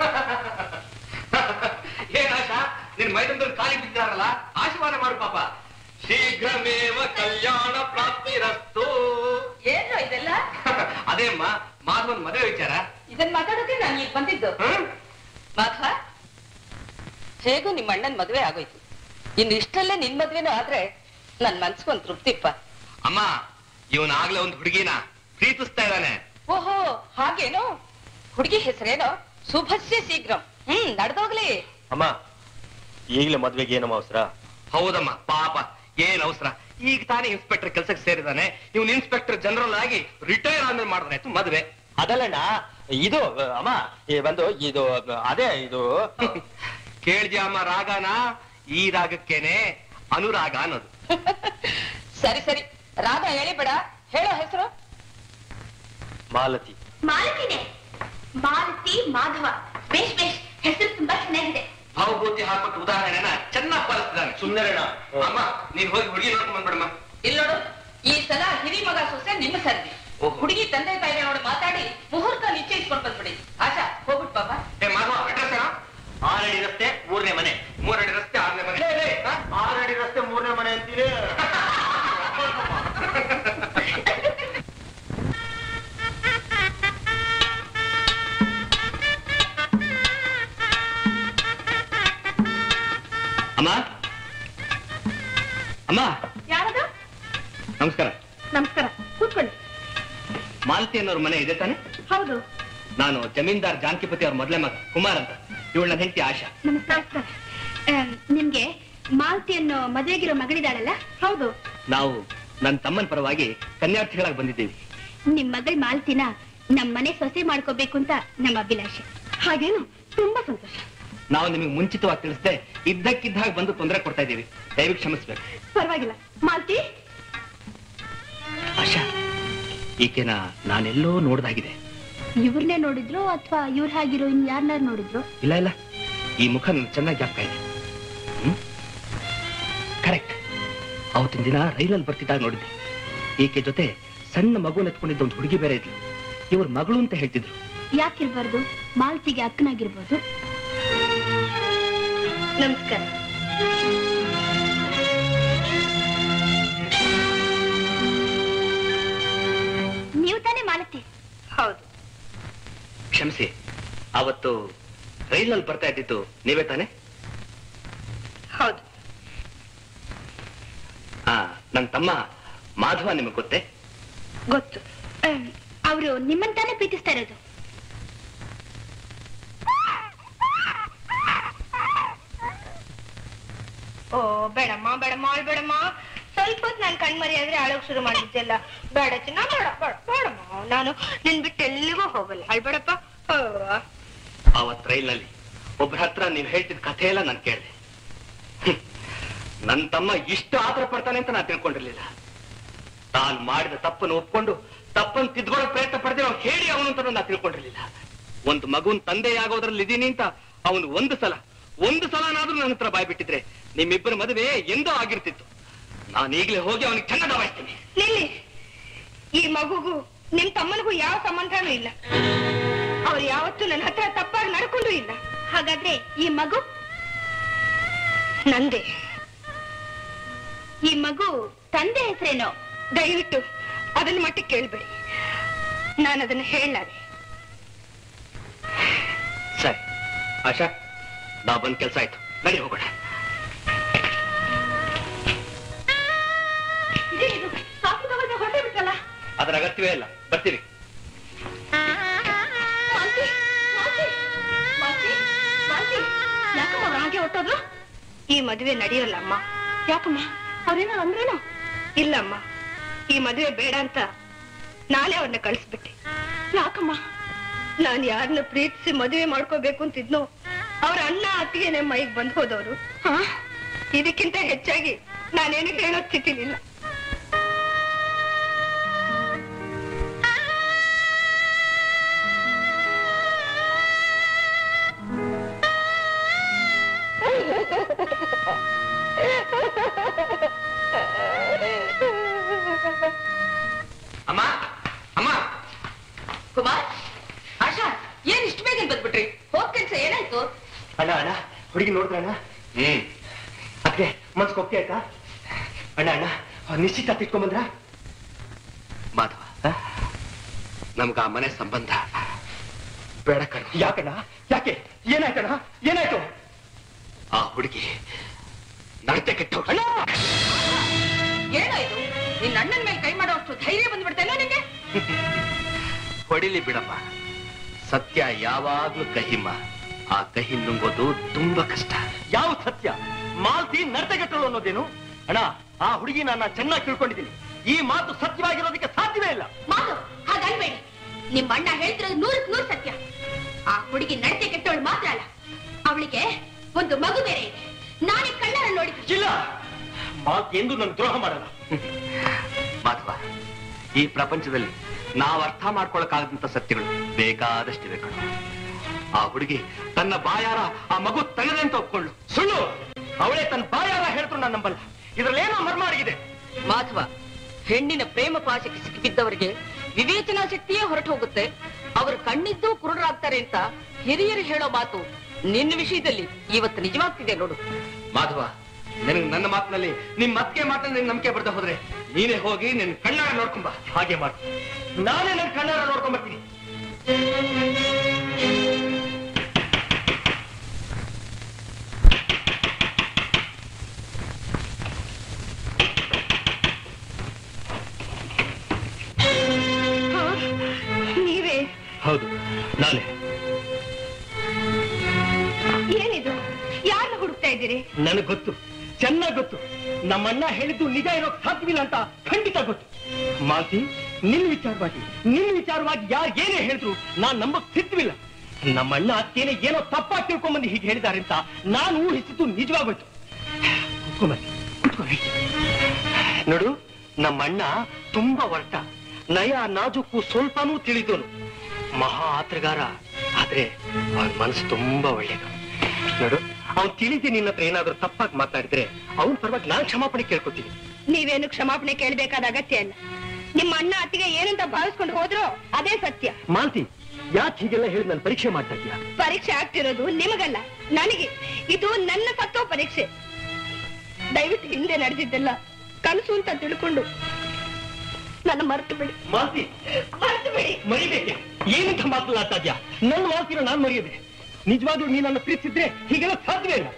ಏನ್ ಆಶಾ ನಿನ್ ಮೈದಂದಲ್ಲಿ ಕಾಲಿಗೆ ಬಿದ್ದಾರಲ್ಲ ಆಶೀರ್ವಾದ ಮಾಡು ಪಾಪ ಶೀಘ್ರಮೇವ ಕಲ್ಯಾಣ ಪ್ರಾಪ್ತಿರಸ್ತು ಏನು ಇದೆಲ್ಲ ಅದೇ ಅಮ್ಮ ಮಾಧವನ್ ಮದುವೆ ವಿಚಾರ ಇದನ್ ಮಾತಾಡೋಕೆ ನಾನು ಈಗ ಬಂದಿದ್ದು ಹ್ಮ್ ಮಾಧವ ಹೇಗೂ ನಿಮ್ಮ ಅಣ್ಣನ್ ಮದುವೆ ಆಗೋಯ್ತು ಇನ್ನು ಇಷ್ಟಲ್ಲೇ ನಿನ್ ಮದ್ವೆನೂ ಆದ್ರೆ ನನ್ ಮನ್ಸ್ಗೊಂದ್ ತೃಪ್ತಿಪ್ಪ ಅಮ್ಮ ಇವನ್ ಆಗ್ಲೇ ಒಂದು ಹುಡುಗಿನ ಪ್ರೀತಿಸ್ತಾ ಇದ್ದಾನೆ ಓಹೋ ಹಾಗೇನೋ ಹುಡುಗಿ ಹೆಸರೇನೋ ಸುಭಸ್ಯ ಶೀಘ್ರಂ ಹ್ಮ್ ನಡ್ದೋಗ್ಲಿ ಅಮ್ಮ ಈಗಲೇ ಮದ್ವೆಗೆ ಏನಮ್ಮ ಅವಸರ ಹೌದಮ್ಮ ಪಾಪ ಏನ್ ಅವಸರ ಈಗ ತಾನೇ ಇನ್ಸ್ಪೆಕ್ಟರ್ ಕೆಲ್ಸಕ್ಕೆ ಸೇರಿದಾನೆ ಇವನ್ ಇನ್ಸ್ಪೆಕ್ಟರ್ ಜನರಲ್ ಆಗಿ ರಿಟೈರ್ ಆದ್ಮೇಲೆ ಮಾಡಿದ್ರಾಯ್ತು ಮದ್ವೆ ಅದಲ್ಲಣ್ಣ ಇದು ಅಮ್ಮ ಈ ಬಂದು ಇದು ಅದೇ ಇದು ಕೇಳ್ದಿ ಅಮ್ಮ ರಾಗನ ಈ ರಾಗಕ್ಕೇನೆ ಅನುರಾಗ ಅನ್ನೋದು ಸರಿ ಸರಿ ರಾಗ ಹೇಳಿಬೇಡ ಹೇಳೋ ಹೆಸರು ಮಾಲತಿ ಮಾಲತಿನೇ ಮಾಲತಿ ಮಾಧವ ಬೇಷ್ ಬೇಷ್ ಹೆಸರು ತುಂಬಾ ಚೆನ್ನಾಗಿದೆ ಭಾವಭೂತಿ ಹಾಕೊಟ್ಟು ಉದಾಹರಣೆನ ಚೆನ್ನಾಗಿ ಪಾಲಿಸ್ತಿದ್ದಾನೆ ಸುಂದರಣ್ಣ ಅಮ್ಮ ನೀನ್ ಹೋಗಿ ಹುಡುಗಿ ನೋಡ್ಕೊಂಡ್ ಬಂದ್ಬಿಡಮ್ಮ ಇಲ್ಲಿ ನೋಡು ಈ ಸಲ ಹಿರಿ ಮಗ ಸೊಸೆ ನಿಮ್ಮ ಸರ್ದಿ ಓಹೋ. ಹುಡುಗಿ ತಂದೆ ತಾಯಿ ನೋಡಿ ಮಾತಾಡಿ ಮುಹೂರ್ತ ನಿಶ್ಚಯಿಸ್ಕೊಂಡ್ ಬಂದ್ಬಿಡಿ ಆಶಾ ಹೋಗ್ಬಿಟ್ ಬಾಬಾ ಏ ಮಾಧವ ಅಡ್ರೆಸ್ ಆರಡಿ ರಸ್ತೆ ಮೂರನೇ ಮನೆ ಮೂರಡಿ ರಸ್ತೆ ಆರನೇ ಮನೆ ಆರಡಿ ರಸ್ತೆ ಮೂರನೇ ಮನೆ ಅಂತೀರಿ ಅಮ್ಮ ಅಮ್ಮ ಯಾರದು ನಮಸ್ಕಾರ ನಮಸ್ಕಾರ ಕೂತ್ಕೊಳ್ಳಿ ಮಾಲತಿ ಅನ್ನೋರ್ ಮನೆ ಇದೆ ತಾನೆ ಹೌದು ನಾನು ಜಮೀನ್ದಾರ್ ಜಾನಕಿಪತಿ ಅವ್ರ ಮೊದಲೇ ಮಗ ಕುಮಾರ್ ಅಂತ ಇವಳ ನನ್ನ ಹೆಂಡತಿ ಆಶಾ ನಮಸ್ಕಾರ ನಿಮ್ಗೆ ಮಾಲತಿ ಅನ್ನೋ ಮದುವೆಗಿರೋ ಮಗಳಿದಾಳಲ್ಲ ಹೌದು ನಾವು ನನ್ನ ತಮ್ಮನ ಪರವಾಗಿ ಕನ್ಯಾರ್ಥಿಗಳಾಗಿ ಬಂದಿದ್ದೀವಿ ನಿಮ್ ಮಗಳ್ ಮಾಲತಿನ ನಮ್ ಮನೆ ಸೊಸೆ ಮಾಡ್ಕೋಬೇಕು ಅಂತ ನಮ್ಮ ಅಭಿಲಾಷೆ ಹಾಗೇನು ತುಂಬಾ ಸಂತೋಷ ನಾವು ನಿಮಗೆ ಮುಂಚಿತವಾಗಿ ತಿಳಿಸದೆ ಇದ್ದಕ್ಕಿದ್ದ ಹಾಗೆ ಬಂದು ತೊಂದರೆ ಕೊಡ್ತಾ ಇದ್ದೀವಿ ದಯವಿಟ್ಟು ಕ್ಷಮಿಸ್ಬೇಕು ಪರವಾಗಿಲ್ಲ ಮಾಲ್ತಿ ಆಶಾ ಈಕೆನ ನಾನೆಲ್ಲೋ ನೋಡ್ದಾಗಿದೆ ಇವ್ರನ್ನೇ ನೋಡಿದ್ರು ಅಥವಾ ಇವ್ರ ಹಾಗಿರೋ ಇನ್ ಯಾರನ್ನಾರು ನೋಡಿದ್ರು ಇಲ್ಲ ಇಲ್ಲ ಈ ಮುಖ ನನ್ಗೆ ಚೆನ್ನಾಗಿ ಜ್ಞಾಪಕ ಇದೆ ಕರೆಕ್ಟ್ ಅವತ್ತಿನ ದಿನ ರೈಲಲ್ಲಿ ಬರ್ತಿದ್ದಾಗ ನೋಡಿದ್ದೆ ಈಕೆ ಜೊತೆ ಸಣ್ಣ ಮಗು ನೆತ್ಕೊಂಡಿದ್ದ ಒಂದು ಹುಡುಗಿ ಬೇರೆ ಇದ್ಲು ಇವ್ರ ಮಗಳು ಅಂತ ಹೇಳ್ತಿದ್ರು ಯಾಕಿರ್ಬಾರ್ದು ಮಾಲತಿಗೆ ಅಕ್ಕನಾಗಿರ್ಬೋದು ನಮಸ್ಕಾರ ನೀವು ತಾನೇ ಮಾಲತಿ ಹೌದು ಕ್ಷಮಿಸಿ ಅವತ್ತು ರೈಲಲ್ಲಿ ಬರ್ತಾ ಇದ್ದಿದ್ದು ನೀವೇ ತಾನೆ ಹೌದು ಆ ನನ್ನ ತಮ್ಮ ಮಾಧವ ನಿಮಗೆ ಗೊತ್ತೇ ಗೊತ್ತು ಅವರು ನಿಮ್ಮನ್ನ ತಾನೇ ಪ್ರೀತಿಸ್ತಾ ಇರೋದು ಓ ಬೇಡಮ್ಮ ಬೇಡಮ್ಮ ಅಳ್ ಬೇಡಮ್ಮ ಸ್ವಲ್ಪ ಹೊತ್ತು ನಾನು ಕಣ್ಮರಿ ಆದ್ರೆ ಅಳಗ್ ಶುರು ಮಾಡಿದ್ದೆಲ್ಲ ಬೇಡ ಚಿನ್ನ ಬೇಡ ಬೇಡ ಬೇಡಮ್ಮ ನಾನು ನಿನ್ ಬಿಟ್ಟು ಎಲ್ಲಿಗೂ ಹೋಗಲ್ಲ ಅಳ್ಬೇಡಪ್ಪ ಓ. ಅವತ್ ರೈಲ್ನಲ್ಲಿ ಒಬ್ಬರ ಹತ್ರ ನೀವು ಹೇಳ್ತಿದ್ ಕಥೆ ಎಲ್ಲ ನಾನು ಕೇಳಿದೆ ನನ್ನ ತಮ್ಮ ಇಷ್ಟು ಆತರ ಪಡ್ತಾನೆ ಅಂತ ನಾನು ತಿಳ್ಕೊಂಡಿರ್ಲಿಲ್ಲ ತಾನು ಮಾಡಿದ ತಪ್ಪನ್ನು ಒಪ್ಕೊಂಡು ತಪ್ಪನ್ನು ತಿದ್ಕೊಳ್ಳೋ ಪ್ರಯತ್ನ ಪಡೆದೆ ಅವ್ನು ಹೇಳಿ ಅವನು ಅಂತ ನಾನು ತಿಳ್ಕೊಂಡಿರ್ಲಿಲ್ಲ ಒಂದು ಮಗುನ್ ತಂದೆ ಆಗೋದ್ರಲ್ಲಿ ಇದೀನಿ ಅಂತ ಅವನು ಒಂದು ಸಲ ಒಂದು ಸಲನಾದ್ರೂ ನನ್ನ ಹತ್ರ ಬಾಯ್ ಬಿಟ್ಟಿದ್ರೆ ನಿಮ್ಮಿಬ್ಬರ ಮದುವೆ ಎಂದೋ ಆಗಿರ್ತಿತ್ತು ನಾನು ಈಗಲೇ ಹೋಗಿ ಅವನಿಗೆ ಚೆನ್ನ ದಬಾಯಿಸ್ತೀನಿ ನಿಲ್ಲಿ ಈ ಮಗುಗೂ ನಿಮ್ ತಮ್ಮನಿಗೂ ಯಾವ ಸಂಬಂಧನೂ ಇಲ್ಲ ಅವ್ರು ಯಾವತ್ತೂ ನನ್ನ ಹತ್ರ ತಪ್ಪಾಗಿ ನಡ್ಕೊಂಡು ಇಲ್ಲ ಹಾಗಾದ್ರೆ ಈ ಮಗು ನಂದೇ ಈ ಮಗು ತಂದೆ ಹೆಸರೇನೋ ದಯವಿಟ್ಟು ಅದನ್ನ ಮಟ್ಟಿಗೆ ಕೇಳ್ಬೇಡಿ ನಾನು ಅದನ್ನ ಹೇಳಲಾರೆ ಸರಿ ಆಶಾ ನಾ ಬಂದ್ ಕೆಲಸ ಆಯ್ತು ನಡಿ ಹೋಗೋಣ ಇದೇನಿದು ಕಾಫಿ ತಗೊಂಡು ಹೊರಟೆ ಬಿಟ್ಟಲ್ಲ ಅದರ ಅಗತ್ಯವೇ ಇಲ್ಲ ಬರ್ತೀವಿ ಮಾಲ್ತಿ, ಮಾಲ್ತಿ, ಮಾಲ್ತಿ, ಮಾಲ್ತಿ, ಯಾಕಮ್ಮ ಅವ್ರು ಹಾಗೆ ಹೊಟ್ಟೋದ್ರು ಈ ಮದುವೆ ನಡೆಯೋಲ್ಲ ಅಮ್ಮ ಯಾಕಮ್ಮ ಅವ್ರೇನೋ ಅಂದ್ರೇನೋ ಇಲ್ಲಮ್ಮ ಈ ಮದುವೆ ಬೇಡ ಅಂತ ನಾನೇ ಅವ್ರನ್ನ ಕಳಿಸ್ಬಿಟ್ಟೆ ಯಾಕಮ್ಮ ನಾನ್ ಯಾರನ್ನ ಪ್ರೀತಿಸಿ ಮದುವೆ ಮಾಡ್ಕೋಬೇಕು ಅಂತಿದ್ನೋ ಅವ್ರ ಅಣ್ಣ ಅತ್ತಿಗೆನೆ ಮೈಗ್ ಬಂದ್ ಹೋದವರು ಹಾ ಇದಕ್ಕಿಂತ ಹೆಚ್ಚಾಗಿ ನಾನೇನು ಹೇಳೋ ಸ್ಥಿತಿಲಿಲ್ಲ ಅಮ್ಮ ಅಮ್ಮ ಕುಮಾರ್ ಆಶಾ ಏನ್ ಇಷ್ಟು ಬೇಗ ಬಂದ್ಬಿಟ್ರಿ ಹೋಗ್ ಕೆಲ್ಸ ಏನಾಯ್ತು ಅಣ್ಣ ಅಣ್ಣ ಹುಡುಗಿ ನೋಡಿದ್ರಣ್ಣ ಹ್ಮ್ ಅದ್ಕೆ ಮನ್ಸ್ ಒಪ್ಪಿಗೆ ಆಯ್ತಾ ಅಣ್ಣ ಅಣ್ಣ ಅವ್ರ್ ನಿಶ್ಚಿತ ತಿಟ್ಕೊಂಬಂದ್ರ ಮಾಧವ ನಮ್ಗ ಆ ಮನೆ ಸಂಬಂಧ ಬೇಡ ಕಣ ಯಾಕಣ್ಣ ಯಾಕೆ ಏನಾಯ್ತಣ್ಣ ಏನಾಯ್ತು ಆ ಹುಡುಗಿ ನಡತೆ ಕೆಟ್ಟ ಏನಾಯ್ತು ನಿನ್ನ ಅಣ್ಣನ ಮೇಲೆ ಕೈ ಮಾಡೋ ಅಷ್ಟು ಧೈರ್ಯ ಬಂದ್ಬಿಡ್ತೇನೋ ನಿಂಗೆ ಹೊಡಿಲಿ ಬಿಡಮ್ಮ ಸತ್ಯ ಯಾವಾಗ್ಲೂ ಕಹಿಮ ಆ ಕಹಿ ನುಂಗೋದು ತುಂಬಾ ಕಷ್ಟ ಯಾವ ಸತ್ಯ ಮಾಲ್ತಿ ನರ್ತಗೆಟ್ಟಳು ಅನ್ನೋದೇನು ಅಣ್ಣ ಆ ಹುಡುಗಿ ನನ್ನ ಚೆನ್ನಾಗಿ ತಿಳ್ಕೊಂಡಿದ್ದೀನಿ ಈ ಮಾತು ಸತ್ಯವಾಗಿರೋದಕ್ಕೆ ಸಾಧ್ಯವೇ ಇಲ್ಲ ಮಾತು ಹಾಗನ್ಬೇಡಿ ನಿಮ್ಮ ಅಣ್ಣ ಹೇಳ್ತಿರೋದು ನೂರಕ್ ನೂರು ಸತ್ಯ ಆ ಹುಡುಗಿ ನಡತೆ ಕೆಟ್ಟವಳು ಮಾತ್ರ ಅಲ್ಲ ಅವಳಿಗೆ ಒಂದು ಮಗು ಬೇರೆ ಇದೆ ನಾನೇ ಕಣ್ಣಾರ ನೋಡಿದ್ದು ಇಲ್ಲ ಮಾಲ್ತಿ ಎಂದು ನನ್ನ ದ್ರೋಹ ಮಾಡಲ್ಲ ಮಾಧವ ಈ ಪ್ರಪಂಚದಲ್ಲಿ ನಾವು ಅರ್ಥ ಮಾಡ್ಕೊಳಕ್ಕಾಗದಂತ ಸತ್ಯಗಳು ಬೇಕಾದಷ್ಟಿವೆ ಕಣ ಆ ಹುಡುಗಿ ತನ್ನ ಬಾಯಾರ ಆ ಮಗು ತನ್ನದೆ ಅಂತ ಒಪ್ಕೊಳ್ಳು ಸುಳ್ಳು ಅವಳೇ ತನ್ನ ಬಾಯಾರ ಹೇಳ್ತು ನಾನು ನಂಬಲ್ಲ ಇದ್ರಲ್ಲೇನೋ ಮರ್ಮ ಅಡಗಿದೆ ಮಾಧವ ಹೆಣ್ಣಿನ ಪ್ರೇಮ ಪಾಶಕ್ಕೆ ಸಿಕ್ಕಿದ್ದವರಿಗೆ ವಿವೇಚನಾ ಶಕ್ತಿಯೇ ಹೊರಟು ಹೋಗುತ್ತೆ ಅವರು ಕಣ್ಣಿದ್ದು ಕುರುಡರಾಗ್ತಾರೆ ಅಂತ ಹಿರಿಯರು ಹೇಳೋ ಮಾತು ನಿನ್ನ ವಿಷಯದಲ್ಲಿ ಇವತ್ತು ನಿಜವಾಗ್ತಿದೆ ನೋಡು ಮಾಧವ ನಿನಗೆ ನನ್ನ ಮಾತಿನಲ್ಲಿ ನಿಮ್ ಮತ್ತೆ ಮಾತಲ್ಲಿ ನಿನ್ ನಂಬಿಕೆ ಬರ್ದ ಹೋದ್ರೆ ನೀನೇ ಹೋಗಿ ನಿನ್ ಕಣ್ಣಾರ ನೋಡ್ಕೊಂಬ ಹಾಗೆ ಮಾಡು ನಾನೇ ನನ್ನ ಕಣ್ಣಾರ ನೋಡ್ಕೊಂಡ್ ಬರ್ತೀನಿ ನೀವೇ ಹೌದು ನಾನೇ ಏನಿದು ಯಾರನ್ನ ಹುಡುಕ್ತಾ ಇದ್ದೀರಿ ನನಗೆ ಗೊತ್ತು ಚೆನ್ನಾಗ್ ಗೊತ್ತು ನಮ್ಮಣ್ಣ ಹೇಳಿದ್ದು ನಿಜ ಇರೋಕ್ ಸಾಧ್ಯವಿಲ್ಲ ಅಂತ ಖಂಡಿತ ಗೊತ್ತು ಮಾಲ್ತಿ ನಿನ್ ವಿಚಾರವಾಗಿ ನಿನ್ ವಿಚಾರವಾಗಿ ಯಾರು ಏನೇ ಹೇಳಿದ್ರು ನಾನ್ ನಂಬಕ್ ಸಿದ್ಧವಿಲ್ಲ ನಮ್ಮಣ್ಣ ಅತ್ತೇನೆ ಏನೋ ತಪ್ಪಾಗಿ ತಿಳ್ಕೊಂಬಂದು ಹೀಗೆ ಹೇಳಿದ್ದಾರೆ ಅಂತ ನಾನು ಊಹಿಸಿದ್ದು ನಿಜವಾಗೋಯ್ತು ಕುತ್ಕೊಂಬನ್ನಿ ಕುತ್ಕೊ ಹೇಳ್ತೀನಿ. ನೋಡು ನಮ್ಮಣ್ಣ ತುಂಬಾ ಒರಟ ನಯ ನಾಜುಕು ಸ್ವಲ್ಪನೂ ತಿಳಿದೋನು ಮಹಾ ಆತ್ರಗಾರ ಆದ್ರೆ ಅವನ ಮನಸ್ಸು ತುಂಬಾ ಒಳ್ಳೇದು ನೋಡು ಅವ್ನು ತಿಳಿದಿ ನಿನ್ನ ಹತ್ರ ಏನಾದ್ರೂ ತಪ್ಪಾಗಿ ಮಾತಾಡಿದ್ರೆ ಅವನ ಪರವಾಗಿ ನಾನ್ ಕ್ಷಮಾಪಣೆ ಕೇಳ್ಕೊತೀನಿ ನೀವೇನು ಕ್ಷಮಾಪಣೆ ಕೇಳಬೇಕಾದ ಅಗತ್ಯ ಇಲ್ಲ ನಿಮ್ಮ ಅಣ್ಣ ಅತ್ತಿಗೆ ಏನಂತ ಭಾವಿಸ್ಕೊಂಡು ಹೋದ್ರೋ ಅದೇ ಸತ್ಯ ಮಾಲ್ತಿ ಯಾಕೆ ಹೀಗೆಲ್ಲ ಹೇಳಿ ನಾನು ಪರೀಕ್ಷೆ ಮಾಡ್ತಾ ಇದೀಯಾ ಪರೀಕ್ಷೆ ಆಗ್ತಿರೋದು ನಿಮಗಲ್ಲ ನನಗೆ ಇದು ನನ್ನ ತತ್ವ ಪರೀಕ್ಷೆ ದಯವಿಟ್ಟು ಹಿಂದೆ ನಡೆದಿದ್ದೆಲ್ಲ ಕನಸು ಅಂತ ತಿಳ್ಕೊಂಡು ನನ್ನ ಮರೆತು ಬಿಡಿ ಮಾಲ್ತಿ ಮರೆತು ಬಿಡಿ ಮರಿಬೇಕೆ ಏನಂತ ಮಾತನಾಡ್ತಾ ಇದ್ಯಾ ನನ್ನ ಮಾತಿನ ನಾನ್ ಮರೆಯದೆ ನಿಜವಾಗ್ಲೂ ನೀ ನನ್ನ ಪ್ರೀತಿಸಿದ್ರೆ ಹೀಗೆಲ್ಲ ಸಾಧ್ಯವೇ ಇಲ್ಲ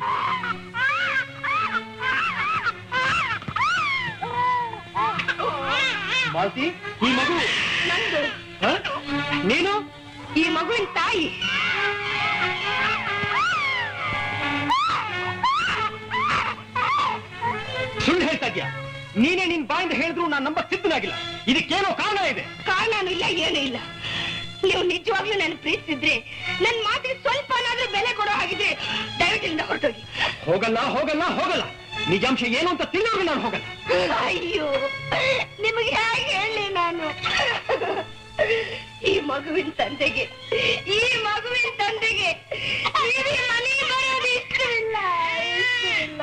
ಮಾಲ್ತಿ ಈ ಮಗು ನಂದು ಹ? ನೀನು ಈ ಮಗುವಿನ ತಾಯಿ ಸುಳ್ಳು ಹೇಳ್ತಾ ಇದ್ಯಾ ನೀನೇ ನಿನ್ ಬಾಯಿಂದ ಹೇಳಿದ್ರು ನಾನು ನಂಬ ಸಿದ್ಧನಾಗಿಲ್ಲ ಇದಕ್ಕೇನೋ ಕಾರಣ ಇದೆ ಕಾರಣನೂ ಇಲ್ಲ ಏನೂ ಇಲ್ಲ ನೀವು ನಿಜವಾಗ್ಲೂ ನನ್ನ ಪ್ರೀತಿಸಿದ್ರೆ ನನ್ನ ಮಾತಿಗೆ ಸ್ವಲ್ಪನಾದ್ರೂ ಬೆಲೆ ಕೊಡೋ ಹಾಗಿದ್ರೆ ದಯವಿಟ್ಟು ಇಲ್ಲಿಂದ ಹೊರಟೋಗಿ ಹೋಗಲ್ಲ ಹೋಗಲ್ಲ ಹೋಗಲ್ಲ ನಿಜಾಂಶ ಏನು ಅಂತ ತಿಳಿಯೋರು ನಾನು ಹೋಗಲ್ಲ ಅಯ್ಯೋ ನಿಮಗೆ ಹೇಗೆ ಹೇಳಿ ನಾನು ಈ ಮಗುವಿನ ತಂದೆಗೆ ಈ ಮಗುವಿನ ತಂದೆಗೆ ನೀವು ಈ ಮನೆಗೆ ಬರೋದು ಇಷ್ಟವಿಲ್ಲ ಇಷ್ಟವಿಲ್ಲ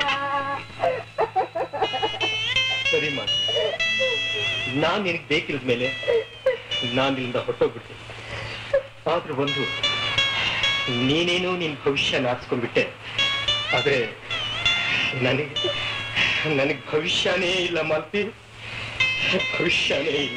ಸರಿ ಮಾ ನಾನ್ ನಿನಗೆ ಬೇಕಿಲ್ದ ಮೇಲೆ ನಾನ್ ಇಲ್ಲಿಂದ ಹೊರಟೋಗ್ಬಿಡ್ತೀನಿ ಆದ್ರೆ ಒಂದು ನೀನೇನು ನಿನ್ ಭವಿಷ್ಯ ನಾಚಿಸ್ಕೊಂಡ್ಬಿಟ್ಟೆ ಆದ್ರೆ ನನಗೆ ನನಗೆ ಭವಿಷ್ಯನೇ ಇಲ್ಲ ಮಾಲ್ತಿ ಭವಿಷ್ಯನೇ ಇಲ್ಲ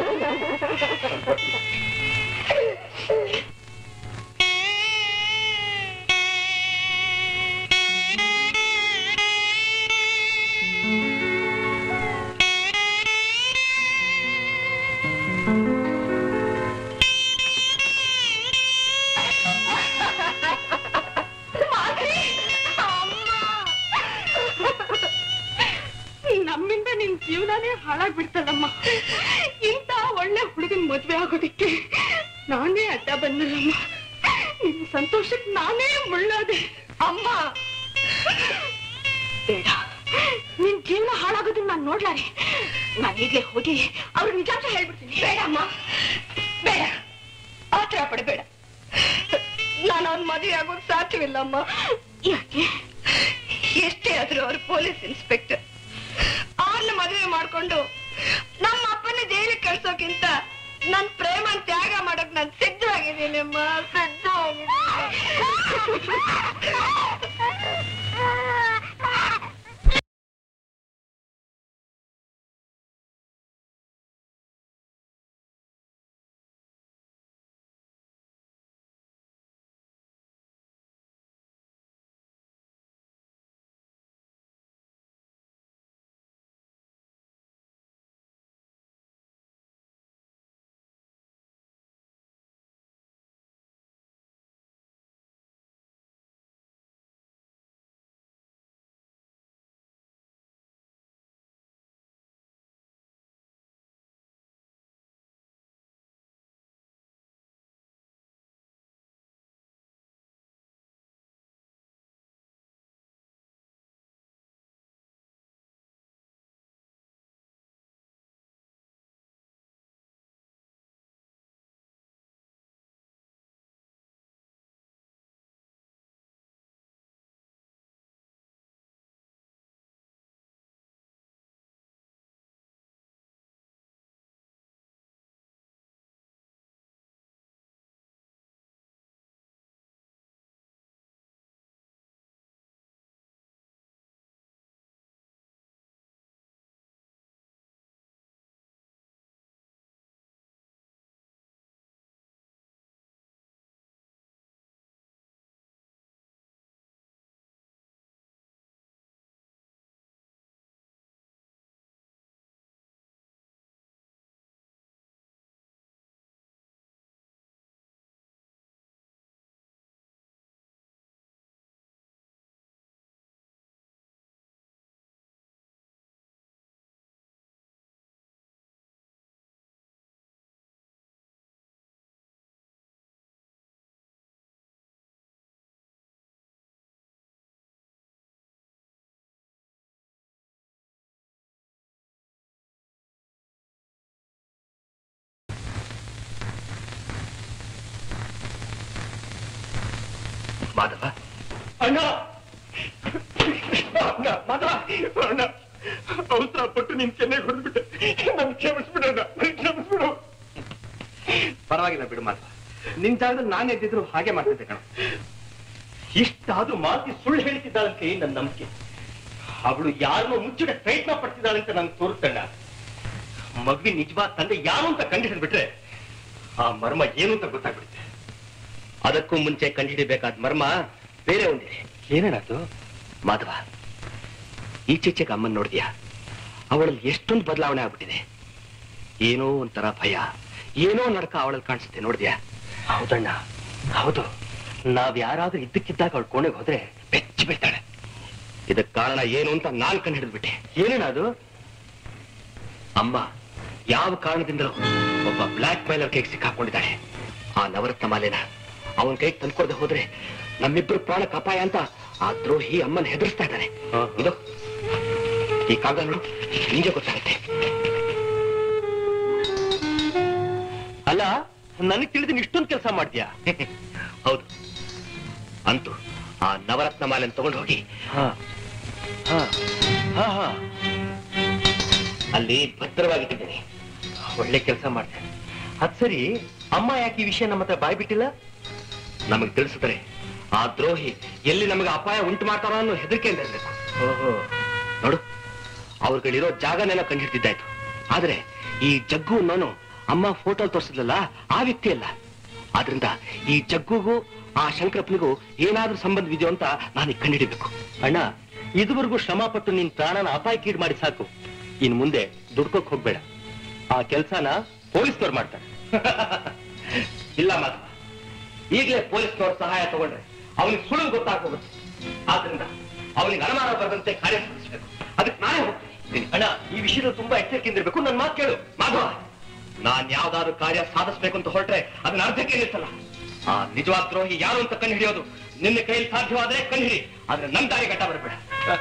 ನಮ್ಮಿಂದ ನಿನ್ ಜೀವನನೇ ಹಾಳಾಗ್ಬಿಡ್ತಲ್ಲಮ್ಮ ಇಂತ ಒಳ್ಳೆ ಹುಡುಗನ್ ಮದ್ವೆ ಆಗೋದಿಕ್ಕೆ ನಾನೇ ಅಡ್ಡ ಬಂದಲ್ಲಮ್ಮ ನಿನ್ ಸಂತೋಷಕ್ಕೆ ನಾನೇ ಮುಳ್ಳಾದೆ ಅಮ್ಮ ಬೇಡ ನಿನ್ ಜೀವನ ಹಾಳಾಗೋದನ್ನ ನಾನು ನೋಡ್ಲಾರೆ ನಾನು ಈಗಲೇ ಹೋಗಿ ಅವ್ರ ನಿಜಾಂಶ ಹೇಳ್ಬಿಡ್ತೀನಿ ಬೇಡ ಅಮ್ಮ ಬೇಡ ಆತರ ಪಡಬೇಡ ನಾನು ಅವ್ನ ಮದುವೆ ಆಗೋದು ಸಾಧ್ಯವಿಲ್ಲ ಅಮ್ಮ ಯಾಕೆ ಎಷ್ಟೇ ಆದ್ರೂ ಅವ್ರು ಪೊಲೀಸ್ ಇನ್ಸ್ಪೆಕ್ಟರ್ ಅವ್ರನ್ನ ಮದುವೆ ಮಾಡ್ಕೊಂಡು ನಮ್ಮ ಅಪ್ಪನ ಜೈಲಿಗೆ ಕಳ್ಸೋಕ್ಕಿಂತ ನನ್ ಪ್ರೇಮ ತ್ಯಾಗ ಮಾಡಕ್ ನಾನು ಸಿದ್ಧವಾಗಿದ್ದೀನಿ ಅಮ್ಮ ಸಿದ್ಧವಾಗಿದ್ದೀನಿ ಮಾಧವ ಅಣ್ಣ ಅಣ್ಣ ಮಾಧವ ಅಣ್ಣ ಅವಸರ ಪಟ್ಟು ನಿನ್ ಕೆನ್ನೆಗೆ ಹೊಡೆದ್ಬಿಟ್ಟೆ ನನ್ ಕ್ಷಮಿಸ್ಬಿಡಣ್ಣ ಕ್ಷಮಿಸ್ಬಿಡು ಪರವಾಗಿಲ್ಲ ಬಿಡು ಮಾಧವ ನಿನ್ ಜಾಗದಲ್ಲಿ ನಾನು ಎದ್ದಿದ್ರು ಹಾಗೆ ಮಾಡ್ತಿದ್ದೆ ಕಣ ಇಷ್ಟಾದ್ರೂ ಮಾತಿ ಸುಳ್ಳು ಹೇಳ್ತಿದ್ದಾಳಂತೆ ನನ್ನ ನಂಬಿಕೆ ಅವಳು ಯಾರನ್ನೋ ಮುಚ್ಚಿಡ ಪ್ರಯತ್ನ ಪಡ್ತಿದ್ದಾಳೆ ಅಂತ ನಂಗೆ ತೋರಿಸ್ತಣ್ಣ ಮಗುವಿನ ನಿಜವಾದ ತಂದೆ ಯಾರು ಅಂತ ಕಂಡುಹಿಡಿದ್ಬಿಟ್ರೆ ಆ ಮರ್ಮ ಏನು ಅಂತ ಗೊತ್ತಾಗ್ಬಿಡುತ್ತೆ ಅದಕ್ಕೂ ಮುಂಚೆ ಕಂಡುಹಿಡಿಬೇಕಾದ ಮರ್ಮ ಬೇರೆ ಒಂದಿದೆ ಏನೇನದು ಮಾಧವ ಈಚೆಚೆಗೆ ಅಮ್ಮನ್ ನೋಡಿದ್ಯಾ ಅವಳಲ್ಲಿ ಎಷ್ಟೊಂದು ಬದಲಾವಣೆ ಆಗ್ಬಿಟ್ಟಿದೆ ಏನೋ ಒಂಥರ ಭಯ ಏನೋ ನರಕ ಅವಳಲ್ಲಿ ಕಾಣಿಸುತ್ತೆ ನೋಡಿದ್ಯಾ ಹೌದಣ್ಣ ಹೌದು ನಾವ್ ಯಾರಾದ್ರೂ ಇದ್ದಕ್ಕಿದ್ದಾಗ ಅವಳ ಕೋಣೆಗೆ ಹೋದ್ರೆ ಬೆಚ್ಚಿ ಬೀಳ್ತಾಳೆ ಇದಕ್ ಕಾರಣ ಏನು ಅಂತ ನಾನ್ ಕಂಡು ಹಿಡಿದ್ಬಿಟ್ಟೆ ಏನೇನ ಅದು ಅಮ್ಮ ಯಾವ ಕಾರಣದಿಂದಲೂ ಒಬ್ಬ ಬ್ಲಾಕ್ ಮೈಲರ್ ಕೈಗೆ ಸಿಕ್ಕಾಕೊಂಡಿದ್ದಾಳೆ ಆ ನವರತ್ನ ಮಾಲೆನ ಅವನ ಕೈಗೆ ತಂದ್ಕೊಡದೆ ಹೋದ್ರೆ ನಮ್ಮಿಬ್ರು ಪ್ರಾಣಕ್ಕೆ ಅಪಾಯ ಅಂತ ಆ ದ್ರೋಹಿ ಅಮ್ಮನ ಹೆದರ್ಸ್ತಾ ಇದ್ದಾನೆ ಇದು ಈ ಕಾಗದ ನೋಡು ನಿಂಗೆ ಗೊತ್ತಾಗುತ್ತೆ ಅಲ್ಲ ನನಗೆ ತಿಳಿದ ಇಷ್ಟೊಂದು ಕೆಲಸ ಮಾಡ್ತೀಯಾ ಹೌದು ಅಂತೂ ಆ ನವರತ್ನ ಮಾಲೆನ ತಗೊಂಡು ಹೋಗಿ ಅಲ್ಲಿ ಭದ್ರವಾಗಿಟ್ಟಿದ್ದೀನಿ ಒಳ್ಳೆ ಕೆಲಸ ಮಾಡ್ದೆ ಅದ್ ಸರಿ ಅಮ್ಮ ಯಾಕೆ ಈ ವಿಷಯ ನಮ್ಮ ಹತ್ರ ಬಾಯ್ ಬಿಟ್ಟಿಲ್ಲ ನಮಗೆ ತಿಳಿಸಿದ್ರೆ ಆ ದ್ರೋಹಿ ಎಲ್ಲಿ ನಮಗೆ ಅಪಾಯ ಉಂಟು ಮಾಡ್ತಾರೋ ಅನ್ನೋ ಹೆದರಿಕೆಯಿಂದ ಇರ್ಬೇಕು ಓಹೋ ನೋಡು ಅವ್ರುಗಳಿರೋ ಜಾಗನೆಲ್ಲ ಕಂಡಿಡ್ತಿದ್ದಾಯ್ತು ಆದ್ರೆ ಈ ಜಗ್ಗು ನಾನು ಅಮ್ಮ ಫೋಟೋ ತೋರಿಸಿದ್ಲಲ್ಲ ಆ ವ್ಯಕ್ತಿ ಅಲ್ಲ ಆದ್ರಿಂದ ಈ ಜಗ್ಗುಗೂ ಆ ಶಂಕರಪ್ಪನಿಗೂ ಏನಾದ್ರೂ ಸಂಬಂಧವಿದೆಯೋ ಅಂತ ನಾನು ಕಂಡಿಡಿಬೇಕು ಅಣ್ಣ ಇದುವರೆಗೂ ಶ್ರಮ ಪಟ್ಟು ನಿನ್ ಪ್ರಾಣನ ಅಪಾಯಕ್ಕೀಡು ಮಾಡಿ ಸಾಕು ಇನ್ ಮುಂದೆ ದುಡ್ಕೋಕ್ ಹೋಗ್ಬೇಡ ಆ ಕೆಲ್ಸನ ಪೊಲೀಸ್ನವ್ರು ಮಾಡ್ತಾರೆ ಇಲ್ಲ ಮಾಧವ ಈಗಲೇ ಪೊಲೀಸ್ನವ್ರ ಸಹಾಯ ತಗೊಂಡ್ರೆ ಅವನಿಗೆ ಸುಳ್ಳು ಗೊತ್ತಾಗೋಗುತ್ತೆ ಆದ್ರಿಂದ ಅವನಿಗೆ ಅನುಮಾನ ಬರದಂತೆ ಕಾರ್ಯ ಸಾಧಿಸಬೇಕು ಅದಕ್ಕೆ ನಾನೇ ಹೋಗ್ತೀನಿ ಅಣ್ಣ ಈ ವಿಷಯದಲ್ಲಿ ತುಂಬಾ ಎಚ್ಚರಿಕೆಯಿಂದ ಇರ್ಬೇಕು ನನ್ನ ಮಾತು ಕೇಳು ಮಾಧವ ನಾನ್ ಯಾವ್ದಾದ್ರು ಕಾರ್ಯ ಸಾಧಿಸ್ಬೇಕು ಅಂತ ಹೊರಟ್ರೆ ಅದನ್ನ ಅರ್ಧಕ್ಕೆ ನಿಲ್ಸಲ್ಲ ಆ ನಿಜವಾದ ದ್ರೋಹಿ ಯಾರು ಅಂತ ಕಂಡು ಹಿಡಿಯೋದು ನಿನ್ನ ಕೈಯಲ್ಲಿ ಸಾಧ್ಯವಾದ್ರೆ ಕಂಡು ಹಿಡಿ ಆದ್ರೆ ನಮ್ ದಾರಿ ಗಟ್ಟ ಬರಬೇಡ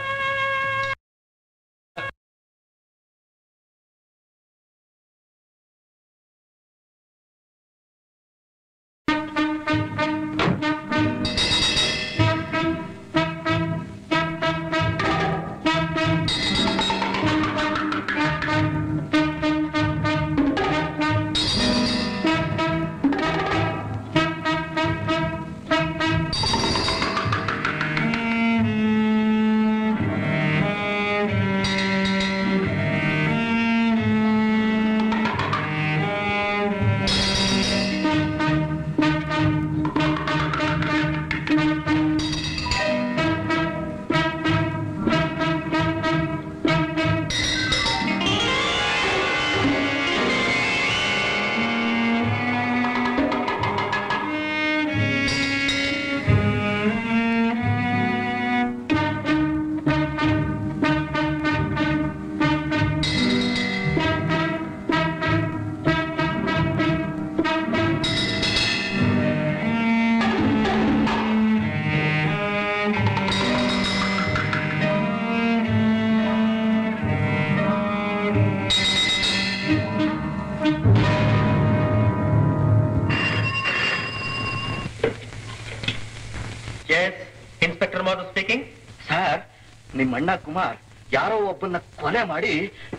yes inspector Madhav speaking sir ನಿಮ್ಮ ಅಣ್ಣ ಕುಮಾರ್ ಯಾರೋ ಒಬ್ಬನ್ನ ಕೊಲೆ ಮಾಡಿ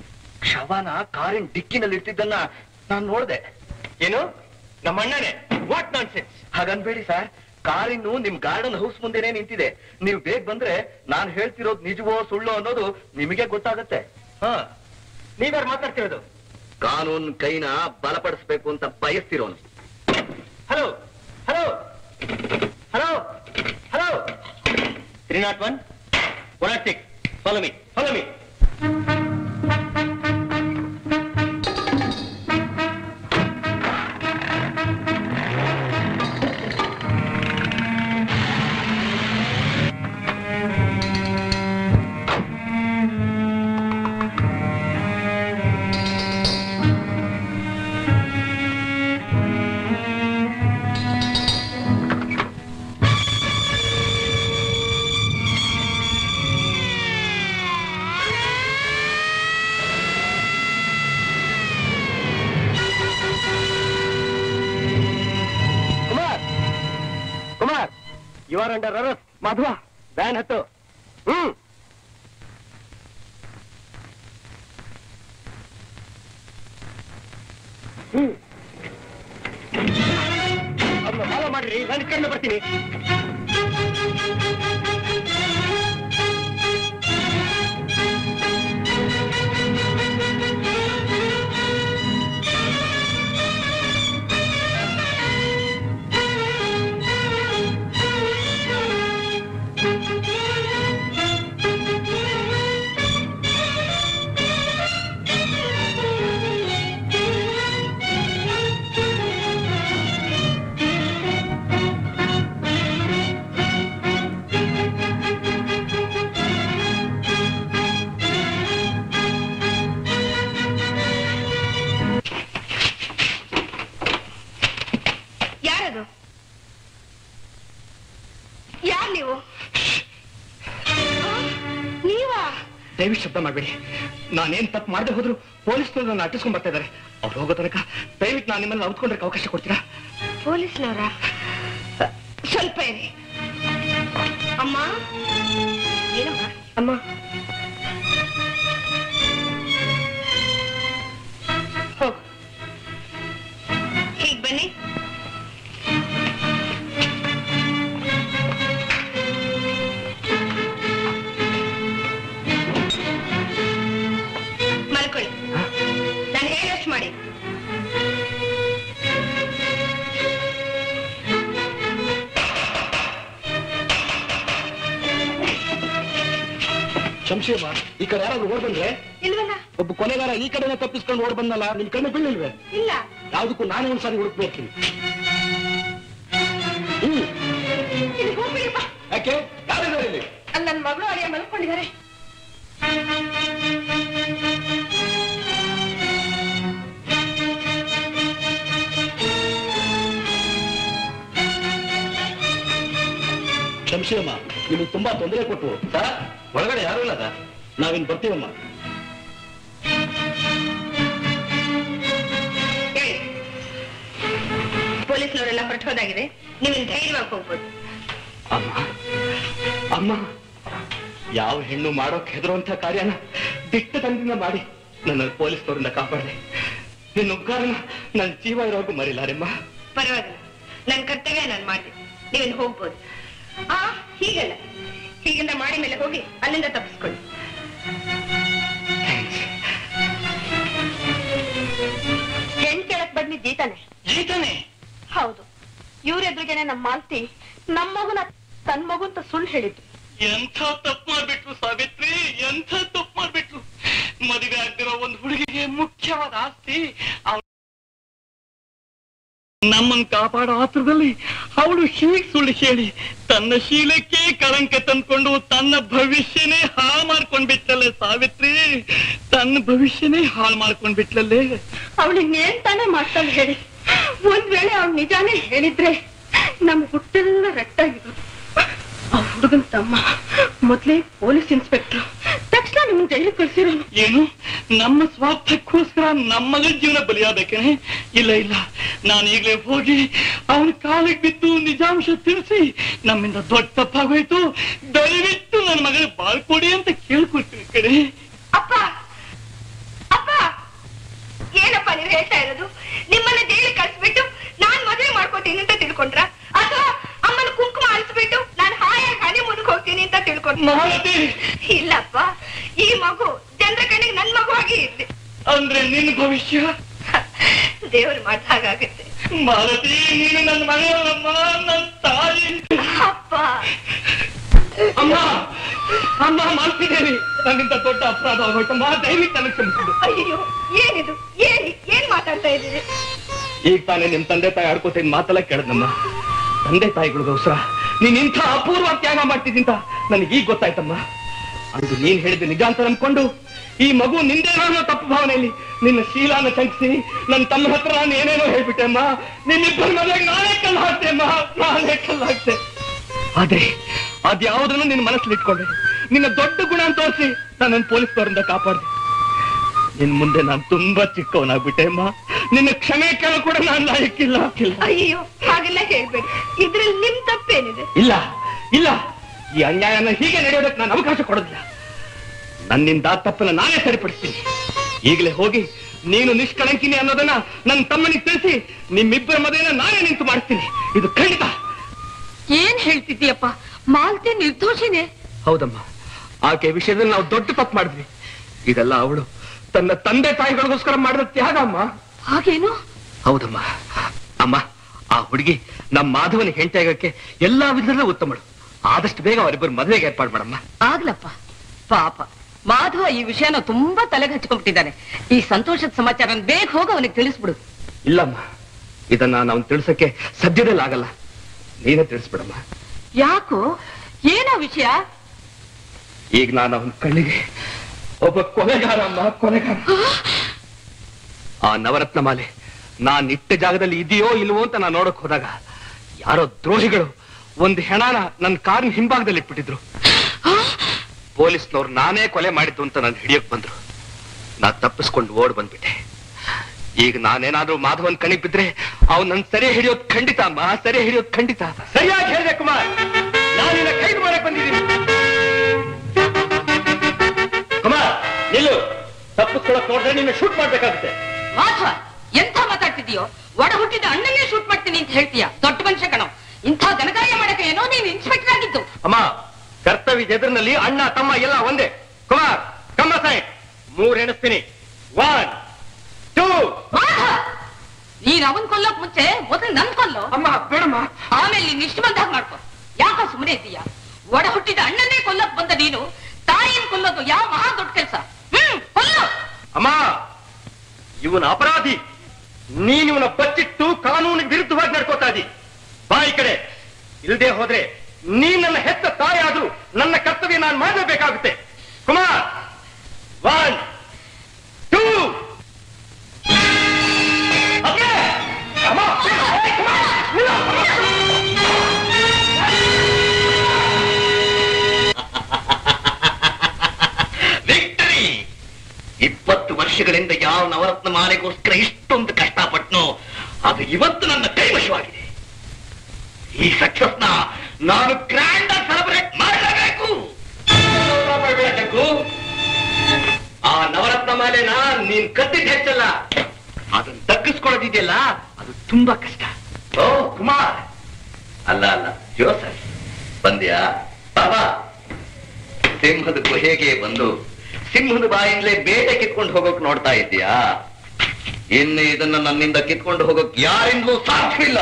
ಶವನ ಕಾರಿನ ಡಿಕ್ಕಿನಲ್ಲಿ ಇಟ್ಟಿದ್ದನ್ನ ನಾನು ನೋಡ್ದೆ ಏನು ನಮ್ಮ ಅಣ್ಣನೇ ವಾಟ್ ನಾನ್ ಸೆನ್ಸ್ ಹಾಗನ್ಬೇಡಿ ಸರ್ ಕಾರಿನ್ನು ನಿಮ್ ಗಾರ್ಡನ್ ಹೌಸ್ ಮುಂದೆನೆ ನಿಂತಿದೆ ನೀವು ಬೇಗ ಬಂದ್ರೆ ನಾನ್ ಹೇಳ್ತಿರೋದು ನಿಜವೋ ಸುಳ್ಳೋ ಅನ್ನೋದು ನಿಮಗೆ ಗೊತ್ತಾಗತ್ತೆ ಹಾ ನೀವ್ಯಾರು ಮಾತಾಡ್ತಿರೋದು ಕಾನೂನ್ ಕೈನ ಬಲಪಡಿಸ್ಬೇಕು ಅಂತ ಬಯಸ್ತಿರೋನು hello hello hello hello three naught one one naught six follow me follow me Kumar Kumar you are under arrest Madhava ಬ್ಯಾನ್ ಹತ್ತು ಹ್ಮ್ ಹ್ಮ್ ಹೇಳಿ ನಾನು ಕಣ್ಣು ಬರ್ತೀನಿ ಯಾರದು ಯಾರ್ ನೀವು ಆ, ನೀವಾ ದಯವಿಟ್ಟು ಶಬ್ದ ಮಾಡಬೇಡಿ ನಾನೇನ್ ತಪ್ಪು ಮಾಡದೆ ಹೋದ್ರು ಪೊಲೀಸ್ನವ್ರು ನನ್ನ ಅಟ್ಟಿಸ್ಕೊಂಡ್ ಬರ್ತಾ ಇದಾರೆ ಅವ್ರು ಹೋಗೋ ತನಕ ದಯವಿಟ್ಟು ನಾನು ನಿಮ್ಮನ್ನ ಔತ್ಕೊಂಡ್ರೆ ಅವಕಾಶ ಕೊಡ್ತೀರಾ ಪೊಲೀಸ್ನವರ ಸ್ವಲ್ಪ ಇರಿ ಅಮ್ಮ ಏನಮ್ಮ ಅಮ್ಮ ಹೋಗು ಹೀಗ್ ಬನ್ನಿ ಮಲ್ಕೊಳ್ಳಿ ನಾನು ಹೇಳಷ್ಟು ಮಾಡಿ ಶಂಶೇಮ ಈ ಕಡೆ ಯಾರಾದ್ರೂ ಓಡ್ ಬಂದ್ರೆ ಇಲ್ವಲ್ಲ ಒಬ್ಬ ಕೊಲೆಗಾರ ಈ ಕಡೆನೇ ತಪ್ಪಿಸ್ಕೊಂಡು ಓಡ್ ಬಂದಲ್ಲ ನಿಮ್ ಕಣ್ಣು ಬೀಳಿಲ್ವೇ ಇಲ್ಲ ಯಾವ್ದಕ್ಕೂ ನಾನೇ ಒಂದ್ಸಾರಿ ಹುಡುಕ್ಬೇಕು ಹ್ಮ್ ಇಲ್ಲಿ ಹೋಗ್ಬಿಡಿಪ್ಪ ಯಾಕೆ ಯಾರಿದ್ದಾರೆ ಇಲ್ಲಿ ಅಲ್ಲಿ ನನ್ನ ಮಗಳು ಅಳಿಯ ಮಲ್ಕೊಂಡಿದ್ದಾರೆ ಶಂಶೇಮ ನಿಮಗೆ ತುಂಬಾ ತೊಂದರೆ ಕೊಟ್ಟು ಸರ್ ಒಳಗಡೆ ಯಾರು ಇಲ್ಲ ಸರ್ ನಾವಿನ್ ಬರ್ತೀವಮ್ಮ ಹೇಳಿ ಪೊಲೀಸ್ನವರೆಲ್ಲ ಹೊರಟು ಹೋದಾಗಿದೆ ನೀವಿನ್ ಧೈರ್ಯವಾಗಿ ಹೋಗ್ಬೋದು ಅಮ್ಮ ಅಮ್ಮ ಯಾವ ಹೆಣ್ಣು ಮಾಡೋಕ್ ಹೆದರುವಂತ ಕಾರ್ಯನ ದಿಟ್ಟ ತಂದಿಂದ ಮಾಡಿ ನನ್ನ ಪೊಲೀಸ್ನವರಿಂದ ಕಾಪಾಡಿದೆ ನಿನ್ನ ಉಗ್ಗಾರನ ನನ್ನ ಜೀವ ಇರೋರ್ಗು ಮರಿಲಾರೆಮ್ಮ ಪರವಾಗಿಲ್ಲ ನನ್ನ ಕರ್ತವ್ಯ ನಾನು ಮಾಡಿದೆ ನೀವಿನ್ ಹೋಗ್ಬೋದು ಆ ಹೀಗಲ್ಲ ಹೀಗಿಂದ ಮಾಡಿ ಮೇಲೆ ಹೋಗಿ ಅಲ್ಲಿಂದ ತಪ್ಪಿಸ್ಕೊಳ್ಳಿ ಹೆಣ್ ಕೇಳಕ್ ಬನ್ನಿ ಜೀತಾನೆ ಜೀತಾನೆ ಹೌದು ಇವ್ರ ಎದುರಿಗೆನೆ ನಮ್ಮ ಮಾಲ್ತಿ ನಮ್ಮ ಮಗುನ ತನ್ ಮಗು ಅಂತ ಸುಳ್ಳು ಹೇಳಿದ್ರು ಎಂಥ ತಪ್ಪು ಮಾಡ್ಬಿಟ್ರು ಸಾವಿತ್ರಿ ಎಂಥ ತಪ್ಪು ಮಾಡ್ಬಿಟ್ರು ಮದುವೆ ಆಗ್ದಿರೋ ಒಂದು ಹುಡುಗಿಗೆ ಮುಖ್ಯವಾದ ಆಸ್ತಿ ಅವ್ಳ್- ನಮ್ಮನ್ ಕಾಪಾಡೋ ಆತ್ರದಲ್ಲಿ ಅವಳು ಹೀಗ್ ಸುಳ್ಳು ಹೇಳಿ ತನ್ನ ಶೀಲಕ್ಕೆ ಕಳಂಕ ತಂದ್ಕೊಂಡು ತನ್ನ ಭವಿಷ್ಯನೇ ಹಾಳು ಮಾಡ್ಕೊಂಡ್ ಬಿಟ್ಟಲ್ಲೇ ಸಾವಿತ್ರಿ ತನ್ನ ಭವಿಷ್ಯನೇ ಹಾಳು ಮಾಡ್ಕೊಂಡ್ ಬಿಟ್ಲಲ್ಲೇ ಅವಳು ಇನ್ನೇನ್ ತಾನೇ ಮಾಡ್ತಾಳೆ ಹೇಳಿ ಒಂದ್ ವೇಳೆ ಅವ್ಳು ನಿಜಾನೇ ಹೇಳಿದ್ರೆ ನಮ್ ಹುಟ್ಟೆಲ್ಲ ರಟ್ಟಾಗಿದ್ರು ಆ ಹುಡುಗನ್ ತಮ್ಮ ಮೊದ್ಲೇ ಪೊಲೀಸ್ ಇನ್ಸ್ಪೆಕ್ಟರ್ ತಕ್ಷಣ ನಿಮ್ ಜೈಲಿಗೆ ಕಳ್ಸಿರೋನು ಏನು ನಮ್ಮ ಸ್ವಾರ್ಥಕ್ಕೋಸ್ಕರ ನಮ್ಮಗಳ ಜೀವನ ಬಲಿಯಾಗಬೇಕೇನೆ ಇಲ್ಲ ಇಲ್ಲ ನಾನು ಈಗಲೇ ಹೋಗಿ ಅವನ ಕಾಲಿಗೆ ಬಿದ್ದು ನಿಜಾಂಶ ತಿಳಿಸಿ ನಮ್ಮಿಂದ ದೊಡ್ಡ ತಪ್ಪಾಗೋಯ್ತು ದಯವಿಟ್ಟು ನನ್ನ ಮಗಳ ಬಾಳ್ಕೊಡಿ ಅಂತ ಕೇಳ್ಕೊಳ್ತೀನಿ ಕಡೆ ಅಪ್ಪ ಅಪ್ಪ ಏನಪ್ಪ ನೀವು ಹೇಳ್ತಾ ಇರೋದು ನಿಮ್ಮನ್ನ ಜೈಲಿಗೆ ಕಳ್ಸ್ಬಿಟ್ಟು ನಾನ್ ಮದುವೆ ಮಾಡ್ಕೋತೀನಿ ಅಂತ ತಿಳ್ಕೊಂಡ್ರ ಅಥವಾ ಅಮ್ಮನ ಕುಂಕುಮ ಅಳಿಸ್ಬಿಟ್ಟು ನಾನು ಹಾಯಾಗಿ ಹನಿ ಮುನ್ಗ್ ಹೋಗ್ತೀನಿ ಅಂತ ತಿಳ್ಕೊಂಡ್ರ ಮಾಲತಿ ಇಲ್ಲಪ್ಪ ಈ ಮಗು ಜನರ ಕಣ್ಣಿಗೆ ನನ್ ಮಗುವಾಗಿ ಇರ್ಲಿ ಅಂದ್ರೆ ನಿನ್ ಭವಿಷ್ಯ ದೇವ್ರು ಮಾಡ್ದ ಹಾಗಾಗುತ್ತೆ ಮಾಲತಿ ನೀನು ನನ್ನ ಮಗಳಮ್ಮ ನನ್ನ ತಾಯಿ ಅಪ್ಪ ಅಮ್ಮ ಅಮ್ಮ ಮಾಡ್ತಿದ್ದೇನೆ ನನ್ನಿಂದ ದೊಡ್ಡ ಅಪರಾಧ ಆಗೋಯ್ತಮ್ಮ ದಯವಿಟ್ಟು ನನಗೆ ಕ್ಷಮಿಸಿದ್ದು ಅಯ್ಯೋ ಏನಿದು ಏನ್ ಏನ್ ಮಾತಾಡ್ತಾ ಇದ್ದೀರಿ ಈಗ ತಾನೇ ನಿಮ್ ತಂದೆ ತಾಯಿ ಆಡ್ಕೋತೀನಿ ಮಾತೆಲ್ಲ ಕೇಳದಮ್ಮ ತಂದೆ ತಾಯಿಗಳಿಗೋಸ್ಕರ ನೀನ್ ಇಂಥ ಅಪೂರ್ವ ತ್ಯಾಗ ಮಾಡ್ತಿದ್ದಿಂತ ನನಗೆ ಈಗ ಗೊತ್ತಾಯ್ತಮ್ಮ ಅಂದು ನೀನ್ ಹೇಳಿದ ನಿಜ ಅಂತ ಅನ್ಕೊಂಡು ಈ ಮಗು ನಿಂದೇನೋ ಅನ್ನೋ ತಪ್ಪು ಭಾವನೆಯಲ್ಲಿ ನಿನ್ನ ಶೀಲಾನ ಶಂಕಿಸಿ ನನ್ನ ತಮ್ಮ ಹತ್ರ ನಾನು ಏನೇನೋ ಹೇಳ್ಬಿಟ್ಟೆ ಅಮ್ಮ ನಿನ್ನಿಬ್ಬರ ಮನೆಗೆ ನಾನೇ ಕಲ್ಲು ಹಾಕ್ತೆ ಅಮ್ಮ ನಾನೇ ಕಲ್ಲು ಹಾಕ್ತೆ ಆದ್ರೆ ಅದ್ಯಾವುದನ್ನು ನಿನ್ನ ಮನಸ್ಸಲ್ಲಿ ಇಟ್ಕೊಂಡೆ ನಿನ್ನ ದೊಡ್ಡ ಗುಣ ಅಂತ ತೋರಿಸಿ ನನ್ನನ್ನು ಪೊಲೀಸ್ನವರಿಂದ ಕಾಪಾಡಿದೆ ನಿನ್ ಮುಂದೆ ನಾನು ತುಂಬಾ ಚಿಕ್ಕವನಾಗ್ಬಿಟ್ಟೆ ಅಮ್ಮ ನಿನ್ನ ಕ್ಷಮೆ ಕೇಳ ಕೂಡ ನಾನು ಲಾಯಕ್ಕಿಲ್ಲ ಇಲ್ಲ ಅಯ್ಯೋ ಹಾಗೆಲ್ಲ ಹೇಳ್ಬೇಡಿ ಇದ್ರಲ್ಲಿ ನಿಮ್ ತಪ್ಪೇನಿದೆ ಇಲ್ಲ ಇಲ್ಲ ಈ ಅನ್ಯಾಯನ ಹೀಗೆ ನಡೆಯೋದಕ್ಕೆ ನಾನು ಅವಕಾಶ ಕೊಡೋದಿಲ್ಲ ನನ್ನಿಂದ ಆ ತಪ್ಪನ್ನ ನಾನೇ ಸರಿಪಡಿಸ್ತೀನಿ ಈಗಲೇ ಹೋಗಿ ನೀನು ನಿಷ್ಕಳಂಕಿನಿ ಅನ್ನೋದನ್ನ ನನ್ನ ತಮ್ಮನಿಗೆ ತಿಳಿಸಿ ನಿಮ್ಮಿಬ್ಬರ ಮದುವೆನ ನಾನೇ ನಿಂತು ಮಾಡ್ತೀನಿ ಇದು ಖಂಡಿತ ಏನ್ ಹೇಳ್ತಿದ್ದೀಯಪ್ಪ ಮಾಲ್ತಿ ನಿರ್ದೋಷಿನೇ ಹೌದಮ್ಮ ಆಕೆ ವಿಷಯದಲ್ಲಿ ನಾವು ದೊಡ್ಡ ತಪ್ಪು ಮಾಡಿದ್ವಿ ಇದೆಲ್ಲ ಅವಳು ತನ್ನ ತಂದೆ ತಾಯಿಗಳಿಗೋಸ್ಕರ ಮಾಡಿದ ತ್ಯಾಗ ಅಮ್ಮ ಹಾಗೇನು ಹೌದಮ್ಮ ಅಮ್ಮ ಆ ಹುಡುಗಿ ನಮ್ಮ ಮಾಧವನ ಹೆಂಡತಿ ಆಗಕ್ಕೆ ಎಲ್ಲಾ ವಿಧದಲ್ಲೂ ಉತ್ತಮಳು ಆದಷ್ಟು ಬೇಗ ಅವರಿಬ್ಬರು ಮದುವೆಗೆ ಏರ್ಪಾಡು ಮಾಡಮ್ಮ ಆಗ್ಲಪ್ಪ ಪಾಪ ಮಾಧವ ಈ ವಿಷಯನ ತುಂಬಾ ತಲೆಗೆ ಹಚ್ಕೊಂಡ್ಬಿಟ್ಟಿದ್ದಾನೆ ಈ ಸಂತೋಷದ ಸಮಾಚಾರ ಬೇಗ ಹೋಗಿ ಅವನಿಗೆ ತಿಳಿಸ್ಬಿಡು ಇಲ್ಲಮ್ಮ ಇದನ್ನ ನಾವು ತಿಳಿಸಕ್ಕೆ ಸದ್ಯದಲ್ಲಿ ಆಗಲ್ಲ ನೀನೇ ತಿಳಿಸ್ಬಿಡಮ್ಮ ಯಾಕೋ ಏನೋ ವಿಷಯ ಈಗ ನಾನು ಅವನ ಕಣ್ಣಿಗೆ ಒಬ್ಬ ಕೊಲೆಗಾರ ಅಮ್ಮ ಕೊಲೆಗಾರ ಆ ನವರತ್ನ ಮಾಲೆ ನಾನ್ ಇಟ್ಟ ಜಾಗದಲ್ಲಿ ಇದೆಯೋ ಇಲ್ವೋ ಅಂತ ನಾನು ನೋಡಕ್ ಹೋದಾಗ ಯಾರೋ ದ್ರೋಹಿಗಳು ಒಂದು ಹೆಣನ ನನ್ನ ಕಾರಿನ ಹಿಂಭಾಗದಲ್ಲಿ ಇಟ್ಬಿಟ್ಟಿದ್ರು ಪೊಲೀಸ್ನವ್ರು ನಾನೇ ಕೊಲೆ ಮಾಡಿದ್ದು ಅಂತ ನಾನು ಹಿಡಿಯಕ್ ಬಂದ್ರು ನಾ ತಪ್ಪಿಸ್ಕೊಂಡು ಓಡ್ ಬಂದ್ಬಿಟ್ಟೆ ಈಗ ನಾನೇನಾದ್ರೂ ಮಾಧವನ್ ಕಣಿಗ್ ಬಿದ್ರೆ ಅವ್ನು ನನ್ ಸರಿ ಹಿಡಿಯೋದ್ ಖಂಡಿತ ಅಮ್ಮ ಸರಿ ಹಿಡಿಯೋದ್ ಖಂಡಿತ ಸರಿಯಾಗಿ ಹೇಳಿದೆ ಕುಮಾರ್ ನಾನಿನ್ನ ಕೈದು ಮಾಡಕ್ ಬಂದಿದ್ದೀನಿ ಕುಮಾರ್ ನಿಲ್ಲು ತಪ್ಪಿಸ್ಕೊಳಕ್ ನೋಡಿದ್ರೆ ನಿನ್ನ ಶೂಟ್ ಮಾಡ್ಬೇಕಾಗುತ್ತೆ ಮಾಧವ ಎಂತ ಮಾತಾಡ್ತಿದೀಯೋ ಒಡ ಹುಟ್ಟಿದ ಅಣ್ಣನ್ನೇ ಶೂಟ್ ಮಾಡ್ತೀನಿ ಅಂತ ಹೇಳ್ತೀಯ ದೊಡ್ಡ ಮನುಷ್ಯ ಕಣೋ ಇಂಥ ಗನಗಾಯ ಮಾಡಕ್ಕೆ ಏನೋ ನೀನು ಇನ್ಸ್ಪೆಕ್ಟರ್ ಆಗಿದ್ದು ಅಮ್ಮ ಕರ್ತವ್ಯದ ಎದುರಿನಲ್ಲಿ ಅಣ್ಣ ತಮ್ಮ ಎಲ್ಲ ಒಂದೇ ಕುಮಾರ್ ಕಮ್ಮ ಸೈಡ್ ಮೂರ್ ಎಣಿಸ್ತೀನಿ ಒನ್ ಟೂ ಮಾಧವ ನೀನ್ ಅವನ್ ಕೊಲ್ಲೋಕ್ ಮುಂಚೆ ಮೊದಲು ನನ್ ಕೊಲ್ಲು ಅಮ್ಮ ಬೇಡಮ್ಮ ಆಮೇಲೆ ನೀನ್ ಇಷ್ಟು ಬಂದಾಗ ಮಾಡ್ಕೊ ಯಾಕ ಸುಮ್ಮನೆ ಇದ್ದೀಯ ಒಡ ಹುಟ್ಟಿದ ಅಣ್ಣನ್ನೇ ಕೊಲ್ಲಕ್ ಬಂದ ನೀನು ತಾಯಿನ ಕೊಲ್ಲೋದು ಯಾವ ಮಹಾ ದೊಡ್ಡ ಕೆಲ್ಸ ಹ್ಮ್ ಕೊಲ್ಲು ಅಮ್ಮ ಇವನ ಅಪರಾಧಿ ನೀನ್ ಇವನ ಬಚ್ಚಿಟ್ಟು ಕಾನೂನಿಗೆ ವಿರುದ್ಧವಾಗಿ ನಡ್ಕೋತಾ ಇದ್ದಿ ಬಾಯಿ ಕಡೆ ಇಲ್ಲದೆ ಹೋದ್ರೆ ನೀನ್ ನನ್ನ ಹೆತ್ತ ತಾಯಿ ಆದ್ರೂ ನನ್ನ ಕರ್ತವ್ಯ ನಾನು ಮಾಡಲೇಬೇಕಾಗುತ್ತೆ ಕುಮಾರ್ ಒನ್ ಟೂ ವಿಕ್ಟರಿ ಇಪ್ಪತ್ತು ವರ್ಷಗಳಿಂದ ಯಾವ ನವರತ್ನ ಮಾಲೆಗೋಸ್ಕರ ಇಷ್ಟೊಂದು ಕಷ್ಟಪಟ್ನೋ ಅದು ಇವತ್ತು ನನ್ನ ಕೈವಶವಾಗಿದೆ ಈ ಸಕ್ಸಸ್ ನ ನಾನು ಗ್ರ್ಯಾಂಡ್ ಆಗಿ ಸೆಲೆಬ್ರೇಟ್ ಮಾಡಲೇಬೇಕು ಆ ನವರತ್ನ ಮಾಲೆನ ನೀನ್ ಕತ್ತಿದ್ ಹೆಚ್ಚಲ್ಲ ಅದನ್ನ ತಗ್ಗಿಸ್ಕೊಳ್ಳೋದಿದೆಯಲ್ಲ ಅದು ತುಂಬಾ ಕಷ್ಟ ಓ ಕುಮಾರ್ ಅಲ್ಲ ಅಲ್ಲ ಜೋಸಫ್ ಬಂದ್ಯಾ ಬಾಬಾ ಸಿಂಹದ ಗುಹೆಗೆ ಬಂದು ಸಿಂಹದ ಬಾಯಿಂದಲೇ ಬೇಟೆ ಕಿತ್ಕೊಂಡು ಹೋಗೋಕ್ ನೋಡ್ತಾ ಇದ್ದೀಯಾ ಇನ್ನು ಇದನ್ನ ನನ್ನಿಂದ ಕಿತ್ಕೊಂಡು ಹೋಗೋಕ್ ಯಾರಿಂದಲೂ ಸಾಧ್ಯವಿಲ್ಲ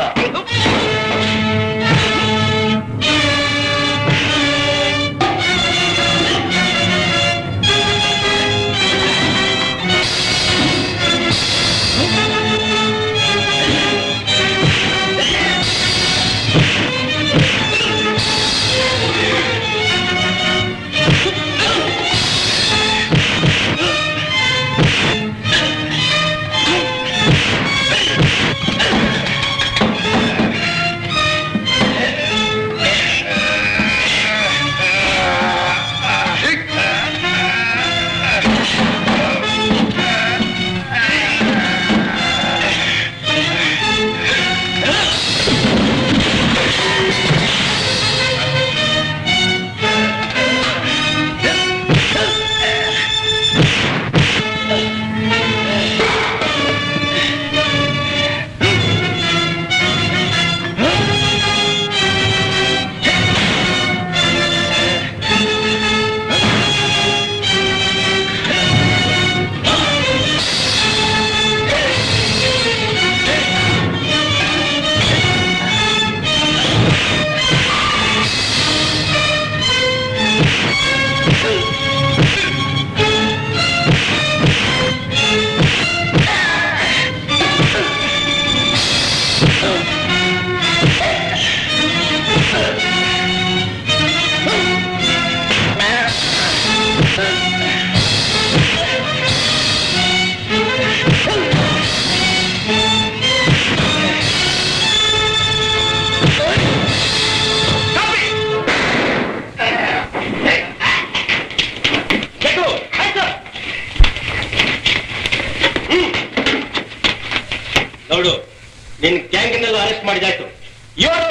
ನೋಡು ನಿನ್ ಗ್ಯಾಂಗ್ನೆಲ್ಲ ಅರೆಸ್ಟ್ ಮಾಡಿದಾಯ್ತು ಇವರು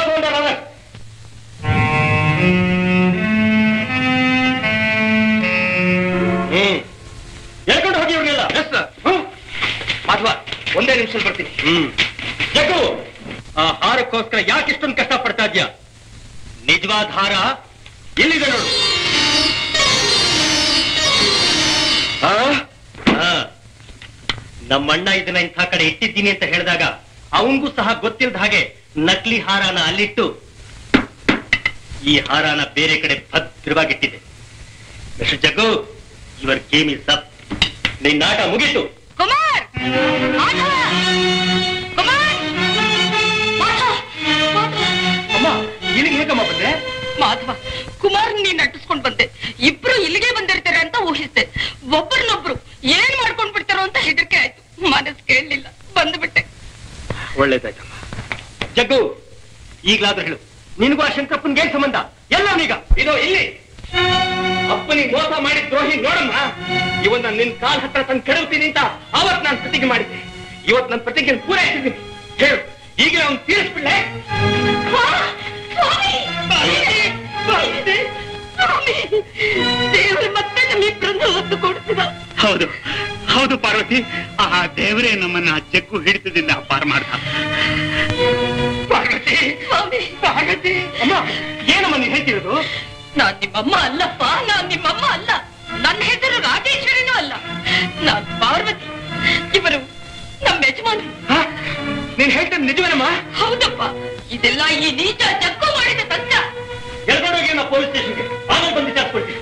ಹ್ಮ್ ಹೇಳ್ಕೊಂಡು ಹೋಗಿ ಇವ್ರನ್ನೆಲ್ಲ ಒಂದೇ ನಿಮಿಷದಲ್ಲಿ ಬರ್ತೀನಿ ಹ್ಮ್ ಜಗ್ಗು ಆ ಹಾರಕ್ಕೋಸ್ಕರ ಯಾಕೆ ಇಷ್ಟೊಂದು ಕಷ್ಟ ಪಡ್ತಾ ಇದ್ಯಾ ನಿಜವಾದ ಹಾರ ಎಲ್ಲಿದೆ ನೋಡು ಆ? ಆ. ನಮ್ಮಣ್ಣ ಇದನ್ನ ಇಂಥ ಕಡೆ ಇಟ್ಟಿದ್ದೀನಿ ಅಂತ ಹೇಳಿದಾಗ ಅವನಿಗೂ ಸಹ ಗೊತ್ತಿಲ್ಲದ ಹಾಗೆ ನಕಲಿ ಹಾರನ ಅಲ್ಲಿಟ್ಟು ಈ ಹಾರನ ಬೇರೆ ಕಡೆ ಭದ್ರವಾಗಿಟ್ಟಿದೆ mister Jaggu your game is up ನಿನ್ನ ಆಟ ಮುಗೀತು ಕುಮಾರ್ ಮಾಧವ! ಕುಮಾರ್ ಮಾಧವ! ಮಾಧವ! ಅಮ್ಮ ಇಲ್ಲಿಗೆ ಹೇಗಮ್ಮ ಬಂದೆ ಮಾಧವ ಕುಮಾರ್ ನೀನ್ ನಟಿಸ್ಕೊಂಡ್ ಬಂದೆ ಇಬ್ರು ಇಲ್ಲಿಗೆ ಬಂದಿರ್ತಾರೆ ಅಂತ ಊಹಿಸ್ದೆ ಒಬ್ಬರನ್ನೊಬ್ರು ಏನ್ ಮಾಡ್ಕೊಂಡ್ ಬಿಡ್ತಾರೋ ಅಂತ ಹೆದರಿಕೆ ಆಯ್ತು ಮನಸ್ ಕೇಳಲಿಲ್ಲ ಬಂದ್ಬಿಟ್ಟೆ ಒಳ್ಳೇದಾಯ್ತಮ್ಮ ಜಗ್ಗು ಈಗ್ಲಾದ್ರೂ ಹೇಳು ನಿನಗೂ ಆ ಶಂಕರಪ್ಪನ್ಗೆ ಏನ್ ಸಂಬಂಧ ಎಲ್ಲವನೀಗ ಇದು ಇಲ್ಲಿ ಅಪ್ಪನಿಗೆ ಮೋಸ ಮಾಡಿದ ದ್ರೋಹಿ ನೋಡಮ್ಮ ಇವನ್ನ ನಿನ್ ಕಾಲ್ ಹತ್ರ ತಂದು ಕೆಡವ್ತೀನಿ ಅಂತ ಅವತ್ ನಾನು ಪ್ರತಿಜ್ಞೆ ಮಾಡಿದ್ದೆ ಇವತ್ ನನ್ನ ಪ್ರತಿಜ್ಞೆ ಪೂರೈಸಿದ್ದೀನಿ ಹೇಳು ಈಗ ಅವ್ನು ತೀರಿಸ್ಬಿಡ್ಲೆ ದೇವರು ಮತ್ತೆ ನಮ್ಮಿಬ್ಬರನ್ನು ಒತ್ತು ಕೊಡ್ತಿದ ಹೌದು ಹೌದು ಪಾರ್ವತಿ ಆ ದೇವರೇ ನಮ್ಮನ್ನ ಆ ಜಗ್ಗು ಹಿಡಿತದಿಂದ ಪಾರ್ ಮಾಡ್ದ ಪಾರ್ವತಿ ಸ್ವಾಮಿ ಪಾರ್ವತಿ ಅಮ್ಮ ಏನಮ್ಮ ನೀನ್ ಹೇಳ್ತಿರೋದು ನಾನ್ ನಿಮ್ಮಮ್ಮ ಅಲ್ಲಪ್ಪ ನಾನ್ ನಿಮ್ಮಮ್ಮ ಅಲ್ಲ ನನ್ನ ಹೆಸರು ರಾಜೇಶ್ವರಿನೂ ಅಲ್ಲ ನಾನ್ ಪಾರ್ವತಿ ಇವರು ನಮ್ಮ ಯಜಮಾನರು ಹ? ನೀನ್ ಹೇಳ್ತಿದ್ ನಿಜವೇನಮ್ಮ ಹೌದಪ್ಪ ಇದೆಲ್ಲ ಈ ನೀಚ ಜಗ್ಗು ಮಾಡಿದ ತಂತ್ರ ಎಲ್ಗೊಂಡೋಗಿ ನಾ ಪೊಲೀಸ್ ಸ್ಟೇಷನ್ಗೆ ಆಮೇಲೆ ಬಂದು ವಿಚಾರಿಸ್ಕೊಳ್ತೀನಿ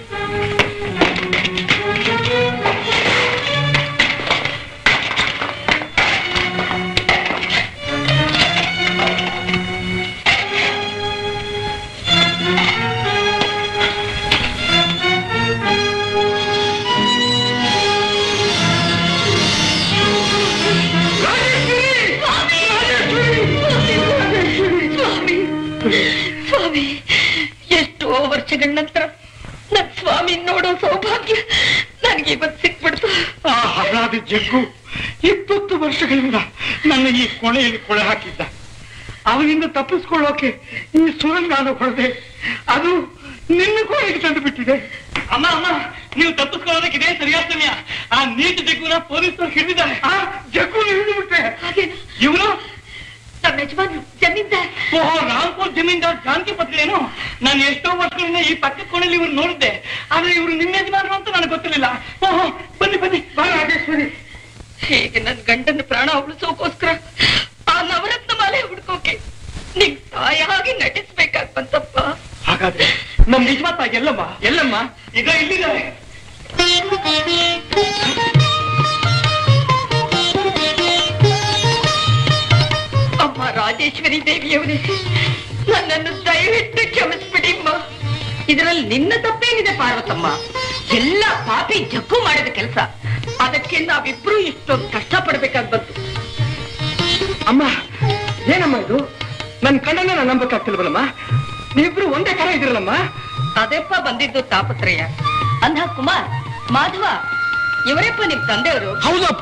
ಸ್ವಾಮಿ ಸ್ವಾಮಿ ಎಷ್ಟೋ ವರ್ಷಗಳ ನಂತರ ನನ್ ಸ್ವಾಮಿ ನೋಡೋ ಸೌಭಾಗ್ಯ ನನಗೆ ಇವತ್ತು ಸಿಕ್ಬಿಡ್ತು ಆ ಹರಾದಿ ಜಗ್ಗು ಇಪ್ಪತ್ತು ವರ್ಷಗಳಿಂದ ನನ್ನ ಈ ಕೊನೆಯಲ್ಲಿ ಕೊಳೆ ಹಾಕಿದ್ದ ಅವನಿಂದ ತಪ್ಪಿಸ್ಕೊಳ್ಳೋಕೆ ಈ ಸುರಂಗಾನ ಹೊಡೆದೆ ಅದು ನಿನ್ನ ಕೋಣೆಗೆ ತಂದು ಬಿಟ್ಟಿದೆ ಅಮ್ಮ ಅಮ್ಮ ನೀವು ತಪ್ಪಿಸ್ಕೊಳ್ಳೋದಕ್ಕೆ ಇದೇ ಸರಿಯಾದ ಸಮಯ ಆ ನೀಟ್ ಜಗ್ಗುನ ಪೊಲೀಸರು ಹಿಡಿದಿದ್ದಾರೆ ಆ ಜಗ್ಗು ಹಿಡಿದು ಬಿಟ್ಟೆ ಹಾಗೇನಾ ಇವರು ನಮ್ಮ ಯಜಮಾನ್ರು ಜಮೀನ್ದಾರ್ ಓಹೋ ರಾಮ್ಪುರ್ ಜಮೀನ್ದಾರ್ ಜಾನಕಿ ಪತ್ರೇನು ನಾನು ಎಷ್ಟೋ ವರ್ಷಗಳಿಂದ ಈ ಪಕ್ಕದ ಕೋಣೆಯಲ್ಲಿ ಇವ್ರು ನೋಡಿದ್ದೆ ಆದ್ರೆ ಇವರು ನಿಮ್ಮ ಯಜಮಾನರು ಅಂತ ನನಗೆ ಗೊತ್ತಿರಲಿಲ್ಲ ಓಹೋ ಬನ್ನಿ ಬನ್ನಿ ಬಾ ರಾಜೇಶ್ವರಿ ಹೇಗೆ ನನ್ ಗಂಡನ ಪ್ರಾಣ ಉಳಿಸೋಕೋಸ್ಕರ ಆ ನವರತ್ನ ಮಾಲೆ ಹುಡ್ಕೋಕೆ ನಿಮ್ ತಾಯಾಗಿ ನಟಿಸ್ಬೇಕಾಗ್ ಬಂತಪ್ಪ ಹಾಗಾದ್ರೆ ನಮ್ ನಿಜವಾತ ಎಲ್ಲಮ್ಮ ಎಲ್ಲಮ್ಮ ಈಗ ಇಲ್ಲಿದ್ದಾರೆ ಅಮ್ಮ ರಾಜೇಶ್ವರಿ ದೇವಿಯವರೇ ನನ್ನನ್ನು ದಯವಿಟ್ಟು ಕ್ಷಮಿಸ್ಬಿಡಿಮ್ಮ ಇದರಲ್ಲಿ ನಿನ್ನ ತಪ್ಪೇನಿದೆ ಪಾರ್ವತಮ್ಮ ಎಲ್ಲ ಪಾಪಿ ಜಗ್ಗು ಮಾಡಿದ ಕೆಲಸ ಅದಕ್ಕೆ ನಾವಿಬ್ರು ಇಷ್ಟೊಂದು ಕಷ್ಟ ಪಡ್ಬೇಕಾಗ್ ಬಂತು ಅಮ್ಮ ಏನಮ್ಮ ಇದು ನನ್ ಕಣ್ಣನ್ನ ನಾನು ನಂಬಕ್ಕಾಗ್ತಿಲ್ವಲ್ಲಮ್ಮ ನೀವಿಬ್ರು ಒಂದೇ ತರ ಇದಿರಲ್ಲಮ್ಮ ಅದೆಪ್ಪ ಬಂದಿದ್ದು ತಾಪತ್ರಯ ಅಂದ ಕುಮಾರ್ ಮಾಧವ ಇವರಪ್ಪ ನಿಮ್ ತಂದೆಯವರು ಹೌದಪ್ಪ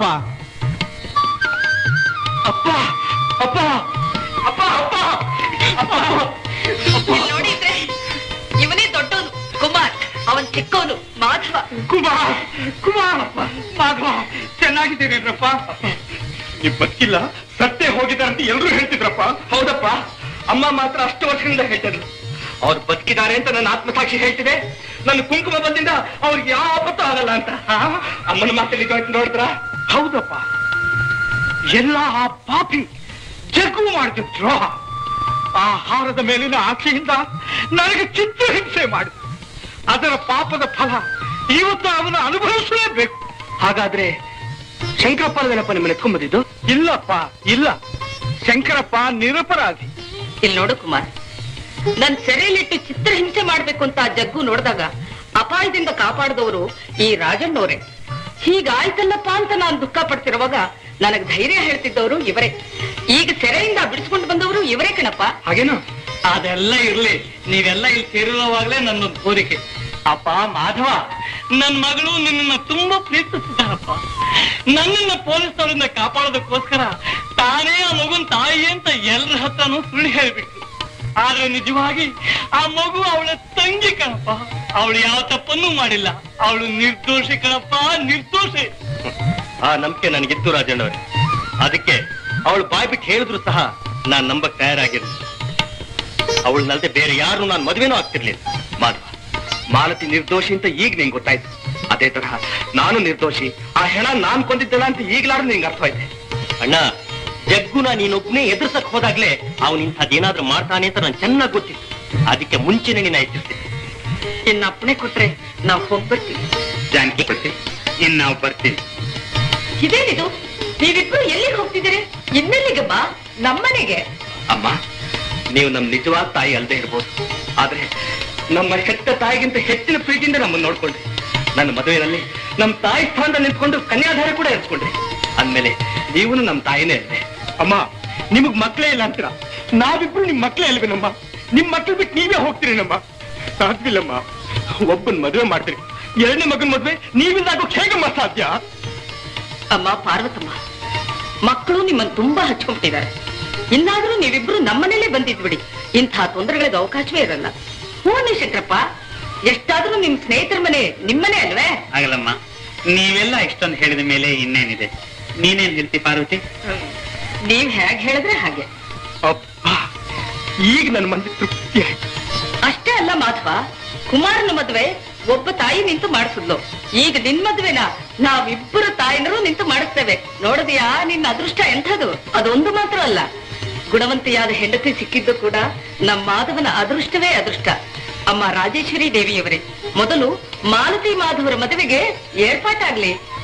ಅಪ್ಪ ಅಪ್ಪ ಅಪ್ಪ ಅಪ್ಪ ಅಪ್ಪ ಇಲ್ಲಿ ನೋಡಿದ್ರೆ ಇವನೇ ದೊಡ್ಡವನು ಕುಮಾರ್ ಅವನ್ ಚಿಕ್ಕವನು ಮಾಧವ ಕುಮಾರ್ ಕುಮಾರ್ ಮಾಧವ ಚೆನ್ನಾಗಿದ್ದೀರೇನ್ರಪ್ಪ ನೀವು ಬದುಕಿಲ್ಲ ಸತ್ತೇ ಹೋಗಿದ್ದಾರೆ ಅಂತ ಎಲ್ರು ಹೇಳ್ತಿದ್ರಪ್ಪ ಹೌದಪ್ಪ ಅಮ್ಮ ಮಾತ್ರ ಅಷ್ಟು ವರ್ಷಗಳಿಂದ ಹೇಳ್ತಿದ್ರು ಅವ್ರು ಬದುಕಿದ್ದಾರೆ ಅಂತ ನನ್ನ ಆತ್ಮಸಾಕ್ಷಿ ಹೇಳ್ತಿದೆ ನನ್ನ ಕುಂಕುಮ ಬಂದಿಂದ ಅವ್ರಿಗೆ ಯಾವ ಆಪತ್ತು ಆಗಲ್ಲ ಅಂತ ಆ? ಅಮ್ಮನ ಮಾತಲ್ಲಿ ನಿಜವಾಗಿ ನೋಡಿದ್ರ ಹೌದಪ್ಪ ಎಲ್ಲ ಆ ಪಾಪಿ ಜಗ್ಗು ಮಾಡಿದ ದ್ರೋಹ ಆ ಹಾರದ ಮೇಲಿನ ಆಸೆಯಿಂದ ನನಗೆ ಚಿತ್ರಹಿಂಸೆ ಮಾಡಿದ ಅದರ ಪಾಪದ ಫಲ ಇವತ್ತು ಅವನು ಅನುಭವಿಸಲೇಬೇಕು ಹಾಗಾದ್ರೆ ಶಂಕರಪ್ಪನದೇನಪ್ಪ ನಿಮ್ಮನ್ನ ಎತ್ಕೊಂಡ್ಬಂದಿದ್ದು ಇಲ್ಲಪ್ಪ ಇಲ್ಲ ಶಂಕರಪ್ಪ ನಿರಪರಾಧಿ ಇಲ್ಲಿ ನೋಡು ಕುಮಾರ್ ನನ್ ಸೆರೆಯಲ್ಲಿಟ್ಟು ಚಿತ್ರಹಿಂಸೆ ಮಾಡ್ಬೇಕು ಅಂತ ಆ ಜಗ್ಗು ನೋಡಿದಾಗ ಅಪಾಯದಿಂದ ಕಾಪಾಡಿದವರು ಈ ರಾಜಣ್ಣವರೇ ಹೀಗಾಯ್ತಲ್ಲಪ್ಪ ಅಂತ ನಾನು ದುಃಖ ಪಡ್ತಿರುವಾಗ ನನಗ್ ಧೈರ್ಯ ಹೇಳ್ತಿದ್ದವರು ಇವರೇ ಈಗ ಸೆರೆಯಿಂದ ಬಿಡಿಸ್ಕೊಂಡು ಬಂದವರು ಇವರೇ ಕಣಪ್ಪ ಹಾಗೇನು ಅದೆಲ್ಲ ಇರ್ಲಿ ನೀವೆಲ್ಲ ಇಲ್ಲಿ ಸೇರಿರುವಾಗ್ಲೇ ನನ್ನೊಂದು ಕೋರಿಕೆ ಅಪ್ಪ ಮಾಧವ ನನ್ ಮಗಳು ನಿನ್ನ ತುಂಬಾ ಪ್ರೀತಿಸಿದ್ದಾರಪ್ಪ ನನ್ನನ್ನ ಪೊಲೀಸರಿಂದ ಕಾಪಾಡೋದಕ್ಕೋಸ್ಕರ ತಾನೇ ಆ ಮಗುನ್ ತಾಯಿ ಅಂತ ಎಲ್ಲರ ಹತ್ರನೂ ಸುಳ್ಳು ಹೇಳ್ಬಿಟ್ಟು ಆದ್ರೆ ನಿಜವಾಗಿ ಆ ಮಗು ಅವಳ ತಂಗಿ ಕಣಪ್ಪ ಅವಳು ಯಾವ ತಪ್ಪನ್ನೂ ಮಾಡಿಲ್ಲ ಅವಳು ನಿರ್ದೋಷಿ ಕಣಪ್ಪ ನಿರ್ದೋಷಿ ಆ ನಂಬಿಕೆ ನನಗಿತ್ತು ರಾಜಣ್ಣವ್ರೆ ಅದಕ್ಕೆ ಅವಳು ಬಾಯ್ ಬಿಟ್ಟು ಹೇಳಿದ್ರು ಸಹ ನಾನ್ ನಂಬಕ್ ತಯಾರಾಗಿರ್ಲಿಲ್ಲ ಅವಳನ್ನಲ್ದೆ ಬೇರೆ ಯಾರು ನಾನು ಮದುವೆನೂ ಆಗ್ತಿರ್ಲಿಲ್ಲ ಮಾಧವ ಮಾಲತಿ ನಿರ್ದೋಷಿ ಅಂತ ಈಗ ನಿಂಗೆ ಗೊತ್ತಾಯ್ತು ಅದೇ ತರಹ ನಾನು ನಿರ್ದೋಷಿ ಆ ಹೆಣ ನಾನ್ ಕೊಂದಿದ್ದಲ್ಲ ಅಂತ ಈಗ್ಲಾರು ನಿಂಗೆ ಅರ್ಥವಾಯ್ತೆ ಅಣ್ಣ ಜಗ್ಗುನ ನೀನೊಬ್ನೇ ಎದುರ್ಸಕ್ ಹೋದಾಗ್ಲೇ ಅವನು ಇಂಥದ್ದೇನಾದ್ರೂ ಮಾಡ್ತಾನೆ ಅಂತ ನಾನು ಚೆನ್ನಾಗಿ ಗೊತ್ತಿತ್ತು ಅದಕ್ಕೆ ಮುಂಚೆನೆ ನೀನು ಎಚ್ಚರಿಸಿದ್ದೆ ಇನ್ನ ಅಪ್ಪಣೆ ಕೊಟ್ರೆ ನಾವ್ ಹೋಗ್ಬರ್ತೀವಿ ಜಾನಕಿ ಬರ್ತಿ ಇನ್ ನಾವು ಬರ್ತೀವಿ ಇದೇನಿದು ನೀವಿಬ್ರು ಎಲ್ಲಿಗೆ ಹೋಗ್ತಿದ್ದೀರಿ ಇನ್ನೆಲ್ಲಿಗೆ ಬಾ ನಮ್ಮನೆಗೆ ಅಮ್ಮ ನೀವು ನಮ್ ನಿಜವಾದ ತಾಯಿ ಅಲ್ಲದೆ ಇರ್ಬೋದು ಆದ್ರೆ ನಮ್ಮ ಹೆತ್ತ ತಾಯಿಗಿಂತ ಹೆಚ್ಚಿನ ಪ್ರೀತಿಯಿಂದ ನಮ್ಮನ್ನು ನೋಡ್ಕೊಂಡ್ರಿ ನನ್ನ ಮದುವೆಯಲ್ಲಿ ನಮ್ಮ ತಾಯಿ ಸ್ಥಾನದಲ್ಲಿ ನಿಂತ್ಕೊಂಡು ಕನ್ಯಾಧಾರ ಕೂಡ ಇರ್ಸ್ಕೊಂಡ್ರಿ ಅಂದ್ಮೇಲೆ ನೀವು ನಮ್ಮ ತಾಯಿನೇ ಅಲ್ವೇ ಅಮ್ಮ ನಿಮಗ್ ಮಕ್ಕಳೇ ಇಲ್ಲ ಅಂತೀರ ನಾವಿಬ್ರು ನಿಮ್ ಮಕ್ಕಳೇ ಅಲ್ವೇನಮ್ಮ ನಿಮ್ ಮಕ್ಳು ಬಿಟ್ಟು ನೀವೇ ಹೋಗ್ತೀರೇನಮ್ಮ ಸಾಧ್ಯವಿಲ್ಲಮ್ಮ ಒಬ್ಬನ್ ಮದುವೆ ಮಾಡ್ತೀರಿ ಎರಡನೇ ಮಗನ್ ಮದುವೆ ನೀವಿಂದಾಗೋಕ್ ಹೇಗಮ್ಮ ಸಾಧ್ಯ ಅಮ್ಮ ಪಾರ್ವತಮ್ಮ ಮಕ್ಕಳು ನಿಮ್ಮನ್ನು ತುಂಬಾ ಹಚ್ಕೊಂಡ್ಬಿಟ್ಟಿದ್ದಾರೆ ಇನ್ನಾದ್ರೂ ನೀವಿಬ್ರು ನಮ್ಮನೇಲೆ ಬಂದಿದ್ಬಿಡಿ ಇಂಥ ತೊಂದರೆಗಳಿಗೆ ಅವಕಾಶವೇ ಇರಲ್ಲ ಹ್ಞೂ ಶಂಕರಪ್ಪ ಎಷ್ಟಾದ್ರೂ ನಿಮ್ ಸ್ನೇಹಿತರ ಮನೆ ನಿಮ್ಮನೆ ಅಲ್ವೇ ಆಗಲ್ಲಮ್ಮ ನೀವೆಲ್ಲ ಇಷ್ಟೊಂದು ಹೇಳಿದ ಮೇಲೆ ಇನ್ನೇನಿದೆ ನೀನೇನ್ ಹೇಳ್ತಿ ಪಾರ್ವತಿ ನೀವ್ ಹೇಗ್ ಹೇಳಿದ್ರೆ ಹಾಗೆ ಅಪ್ಪ ಈಗ ನನ್ನ ಮನಸ್ಸಿಗೆ ತೃಪ್ತಿ ಆಯ್ತು ಅಷ್ಟೇ ಅಲ್ಲ ಮಾಧವ ಕುಮಾರನ ಮದ್ವೆ ಒಬ್ಬ ತಾಯಿ ನಿಂತು ಮಾಡಿಸಿದ್ಲು ಈಗ ನಿನ್ ಮದ್ವೆನ ನಾವಿಬ್ಬರು ತಾಯಿನರು ನಿಂತು ಮಾಡಿಸ್ತೇವೆ ನೋಡಿದ್ಯಾ ನಿನ್ನ ಅದೃಷ್ಟ ಎಂಥದು ಅದೊಂದು ಮಾತ್ರ ಅಲ್ಲ ಗುಣವಂತಿಯಾದ ಹೆಂಡತಿ ಸಿಕ್ಕಿದ್ದು ಕೂಡ ನಮ್ಮ ಮಾಧವನ ಅದೃಷ್ಟವೇ ಅದೃಷ್ಟ ಅಮ್ಮ ರಾಜೇಶ್ವರಿ ದೇವಿಯವರೇ ಮೊದಲು ಮಾಲತಿ ಮಾಧವರ ಮದುವೆಗೆ ಏರ್ಪಾಟಾಗ್ಲಿ